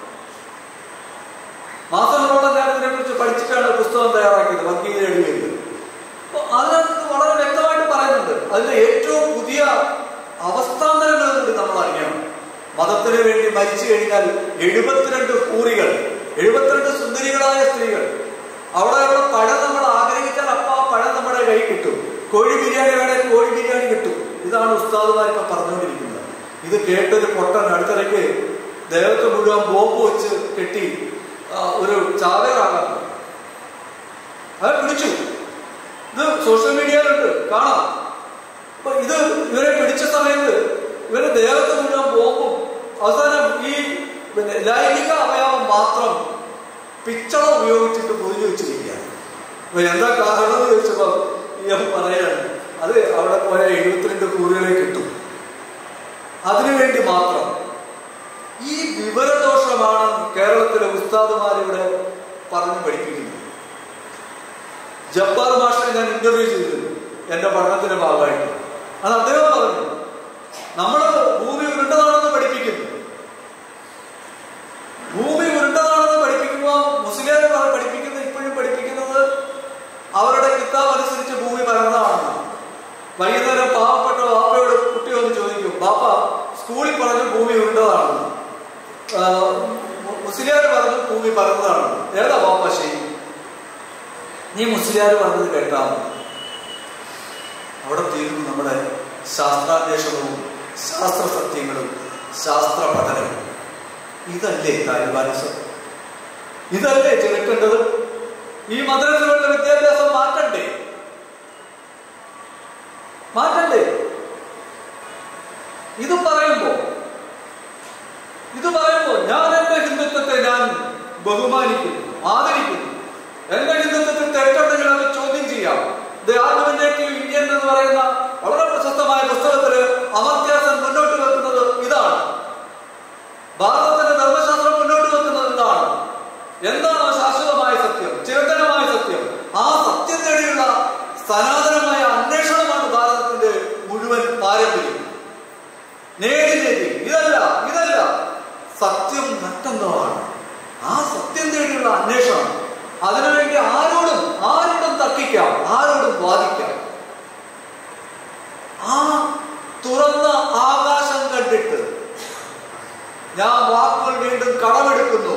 മാസങ്ങളോളം ഞാൻ ഇതിനെ കുറിച്ച് പഠിച്ചിട്ടാണ് പുസ്തകം തയ്യാറാക്കിയത് വക്കീൽ എഴുതിയത് അപ്പൊ അതിനകത്ത് വളരെ വ്യക്തമായിട്ട് പറയുന്നുണ്ട് അതിന്റെ ഏറ്റവും പുതിയ അവസ്ഥാന്തരങ്ങൾ കൂടി നമ്മൾ അറിയണം മതത്തിന് വേണ്ടി മരിച്ചു കഴിഞ്ഞാൽ എഴുപത്തിരണ്ട് കൂറികൾ എഴുപത്തിരണ്ട് സുന്ദരികളായ സ്ത്രീകൾ അവിടെയുള്ള പഴം നമ്മൾ ആഗ്രഹിച്ചാൽ അപ്പ ആ പഴം നമ്മുടെ കൈ കിട്ടും കോഴി ബിരിയാണി വേണേൽ കോഴി ബിരിയാണി കിട്ടും ഇതാണ് ഉസ്താദുമാർ ഇപ്പൊ പറഞ്ഞുകൊണ്ടിരിക്കുന്നത് ഇത് കേട്ടൊരു പൊട്ടൻ അടുത്തിടയ്ക്ക് ദേഹത്ത് മുഴുവൻ ബോംബ് വെച്ച് കെട്ടി ആ, ഒരു ചാവേറാകാൻ അത് പിടിച്ചു ഇത് സോഷ്യൽ മീഡിയയിലുണ്ട് കാണാം അപ്പൊ ഇത് ഇവരെ പിടിച്ച സമയത്ത് ഇവരെ ദേഹത്ത് മുഴുവൻ ബോംബും അവസാനം ഈ പിന്നെ ലൈംഗിക അവയവം മാത്രം പിച്ചള ഉപയോഗിച്ചിട്ട് പൊതിഞ്ഞു വെച്ചിരിക്കുകയാണ് അപ്പൊ എന്താ കാരണം എന്ന് ചോദിച്ചപ്പോ ഞാൻ പറയാണ് അത് അവിടെ പോയ എഴുപത്തിരണ്ട് കൂറുകളെ കിട്ടും അതിനുവേണ്ടി മാത്രം ഈ വിവരദോഷമാണ് കേരളത്തിലെ ഉസ്താദുമാരിവിടെ പറഞ്ഞു പഠിപ്പിക്കുന്നത് ജബ്ബാർ മാഷിനെ ഞാൻ ഇന്റർവ്യൂ ചെയ്തിരുന്നു എന്റെ പഠനത്തിന്റെ ഭാഗമായിട്ട് അത് അദ്ദേഹം പറഞ്ഞു നമ്മള് ഭൂമി ഉരുണ്ടതാണെന്ന് പഠിപ്പിക്കുന്നു ഭൂമി ഉരുണ്ടതാണെന്ന് പഠിപ്പിക്കുമ്പോൾ മുസ്ലിം പഠിപ്പിക്കുന്നത് ഇപ്പോഴും പഠിപ്പിക്കുന്നത് അവരുടെ കിതാബ് അനുസരിച്ച് ഭൂമി പരന്നതാണെന്നാണ് വൈകുന്നേരം പാവപ്പെട്ട ബാപ്പയോട് കുട്ടി വന്ന് ചോദിക്കും ബാപ്പ സ്കൂളിൽ പറഞ്ഞു ഭൂമി ഉരുണ്ടതാണെന്ന് മുസ്ലിയാർ പറഞ്ഞു ഭൂമി പരന്നതാണെന്ന് ഏതാ ബാപ്പ ശരി നീ മുസ്ലിയാർ പറഞ്ഞത് കേട്ടാ മതി. അവിടെ തീരുന്നു നമ്മുടെ ശാസ്ത്രാന്വേഷണവും ശാസ്ത്ര സത്യങ്ങളും ശാസ്ത്ര പഠനവും ഇതല്ലേ താലിബാനിസം ഇതല്ലേ ചെറുക്കേണ്ടത് ഈ മദ്രസയിലുള്ള വിദ്യാഭ്യാസം മാറ്റണ്ടേ മാറ്റണ്ടേ ഇത് പറയുമ്പോ ഇത് പറയുമ്പോ ഞാൻ എന്റെ ഹിന്ദുത്വത്തെ ഞാൻ ബഹുമാനിക്കുന്നു ആദരിക്കുന്നു എന്റെ ഹിന്ദുത്വത്തിൽ തെറ്റുണ്ടെങ്കിൽ അത് ചോദ്യം ചെയ്യാം ദ ആർഗ്യുമെന്റേറ്റീവ് ഇന്ത്യൻ എന്ന് പറയുന്ന വളരെ പ്രശസ്തമായ പുസ്തകത്തില് അമർത്യാസൻ മുന്നോട്ട് വെക്കുന്നത് ഇതാണ് ഭാരതത്തിന്റെ ധർമ്മശാസ്ത്രം മുന്നോട്ട് വെക്കുന്നത് ഇതാണ് എന്താണ് ശാശ്വതമായ സത്യം ചിരന്തനമായ സത്യം ആ സത്യം തേടിയുള്ള സനാതനമായ അന്വേഷണമാണ് ഭാരതത്തിന്റെ മുഴുവൻ പാരമ്പര്യം നേടി നേടി ഇതല്ല ഇതല്ല സത്യം മറ്റൊന്നാണ് ആ സത്യം തേടിയുള്ള അന്വേഷണം അതിനുവേണ്ടി ആരോടും ആരോടും തർക്കിക്കാം ആരോടും വാദിക്കാം ആ തുറന്ന ആകാശം കണ്ടിട്ട് ഞാൻ വാക്കുകൾ വീണ്ടും കടമെടുക്കുന്നു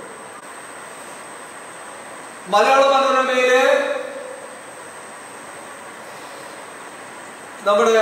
മലയാള മനോരമയിലെ നമ്മുടെ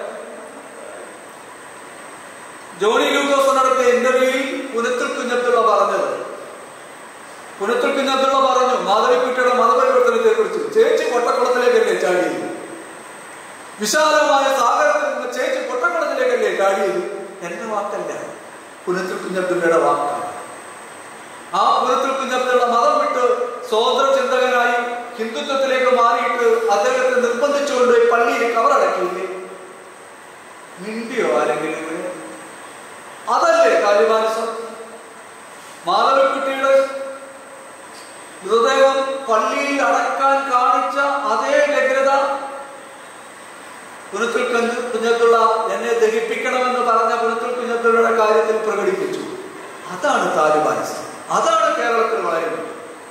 ജോണി ലൂക്കോസ് നടത്തിയ ഇന്റർവ്യൂവിൽ പുനത്തിൽ കുഞ്ഞത്തുള്ള പറഞ്ഞത് പുനത്തിൽ കുഞ്ഞത്തുള്ള പറഞ്ഞു മാധവിക്കുട്ടിയുടെ മതപരിവർത്തനത്തെ കുറിച്ച് ചേച്ചി പൊട്ടക്കുളത്തിലേക്കല്ലേ ചാടിയത് വിശാലമായ സാഗരത്തിൽ നിന്ന് ചേച്ചി പൊട്ടക്കുളത്തിലേക്കല്ലേ ചാടിയത് എന്റെ വാക്കല്ല പുനത്തിൽ കുഞ്ഞബ്ദുള്ളയുടെ വാക്കാണ് ആ പുനത്തിൽ കുഞ്ഞബ്ദുള്ള മതം വിട്ട് സ്വതന്ത്ര ചിന്തകനായി ഹിന്ദുത്വത്തിലേക്ക് മാറിയിട്ട് അദ്ദേഹത്തെ നിർബന്ധിച്ചുകൊണ്ട് പള്ളിയിൽ കവറടക്കിയില്ലേ മിണ്ടിയോ ആരെങ്കിലും ഇവിടെ അതല്ലേ താലിബാനിസം മാധവക്കുട്ടിയുടെ മൃതദേഹം പള്ളിയിൽ അടക്കാൻ കാണിച്ച അതേ വ്യഗ്രത പുനത്തുൽ കുഞ്ഞ് കുഞ്ഞത്തുള്ള എന്നെ ദഹിപ്പിക്കണമെന്ന് പറഞ്ഞ പുനത്തുൽ കുഞ്ഞത്തുള്ളയുടെ കാര്യത്തിൽ പ്രകടിപ്പിച്ചു അതാണ് താലിബാനിസം അതാണ് കേരളത്തിൽ വളരുന്നത്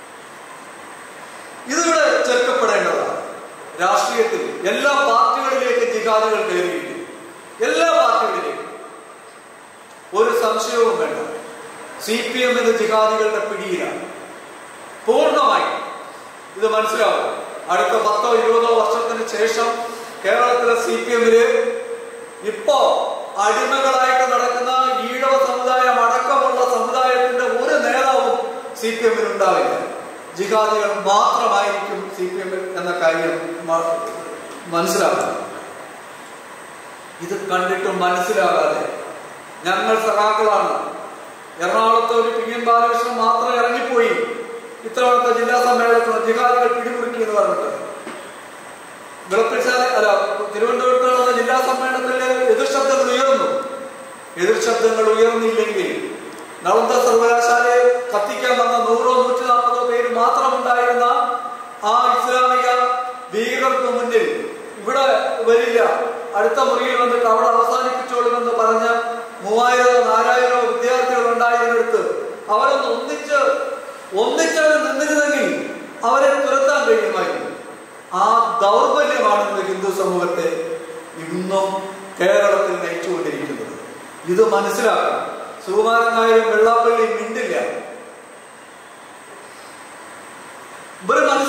ഇതിവിടെ ചേർക്കപ്പെടേണ്ടതാണ് രാഷ്ട്രീയത്തിൽ എല്ലാ പാർട്ടികളിലേക്ക് ജിഹാദികൾ കയറിയിരിക്കും എല്ലാ പാർട്ടികളിലേക്കും ഒരു സംശയവും വേണ്ട സി പി എമ്മിന് ജിഹാദികളുടെ പിടിയിലാണ് പൂർണ്ണമായി ഇത് മനസ്സിലാവും അടുത്ത പത്തോ ഇരുപതോ വർഷത്തിന് ശേഷം കേരളത്തിലെ സി പി എമ്മില് ഇപ്പോ അടിമകളായിട്ട് നടക്കുന്ന ഈഴവ സമുദായം അടക്കമുള്ള സമുദായത്തിന്റെ ഒരു നേതാവും സി പി എമ്മിൽ ഉണ്ടാവില്ല ജിഹാദികൾ മാത്രമായിരിക്കും സി പി എമ്മിൽ എന്ന കാര്യം മ- മനസ്സിലാക്കണം ഇത് കണ്ടിട്ടും മനസ്സിലാകാതെ ഞങ്ങൾ സഖാക്കളാണ് എറണാകുളത്ത് ഒരു പി എൻ ബാലകൃഷ്ണൻ മാത്രം ഇറങ്ങിപ്പോയി ഇത്തവണത്തെ ജില്ലാ സമ്മേളനത്തിൽ ജിഹാദികൾ പിടിമുറുക്കി എന്ന് പറഞ്ഞിട്ട് വിളപ്പിച്ചാൽ അല്ല തിരുവനന്തപുരത്ത് നടന്ന ജില്ലാ സമ്മേളനത്തിൽ എതിർശബ്ദങ്ങൾ ഉയർന്നു എതിർശബ്ദങ്ങൾ ഉയർന്നില്ലെങ്കിൽ നളന്ദ സർവകലാശാലയെ കത്തിക്കാൻ വന്ന നൂറോ നൂറ്റി നാൽപ്പതോ പേര് മാത്രമുണ്ടായിരുന്ന ആ ഇസ്ലാമിക ഭീകർക്ക് മുന്നിൽ ഇവിടെ വരില്ല അടുത്ത മുറിയിൽ വന്നിട്ട് അവിടെ അവസാനിപ്പിച്ചോളുമെന്ന് പറഞ്ഞ മൂവായിരമോ നാലായിരമോ വിദ്യാർത്ഥികൾ ഉണ്ടായിരുന്നിടത്ത് അവരൊന്ന് ഒന്നിച്ച് ഒന്നിച്ചവർ നിന്നിരുന്നെങ്കിൽ അവരെ തുരത്താൻ കഴിയുമായിരുന്നു ആ ദൗർബല്യമാണ് ഇന്ന് ഹിന്ദു സമൂഹത്തെ ഇന്നും കേരളത്തിൽ നയിച്ചുകൊണ്ടിരിക്കുന്നത് ഇത് മനസ്സിലാക്കണം സുകുമാരൻ നായരും വെള്ളാപ്പള്ളിയും മിണ്ടില്ല ഇവര് മനസ്സിലാക്കണം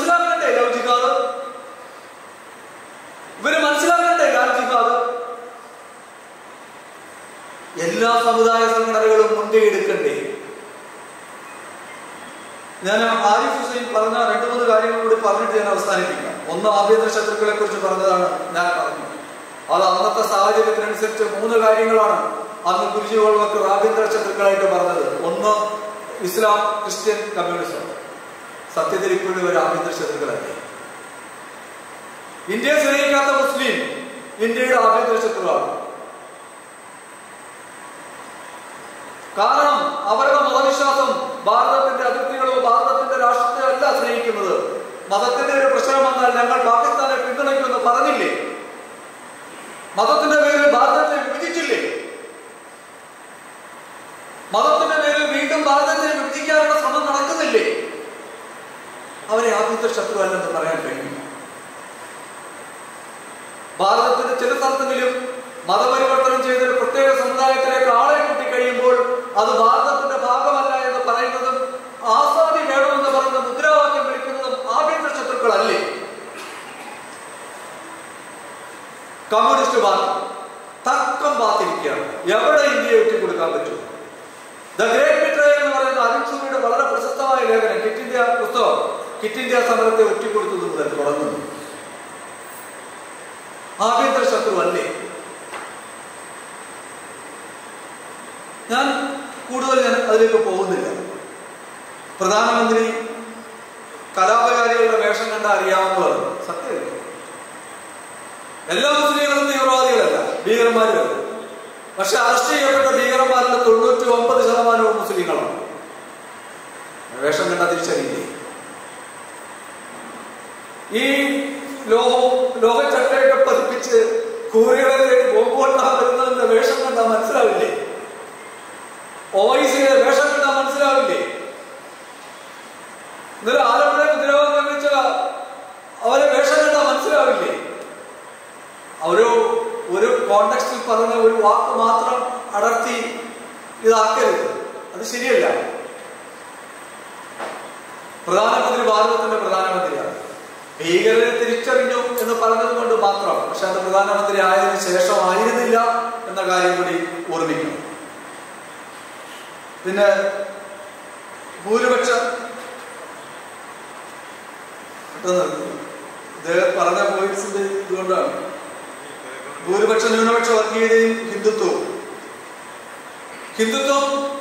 എല്ലാ സമുദായ സംഘടനകളും മുൻകൈ എടുക്കണ്ടേ ഞാൻ ആരിഫ് ഹുസൈൻ പറഞ്ഞ രണ്ടു മൂന്ന് കാര്യങ്ങൾ കൂടി പറഞ്ഞിട്ട് ഞാൻ അവസാനിപ്പിക്കാം ഒന്ന് ആഭ്യന്തര ശത്രുക്കളെ കുറിച്ച് പറഞ്ഞതാണ് ഞാൻ പറഞ്ഞത് അത് അന്നത്തെ സാഹചര്യത്തിനനുസരിച്ച് മൂന്ന് കാര്യങ്ങളാണ് അന്ന് ഗുരുജി ഗോൾവക്കർ ആഭ്യന്തര ശത്രുക്കളായിട്ട് പറഞ്ഞത് ഒന്ന് ഇസ്ലാം ക്രിസ്ത്യൻ കമ്മ്യൂണിസം സത്യത്തിൽ ഇപ്പോഴും ഒരു ആഭ്യന്തര ശത്രുക്കളല്ലേ ഇന്ത്യയെ സ്നേഹിക്കാത്ത മുസ്ലിം ഇന്ത്യയുടെ ആഭ്യന്തര ശത്രുവാണ് കാരണം അവരുടെ മതവിശ്വാസം ഭാരതത്തിന്റെ അതിർത്തികളോ ഭാരതത്തിന്റെ രാഷ്ട്രത്തെയോ അല്ല സ്നേഹിക്കുന്നത് മതത്തിന്റെ ഒരു പ്രശ്നം വന്നാൽ ഞങ്ങൾ പാകിസ്ഥാനെ പിന്തുണയ്ക്കുമെന്ന് പറഞ്ഞില്ലേ മതത്തിന്റെ പേരിൽ ഭാരതത്തെ വിഭജിച്ചില്ലേ മതത്തിന്റെ പേരിൽ വീണ്ടും ഭാരതത്തെ വിഭജിക്കാനുള്ള ശ്രമം നടക്കുന്നില്ലേ അവരെ ആഭ്യന്തര ശത്രു അല്ലെന്ന് പറയാൻ കഴിയും ഭാരതത്തിന്റെ ചില സ്ഥലത്തെങ്കിലും മതപരിവർത്തനം ചെയ്ത ഒരു പ്രത്യേക സമുദായത്തിലേക്ക് ആളെ കൂട്ടി കഴിയുമ്പോൾ അത് ഭാരതത്തിന്റെ ഭാഗമല്ല എന്ന് പറയുന്നതും ആസാദി വേണമെന്ന് പറയുന്ന മുദ്രാവാക്യം വിളിക്കുന്നതും ആഭ്യന്തര ശത്രുക്കളല്ലേ കമ്മ്യൂണിസ്റ്റ് പാർട്ടി തക്കം പാത്തിരിക്കുകയാണ് എവിടെ ഇന്ത്യയെ ഒറ്റിക്കൊടുക്കാൻ പറ്റും ദ ഗ്രേറ്റ് ബിട്രയൽ എന്ന് പറയുന്ന അരുൺ സൂരിയുടെ വളരെ പ്രശസ്തമായ ലേഖനം കിറ്റ് ഇന്ത്യ പുസ്തകം കിറ്റ് ഇന്ത്യ സമരത്തെ ഒറ്റിക്കൊടുത്തത് മുതൽ തുടങ്ങുന്നു ആഭ്യന്തര ശത്രു അല്ലേ ഞാൻ കൂടുതൽ ഞാൻ അതിലേക്ക് പോകുന്നില്ല പ്രധാനമന്ത്രി കലാപകാരികളുടെ വേഷം കണ്ട അറിയാവുന്നവർ സത്യമല്ല എല്ലാ മുസ്ലിങ്ങളും തീവ്രവാദികളല്ല ഭീകരന്മാരുമല്ല പക്ഷെ അറസ്റ്റ് ചെയ്യപ്പെട്ട ഭീകരന്മാരിൽ തൊണ്ണൂറ്റി ഒമ്പത് ശതമാനവും മുസ്ലിങ്ങളാണ് വേഷം കണ്ട തിരിച്ചറിയില്ലേ ഈ ലോഹവും ലോഹച്ചട്ടയൊക്കെ പതിപ്പിച്ച് കൂറികളെ തേടി ബോംബ് കൊണ്ടാ വരുന്നതിന്റെ വേഷം കണ്ടാ മനസ്സിലാവില്ലേ ഓയിസിയുടെ വേഷം കണ്ടാ മനസ്സിലാവില്ലേ ഇന്നലെ ആലപ്പുഴ മുദ്രാവാക്യം വെച്ച അവരെ വേഷം കണ്ടാ മനസ്സിലാവില്ലേ ഒരു ഒരു കോണ്ടെക്സ്റ്റിൽ പറഞ്ഞ ഒരു വാക്ക് മാത്രം അടർത്തി ഇതാക്കരുത് അത് ശരിയല്ല പ്രധാനമന്ത്രി ഭാരതത്തിന്റെ പ്രധാനമന്ത്രിയാണ് ഭീകരരെ തിരിച്ചറിഞ്ഞു എന്ന് പറഞ്ഞത് കൊണ്ട് മാത്രം പക്ഷെ അത് പ്രധാനമന്ത്രി ആയതിനു ശേഷമായിരുന്നില്ല എന്ന കാര്യം കൂടി ഓർമ്മിക്കണം പിന്നെ ഭൂരിപക്ഷ പെട്ടെന്ന് ഇദ്ദേഹം പറഞ്ഞ പോയിന്റ്സിന്റെ ഇതുകൊണ്ടാണ് ഭൂരിപക്ഷ ന്യൂനപക്ഷ വർഗീയതയും ഹിന്ദുത്വവും ഹിന്ദുത്വം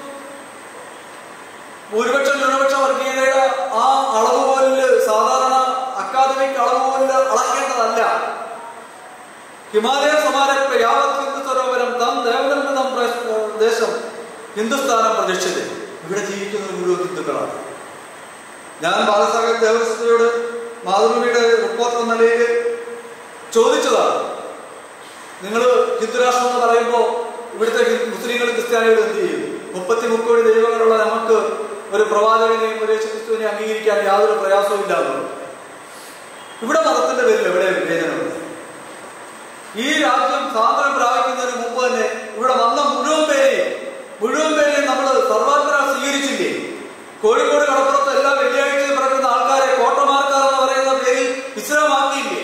ഭൂരിപക്ഷ ന്യൂനപക്ഷ വർഗീയതയുടെ ആ അളവുകോലില് സാധാരണ അക്കാദമിക് അളവുകോലില് അളക്കേണ്ടതല്ല ഹിമാലയ സമാരംഭ യാവത് ഹിന്ദു സരോവരം തം ദേവനന്ദം ദേശം ഹിന്ദുസ്ഥാനം പ്രതീക്ഷിച്ചത് ഇവിടെ ജീവിക്കുന്നത് മുഴുവൻ ഹിന്ദുക്കളാണ് ഞാൻ ബാലസാഗർ ദേവസ്വയോട് മാതൃഭൂമിയുടെ റിപ്പോർട്ടർ എന്ന നിലയിൽ ചോദിച്ചതാണ് നിങ്ങൾ ഹിന്ദുരാഷ്ട്രം എന്ന് പറയുമ്പോൾ ഇവിടുത്തെ ഹി- മുസ്ലിങ്ങളും ക്രിസ്ത്യാനികളും എന്ത് ചെയ്യും മുപ്പത്തി മുക്കോടി ദൈവങ്ങളുള്ള നമുക്ക് ഒരു പ്രവാചകനെയും ഒരു യേശുക്രിസ്തുവിനെ അംഗീകരിക്കാൻ യാതൊരു പ്രയാസവും ഇല്ലാന്നുള്ളൂ ഇവിടെ മതത്തിന്റെ പേരിൽ എവിടെ വിവേചനമുണ്ട് ഈ രാജ്യം സ്വാതന്ത്ര്യം പ്രാപിക്കുന്നതിന് മുമ്പ് തന്നെ ഇവിടെ വന്ന മുഴുവൻ പേരെയും മുഴുവൻ പേരെയും നമ്മൾ സർവാത്മന സ്വീകരിച്ചില്ലേ കോഴിക്കോട് കടപ്പുറത്ത് എല്ലാ വെള്ളിയാഴ്ചയും പിറക്കുന്ന ആൾക്കാരെ കോട്ടമാർക്കാർ എന്ന് പറയുന്ന പേരിൽ ഇസ്ലാമാക്കിയില്ലേ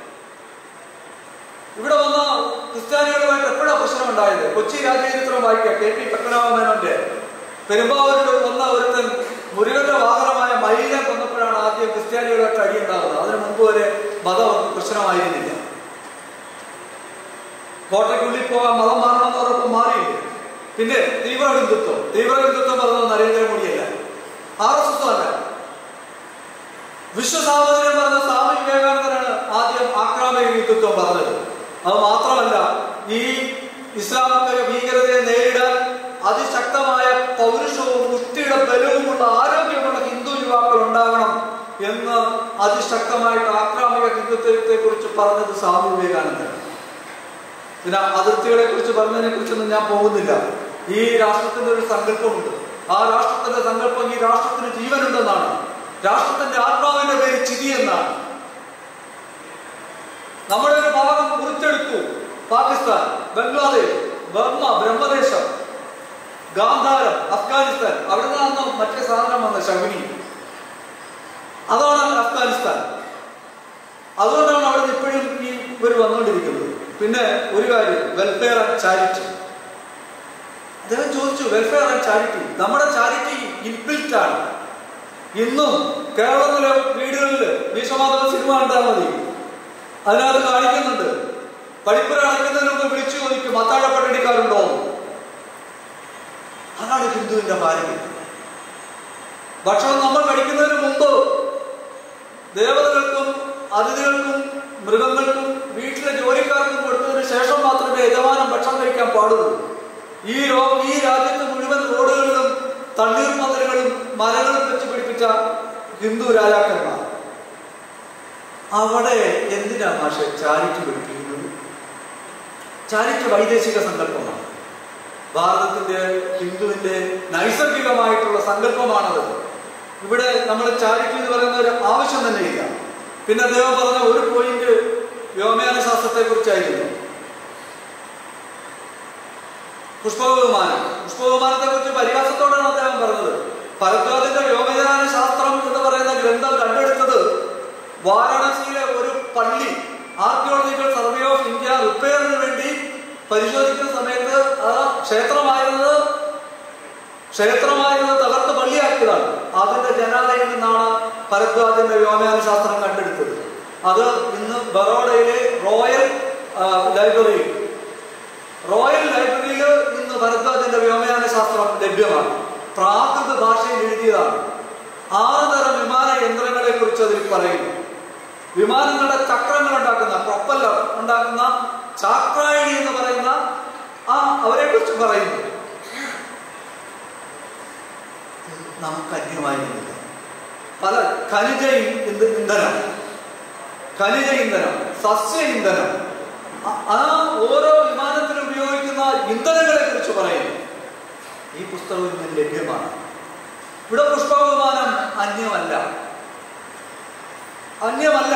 ഇവിടെ വന്ന ക്രിസ്ത്യാനികളുമായിട്ട് എപ്പോഴാണ് പ്രശ്നം ഉണ്ടായത് കൊച്ചി രാജചരിത്രം വായിക്കുക കെ പി പത്മനാഭമേനോന്റെ പെരുമ്പാവൂരിൽ വന്ന ഒരുത്തൻ മുരുകന്റെ വാഹനമായ മയിലിനെ കൊന്നപ്പോഴാണ് ആദ്യം ക്രിസ്ത്യാനികളുമായിട്ട് അടിയുണ്ടാകുന്നത് അതിനു മുമ്പ് വരെ മതം പ്രശ്നമായിരുന്നില്ല കോട്ടയ്ക്കുള്ളിൽ പോകാൻ മതം മാറണമെന്ന് പറഞ്ഞപ്പോൾ മാറിയില്ല പിന്നെ തീവ്ര ഹിന്ദുത്വം തീവ്ര ഹിന്ദുത്വം പറഞ്ഞത് നരേന്ദ്രമോദിയല്ല ആർ എസ് എസ് അല്ല വിശ്വസാഹോദര്യം പറഞ്ഞ സ്വാമി വിവേകാനന്ദനാണ് ആദ്യം ആക്രാമിക ഹിന്ദുത്വം പറഞ്ഞത് അത് മാത്രമല്ല ഈ ഇസ്ലാമിക ഭീകരതയെ നേരിടാൻ അതിശക്തമായ പൗരുഷവും പുഷ്ടിയുടെ ബലവുമുള്ള ആരോഗ്യമുള്ള ഹിന്ദു യുവാക്കൾ ഉണ്ടാകണം എന്ന് അതിശക്തമായിട്ട് ആക്രാമിക ഹിന്ദുത്വത്തെ കുറിച്ച് പറഞ്ഞത് സ്വാമി വിവേകാനന്ദൻ പിന്നെ അതിർത്തികളെ കുറിച്ച് പറഞ്ഞതിനെ കുറിച്ചൊന്നും ഞാൻ പോകുന്നില്ല ഈ രാഷ്ട്രത്തിന്റെ ഒരു സങ്കല്പമുണ്ട് ആ രാഷ്ട്രത്തിന്റെ സങ്കല്പം ഈ രാഷ്ട്രത്തിന് ജീവനുണ്ടെന്നാണ് രാഷ്ട്രത്തിന്റെ ആത്മാവിന്റെ പേര് ചിതി എന്നാണ് നമ്മുടെ ഒരു ഭാഗം മുറിച്ചെടുത്തു പാകിസ്ഥാൻ ബംഗ്ലാദേശ് ബർമ്മ ബ്രഹ്മദേശം ഗാന്ധാരം അഫ്ഗാനിസ്ഥാൻ അവിടെ നിന്നാണ് മറ്റേ സാധനം വന്ന ശകുനി അതാണ് അഫ്ഗാനിസ്ഥാൻ അതുകൊണ്ടാണ് അവിടെ നിന്ന് ഇപ്പോഴും ഈ ഇവർ വന്നുകൊണ്ടിരിക്കുന്നത് പിന്നെ ഒരു കാര്യം വെൽഫെയർ ആൻഡ് ചാരിറ്റി അദ്ദേഹം ചോദിച്ചു വെൽഫെയർ ആൻഡ് ചാരിറ്റി നമ്മുടെ ചാരിറ്റി ഇൻബിൽറ്റ് ആണ് ഇന്നും കേരളത്തിലെ വീടുകളിൽ വിശ്വമാധവ സിനിമ കണ്ടാൽ മതി അതിനകത്ത് കാണിക്കുന്നുണ്ട് പഠിപ്പുര അടയ്ക്കുന്നതിന് മുമ്പ് വിളിച്ചു ചോദിക്കും അത്താഴ പട്ടിണിക്കാരുണ്ടോ അതാണ് ഹിന്ദുവിന്റെ പാരമ്പര്യം ഭക്ഷണം നമ്മൾ കഴിക്കുന്നതിന് മുമ്പ് ദേവതകൾക്കും അതിഥികൾക്കും മൃഗങ്ങൾക്കും വീട്ടിലെ ജോലിക്കാർക്കും കൊടുത്തതിന് ശേഷം മാത്രമേ യജമാനം ഭക്ഷണം കഴിക്കാൻ പാടുള്ളൂ ഈ രോ ഈ രാജ്യത്ത് മുഴുവൻ റോഡുകളിലും തണ്ണീർമതിലുകളും മരങ്ങളും വെച്ച് പിടിപ്പിച്ച ഹിന്ദു രാജാക്കന്മാർ അവിടെ എന്തിനാ മാഷ ചാരിറ്റി പഠിപ്പിക്കുന്നത് ചാരിറ്റി വൈദേശിക സങ്കല്പമാണ് ഭാരതത്തിന്റെ ഹിന്ദുവിന്റെ നൈസർഗികമായിട്ടുള്ള സങ്കല്പമാണത് ഇവിടെ നമ്മൾ ചാരിറ്റി എന്ന് പറയുന്ന ഒരു ആവശ്യം തന്നെയില്ല പിന്നെ അദ്ദേഹം പറഞ്ഞ ഒരു പോയിന്റ് വ്യോമയാന ശാസ്ത്രത്തെ കുറിച്ചായിരുന്നു പുഷ്പവിമാനം പുഷ്പവിമാനത്തെ കുറിച്ച് പരിഹാസത്തോടാണ് അദ്ദേഹം പറഞ്ഞത് ഭരദ്വാജിന്റെ വ്യോമയാന ശാസ്ത്രം എന്ന് പറയുന്ന ഗ്രന്ഥം കണ്ടെടുത്തത് വാരാണസിയിലെ ഒരു പള്ളി ആർക്കിയോളജിക്കൽ സർവേ ഓഫ് ഇന്ത്യ റിപ്പയറിന് വേണ്ടി പരിശോധിക്കുന്ന സമയത്ത് ആ ക്ഷേത്രമായിരുന്നത് ക്ഷേത്രമായിരുന്നത് തകർത്ത് പള്ളിയാക്കിയതാണ് അതിന്റെ ജനാലയിൽ നിന്നാണ് ഭരദ്വാജിന്റെ വ്യോമയാന ശാസ്ത്രം കണ്ടെടുത്തത് അത് ഇന്ന് ബറോഡയിലെ റോയൽ ആ, ലൈബ്രറിയിൽ റോയൽ ലൈബ്രറിയിൽ ഇന്ന് ഭരദ്വാജിന്റെ വ്യോമയാന ശാസ്ത്രം ലഭ്യമാണ് പ്രാകൃത ഭാഷയിൽ എഴുതിയതാണ് ആറ് തരം വിമാന യന്ത്രങ്ങളെ കുറിച്ച് അതിൽ പറയുന്നു വിമാനങ്ങളുടെ ചക്രങ്ങൾ ഉണ്ടാക്കുന്ന പ്രൊപ്പല്ലർ ഉണ്ടാക്കുന്ന ചാക്രായണി എന്ന് പറയുന്ന ആ അവരെ കുറിച്ച് പറയുന്നു നമുക്ക് അന്യമായിരുന്നില്ല പല ഖനിജ ഇ- ഇന്ധ- ഇന്ധനം ഖനിജ ഇന്ധനം സസ്യ ഇന്ധനം ആ- ആ ഓരോ വിമാനത്തിൽ ഉപയോഗിക്കുന്ന ഇന്ധനങ്ങളെ കുറിച്ച് പറയുന്നു ഈ പുസ്തകം ഇന്ന് ലഭ്യമാണ് ഇവിടെ പുഷ്പവിമാനം അന്യമല്ല അന്യമല്ല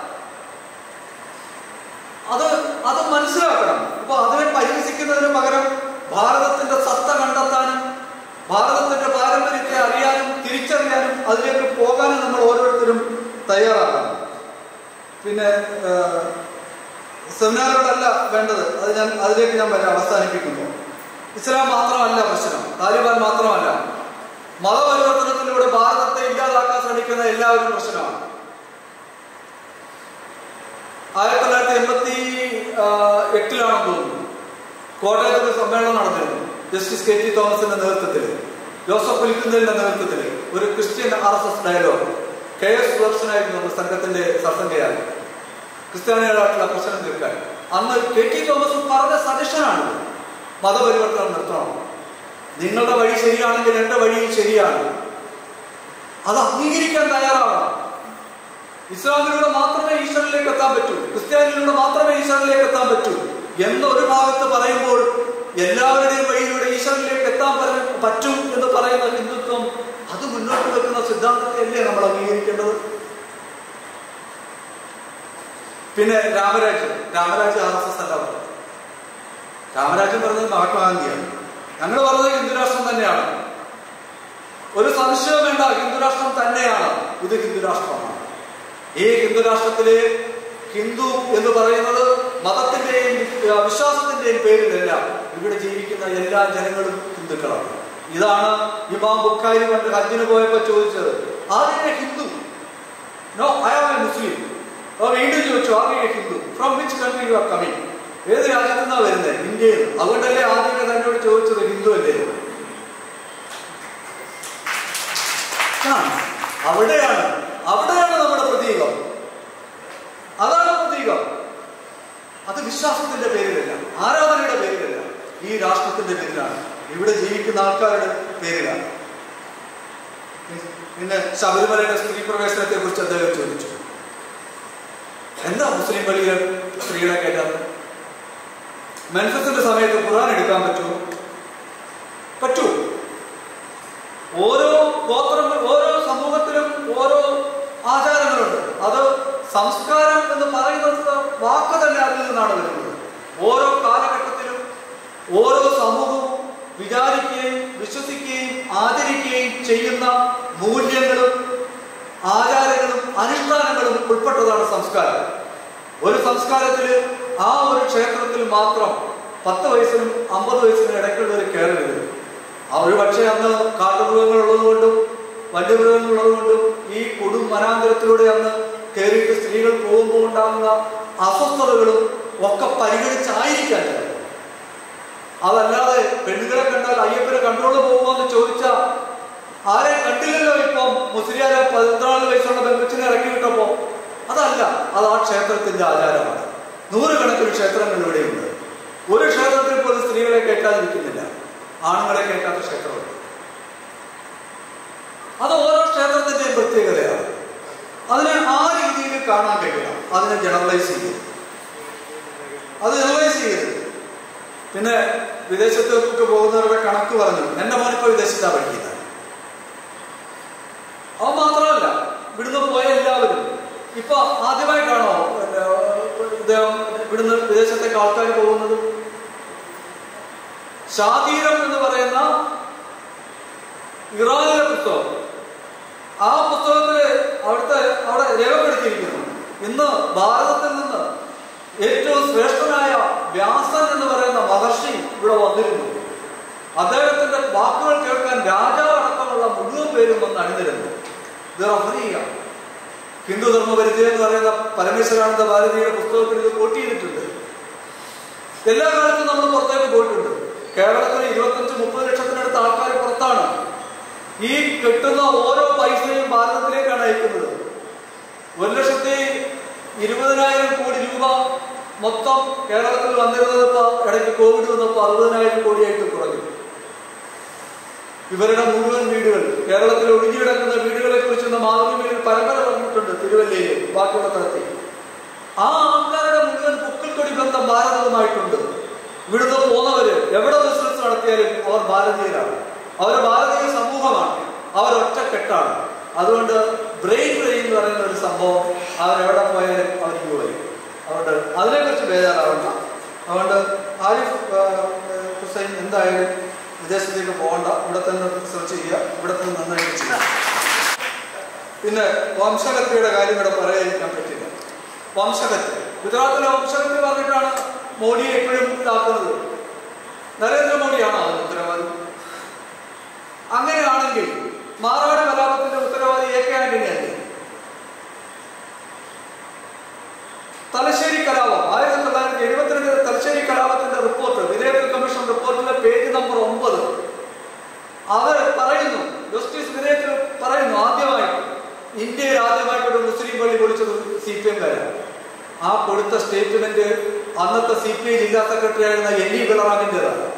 അത് അത് മനസ്സിലാക്കണം അപ്പൊ അതിനെ പരിഹസിക്കുന്നതിന് പകരം ഭാരതത്തിന്റെ സത്ത കണ്ടെത്താനും ഭാരതത്തിന്റെ പാരമ്പര്യത്തെ അറിയാനും തിരിച്ചറിയാനും അതിലേക്ക് പോകാനും നമ്മൾ ഓരോരുത്തരും തയ്യാറാകണം പിന്നെ ഏഹ്, സെമിനാറുകളല്ല വേണ്ടത് അത് ഞാൻ അതിലേക്ക് ഞാൻ വരെ അവസാനിപ്പിക്കുന്നു ഇസ്ലാം മാത്രമല്ല പ്രശ്നം താലിബാൻ മാത്രമല്ല മതപരിവർത്തനത്തിലൂടെ ഭാരതത്തെ ഇല്ലാതാക്കാൻ ശ്രമിക്കുന്ന എല്ലാവരും പ്രശ്നമാണ് ആയിരത്തി തൊള്ളായിരത്തി എൺപത്തി എട്ടിലാണെന്ന് തോന്നുന്നു കോട്ടയത്ത് ഒരു സമ്മേളനം നടന്നിരുന്നു ജസ്റ്റിസ് കെ ടി തോമസിന്റെ നേതൃത്വത്തിൽ ജോസഫ് പുലിക്കുന്നലിന്റെ നേതൃത്വത്തിൽ ഒരു Christian R S S dialogue K S സുദർശനായിരുന്നു നമ്മുടെ സംഘത്തിന്റെ സർസംഘയായി ക്രിസ്ത്യാനികളായിട്ടുള്ള പ്രശ്നം തീർക്കാൻ അന്ന് കെ ടി തോമസ് പറഞ്ഞ സജഷനാണ് മതപരിവർത്തനം നിർത്തണം നിങ്ങളുടെ വഴി ശരിയാണെങ്കിൽ എന്റെ വഴിയും ശരിയാണ് അത് അംഗീകരിക്കാൻ തയ്യാറാവണം ഇസ്ലാമിലൂടെ മാത്രമേ ഈശ്വരനിലേക്ക് എത്താൻ പറ്റൂ ക്രിസ്ത്യാനിയിലൂടെ മാത്രമേ ഈശ്വരനിലേക്ക് എത്താൻ പറ്റൂ എന്ന ഒരു ഭാഗത്ത് പറയുമ്പോൾ എല്ലാവരുടെയും വഴിയിലൂടെ ഈശ്വരനിലേക്ക് എത്താൻ പര- പറ്റും എന്ന് പറയുന്ന ഹിന്ദുത്വം അത് മുന്നോട്ട് വെക്കുന്ന സിദ്ധാന്തത്തെ അല്ലേ നമ്മൾ അംഗീകരിക്കേണ്ടത് പിന്നെ രാമരാജ്യം രാമരാജ്യം ആർ എസ് എസ് അല്ല പറഞ്ഞത് രാമരാജ്യം പറഞ്ഞത് മഹാത്മാഗാന്ധിയാണ് ഞങ്ങൾ പറഞ്ഞത് ഹിന്ദുരാഷ്ട്രം തന്നെയാണ് ഒരു സംശയവും വേണ്ട ഹിന്ദുരാഷ്ട്രം തന്നെയാണ് ഇത് ഹിന്ദുരാഷ്ട്രമാണ് ഈ ഹിന്ദുരാഷ്ട്രത്തിലെ ഹിന്ദു എന്ന് പറയുന്നത് മതത്തിന്റെയും ആ, വിശ്വാസത്തിന്റെയും പേരിലല്ല ഇവിടെ ജീവിക്കുന്ന എല്ലാ ജനങ്ങളും ഹിന്ദുക്കളാണ് ഇതാണ് ഇമാം ബുഖാരി പണ്ട് ഹജ്ജിന് പോയപ്പോ ചോദിച്ചത് ആദ്യമേ Hindu no I am a Muslim അപ്പൊ വീണ്ടും ചോദിച്ചു ആദ്യമേ Hindu from which country you are coming ഏത് രാജ്യത്തു നിന്നാണ് വരുന്നത് ഇന്ത്യയിൽ നിന്ന്. അതുകൊണ്ടല്ലേ ആദ്യമേ തന്നോട് ചോദിച്ചത് ഹിന്ദു അല്ലേ ആ, അവിടെയാണ് അവിടെയാണ് നമ്മുടെ പ്രതീകം അതാണ് പ്രതീകം അത് വിശ്വാസത്തിന്റെ പേരിലല്ല ആരാധനയുടെ പേരിലല്ല ഈ രാഷ്ട്രത്തിന്റെ പേരിലാണ് ഇവിടെ ജീവിക്കുന്ന ആൾക്കാരുടെ പേരിലാണ് പിന്നെ ശബരിമലയുടെ സ്ത്രീ പ്രവേശനത്തെ കുറിച്ച് അദ്ദേഹം ചോദിച്ചു എന്താ മുസ്ലിം പള്ളിയിൽ സ്ത്രീകളെ കയറ്റാറ് മെൻസസിന്റെ സമയത്ത് ഖുറാൻ എടുക്കാൻ പറ്റുമോ പറ്റൂ ഓരോ ഗോത്രങ്ങൾ ഓരോ സമൂഹത്തിലും ഓരോ ആചാരങ്ങളുണ്ട് അത് സംസ്കാരം എന്ന് പറയുന്നത് വാക്ക് തന്നെ അതിൽ നിന്നാണ് വരുന്നത് ഓരോ കാലഘട്ടത്തിലും ഓരോ സമൂഹവും വിചാരിക്കുകയും വിശ്വസിക്കുകയും ആചരിക്കുകയും ചെയ്യുന്ന മൂല്യങ്ങളും ആചാരങ്ങളും അനുഷ്ഠാനങ്ങളും ഉൾപ്പെട്ടതാണ് സംസ്കാരം ഒരു സംസ്കാരത്തിൽ ആ ഒരു ക്ഷേത്രത്തിൽ മാത്രം പത്ത് വയസ്സിനും അമ്പത് വയസ്സിനും ഇടയ്ക്കുള്ള ഒരു കയറി വരും അവർ പക്ഷേ അന്ന് കാട്ടുമൃഗങ്ങൾ ഉള്ളതുകൊണ്ടും വന്യമൃഗങ്ങൾ ഉള്ളതുകൊണ്ടും ഈ കൊടും വനാന്തരത്തിലൂടെ അന്ന് കയറിയിട്ട് സ്ത്രീകൾ പോകുമ്പോൾ ഉണ്ടാകുന്ന അസ്വസ്ഥതകളും ഒക്കെ പരിഗണിച്ചായിരിക്കാൻ ചിലപ്പോൾ. അതല്ലാതെ പെണ്ണുങ്ങളെ കണ്ടാൽ അയ്യപ്പനെ കണ്ടോണ്ട് പോകുമോ എന്ന് ചോദിച്ചാൽ ആരെ കണ്ടില്ലല്ലോ ഇപ്പം മുസ്ലിയാരെ പതിനാല് വയസ്സുള്ള പെൺകൊച്ചിനെ ഇറക്കി വിട്ടപ്പോ അതല്ല അത് ആ ക്ഷേത്രത്തിന്റെ ആചാരമാണ് നൂറുകണക്കിന് ക്ഷേത്രങ്ങൾ ഇവിടെയുണ്ട് ഒരു ക്ഷേത്രത്തിൽ പോലും സ്ത്രീകളെ കേൾക്കാതിരിക്കുന്നില്ല ആണുങ്ങളെ കേൾക്കാത്ത ക്ഷേത്രമുണ്ട് അത് ഓരോ ക്ഷേത്രത്തിന്റെയും പ്രത്യേകതയാണ് അതിനെ ആ രീതിയിൽ കാണാൻ കഴിയില്ല അതിനെ ജനറലൈസ് ചെയ്യും അത് ജനറലൈസ് ചെയ്യരുത് പിന്നെ വിദേശത്തേക്കൊക്കെ പോകുന്നവരുടെ കണക്ക് പറഞ്ഞു എന്റെ മോനിപ്പോ വിദേശത്താ പഠിക്കുന്നത് അവൻ മാത്രമല്ല ഇവിടുന്ന് പോയ എല്ലാവരും ഇപ്പൊ ആദ്യമായിട്ടാണോ പിന്നെ, ഇദ്ദേഹം ഇവിടുന്ന് വിദേശത്തേക്ക് ആൾക്കാർ പോകുന്നത് ഷാതീരം എന്ന് പറയുന്ന ഇറാനിലെ പുസ്തകം ആ പുസ്തകത്തില് അവിടുത്തെ അവിടെ രേഖപ്പെടുത്തിയിരിക്കുന്നു ഇന്ന് ഭാരതത്തിൽ നിന്ന് ഏറ്റവും ശ്രേഷ്ഠനായ വ്യാസൻ എന്ന് പറയുന്ന മഹർഷി ഇവിടെ വന്നിരുന്നു അദ്ദേഹത്തിന്റെ വാക്കുകൾ കേൾക്കാൻ രാജാവ് അടക്കമുള്ള മുഴുവൻ പേരും വന്ന് അണിനിരുന്നു ഇത് റഫർ ചെയ്യാം ഹിന്ദു ധർമ്മ പരിചയം എന്ന് പറയുന്ന പരമേശ്വരാനന്ദ ഭാരതിയുടെ പുസ്തകത്തിൽ ഇത് കോട്ട് ചെയ്തിട്ടുണ്ട് എല്ലാ കാലത്തും നമ്മൾ പുറത്തേക്ക് പോയിട്ടുണ്ട് കേരളത്തിൽ ഇരുപത്തഞ്ച് മുപ്പത് ലക്ഷത്തിനടുത്ത് ആൾക്കാർ പുറത്താണ് ഈ കിട്ടുന്ന ഓരോ പൈസയും ഭാരതത്തിലേക്കാണ് അയക്കുന്നത് ഒരു ലക്ഷത്തി ഇരുപതിനായിരം കോടി രൂപ മൊത്തം കേരളത്തിൽ വന്നിരുന്നത് ഇപ്പൊ ഇടയ്ക്ക് കോവിഡ് വന്നപ്പോൾ അറുപതിനായിരം കോടിയായിട്ട് കുറഞ്ഞു ഇവരുടെ മുഴുവൻ വീടുകൾ കേരളത്തിൽ ഒഴുകിയിടക്കുന്ന വീടുകളെ കുറിച്ച് മാതൃഭൂമിയിൽ പരമ്പര പറഞ്ഞിട്ടുണ്ട് തിരുവല്ലയിൽ ബാക്കിയുള്ള സ്ഥലത്തെ ആ ആൾക്കാരുടെ മുഴുവൻ പുക്കിൽ കൊടി ബന്ധം ഭാരതവുമായിട്ടുണ്ട് ഇവിടുന്ന് പോന്നവര് എവിടെ ബിസിനസ് നടത്തിയാലും അവർ ഭാരതീയരാണ് അവർ ഭാരതീയ സമൂഹമാണ് അവർ ഒറ്റക്കെട്ടാണ് അതുകൊണ്ട് ബ്രെയിൻ ബ്രെയിൻ എന്ന് പറയുന്ന ഒരു സംഭവം അവരെവിടെ പോയാലും അവർക്ക് വരും അതുകൊണ്ട് അതിനെക്കുറിച്ച് ബേജാറാവണ്ട അതുകൊണ്ട് ആരിഫ് ആ, ഹുസൈൻ എന്തായാലും വിദേശത്തേക്ക് പോകണ്ട ഇവിടെ തന്നെ റിസർച്ച് ചെയ്യുക ഇവിടെ തന്നെ നന്നായിട്ട് ചെയ്യുക പിന്നെ വംശഹത്യയുടെ കാര്യം ഇവിടെ പറയാതിരിക്കാൻ പറ്റില്ല വംശഹത്യ ഗുജറാത്തിലെ വംശഹത്യ പറഞ്ഞിട്ടാണ് മോഡിയെ എപ്പോഴും ഇതാക്കുന്നത് നരേന്ദ്രമോദിയാണോ അതിന് ഉത്തരവാദി അങ്ങനെയാണെങ്കിൽ മാറാട് കലാപത്തിന്റെ ഉത്തരവാദി എ കെ ആന്റണിയല്ലേ തലശ്ശേരി കലാപം ആയിരത്തി തൊള്ളായിരത്തി എഴുപത്തിരണ്ട് തലശ്ശേരി കലാപത്തിന്റെ റിപ്പോർട്ട് വിധേയക കമ്മീഷൻ റിപ്പോർട്ടിലെ പേജ് നമ്പർ ഒമ്പത് അവർ പറയുന്നു ജസ്റ്റിസ് വിധേയത്തിൽ പറയുന്നു ആദ്യമായി ഇന്ത്യയിൽ ആദ്യമായിട്ട് ഒരു മുസ്ലിം പള്ളി പൊളിച്ചത് സി പി എംകാരാണ് ആ കൊടുത്ത സ്റ്റേറ്റ്മെന്റ് അന്നത്തെ സി പി ഐ ജില്ലാ സെക്രട്ടറി ആയിരുന്ന എൻ ഇ ബിളറാമിൻ്റെതാണ്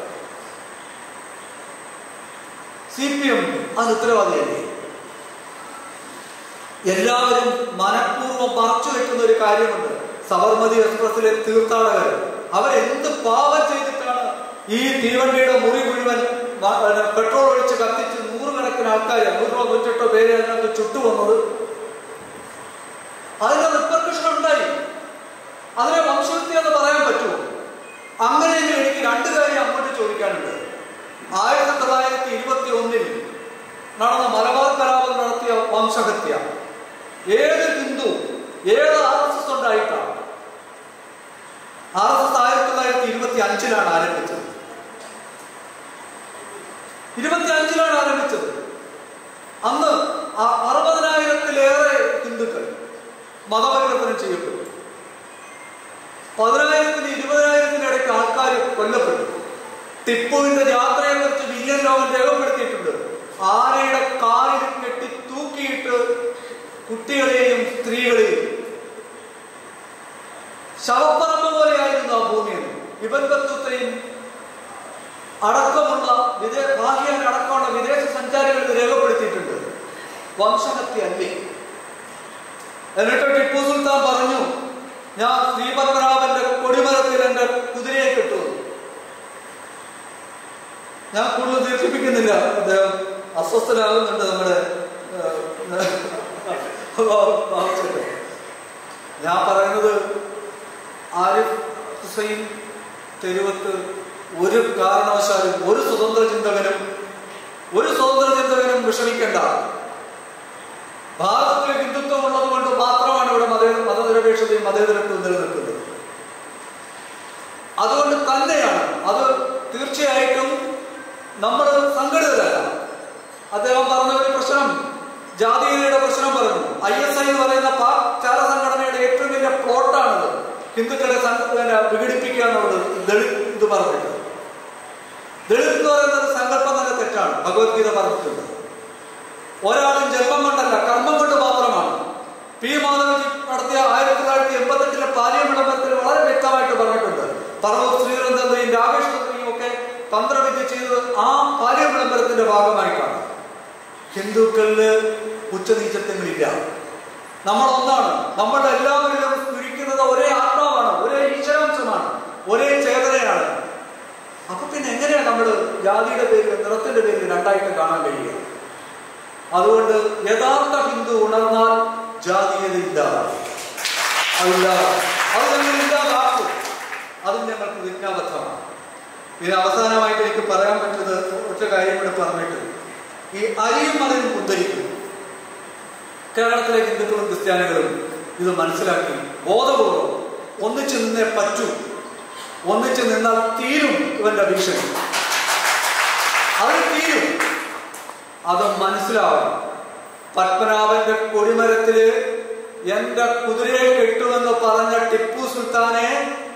സി പി എം അത് ഉത്തരവാദിയല്ലേ എല്ലാവരും മനഃപൂർവ്വം മറച്ചു വെക്കുന്ന ഒരു കാര്യമുണ്ട് സബർമതി എക്സ്പ്രസിലെ തീർത്ഥാടകർ അവരെന്ത് പാപം ചെയ്തിട്ടാണ് ഈ തീവണ്ടിയുടെ മുറി മുഴുവൻ മ- പിന്നെ പെട്രോൾ ഒഴിച്ച് കത്തിച്ച് നൂറുകണക്കിന് ആൾക്കാർ നൂറോ നൂറ്റെട്ടോ പേര് അതിനകത്ത് ചുട്ടുവന്നത് അതിന്റെ റിപ്പർക്കഷൻ ഉണ്ടായി അതിനെ വംശഹത്യ എന്ന് പറയാൻ പറ്റുമോ അങ്ങനെയെങ്കിൽ എനിക്ക് രണ്ട് കാര്യം അങ്ങോട്ട് ചോദിക്കാനുണ്ട് ആയിരത്തി തൊള്ളായിരത്തി ഇരുപത്തി ഒന്നിൽ നടന്ന മലബാർ കലാപം നടത്തിയ വംശഹത്യ ഏത് ഹിന്ദു ഏത് ആർ എസ് എസ് ഉണ്ടായിട്ടാണ് ആർ എസ് എസ് ആയിരത്തി തൊള്ളായിരത്തി ഇരുപത്തി അഞ്ചിലാണ് ആരംഭിച്ചത് ഇരുപത്തി അഞ്ചിലാണ് ആരംഭിച്ചത് അന്ന് അ- അറുപതിനായിരത്തിലേറെ ഹിന്ദുക്കൾ മതപരിവർത്തനം ചെയ്യപ്പെട്ടു പതിനായിരത്തിന് ഇരുപതിനായിരത്തിന് ഇടയ്ക്ക് ആൾക്കാർ കൊല്ലപ്പെട്ടു ടിപ്പുവിന്റെ യാത്രയെ കുറിച്ച് വില്യം ലോകൻ രേഖപ്പെടുത്തിയിട്ടുണ്ട് ആനയുടെ കാലിൽ കെട്ടി തൂക്കിയിട്ട് കുട്ടികളെയും സ്ത്രീകളെയും ശവപ്പറമ്പ് പോലെയായിരുന്നു ആ ഭൂമിയിൽ ഇവൻ ബന്ധുത്തെയും അടക്കമുള്ള വിദേ ബാഹ്യൻ അടക്കമുള്ള വിദേശ സഞ്ചാരികൾ ഇത് രേഖപ്പെടുത്തിയിട്ടുണ്ട് വംശഹത്യ അല്ലേ എന്നിട്ട് ടിപ്പു സുൽത്താൻ പറഞ്ഞു ഞാൻ ശ്രീപത്മനാഭന്റെ കൊടിമരത്തിൽ എന്റെ കുതിരയെ കിട്ടുന്നു ഞാൻ കൂടുതൽ ദീർഘിപ്പിക്കുന്നില്ല അദ്ദേഹം അസ്വസ്ഥനാകുന്നുണ്ട് നമ്മുടെ ബാബുച്ചേട്ടൻ. ഞാൻ പറയുന്നത് ആരിഫ് ഹുസൈൻ തെരുവത്ത് ഒരു കാരണവശാലും ഒരു സ്വതന്ത്ര ചിന്തകനും ഒരു സ്വതന്ത്ര ചിന്തകനും വിഷമിക്കേണ്ട ഭാരതത്തിൽ ഹിന്ദുത്വം ഉള്ളത് കൊണ്ട് മാത്രമാണ് ഇവിടെ മത മതനിരപേക്ഷതയും മതേതരത്വവും നിലനിൽക്കുന്നത് അതുകൊണ്ട് തന്നെയാണ് അത് തീർച്ചയായിട്ടും നമ്മൾ സംഘടിതരല്ല അദ്ദേഹം പറഞ്ഞ ഒരു പ്രശ്നം ജാതീയതയുടെ പ്രശ്നം പറഞ്ഞു ഐ എസ് ഐ എന്ന് പറയുന്ന പാക് ചാര സംഘടനയുടെ ഏറ്റവും വലിയ പ്ലോട്ടാണിത് ഹിന്ദുക്കളെ സം- പിന്നെ വിഘടിപ്പിക്കുക എന്നുള്ളത് ദളിത് ഇത് പറഞ്ഞിട്ട് ദളിത് എന്ന് പറയുന്ന ഒരു സങ്കല്പം തന്നെ തെറ്റാണ് ഭഗവത്ഗീത പറഞ്ഞിട്ടുണ്ട് ഒരാളും ജന്മം കൊണ്ടല്ല കർമ്മം കൊണ്ട് മാത്രമാണ് പി മാധവജി നടത്തിയ ആയിരത്തി തൊള്ളായിരത്തി എൺപത്തെട്ടിലെ പാലിയ വിളംബരത്തിൽ വളരെ വ്യക്തമായിട്ട് പറഞ്ഞിട്ടുണ്ട് പറവൂർ ശ്രീധരൻ രാകേഷ് തന്ത്രിയും ഒക്കെ തന്ത്രവിദ്യ ചെയ്തത് ആ പാലിയ വിളംബരത്തിന്റെ ഭാഗമായിട്ടാണ് ഹിന്ദുക്കളില് ഉച്ചനീചത്വങ്ങളില്ല നമ്മൾ ഒന്നാണ് നമ്മൾ എല്ലാവരിലും സ്ഫുരിക്കുന്നത് ഒരേ ആത്മാവാണ് ഒരേ ഈശ്വരാംശമാണ് ഒരേ ചേതനയാണ് അപ്പൊ പിന്നെ എങ്ങനെയാണ് നമ്മൾ ജാതിയുടെ പേരിൽ നിറത്തിന്റെ പേരിൽ രണ്ടായിട്ട് കാണാൻ കഴിയുക അതുകൊണ്ട് യഥാർത്ഥ ഹിന്ദു ഉണർന്നാൽ ജാതീയത ഇല്ലാതാകും അതില്ലാതാകും അത് ഞങ്ങൾ ഇല്ലാതാക്കും അതും ഞങ്ങൾക്ക് വിജ്ഞാബദ്ധമാണ് ഇനി അവസാനമായിട്ട് എനിക്ക് പറയാൻ പറ്റുന്നത് ഒറ്റ കാര്യം കൂടെ പറഞ്ഞിട്ട് ഈ അരിയും മലയും ഉദ്ധരിക്കും കേരളത്തിലെ ഹിന്ദുക്കളും ക്രിസ്ത്യാനികളും ഇത് മനസ്സിലാക്കി ബോധപൂർവം ഒന്നിച്ചു നിന്നേ പറ്റൂ ഒന്നിച്ചു നിന്നാൽ തീരും ഇവന്റെ ഭീഷണി അത് തീരും അത് മനസ്സിലാവണം പത്മനാഭന്റെ കൊടിമരത്തില് എന്റെ കുതിരയെ കെട്ടുമെന്ന് പറഞ്ഞ ടിപ്പു സുൽത്താനെ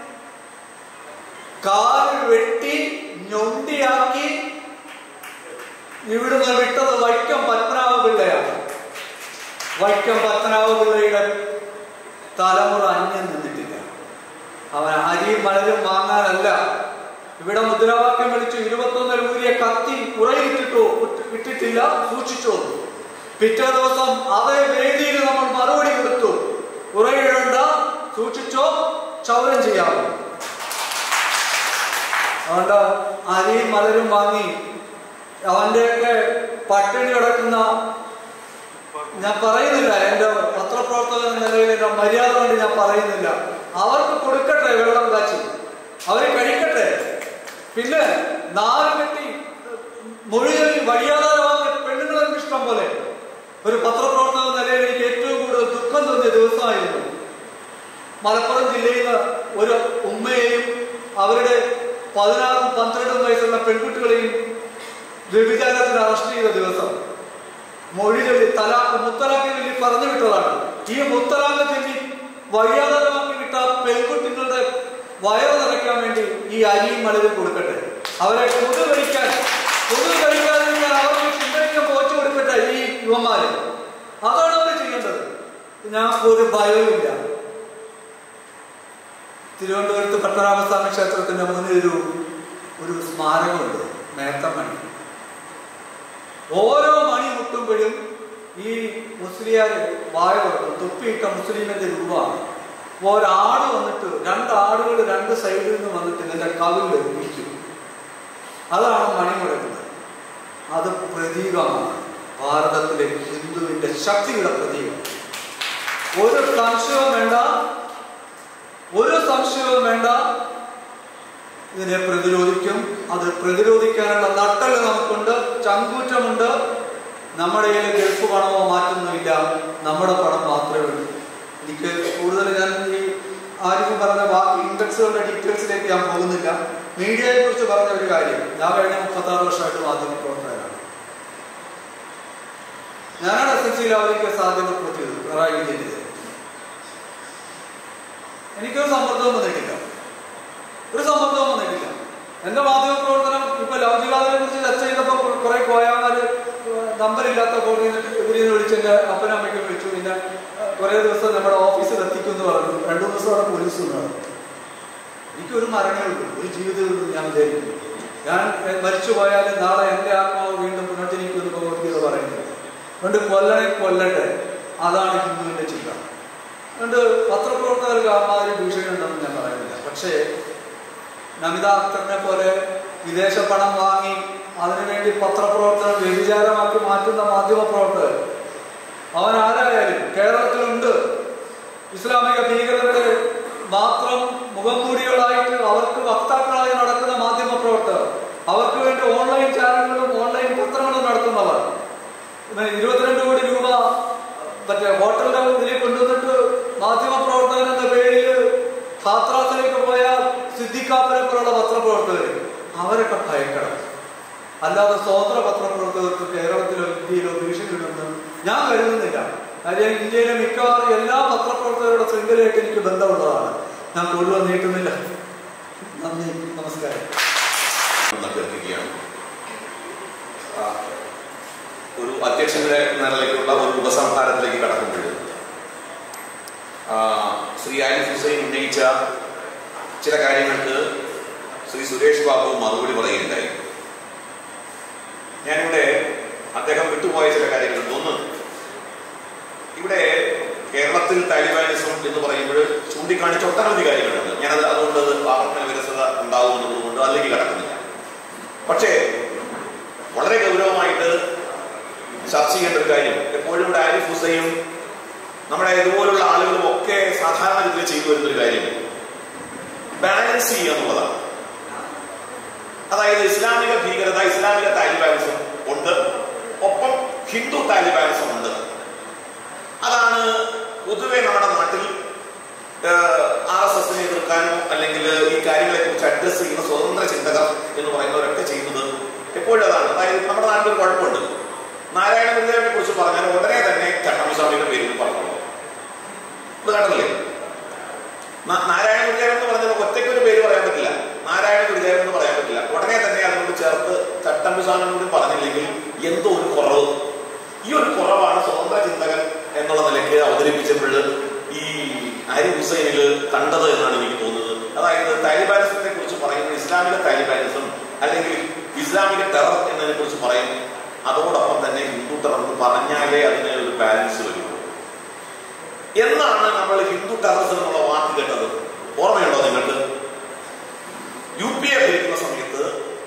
കാൽ വെട്ടി ഞൊണ്ടിയാക്കി ഇവിടുന്ന് വിട്ടത് വൈക്കം പത്മനാഭ പിള്ളയാണ് വൈക്കം പത്മനാഭ പിള്ളയുടെ തലമുറ അന്യം നിന്നിട്ടില്ല അവൻ അരിയും മലരും വാങ്ങാനല്ല ഇവിടെ മുദ്രാവാക്യം വിളിച്ചു ഇരുപത്തൊന്നിൽ ഊരിയ കത്തി ഉറയിട്ടിട്ടോ ഇട്ടിട്ടില്ല സൂക്ഷിച്ചോ പിറ്റേ ദിവസം അതേ വേദിയിൽ നമ്മൾ മറുപടി കൊടുത്തു ഉറയിടണ്ട സൂക്ഷിച്ചോ ക്ഷൗരം ചെയ്യാമോ അതുകൊണ്ട് അരിയും മലരും വാങ്ങി അവന്റെയൊക്കെ പട്ടിണി കിടക്കുന്ന ഞാൻ പറയുന്നില്ല എന്റെ പത്രപ്രവർത്തകൻ എന്ന നിലയിൽ എന്റെ മര്യാദ കൊണ്ട് ഞാൻ പറയുന്നില്ല അവർക്ക് കൊടുക്കട്ടെ വെള്ളം കാച്ചി അവര് കഴിക്കട്ടെ പിന്നെ നാല് കെട്ടി മൊഴികളിൽ വഴിയാധാരമാക്കിയ പെണ്ണുങ്ങളെ ഇഷ്ടം പോലെ ഒരു പത്രപ്രവർത്തക എന്ന നിലയിൽ എനിക്ക് ഏറ്റവും കൂടുതൽ ദുഃഖം തോന്നിയ ദിവസമായിരുന്നു മലപ്പുറം ജില്ലയിൽ നിന്ന് ഒരു ഉമ്മയെയും അവരുടെ പതിനാറും പന്ത്രണ്ടും വയസ്സുള്ള പെൺകുട്ടികളെയും വ്യഭിചാരത്തിന് അറസ്റ്റ് ചെയ്ത ദിവസം മൊഴി ചൊല്ലി തലാഖ് മുത്തലാഖ് ചൊല്ലി പറഞ്ഞു വിട്ടതാണ് ഈ മുത്തലാഖ് ചൊല്ലി വഴിയാധാരമാക്കി വിട്ട പെൺകുട്ടികളുടെ വയറ് നിറയ്ക്കാൻ വേണ്ടി ഈ അരിയും മലരും കൊടുക്കട്ടെ അവരെ കൊതു കഴിക്കാൻ കൊതു കഴിക്കാതിരിക്കാൻ അവർക്ക് ചിന്തയ്ക്കും പോച്ചു കൊടുക്കട്ടെ ഈ യുവന്മാര് അതാണ് അവർ ചെയ്യേണ്ടത് ഞാൻ ഒരു ഭയവുമില്ല തിരുവനന്തപുരത്ത് പത്മനാഭസ്വാമി ക്ഷേത്രത്തിന്റെ മുന്നിൽ ഒരു ഒരു സ്മാരകമുണ്ട് മേത്തമണി ഓരോ മണി മുട്ടുമ്പോഴും ഈ മുസ്ലിയാര് വായ തുറക്കും തൊപ്പിയിട്ട മുസ്ലിമിന്റെ രൂപമാണ് അപ്പൊ ഒരാട് വന്നിട്ട് രണ്ട് ആടുകൾ രണ്ട് സൈഡിൽ നിന്ന് വന്നിട്ട് ഇതിന്റെ കവില് ഇരിക്കും അതാണ് മണി മുഴക്കുന്നത് അത് പ്രതീകമാണ് ഭാരതത്തിലെ ഹിന്ദുവിന്റെ ശക്തിയുടെ പ്രതീകം ഒരു സംശയവും വേണ്ട ഒരു സംശയവും വേണ്ട ഇതിനെ പ്രതിരോധിക്കും അത് പ്രതിരോധിക്കാനുള്ള നട്ടല് നമുക്കുണ്ട് ചങ്കൂറ്റമുണ്ട് നമ്മുടെ കയ്യിൽ ഗൾഫ് പണമോ മാറ്റൊന്നുമില്ല നമ്മുടെ പണം മാത്രമേ ഉള്ളൂ എനിക്ക് കൂടുതൽ ഞാൻ ഈ ആരും പറഞ്ഞ ബാക്കി ഇൻഡെക്സുകളുടെ ഡീറ്റെയിൽസിലേക്ക് ഞാൻ പോകുന്നില്ല മീഡിയയെ കുറിച്ച് പറഞ്ഞ ഒരു കാര്യം ഞാൻ കഴിഞ്ഞ മുപ്പത്താറ് വർഷമായിട്ട് മാധ്യമ പ്രവർത്തകനാണ് ഞാനാണ് എസ് എൻ സി ലെവലിലേക്ക് സാധ്യത കൊടുത്തത് പിണറായി വിജയനെതിരെ എനിക്കൊരു സമ്മർദ്ദവും വന്നിട്ടില്ല ഒരു സമ്മർദ്ദവും വന്നിട്ടില്ല എന്റെ മാധ്യമ പ്രവർത്തനം ഇപ്പൊ ലൗകികാതിനെ കുറിച്ച് ചർച്ച ചെയ്തപ്പോ കുറെ കോയാമാര് നമ്പറില്ലാത്ത ഫോണിൽ ഇവരിന്ന് വിളിച്ച് എന്റെ അപ്പനും അമ്മയ്ക്കും വിളിച്ചു പിന്നെ കുറെ ദിവസം നമ്മുടെ ഓഫീസിൽ എത്തിക്കും എന്ന് പറഞ്ഞു രണ്ടു ദിവസം അവിടെ പോലീസ് എന്ന് പറഞ്ഞു എനിക്കൊരു മരണേ ഉള്ളൂ ഒരു ജീവിതമേ ഉള്ളൂ ഞാൻ വിചാരിക്കുന്നു ഞാൻ എ- മരിച്ചു പോയാൽ നാളെ എന്റെ ആത്മാവ് വീണ്ടും പുനർജനിക്കുമെന്ന് ഭഗവത്ഗീത പറയുന്നത് അതുകൊണ്ട് കൊല്ലണെ കൊല്ലട്ടെ അതാണ് ഹിന്ദുവിന്റെ ചിന്ത അതുകൊണ്ട് പത്രപ്രവർത്തകർക്ക് അമ്മാതിരി ഭീഷണി ഉണ്ടെന്ന് ഞാൻ പറയുന്നില്ല പക്ഷേ നമിത അക്തറിനെ പോലെ വിദേശ പണം വാങ്ങി അതിനുവേണ്ടി പത്രപ്രവർത്തനം വ്യഭിചാരമാക്കി മാറ്റുന്ന മാധ്യമ പ്രവർത്തകർ അവൻ ആരായാലും കേരളത്തിലുണ്ട് ഇസ്ലാമിക ഭീകരരുടെ മാത്രം മുഖംമൂടികളായിട്ട് അവർക്ക് വക്താക്കളായി നടക്കുന്ന മാധ്യമ പ്രവർത്തകർ അവർക്ക് വേണ്ടി ഓൺലൈൻ ചാനലുകളും ഓൺലൈൻ പത്രങ്ങളും നടത്തുന്നവർ പിന്നെ ഇരുപത്തിരണ്ട് കോടി രൂപ മറ്റേ ഹോട്ടലിന്റെ ഇതിൽ കൊണ്ടുവന്നിട്ട് മാധ്യമ പ്രവർത്തകൻ എന്ന പേരിൽ ഹാത്രാസിലേക്ക് പോയ സിദ്ദിഖാപ്പനെ പോലുള്ള പത്രപ്രവർത്തകർ അവരൊക്കെ ഭയക്കണം അല്ലാതെ സ്വതന്ത്ര പത്രപ്രവർത്തകർക്ക് കേരളത്തിലോ ഇന്ത്യയിലോ ഭീഷണിയിടുമെന്ന് ഞാൻ കരുതുന്നില്ല കാര്യം ഇന്ത്യയിലെ മിക്കവാറും എല്ലാ പത്രപ്രവർത്തകരുടെ ശൃംഖലയായിട്ട് എനിക്ക് ബന്ധമുള്ളതാണ് ഞാൻ കൂടുതൽ നീട്ടുന്നില്ല നന്ദി നമസ്കാരം ഒന്ന് അഭ്യർത്ഥിക്കുകയാണ് ആ, ഒരു അധ്യക്ഷന്റെ നിലയിലുള്ള ഒരു ഉപസംഹാരത്തിലേക്ക് കടക്കുമ്പോൾ ആ, ശ്രീ ആരിഫ് ഹുസൈൻ ഉന്നയിച്ച ചില കാര്യങ്ങൾക്ക് ശ്രീ സുരേഷ് ബാബു മറുപടി പറയുകയുണ്ടായി ഞാനിവിടെ അദ്ദേഹം വിട്ടുപോയ ചില കാര്യങ്ങളുണ്ട് ഒന്ന് ഇവിടെ കേരളത്തിൽ താലിബാനിസം എന്ന് പറയുമ്പോൾ ചൂണ്ടിക്കാണിച്ച ഒട്ടനവധി കാര്യങ്ങളുണ്ട് ഞാനത് അതുകൊണ്ട് അത് ആവർത്തന വിരസത ഉണ്ടാകുമെന്നുള്ളതുകൊണ്ട് അതിലേക്ക് കടക്കുന്നില്ല പക്ഷേ വളരെ ഗൗരവമായിട്ട് ചർച്ച ചെയ്യേണ്ട ഒരു കാര്യം എപ്പോഴും ഇവിടെ ആരിഫ് ഹുസൈനും നമ്മുടെ ഇതുപോലുള്ള ആളുകളും ഒക്കെ സാധാരണ രീതിയിൽ ചെയ്തു വരുന്ന ഒരു കാര്യം ബാലൻസ് ചെയ്യുക എന്നുള്ളതാണ് അതായത് ഇസ്ലാമിക ഭീകരത ഇസ്ലാമിക താലിബാനിസം ഉണ്ട് ഒപ്പം ഹിന്ദു താലിബാനിസം ഉണ്ട് അതാണ് പൊതുവെ നമ്മുടെ നാട്ടിൽ ആർ എസ് എസിനെ എതിർക്കാനോ അല്ലെങ്കിൽ ഈ കാര്യങ്ങളെ കുറിച്ച് അഡ്രസ് ചെയ്യുന്ന സ്വതന്ത്ര ചിന്തകർ എന്ന് പറയുന്നവരൊക്കെ ചെയ്യുന്നത് എപ്പോഴും അതാണ് അതായത് നമ്മുടെ നാട്ടിൽ ഒരു കുഴപ്പമുണ്ട് നാരായണ ഗുരുദേവനെ കുറിച്ച് പറഞ്ഞാൽ ഉടനെ തന്നെ ചട്ടമ്പിസ്വാമിയുടെ പേരിൽ പറഞ്ഞോളൂ ഇത് കണ്ടല്ലേ നാ- നാരായണ ഗുരുദേവൻ എന്ന് പറഞ്ഞാൽ ഒറ്റയ്ക്ക് ഒരു പേര് പറയാൻ പറ്റില്ല നാരായണ ഗുരുദേവൻ എന്ന് പറയാൻ പറ്റില്ല ഉടനെ തന്നെ അതിനോട് ചേർത്ത് ചട്ടമ്പിസ്വാമി കൂടി പറഞ്ഞില്ലെങ്കിൽ എന്തോ ഒരു കുറവ് ഈ ഒരു കുറവാണ് സ്വതന്ത്ര ചിന്തകൻ എന്നുള്ള നിലയ്ക്ക് അവതരിപ്പിച്ചപ്പോൾ ഈ അരി ഹുസൈനിൽ കണ്ടത് എന്നാണ് എനിക്ക് തോന്നുന്നത് അതായത് താലിബാനിസത്തെ കുറിച്ച് പറയുന്നത് ഇസ്ലാമിക താലിബാനിസം അല്ലെങ്കിൽ ഇസ്ലാമിക ടെറർ എന്നതിനെ കുറിച്ച് പറയും അതോടൊപ്പം തന്നെ ഹിന്ദു ടെറർ എന്ന് പറഞ്ഞാലേ അതിന് ഒരു ബാലൻസ് വരുള്ളൂ എന്നാണ് നമ്മൾ ഹിന്ദു ടെററിസം എന്നുള്ള വാക്ക് കേട്ടത് ഓർമ്മയുണ്ടോ നിങ്ങൾക്ക് യു പി എ ഭരിക്കുന്ന സമയത്ത്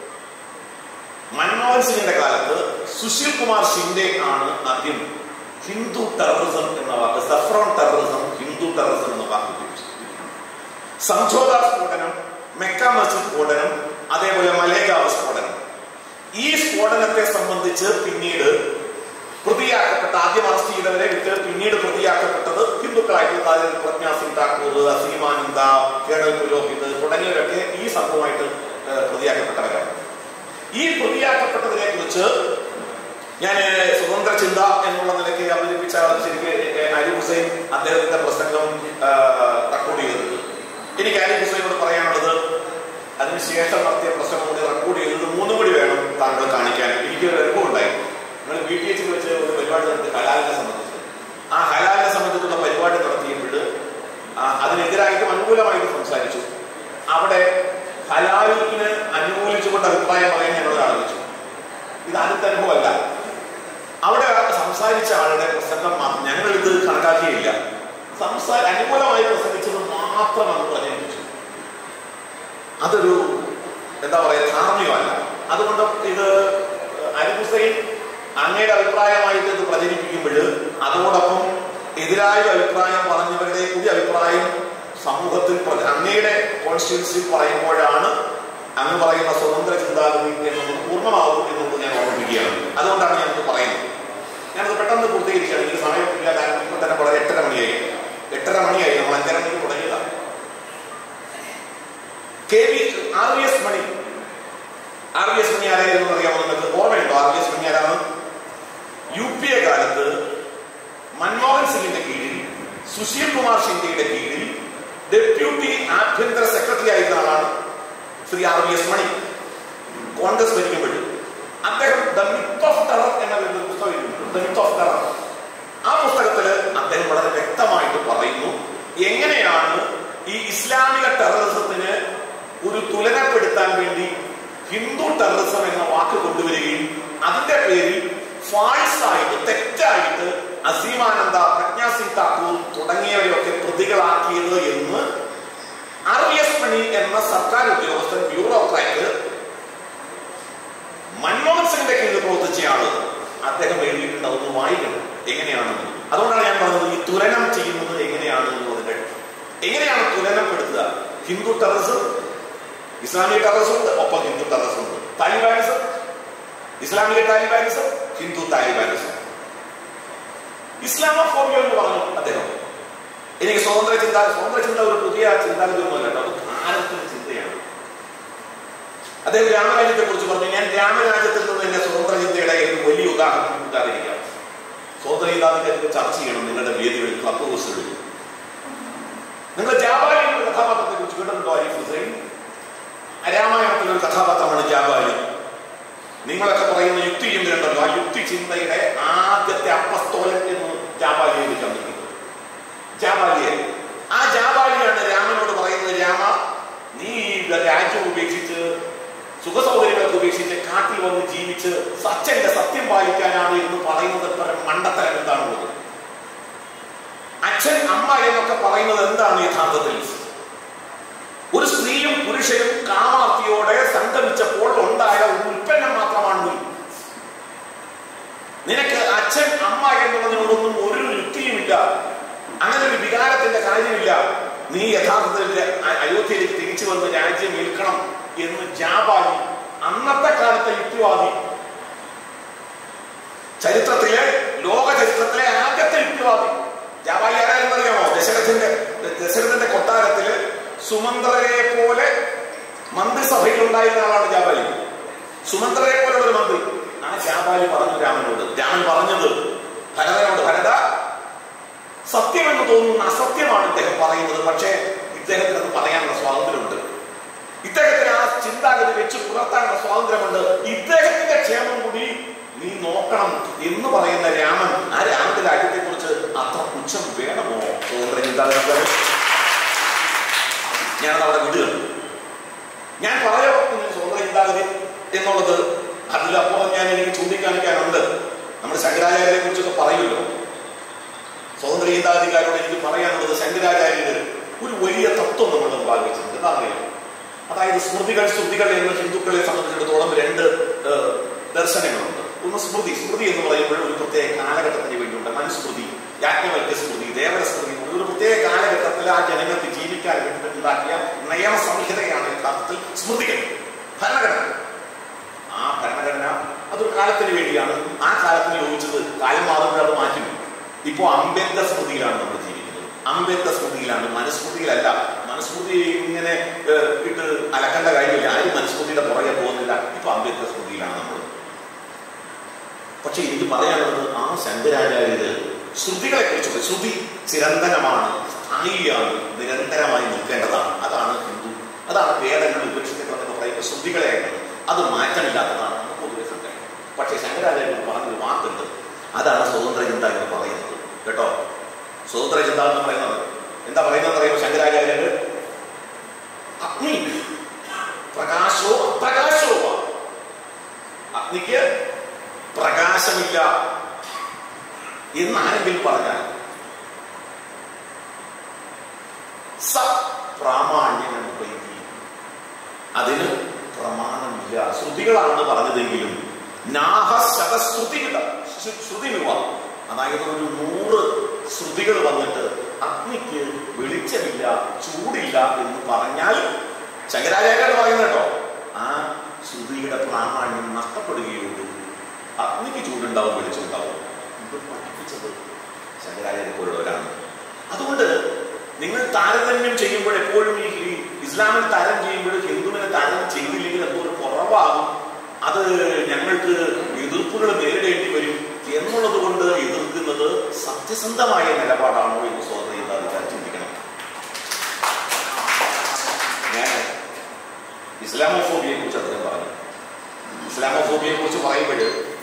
മൻമോഹൻ സിംഗിന്റെ കാലത്ത് സുശീൽ കുമാർ ഷിൻഡെ ആണ് ആദ്യം ഹിന്ദു ടെററിസം എന്ന വാക്ക് സഫ്രോൺ ടെററിസം ഹിന്ദു ടെററിസം എന്ന വാക്ക് ഉപയോഗിച്ചു സംഝോത സ്ഫോടനം മെക്ക മസ്ജിദ് സ്ഫോടനം അതേപോലെ മലേഗാവ് സ്ഫോടനം ഈ സ്ഫോടനത്തെ സംബന്ധിച്ച് പിന്നീട് പ്രതിയാക്കപ്പെട്ട ആദ്യം അറസ്റ്റ് ചെയ്തവരെ വിട്ട് പിന്നീട് പ്രതിയാക്കപ്പെട്ടത് ഹിന്ദുക്കളായിട്ടുള്ള അതായത് പ്രജ്ഞാ സിംഗ് ഠാക്കൂർ അസീമാനന്ദ കേണൽ പുരോഹിത് തുടങ്ങിയവരൊക്കെ ഈ സംഭവമായിട്ട് ഏഹ്, പ്രതിയാക്കപ്പെട്ടവരാണ് ഈ പ്രതിയാക്കപ്പെട്ടതിനെ കുറിച്ച് ഞാൻ സ്വതന്ത്ര ചിന്ത എന്നുള്ള നിലയ്ക്ക് അവതരിപ്പിച്ച ആൾ ശരിക്കും ഏഹ്, അലി ഹുസൈൻ അദ്ദേഹത്തിന്റെ പ്രസംഗം ഏഹ്, റെക്കോർഡ് ചെയ്തിട്ടുണ്ട് എനിക്ക് അലി ഹുസൈനോട് പറയാനുള്ളത് അതിനുശേഷം നടത്തിയ പ്രസംഗം കൂടി റെക്കോർഡ് ചെയ്തത് മൂന്നും കൂടി വേണം താങ്കൾ കാണിക്കാൻ എനിക്ക് ഒരു അനുഭവം ഉണ്ടായി നിങ്ങൾ ബി ടി എച്ചിൽ വെച്ച് ഒരു പരിപാടി നടത്തി ഹലാലിനെ സംബന്ധിച്ച് ആ ഹലാലിനെ സംബന്ധിച്ചുള്ള പരിപാടി നടത്തിയപ്പോൾ അതിനെതിരായിട്ടും അനുകൂലമായിട്ടും സംസാരിച്ചു അവിടെ ഹലാലിന് അനുകൂലിച്ചുകൊണ്ട് അഭിപ്രായം പറയാൻ ഞങ്ങൾ ആലോചിച്ചു ഇത് ആദ്യത്തെ അനുഭവമല്ല അവിടെ സംസാരിച്ച ആളുടെ പ്രസംഗം മാത്രം ഞങ്ങൾ ഇത് കണക്കാക്കിയില്ല സംസാര അനുകൂലമായി പ്രസംഗിച്ചത് മാത്രം നമ്മൾ പ്രചരിപ്പിച്ചു അതൊരു എന്താ പറയുക ധാർമ്മികമല്ല അതുകൊണ്ട് ഇത് അലി ഹുസൈൻ അങ്ങയുടെ അഭിപ്രായമായിട്ട് ഇത് പ്രചരിപ്പിക്കുമ്പോൾ അതോടൊപ്പം എതിരായ അഭിപ്രായം പറഞ്ഞവരുടെ കൂടി അഭിപ്രായം സമൂഹത്തിൽ പ്ര- അങ്ങയുടെ കോൺസ്റ്റിറ്റ്യൻസി പറയുമ്പോഴാണ് അങ്ങ് പറയുന്ന സ്വതന്ത്ര ചിന്താഗതി എന്നത് പൂർണ്ണമാകും എന്നുള്ളത് ഞാൻ ഓർമ്മിപ്പിക്കുകയാണ് അതുകൊണ്ടാണ് ഞാനത് പറയുന്നത് ഞാനത് പെട്ടെന്ന് പൂർത്തീകരിക്കുകയാണ് എനിക്ക് സമയമില്ല കാരണം ഇപ്പോൾ തന്നെ വളരെ എട്ടര മണിയായി എട്ടര മണിയായി നമ്മൾ അഞ്ചര മണിക്ക് തുടങ്ങിയതാണ് K V R V S Mani R V S Mani ആരായിരുന്നു അറിയാമോ നിങ്ങൾക്ക് ഓർമ്മയുണ്ടോ ആർ വി എസ് മണി ആരാണ് യു പി എ കാലത്ത് മൻമോഹൻ സിംഗിന്റെ കീഴിൽ സുശീൽ കുമാർ ഷിൻഡെയുടെ കീഴിൽ ഡെപ്യൂട്ടി ആഭ്യന്തര സെക്രട്ടറി ആയിരുന്ന ആളാണ് Shri R V S Mani Congress ഭരിക്കുമ്പോൾ അദ്ദേഹം ദ മിത്ത് ഓഫ് ടെറർ എന്ന ഒരു പുസ്തകം എഴുതിയിട്ടുണ്ട് ദ മിത്ത് ഓഫ് ടെറർ ആ പുസ്തകത്തിൽ അദ്ദേഹം വളരെ വ്യക്തമായിട്ട് പറയുന്നു എങ്ങനെയാണ് ഈ ഇസ്ലാമിക ടെററിസത്തിന് ഒരു തുലനപ്പെടുത്താൻ വേണ്ടി ഹിന്ദു ടെററിസം എന്ന വാക്ക് കൊണ്ടുവരികയും അതിന്റെ പേരിൽ ഫാൾസ് ആയിട്ട് തെറ്റായിട്ട് അസീമാനന്ദ പ്രജ്ഞാ സിംഗ് താക്കൂർ തുടങ്ങിയവരെയൊക്കെ പ്രതികളാക്കിയത് എന്ന് ആർ വി എസ് മണി എന്ന സർക്കാർ ഉദ്യോഗസ്ഥൻ ബ്യൂറോക്രാറ്റ് മൻമോഹൻ സിംഗിന്റെ കീഴിൽ പ്രവർത്തിച്ചയാള് അദ്ദേഹം എഴുതിയിട്ടുണ്ട് അതൊന്ന് വായിക്കണം എങ്ങനെയാണെന്ന് അതുകൊണ്ടാണ് ഞാൻ പറഞ്ഞത് ഈ തുലനം ചെയ്യുന്നത് എങ്ങനെയാണ് എന്നുള്ളതിന്റെ എങ്ങനെയാണ് തുലനപ്പെടുത്തുക ഹിന്ദു ടെററിസം ഇസ്ലാമിക ടെററിസം ഉണ്ട് ഒപ്പം ഹിന്ദു ടെററിസം ഉണ്ട് താലിബാനിസം ഇസ്ലാമിക താലിബാനിസം ഹിന്ദു താലിബാനിസം ഇസ്ലാമോഫോബിയ എന്ന് പറഞ്ഞു അദ്ദേഹം എനിക്ക് സ്വതന്ത്ര ചിന്ത സ്വതന്ത്ര ചിന്ത ഒരു പുതിയ ചിന്താഗതി ഒന്നുമല്ല കേട്ടോ അത് കാലത്തിന്റെ ചിന്തയാണ് അദ്ദേഹം രാമരാജ്യത്തെ കുറിച്ച് പറഞ്ഞു ഞാൻ രാമരാജ്യത്തിൽ നിന്ന് എന്റെ സ്വതന്ത്ര ചിന്തയുടെ ഒരു വലിയ ഉദാഹരണം കൂട്ടാതിരിക്കാം സ്വതന്ത്ര ചിന്താതിനെ ചർച്ച ചെയ്യണം നിങ്ങളുടെ വേദികളിൽ ക്ലബ് ഹൗസുകളിൽ നിങ്ങൾ ജാബാലി എന്ന കഥാപാത്രത്തെ കുറിച്ച് കേട്ടിട്ടുണ്ടോ അരീഫ് ഹുസൈൻ രാമായണത്തിലെ ഒരു കഥാപാത്രമാണ് ജാബാലി നിങ്ങളൊക്കെ പറയുന്ന യുക്തി ചിന്തയുണ്ടല്ലോ ആ യുക്തി ചിന്തയുടെ ആദ്യത്തെ അപ്പസ്തോലൻ എന്ന് ജാബാലിയെ വിളിക്കുന്നത് ജാബാലിയെ ആ ജാബാലിയാണ് രാമനോട് പറയുന്നത് രാമ നീ ഈ രാജ്യം ഉപേക്ഷിച്ച് സുഖസൗകര്യങ്ങളൊക്കെ ഉപേക്ഷിച്ച് കാട്ടിൽ വന്ന് ജീവിച്ച് സച്ചന്റെ സത്യം പാലിക്കാനാണ് എന്ന് പറയുന്നത് എത്ര മണ്ടത്തരം എന്താണുള്ളത് അച്ഛൻ അമ്മ എന്നൊക്കെ പറയുന്നത് എന്താണ് യഥാർത്ഥത്തിൽ ഒരു സ്ത്രീയും പുരുഷനും കാമാർത്തിയോടെ സംഗമിച്ചപ്പോൾ ഉണ്ടായ ഒരു ഉൽപ്പന്നം മാത്രമാണ് നീ നിനക്ക് അച്ഛൻ അമ്മ എന്നുള്ളതിനോടൊന്നും ഒരു യുക്തിയുമില്ല അങ്ങനെ ഒരു വികാരത്തിന്റെ കാര്യമില്ല നീ യഥാർത്ഥത്തിൽ അ- അയോധ്യയിലേക്ക് തിരിച്ചു വന്ന് രാജ്യം ഏൽക്കണം എന്ന് ജാബാലി അന്നത്തെ കാലത്തെ യുക്തിവാദി ചരിത്രത്തിലെ ലോക ചരിത്രത്തിലെ ആദ്യത്തെ യുക്തിവാദി ജാബാലി ആരാണെന്ന് അറിയാമോ ദശരഥന്റെ ദശരഥന്റെ കൊട്ടാരത്തില് സുമന്ത്രരെ പോലെ മന്ത്രിസഭയിൽ ഉണ്ടായിരുന്ന ആളാണ് ജാബാലി സുമന്ത്രരെ പോലുള്ള ഒരു മന്ത്രി ആ ജാബാലി പറഞ്ഞു രാമനോട് രാമൻ പറഞ്ഞത് ഭരതനോട് ഭരത സത്യമെന്ന് തോന്നുന്ന അസത്യമാണ് ഇദ്ദേഹം പറയുന്നത് പക്ഷേ ഇദ്ദേഹത്തിന് അത് പറയാനുള്ള സ്വാതന്ത്ര്യമുണ്ട് ഇദ്ദേഹത്തിന് ആ ചിന്താഗതി വെച്ച് പുലർത്താനുള്ള സ്വാതന്ത്ര്യമുണ്ട് ഇദ്ദേഹത്തിന്റെ ക്ഷേമം കൂടി നീ നോക്കണം എന്ന് പറയുന്ന രാമൻ ആ രാമന്റെ രാജ്യത്തെ കുറിച്ച് അത്ര പുച്ഛം വേണമോ സ്വതന്ത്ര ചിന്താഗതി ഞാനത് അവിടെ വിടുകയാണ് ഞാൻ പറയാൻ സ്വതന്ത്ര ചിന്താഗതി എന്നുള്ളത് അതിലപ്പുറം ഞാൻ എനിക്ക് ചൂണ്ടിക്കാണിക്കാനുണ്ട് നമ്മൾ ശങ്കരാചാര്യരെ കുറിച്ചൊക്കെ പറയുമല്ലോ സ്വതന്ത്ര ചിന്താധികാരോട് എനിക്ക് പറയാനുള്ളത് ശങ്കരാചാര്യര് ഒരു വലിയ തത്വം നമ്മൾ മുമ്പാകിച്ചിട്ടുണ്ട് എന്താ അറിയാം അതായത് സ്മൃതികൾ ശ്രുതികൾ എന്ന് ഹിന്ദുക്കളെ സംബന്ധിച്ചിടത്തോളം രണ്ട് ഏഹ്, ദർശനങ്ങളുണ്ട് ഒന്ന് സ്മൃതി സ്മൃതി എന്ന് പറയുമ്പോൾ ഒരു പ്രത്യേക കാലഘട്ടത്തിന് വേണ്ടിയുണ്ട് മനുസ്മൃതി യാജ്ഞവൽക്യ സ്മൃതി ദേവര സ്മൃതി ഒരു പ്രത്യേക കാലഘട്ടത്തിൽ ആ ജനങ്ങൾക്ക് ജീവിക്കാൻ വേണ്ടി ഉണ്ടാക്കിയ നിയമസംഹിതയാണ് യഥാർത്ഥത്തിൽ സ്മൃതികൾ ഭരണഘടന ആ ഭരണഘടന അതൊരു കാലത്തിന് വേണ്ടിയാണ് ആ കാലത്തിന് യോജിച്ചത് കാലം മാറുമ്പോൾ അത് മാറ്റും ഇപ്പോ അംബേദ്കർ സ്മൃതിയിലാണ് നമ്മൾ ജീവിക്കുന്നത് അംബേദ്കർ സ്മൃതിയിലാണ് മനുസ്മൃതിയിലല്ല മനുസ്മൃതി ഇങ്ങനെ ഏഹ്, ഇട്ട് അലക്കേണ്ട കാര്യമില്ല ആരും മനുസ്മൃതിയുടെ പുറകെ പോകുന്നില്ല ഇപ്പൊ അംബേദ്കർ സ്മൃതിയിലാണ് നമ്മൾ പക്ഷെ എനിക്ക് പറയാനുള്ളത് ആ ശങ്കരാചാര്യര് ശ്രുതികളെ കുറിച്ചുള്ള ശ്രുതി ചിരന്തനമാണ് സ്ഥായിയാണ് നിരന്തരമായി നിൽക്കേണ്ടതാണ് അതാണ് ഹിന്ദു അതാണ് വേദങ്ങൾ ഉപേക്ഷിക്കണമെന്ന് പറയുന്ന ശ്രുതികളെയാണ് അത് മാറ്റമില്ലാത്തതാണ് എന്ന് പൊതുവെ സംഘടന പക്ഷേ ശങ്കരാചാര്യർ പറഞ്ഞൊരു വാക്കുണ്ട് അതാണ് സ്വതന്ത്ര ചിന്ത എന്ന് പറയുന്നത് കേട്ടോ സ്വതന്ത്ര ചിന്ത എന്ന് പറയുന്നത് എന്താ പറയുന്നത് പറയുമ്പോൾ ശങ്കരാചാര്യര് അഗ്നി പ്രകാശോ അപ്രകാശോ അഗ്നിക്ക് പ്രകാശമില്ല എന്ന് ആരെങ്കിലും പറഞ്ഞാൽ സ പ്രാമാണ്യം ഉപയോഗിക്കും അതിന് പ്രമാണമില്ല ശ്രുതികളാണ് പറഞ്ഞതെങ്കിലും നാഹ ശതശ്രുതികൾ ശ്രുതിമിവ അതായത് ഒരു നൂറ് ശ്രുതികൾ വന്നിട്ട് അഗ്നിക്ക് വെളിച്ചമില്ല ചൂടില്ല എന്ന് പറഞ്ഞാൽ ശങ്കരാചാര്യാണ് പറയുന്നത് കേട്ടോ ആ ശ്രുതിയുടെ പ്രാമാണ്യം നഷ്ടപ്പെടുകയുള്ളൂ അഗ്നിക്ക് ചൂടുണ്ടാവും വെളിച്ചമുണ്ടാവും ഇത് പഠിപ്പിച്ചത് ശങ്കരാചാര്യ പോലുള്ളവരാണ് അതുകൊണ്ട് നിങ്ങൾ താരതമ്യം ചെയ്യുമ്പോൾ എപ്പോഴും ഈ ഈ ഇസ്ലാമിൽ താരം ചെയ്യുമ്പോൾ ഹിന്ദുവിനെ താരം ചെയ്തില്ലെങ്കിൽ എന്തോ ഒരു കുറവാകും അത് ഞങ്ങൾക്ക് എതിർപ്പുകൾ നേരിടേണ്ടി വരും എന്നുള്ളത് കൊണ്ട് എതിർക്കുന്നത് സത്യസന്ധമായ നിലപാടാണോ എന്ന് സ്വതന്ത്ര ചിന്താധികാർ ചിന്തിക്കണം ഞാൻ ഇസ്ലാമോഫോബിയെ കുറിച്ച് അദ്ദേഹം പറഞ്ഞു ഇസ്ലാമോഫോബിയെ കുറിച്ച് പറയുമ്പോൾ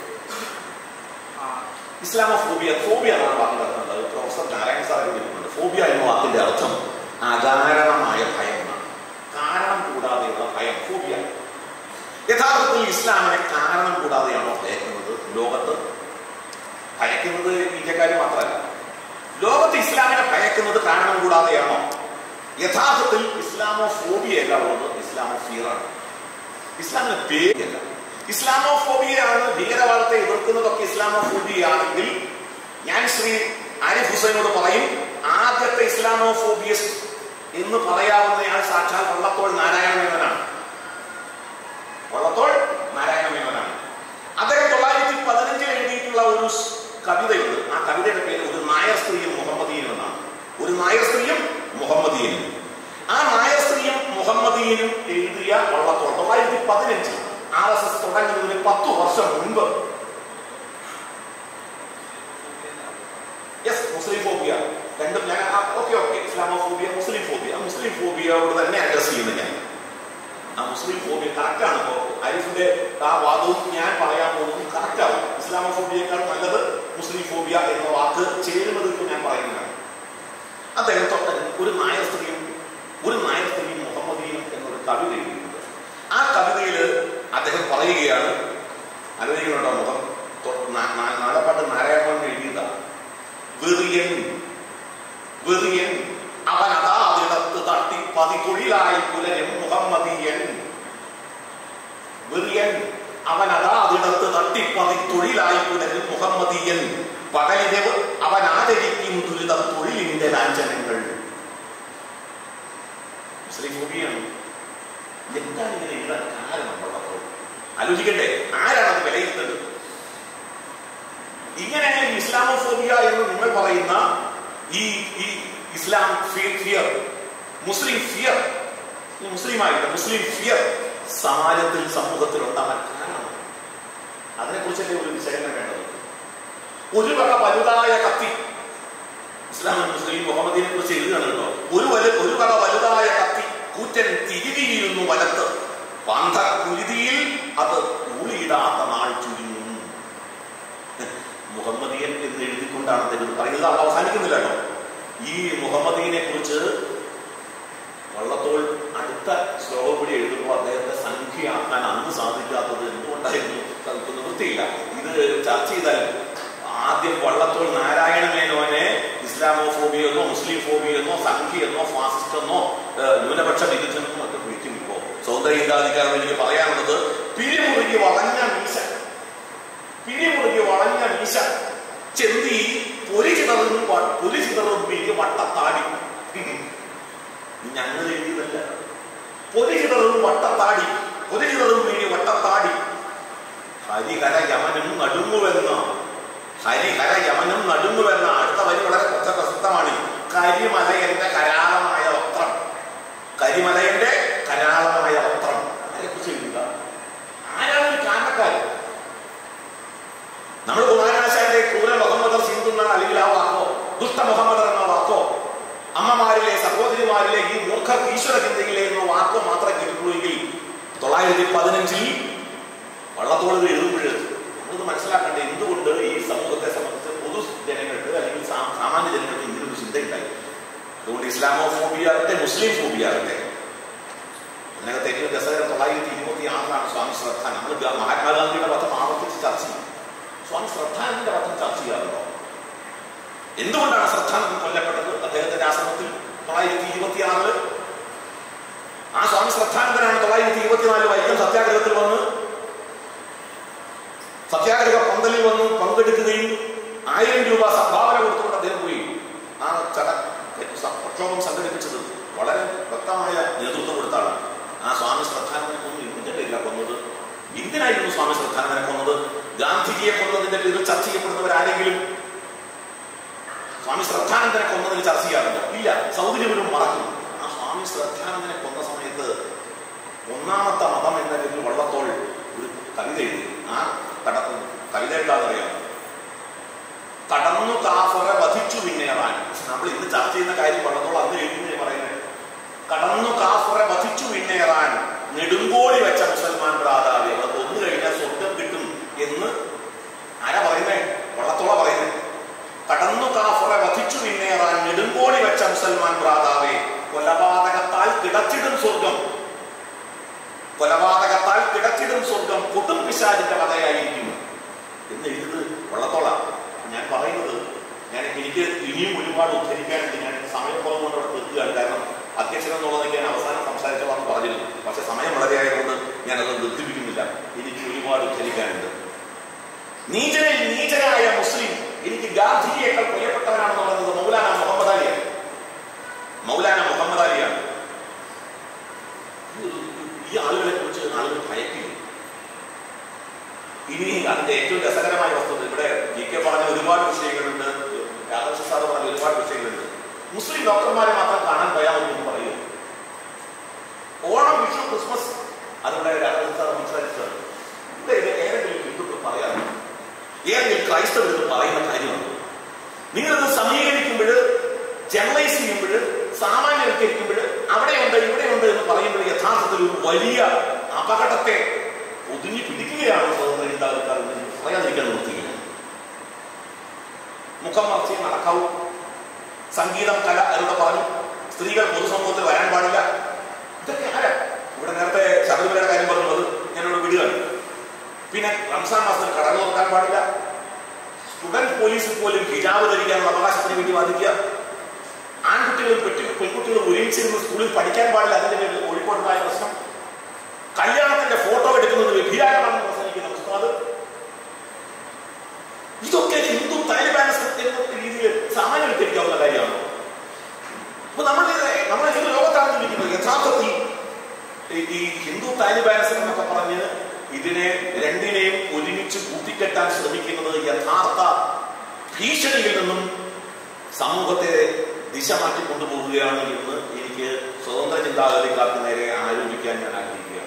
ഇസ്ലാമോഫോബിയ ഫോബിയ എന്നാണ് വാക്ക് നടക്കുന്നത് പ്രൊഫസർ നാരായണ സാർ വിളിക്കുന്നുണ്ട് ഫോബിയ എന്ന വാക്കിന്റെ അർത്ഥം അകാരണമായ ഭയം എന്നാണ് കാരണം കൂടാതെയുള്ള ഭയം ഫോബിയ യഥാർത്ഥത്തിൽ ഇസ്ലാമിനെ കാരണം കൂടാതെയാണോ ഭയക്കുന്നത് ലോകത്ത് ഭയക്കുന്നത് ഇന്ത്യക്കാർ മാത്രമല്ല ലോകത്ത് ഇസ്ലാമിനെ ഭയക്കുന്നത് കാരണം കൂടാതെയാണോ യഥാർത്ഥത്തിൽ ഇസ്ലാമോ ഫോബിയല്ല ഉള്ളത് ഇസ്ലാമോ ഫിയറാണ് ഇസ്ലാമിന് പേരല്ല ഇസ്ലാമോഫോബിയയാണ് ഭീകരവാദത്തെ എതിർക്കുന്നതൊക്കെ ഇസ്ലാമോഫോബിയാണെങ്കിൽ ഞാൻ ശ്രീ ആരിഫ് ഹുസൈനോട് പറയും ആദ്യത്തെ ഇസ്ലാമോഫോബിയസ്റ്റ് എന്ന് പറയാവുന്നയാൾ സാക്ഷാൽ വള്ളത്തോൾ നാരായണ മേനോനാണ് വള്ളത്തോൾ നാരായണ മേനോനാണ് അദ്ദേഹം തൊള്ളായിരത്തി പതിനഞ്ചിൽ എഴുതിയിട്ടുള്ള ഒരു സ് കവിതയുണ്ട് ആ കവിതയുടെ പേര് ഒരു നായർ സ്ത്രീയും മുഹമ്മദീനും എന്നാണ് ഒരു നായർ സ്ത്രീയും മുഹമ്മദീനും ആ നായർ സ്ത്രീയും മുഹമ്മദീനും എഴുതിയ ഫോബിയ വള്ളത്തോൾ തൊള്ളായിരത്തി പതിനഞ്ചിൽ ആർ എസ് എസ് തുടങ്ങുന്നതിന് പത്തു വർഷം മുൻപ് യെസ് മുസ്ലിം ഫോബിയ രണ്ടും ഞാൻ okay okay Islamophobia Muslim phobia Muslim ഫോബിയയോട് തന്നെ അഡ്രസ് ചെയ്യുന്നത് ഞാൻ ആ മുസ്ലിം ഫോബിയ കറക്റ്റാണ് ഇപ്പോ അരിഫിന്റെ ആ വാദവും ഞാൻ പറയാൻ പോകുന്നതും കറക്റ്റാവും ഇസ്ലാമോഫോബിയേക്കാൾ നല്ലത് മുസ്ലിം ഫോബിയ എന്ന വാക്ക് ചേരുന്നത് ഇപ്പൊ ഞാൻ പറയുന്നതാണ് അദ്ദേഹം തൊട്ട് ഒരു നായർ സ്ത്രീയും ഒരു നായർ സ്ത്രീയും മുഹമ്മദീനും എന്നൊരു കവിത എഴുതിയിട്ടുണ്ട് ആ കവിതയിൽ അദ്ദേഹം പറയുകയാണ് അനുഭവിക്കുന്നുണ്ടോ മുഖം തൊ- നാ- നാ- നാലപ്പാട്ട് നാരായണൻ എഴുതിയതാണ് വെറിയൻ വെറിയൻ അവൻ അതാ അതിടത്ത് തട്ടി പതിതൊഴിലായി പുലരും മുഹമ്മദിയൻ വെറിയൻ അവൻ അതാ അതിടത്ത് തട്ടി പതിതൊഴിലായി പുലരും മുഹമ്മദിയൻ പകലിരവ് അവൻ ആചരിക്കും ദുരിത തൊഴിലിന്റെ ലാഞ്ചനങ്ങൾ മുസ്ലിം മൂവിയാണ് എന്താണ് ഇങ്ങനെ എഴുതാൻ കാരണം ഉള്ളപ്പോൾ ആലോചിക്കണ്ടേ ആരാണത് വിലയിരുത്തേണ്ടത് ഇങ്ങനെ ഇസ്ലാമോഫോബിയ എന്ന് നിങ്ങൾ പറയുന്ന ഈ ഈ Islam fear fear Muslim fear മുസ്ലിമായിട്ട് മുസ്ലിം ഫിയർ സമാജത്തിൽ സമൂഹത്തിൽ ഉണ്ടാകാൻ കാരണം അതിനെക്കുറിച്ചല്ലേ ഒരു വിശകലനം വേണ്ടത് ഒരു വക വലുതായ കത്തി ഇസ്ലാം മുസ്ലിം മുഹമ്മദിനെ കുറിച്ച് എഴുതുകയാണ് കേട്ടോ ഒരു വലു ഒരു വക വലുതായ കത്തി കൂറ്റൻ തിരിവിയിരുന്നു വലത്ത് പന്ഥ കുരുതിയിൽ അത് ഊളിയിടാത്ത നാൾ ചുരുങ്ങും മുഹമ്മദിയൻ എന്ന് എഴുതിക്കൊണ്ടാണ് അദ്ദേഹം ഇത് പറയുന്നത് അവിടെ അവസാനിക്കുന്നില്ല കേട്ടോ ഈ മുഹമ്മദീനെ കുറിച്ച് വള്ളത്തോൾ അടുത്ത ശ്ലോകം കൂടി എഴുതുമ്പോൾ അദ്ദേഹത്തെ സംഖ്യയാക്കാൻ അന്ന് സാധിക്കാത്തത് എന്തുകൊണ്ടായിരുന്നു നമുക്ക് നിവൃത്തിയില്ല ഇത് ചർച്ച ചെയ്താൽ ആദ്യം വള്ളത്തോൾ നാരായണ മേനോനെ ഇസ്ലാമോ ഫോബിയെന്നോ മുസ്ലിം ഫോബിയെന്നോ സംഖ്യയെന്നോ ഫാസിസ്റ്റെന്നോ ഏഹ്, ന്യൂനപക്ഷ വിരുദ്ധനെന്നോ ഒക്കെ വിളിക്കും ഇപ്പോ സ്വതന്ത്ര ഇന്ത്യാധികാരം എനിക്ക് പറയാനുള്ളത് പിരിമുറുകി വളഞ്ഞ മീശ പിരിമുറുകി വളഞ്ഞ മീശ ചെന്തി പൊരി ചിതറും പൊരി ചിതറും വലിയ വട്ടത്താടി ഞങ്ങൾ എഴുതിയതല്ല പൊരി ചിതറും വട്ടത്താടി പൊരി ചിതറും വലിയ വട്ടത്താടി ഹരിഹര യമനും നടുങ്ങുവെന്ന ഹരിഹര യമനും നടുങ്ങുവെന്ന അടുത്ത വരി വളരെ കുറച്ച പ്രസിദ്ധമാണ് കരിമലയന്റെ കരാളമായ വസ്ത്രം കരിമലയന്റെ കരാളമായ വസ്ത്രം അതിനെക്കുറിച്ച് എഴുതുക ആരാണ് ഈ കാരണക്കാരൻ നമ്മൾ കുമാരനാശാന്റെ ക്രൂര മുഹമ്മദർ സിന്ധുന്ന അല്ലെങ്കിൽ ആ വാക്കോ ദുഷ്ട മുഹമ്മദർ എന്ന വാക്കോ അമ്മമാരിലെ സഹോദരിമാരിലെ ഈ മൂർഖ ഈശ്വര ചിന്തയിലെ എന്ന വാക്കോ മാത്രം കേട്ടിട്ടുള്ളെങ്കിൽ തൊള്ളായിരത്തി പതിനഞ്ചിൽ വള്ളത്തോട് ഇത് എഴുതുമ്പോൾ നമ്മളിത് മനസ്സിലാക്കേണ്ടത് എന്തുകൊണ്ട് ഈ സമൂഹത്തെ സംബന്ധിച്ച് പൊതു ജനങ്ങൾക്ക് അല്ലെങ്കിൽ സാ- സാമാന്യ ജനങ്ങൾക്ക് ഇങ്ങനൊരു ചിന്തയുണ്ടായി അതുകൊണ്ട് ഇസ്ലാമോ ഫോബിയ ആകട്ടെ മുസ്ലിം ഫോബിയ ആകട്ടെ അതിനകത്ത് ഏറ്റവും രസകരം തൊള്ളായിരത്തി ഇരുപത്തി ആറിലാണ് സ്വാമി ശ്രദ്ധ നമ്മൾ ഗ- മഹാത്മാഗാന്ധിയുടെ പത്രം ആവർത്തിച്ച് ചർച്ച ചെയ്യും സ്വാമി ശ്രദ്ധാനന്ദന്റെ പത്രം ചർച്ച ചെയ്യാറുണ്ടോ എന്തുകൊണ്ടാണ് ശ്രദ്ധാനന്ദൻ കൊല്ലപ്പെട്ടത് അദ്ദേഹത്തിന്റെ ആശ്രമത്തിൽ തൊള്ളായിരത്തി ഇരുപത്തി ആറില് ആ സ്വാമി ശ്രദ്ധാനന്ദനാണ് തൊള്ളായിരത്തി ഇരുപത്തിനാല് വൈക്കം സത്യാഗ്രഹത്തിൽ വന്ന് സത്യാഗ്രഹ പന്തലിൽ വന്ന് പങ്കെടുക്കുകയും ആയിരം രൂപ സംഭാവന കൊടുത്തുകൊണ്ട് അദ്ദേഹം പോയി ആ ചട പ്രക്ഷോഭം സംഘടിപ്പിച്ചത് വളരെ വ്യക്തമായ നേതൃത്വം കൊടുത്ത ആളാണ് ആ സ്വാമി ശ്രദ്ധാനന്ദനെ കൊന്നു ഇതിന്റെ പേരില കൊന്നത് എന്തിനായിരുന്നു സ്വാമി ശ്രദ്ധാനന്ദനെ കൊന്നത് ഗാന്ധിജിയെ കൊന്നതിന്റെ പേരിൽ ചർച്ച ചെയ്യപ്പെടുന്നവരാരെങ്കിലും സ്വാമി ശ്രദ്ധാനന്ദനെ കൊന്നതിന് ചർച്ച ചെയ്യാറുണ്ടോ ഇല്ല സൗകര്യവരും മറക്കും ആ സ്വാമി ശ്രദ്ധാനന്ദനെ കൊന്ന സമയത്ത് ഒന്നാമത്തെ മതം എന്ന പേരിൽ വള്ളത്തോൾ ഒരു കവിത എഴുതി ആ കട കവിത എന്താണെന്നറിയാം കടന്നു കാഫറ വധിച്ചു പിന്നേറാൻ നമ്മൾ ഇന്ന് ചർച്ച ചെയ്യുന്ന കാര്യം വള്ളത്തോൾ അന്ന് എഴുതുന്നേ പറയുന്നത് കടന്നു കാഫറ വധിച്ചു പിന്നേറാൻ നെടുങ്കോടി വെച്ച മുസൽമാൻ പ്രാതാവി അവർ കൊന്നു കഴിഞ്ഞാൽ സ്വർഗം കിട്ടും എന്ന് ആരാ പറയുന്നേ വള്ളത്തോള പറയുന്നേ കടന്നു കാഫറെ വധിച്ചു പിന്നേറാൻ നെടുങ്കോടി വെച്ച മുസൽമാൻ ഭ്രാതാവേ കൊലപാതകത്താൽ കിടച്ചിടും സ്വർഗം കൊലപാതകത്താൽ കിടച്ചിടും സ്വർഗം കൊടും പിശാചിന്റെ കഥയായിരിക്കും എന്ന് എഴുതുന്നത് വള്ളത്തോള ഞാൻ പറയുന്നത് ഞാൻ എനിക്ക് ഇനിയും ഒരുപാട് ഉദ്ധരിക്കാനുണ്ട് ഞാൻ സമയക്കുറവ് കൊണ്ട് അവിടെ നിർത്തുകയാണ് കാരണം അധ്യക്ഷൻ എന്നുള്ളത് ഞാൻ അവസാനം സംസാരിച്ചോളാന്ന് പറഞ്ഞിരുന്നു പക്ഷെ സമയം വളരെ ആയതുകൊണ്ട് ഞാനത് നിർത്തിപ്പിക്കുന്നില്ല എനിക്ക് ഒരുപാട് ഉദ്ധരിക്കാനുണ്ട് നീചനിൽ നീചനായ മുസ്ലിം എനിക്ക് ഗാന്ധിജിയേക്കാൾ പ്രിയപ്പെട്ടവനാണെന്ന് പറയുന്നത് മൗലാന മുഹമ്മദ് അലിയാണ് മൗലാന മുഹമ്മദ് അലിയാണ് ഈ ആളുകളെ കുറിച്ച് ആളുകൾ ഭയക്കില്ല ഇനി അതിന്റെ ഏറ്റവും രസകരമായ വസ്തുത ഇവിടെ ജി കെ പറഞ്ഞ ഒരുപാട് വിഷയങ്ങളുണ്ട് രാധാകൃഷ്ണ സാറ് പറഞ്ഞ ഒരുപാട് വിഷയങ്ങളുണ്ട് മുസ്ലിം ഡോക്ടർമാരെ മാത്രം കാണാൻ പോയാൽ മതി എന്ന് പറയുന്നു ഓണം വിഷു ക്രിസ്മസ് വലിയ അപകടത്തെ ഒതുങ്ങി പിടിക്കുകയാണ് സ്വതന്ത്ര ചിന്താഗതിക്കാർ എന്ന് പറയാതിരിക്കാൻ നിർത്തിയില്ല മുഖം മറച്ചേ നടക്കാവൂ സംഗീതം കല എന്നൊക്കെ പറഞ്ഞു സ്ത്രീകൾ പൊതുസമൂഹത്തിൽ വരാൻ പാടില്ല ഇതൊക്കെ ആരാ ഇവിടെ നേരത്തെ ശബരിമലയുടെ കാര്യം പറഞ്ഞത് ഞാനിവിടെ വിടുകയാണ് പിന്നെ റംസാൻ മാസത്തിൽ കടകൾ തുറക്കാൻ പാടില്ല സ്റ്റുഡന്റ് പോലീസിൽ പോലും ഹിജാബ് ധരിക്കാനുള്ള അവകാശത്തിന് വേണ്ടി വാദിക്കുക ആൺകുട്ടികളും പെട്ടി പെൺകുട്ടികളും ഒരുമിച്ചിരുന്ന് സ്കൂളിൽ പഠിക്കാൻ പാടില്ല അതിന്റെ പേരിൽ കോഴിക്കോട്ടുണ്ടായ പ്രശ്നം കല്യാണത്തിന്റെ ഫോട്ടോ എടുക്കുന്നത് വ്യഭിചാരമാണെന്ന് പ്രസംഗിക്കുന്ന ഉസ്താദ് ഇതൊക്കെ ഹിന്ദു താലിബാനിസം എന്ന രീതിയിൽ സാമാന്യവൽക്കരിക്കാവുന്ന കാര്യമാണ് അപ്പൊ നമ്മൾ നമ്മൾ ഹിന്ദു ലോകത്താണ് ജീവിക്കുന്നത് യഥാർത്ഥത്തിൽ ഈ- ഈ ഹിന്ദു താലിബാനിസം എന്നൊക്കെ പറഞ്ഞ് ഇതിനെ രണ്ടിനെയും ഒരുമിച്ച് കൂട്ടിക്കെട്ടാൻ ശ്രമിക്കുന്നത് യഥാർത്ഥ ഭീഷണിയിൽ നിന്നും സമൂഹത്തെ ദിശ മാറ്റി കൊണ്ടുപോവുകയാണ് എന്ന് എനിക്ക് സ്വതന്ത്ര ചിന്താഗതിക്കാർക്ക് നേരെ ആരോപിക്കാൻ ഞാൻ ആഗ്രഹിക്കുകയാണ്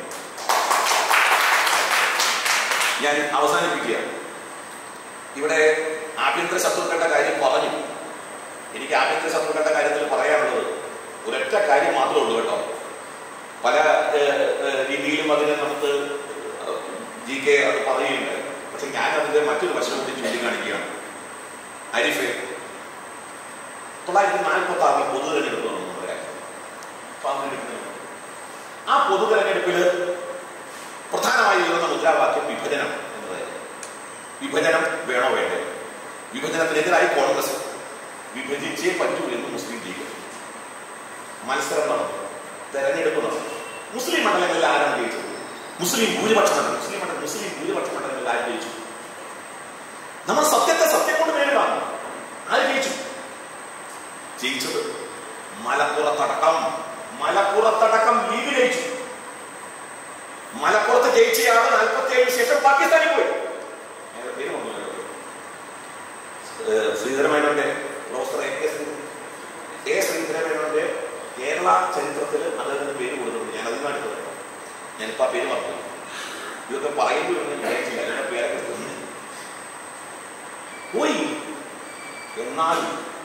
ഞാൻ അവസാനിപ്പിക്കുകയാണ് ഇവിടെ ആഭ്യന്തര ശത്രുക്കളുടെ കാര്യം പറഞ്ഞു എനിക്ക് ആഭ്യന്തര ശത്രുക്കളുടെ കാര്യത്തിൽ പറയാനുള്ളത് ഒരൊറ്റ കാര്യം മാത്രമേ ഉള്ളൂ കേട്ടോ പല ഏഹ്, ഏഹ്, രീതിയിലും അതിനെ നമുക്ക് ജി കെ അത് പറയുന്നുണ്ട് പക്ഷെ ഞാൻ അതിന്റെ മറ്റൊരു വശം കൂടി ചൂണ്ടിക്കാണിക്കുകയാണ് അരിഫെ തൊള്ളായിരത്തി നാൽപ്പത്തി ആറിൽ പൊതു തെരഞ്ഞെടുപ്പ് വന്നു നമ്മുടെ രാജ്യത്ത്. സ്വാതന്ത്ര്യത്തിന് മുമ്പ്. ആ പൊതു തെരഞ്ഞെടുപ്പിൽ പ്രധാനമായി ഉയർന്ന മുദ്രാവാക്യം വിഭജനം എന്നതായിരുന്നു വിഭജനം വേണോ വേണ്ടേ വിഭജനത്തിനെതിരായി കോൺഗ്രസ് വിഭജിച്ചേ പറ്റൂ എന്ന് മുസ്ലിം ലീഗ് മത്സരം നടന്നു തെരഞ്ഞെടുപ്പ് നടന്നു മുസ്ലിം മണ്ഡലങ്ങളിൽ ആരാണ് ജയിച്ചത് മുസ്ലിം ഭൂരിപക്ഷ മണ്ഡലം മുസ്ലിം മണ്ഡലം മുസ്ലിം ഭൂരിപക്ഷ മണ്ഡലങ്ങളിൽ ആര് ജയിച്ചു നമ്മൾ സത്യത്തെ സത്യം കൊണ്ട് നേരിടാണ് ആര് ജയിച്ചു ജയിച്ചത് മലപ്പുറത്തടക്കം മലപ്പുറത്തടക്കം ലീഗ് ജയിച്ചു മലപ്പുറത്ത് ജയിച്ചയാൾ നാൽപ്പത്തി ഏഴിന് ശേഷം പാകിസ്ഥാനിൽ പോയി അയാളുടെ പേര് മറന്നുപോയോ? ഏഹ് ശ്രീധരമേനോന്റെ പ്രൊഫസർ എ കെ ശ്രീ- എ ശ്രീധരമേനോന്റെ കേരള ചരിത്രത്തിൽ അദ്ദേഹത്തിന് പേര് കൊടുത്തിട്ടുണ്ട് ഞാൻ അതിനാണ് കേട്ടോ ഞാനിപ്പോ ആ പേര് പറഞ്ഞു ഇതൊക്കെ പറയുമ്പോൾ ഒന്നും വിചാരിച്ചില്ല അതിന്റെ പേരൊക്കെ തോന്നി പോയി എന്നാൽ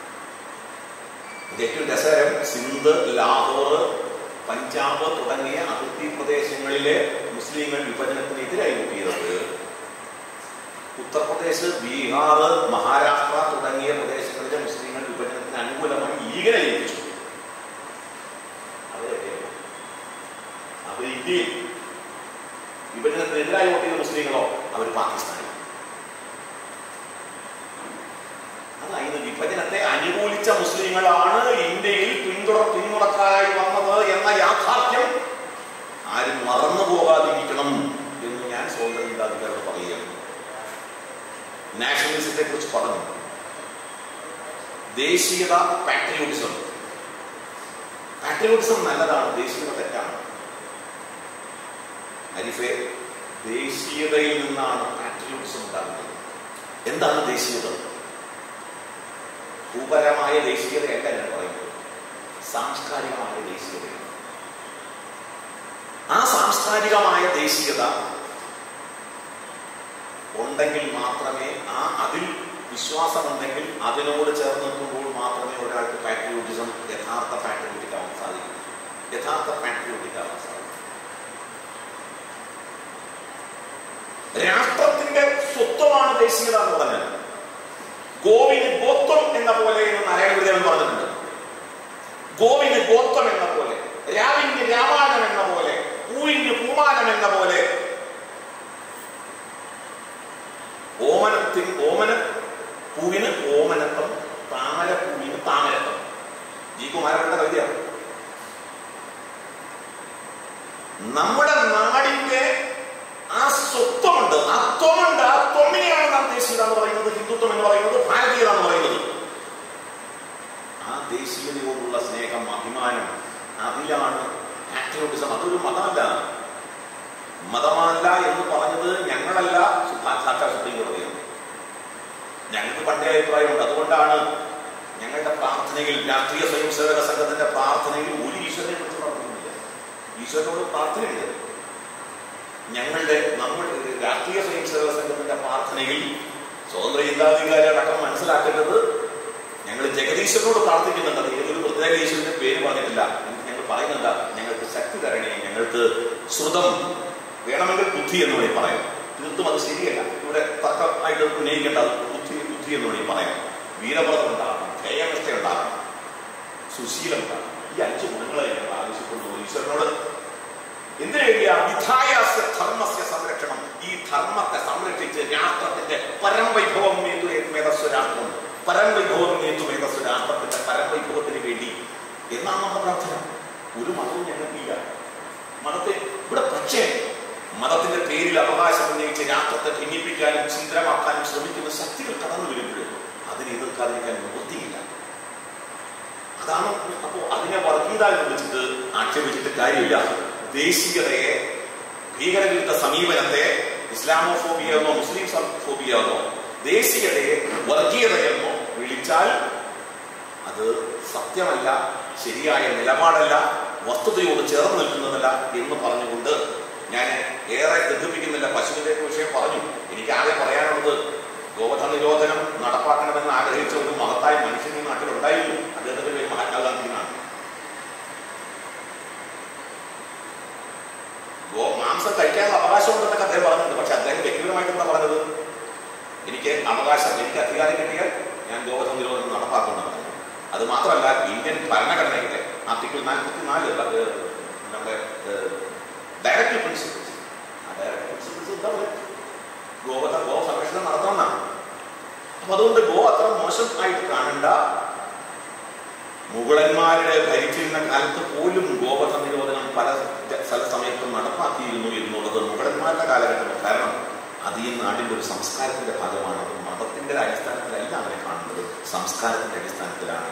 ഇത് ഏറ്റവും രസകരം സിന്ധ് ലാഹോർ പഞ്ചാബ് തുടങ്ങിയ അതിർത്തി പ്രദേശങ്ങളിലെ മുസ്ലിങ്ങൾ വിഭജനത്തിനെതിരായി വോട്ട് ചെയ്തത് ഉത്തർപ്രദേശ് ബീഹാർ മഹാരാഷ്ട്ര തുടങ്ങിയ പ്രദേശങ്ങളിലെ മുസ്ലിങ്ങൾ വിഭജനത്തിന് അനുകൂലമായി ലീഗിനെ ജയിപ്പിച്ചു അവരെവിടെയാണ്? അവർ ഇന്ത്യയിൽ വിഭജനത്തിനെതിരായി വോട്ട് ചെയ്ത മുസ്ലിങ്ങളോ അവർ പാകിസ്ഥാനിൽ അതായത് വിഭജനത്തെ അനുകൂലിച്ച മുസ്ലിങ്ങളാണ് ഇന്ത്യയിൽ പിന്തുടർ പിന്മുറക്കായി വന്നത് എന്ന യാഥാർത്ഥ്യം ആരും മറന്നു പോകാതിരിക്കണം എന്ന് ഞാൻ സ്വന്തം ചിന്താധികാരോട് പറയുകയാണ് നാഷണലിസത്തെ കുറിച്ച് പറഞ്ഞു ദേശീയത പാട്രിയോട്ടിസം പാട്രിയോട്ടിസം നല്ലതാണ് ദേശീയത തെറ്റാണ് അരിഫെ ദേശീയതയിൽ നിന്നാണ് പാട്രിയോട്ടിസം ഉണ്ടാകുന്നത് എന്താണ് ദേശീയത ഭൂപരമായ ദേശീയതയല്ല ഞാൻ പറയുന്നത് സാംസ്കാരികമായ ദേശീയതയാണ് ആ സാംസ്കാരികമായ ദേശീയത ഉണ്ടെങ്കിൽ മാത്രമേ ആ അതിൽ വിശ്വാസമുണ്ടെങ്കിൽ അതിനോട് ചേർന്ന് നിൽക്കുമ്പോൾ മാത്രമേ ഒരാൾക്ക് പാട്രിയോട്ടിസം യഥാർത്ഥ പാട്രിയോട്ടിക് ആവാൻ സാധിക്കൂ യഥാർത്ഥ പാട്രിയോട്ടിക് ആവാൻ സാധിക്കും രാഷ്ട്രത്തിന്റെ സ്വത്വമാണ് ദേശീയത എന്ന് പറഞ്ഞാൽ ഗോവിന് ഗോത്വം എന്ന പോലെ എന്ന് നാരായണ ഗുരുദേവൻ പറഞ്ഞിട്ടുണ്ട് ഗോവിന് ഗോത്വം എന്ന പോലെ രാവിന് രാമായണം എന്ന പോലെ പൂവിന് പൂമാനം എന്ന പോലെ ഓമനത്തിൽ ഓമന പൂവിന് ഓമനത്വം താമരപ്പൂവിന് താമരത്വം ജി കുമാരന്റെ കവിതയാണ് നമ്മുടെ നാടിന്റെ ആ സ്വത്വമുണ്ട് ആ ത്വമുണ്ട് ആ ത്വമിനെയാണ് നാം ദേശീയത എന്ന് പറയുന്നത് ഹിന്ദുത്വം എന്ന് പറയുന്നത് ഭാരതീയത എന്ന് പറയുന്നത് ആ ദേശീയതയോടുള്ള സ്നേഹം അഭിമാനം അതിലാണ് പാട്രിയോട്ടിസം അതൊരു മതമല്ല മതമല്ല എന്ന് പറഞ്ഞത് ഞങ്ങളല്ല സാക്ഷാ സുപ്രീം കോടതിയാണ് ഞങ്ങൾക്ക് പണ്ടേ അഭിപ്രായമുണ്ട് അതുകൊണ്ടാണ് ഞങ്ങളുടെ പ്രാർത്ഥനയിൽ രാഷ്ട്രീയ സ്വയം സേവക സംഘത്തിന്റെ പ്രാർത്ഥനയിൽ ഒരു ഈശ്വരനെ കുറിച്ച് പ്രാർത്ഥനയില്ല ഈശ്വരനോട് പ്രാർത്ഥനയുണ്ട് ഞങ്ങളുടെ നമ്മൾ രാഷ്ട്രീയ സ്വയം സേവക സംഘത്തിന്റെ പ്രാർത്ഥനയിൽ സ്വതന്ത്ര ചിന്താധികാരി അടക്കം മനസ്സിലാക്കേണ്ടത് ഞങ്ങൾ ജഗദീശ്വരനോട് പ്രാർത്ഥിക്കുന്നുണ്ട് അത് ഏതൊരു പ്രത്യേക ഈശ്വരന്റെ പേര് പറഞ്ഞിട്ടില്ല ഞങ്ങൾ പറയുന്നുണ്ട് ഞങ്ങൾക്ക് ശക്തി തരണേ ഞങ്ങൾക്ക് ശ്രുതം വേണമെങ്കിൽ ബുദ്ധി എന്ന് വേണമെങ്കിൽ പറയാം തീർത്തും അത് ശരിയല്ല ഇവിടെ തർക്കമായിട്ട് ഉന്നയിക്കേണ്ട അത് ബുദ്ധി ബുദ്ധി എന്ന് വേണമെങ്കിൽ പറയാം വീരവ്രതം ഉണ്ടാകണം ധേയനിഷ്ഠ ഉണ്ടാകണം സുശീലം ഉണ്ടാകണം ഈ അഞ്ച് ഗുണങ്ങളെ ഞങ്ങൾ ആവശ്യപ്പെടുന്നു ഈശ്വരനോട് എന്തിനു വേണ്ടിയാ വിധായാസ്യ ധർമ്മസ്യ സംരക്ഷണം ഈ ധർമ്മത്തെ സംരക്ഷിച്ച് രാഷ്ട്രത്തിന്റെ പരംവൈഭവം നേതു മേധസ്വ രാഷ്ട്രം പരംവൈഭവം നേതു മേധസ്വ രാഷ്ട്രത്തിന്റെ പരംവൈഭവത്തിന് വേണ്ടി എന്നാണ് നമ്മുടെ പ്രാർത്ഥന ഒരു മതവും ഞങ്ങൾക്കില്ല മതത്തെ ഇവിടെ പക്ഷേ മതത്തിന്റെ പേരിൽ അവകാശം ഉന്നയിച്ച് രാഷ്ട്രത്തെ ഭിന്നിപ്പിക്കാനും ചിന്തമാക്കാനും ശ്രമിക്കുന്ന ശക്തികൾ കടന്നു വരുമ്പോൾ അതിനെ എതിർക്കാതിരിക്കാൻ നിവൃത്തിയില്ല അതാണ് അപ്പോ അതിനെ വർഗീയത എന്ന് വെച്ചിട്ട് ആക്ഷേപിച്ചിട്ട് കാര്യമില്ല ദേശീയതയെ ഭീകരവിരുദ്ധ സമീപനത്തെ ഇസ്ലാമോഫോബിയ എന്നോ മുസ്ലിം ഫോബിയ എന്നോ ദേശീയതയെ വർഗീയതയെന്നോ വിളിച്ചാൽ അത് സത്യമല്ല ശരിയായ നിലപാടല്ല വസ്തുതയോട് ചേർന്ന് നിൽക്കുന്നതല്ല എന്ന് പറഞ്ഞുകൊണ്ട് ഞാൻ ഏറെ ദീർഘിപ്പിക്കുന്നില്ല പശുവിന്റെ വിഷയം പറഞ്ഞു എനിക്ക് ആകെ പറയാനുള്ളത് ഗോവധ നിരോധനം നടപ്പാക്കണമെന്ന് ആഗ്രഹിച്ച ഒരു മഹത്തായ മനുഷ്യൻ ഈ നാട്ടിലുണ്ടായിരുന്നു അദ്ദേഹത്തിന്റെ പേര് മഹാത്മാഗാന്ധി എന്നാണ് ഗോ മാംസം കഴിക്കാനുള്ള അവകാശമുണ്ടെന്നൊക്കെ അദ്ദേഹം പറഞ്ഞിട്ടുണ്ട് പക്ഷെ അദ്ദേഹം വ്യക്തിപരമായിട്ട് എന്താ പറഞ്ഞത് എനിക്ക് അവകാശം എനിക്ക് അധികാരം കിട്ടിയാൽ ഞാൻ ഗോവധ നിരോധനം നടപ്പാക്കുമെന്ന് പറഞ്ഞു അത് മാത്രമല്ല ഇന്ത്യൻ ഭരണഘടനയുടെ ആർട്ടിക്കിൾ നാൽപ്പത്തി നാല് നമ്മുടെ ഡയറക്റ്റീവ് പ്രിൻസിപ്പിൾസ് ആ ഡയറക്റ്റീവ് പ്രിൻസിപ്പിൾസ് എന്താ പറയുക ഗോവധ ഗോ സംരക്ഷണം നടത്തണമെന്നാണ് അപ്പൊ അതുകൊണ്ട് ഗോ അത്ര മോശം ആയിട്ട് കാണണ്ട മുഗളന്മാരുടെ ഭരിച്ചിരുന്ന കാലത്ത് പോലും ഗോവധ നിരോധനം പല സ്ഥല സമയത്തും നടപ്പാക്കിയിരുന്നു എന്നുള്ളത് മുഗളന്മാരുടെ കാലഘട്ടം കാരണം അത് ഈ നാടിന്റെ ഒരു സംസ്കാരത്തിന്റെ ഭാഗമാണ് അത് മതത്തിന്റെ അടിസ്ഥാനത്തിലല്ല അവരെ കാണുന്നത് സംസ്കാരത്തിന്റെ അടിസ്ഥാനത്തിലാണ്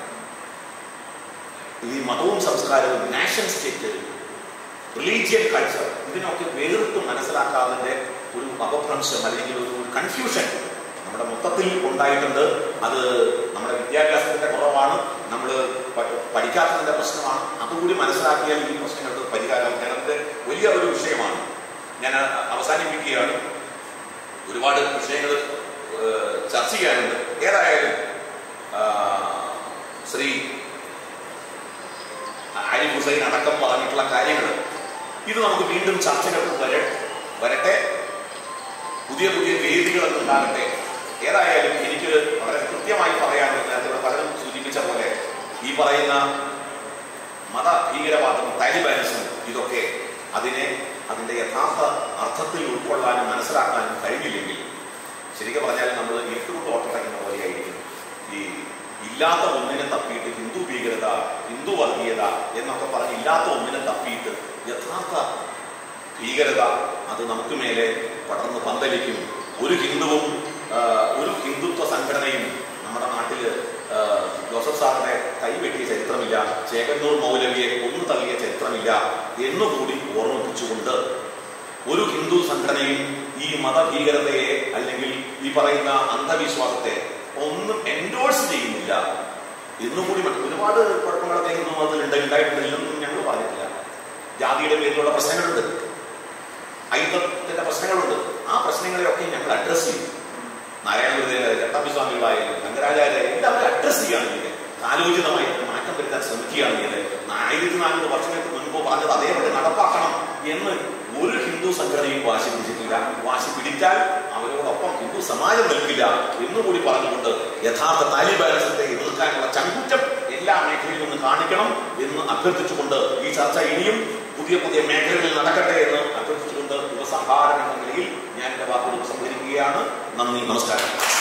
ഈ മതവും സംസ്കാരവും നാഷൻ സ്റ്റേറ്റ് റിലീജിയൻ കൾച്ചർ ഇതിനൊക്കെ വേറിട്ട് മനസ്സിലാക്കാതിന്റെ ഒരു അപഭ്രംശം അല്ലെങ്കിൽ ഒരു കൺഫ്യൂഷൻ നമ്മുടെ മൊത്തത്തിൽ ഉണ്ടായിട്ടുണ്ട് അത് നമ്മുടെ വിദ്യാഭ്യാസത്തിന്റെ കുറവാണ് നമ്മൾ പഠിക്കാത്തതിന്റെ പ്രശ്നമാണ് അതുകൂടി മനസ്സിലാക്കിയാൽ ഈ പ്രശ്നങ്ങൾക്ക് പരിഹാരം ഞങ്ങളുടെ വലിയ ഒരു വിഷയമാണ് ഞാൻ അവസാനിപ്പിക്കുകയാണ് ഒരുപാട് വിഷയങ്ങൾ ചർച്ച ചെയ്യാനുണ്ട് ഏതായാലും ശ്രീ ആരിഫ് ഹുസൈൻ അടക്കം പറഞ്ഞിട്ടുള്ള കാര്യങ്ങൾ ഇത് നമുക്ക് വീണ്ടും ചർച്ചകൾക്ക് വര വരട്ടെ പുതിയ പുതിയ വേദികളൊക്കെ ഉണ്ടാകട്ടെ ഏതായാലും എനിക്ക് വളരെ കൃത്യമായി പറയാൻ നേരത്തെ പലരും സൂചിപ്പിച്ച പോലെ ഈ പറയുന്ന മത ഭീകരവാദം താലിബാനിസം ഇതൊക്കെ അതിനെ അതിന്റെ യഥാർത്ഥ അർത്ഥത്തിൽ ഉൾക്കൊള്ളാനും മനസ്സിലാക്കാനും കഴിഞ്ഞില്ലെങ്കിൽ ശരിക്കും പറഞ്ഞാൽ നമ്മൾ ഇരുട്ടുകൊണ്ട് ഓട്ടടയ്ക്കുന്ന പോലെയായിരിക്കും ഈ ഇല്ലാത്ത ഒന്നിനെ തപ്പിയിട്ട് ഹിന്ദു ഭീകരത ഹിന്ദു വർഗീയത എന്നൊക്കെ പറഞ്ഞ് ഇല്ലാത്ത ഒന്നിനെ തപ്പിയിട്ട് യഥാർത്ഥ ഭീകരത അത് നമുക്ക് മേലെ പടർന്ന് പന്തലിക്കും ഒരു ഹിന്ദുവും ഒരു ഹിന്ദുത്വ സംഘടനയും നമ്മുടെ നാട്ടില് ജോസഫ് സാറിനെ കൈവെട്ടിയ ചരിത്രമില്ല ചേകന്നൂർ മൗലവിയെ കൊന്നു തള്ളിയ ചരിത്രമില്ല എന്നുകൂടി ഓർമ്മിപ്പിച്ചുകൊണ്ട് ഒരു ഹിന്ദു സംഘടനയും ഈ മതഭീകരതയെ അല്ലെങ്കിൽ ഈ പറയുന്ന അന്ധവിശ്വാസത്തെ ഒന്നും എൻഡോഴ്സ് ചെയ്യുന്നില്ല എന്നുകൂടി ഒരുപാട് കുഴപ്പങ്ങളൊക്കെ ഹിന്ദു മതത്തിൽ ഉണ്ടായിട്ടുണ്ടെന്നും ഞങ്ങൾ പറഞ്ഞിട്ടില്ല ജാതിയുടെ പേരിലുള്ള പ്രശ്നങ്ങളുണ്ട് ഐക്യത്തിന്റെ പ്രശ്നങ്ങളുണ്ട് ആ പ്രശ്നങ്ങളെയൊക്കെ ഞങ്ങൾ അഡ്രസ് ചെയ്യും നാരായണ ഗുരുദേവ ചട്ടമ്പിസ്വാമികളായാലും ശങ്കരാചാര്യ എല്ലാവരും അഡ്രസ് ചെയ്യുകയാണ് ചെയ്തത് കാലോചിതമായി മാറ്റം വരുത്താൻ ശ്രമിക്കുകയാണ് ചെയ്തത് ആയിരത്തി നാനൂറ് വർഷങ്ങൾക്ക് മുൻപ് പറഞ്ഞത് അതേപടി നടപ്പാക്കണം എന്ന് ഒരു ഹിന്ദു സംഘടനയും വാശി പിടിച്ചിട്ടില്ല വാശി പിടിച്ചാൽ അവരോടൊപ്പം ഹിന്ദു സമാജം നിൽക്കില്ല എന്നുകൂടി പറഞ്ഞുകൊണ്ട് യഥാർത്ഥ താലിബാനിസത്തെ എതിർക്കാനുള്ള ചങ്കുറ്റം എല്ലാ മേഖലയിലും ഒന്ന് കാണിക്കണം എന്ന് അഭ്യർത്ഥിച്ചുകൊണ്ട് ഈ ചർച്ച ഇനിയും പുതിയ പുതിയ മേഖലകളിൽ നടക്കട്ടെ എന്ന് അഭ്യർത്ഥിച്ചുകൊണ്ട് ഉപസംഹാരം എന്ന നിലയിൽ ഞാൻ എന്റെ വാക്കുകൾ സംഹരിക്കുകയാണ് നന്ദി നമസ്കാരം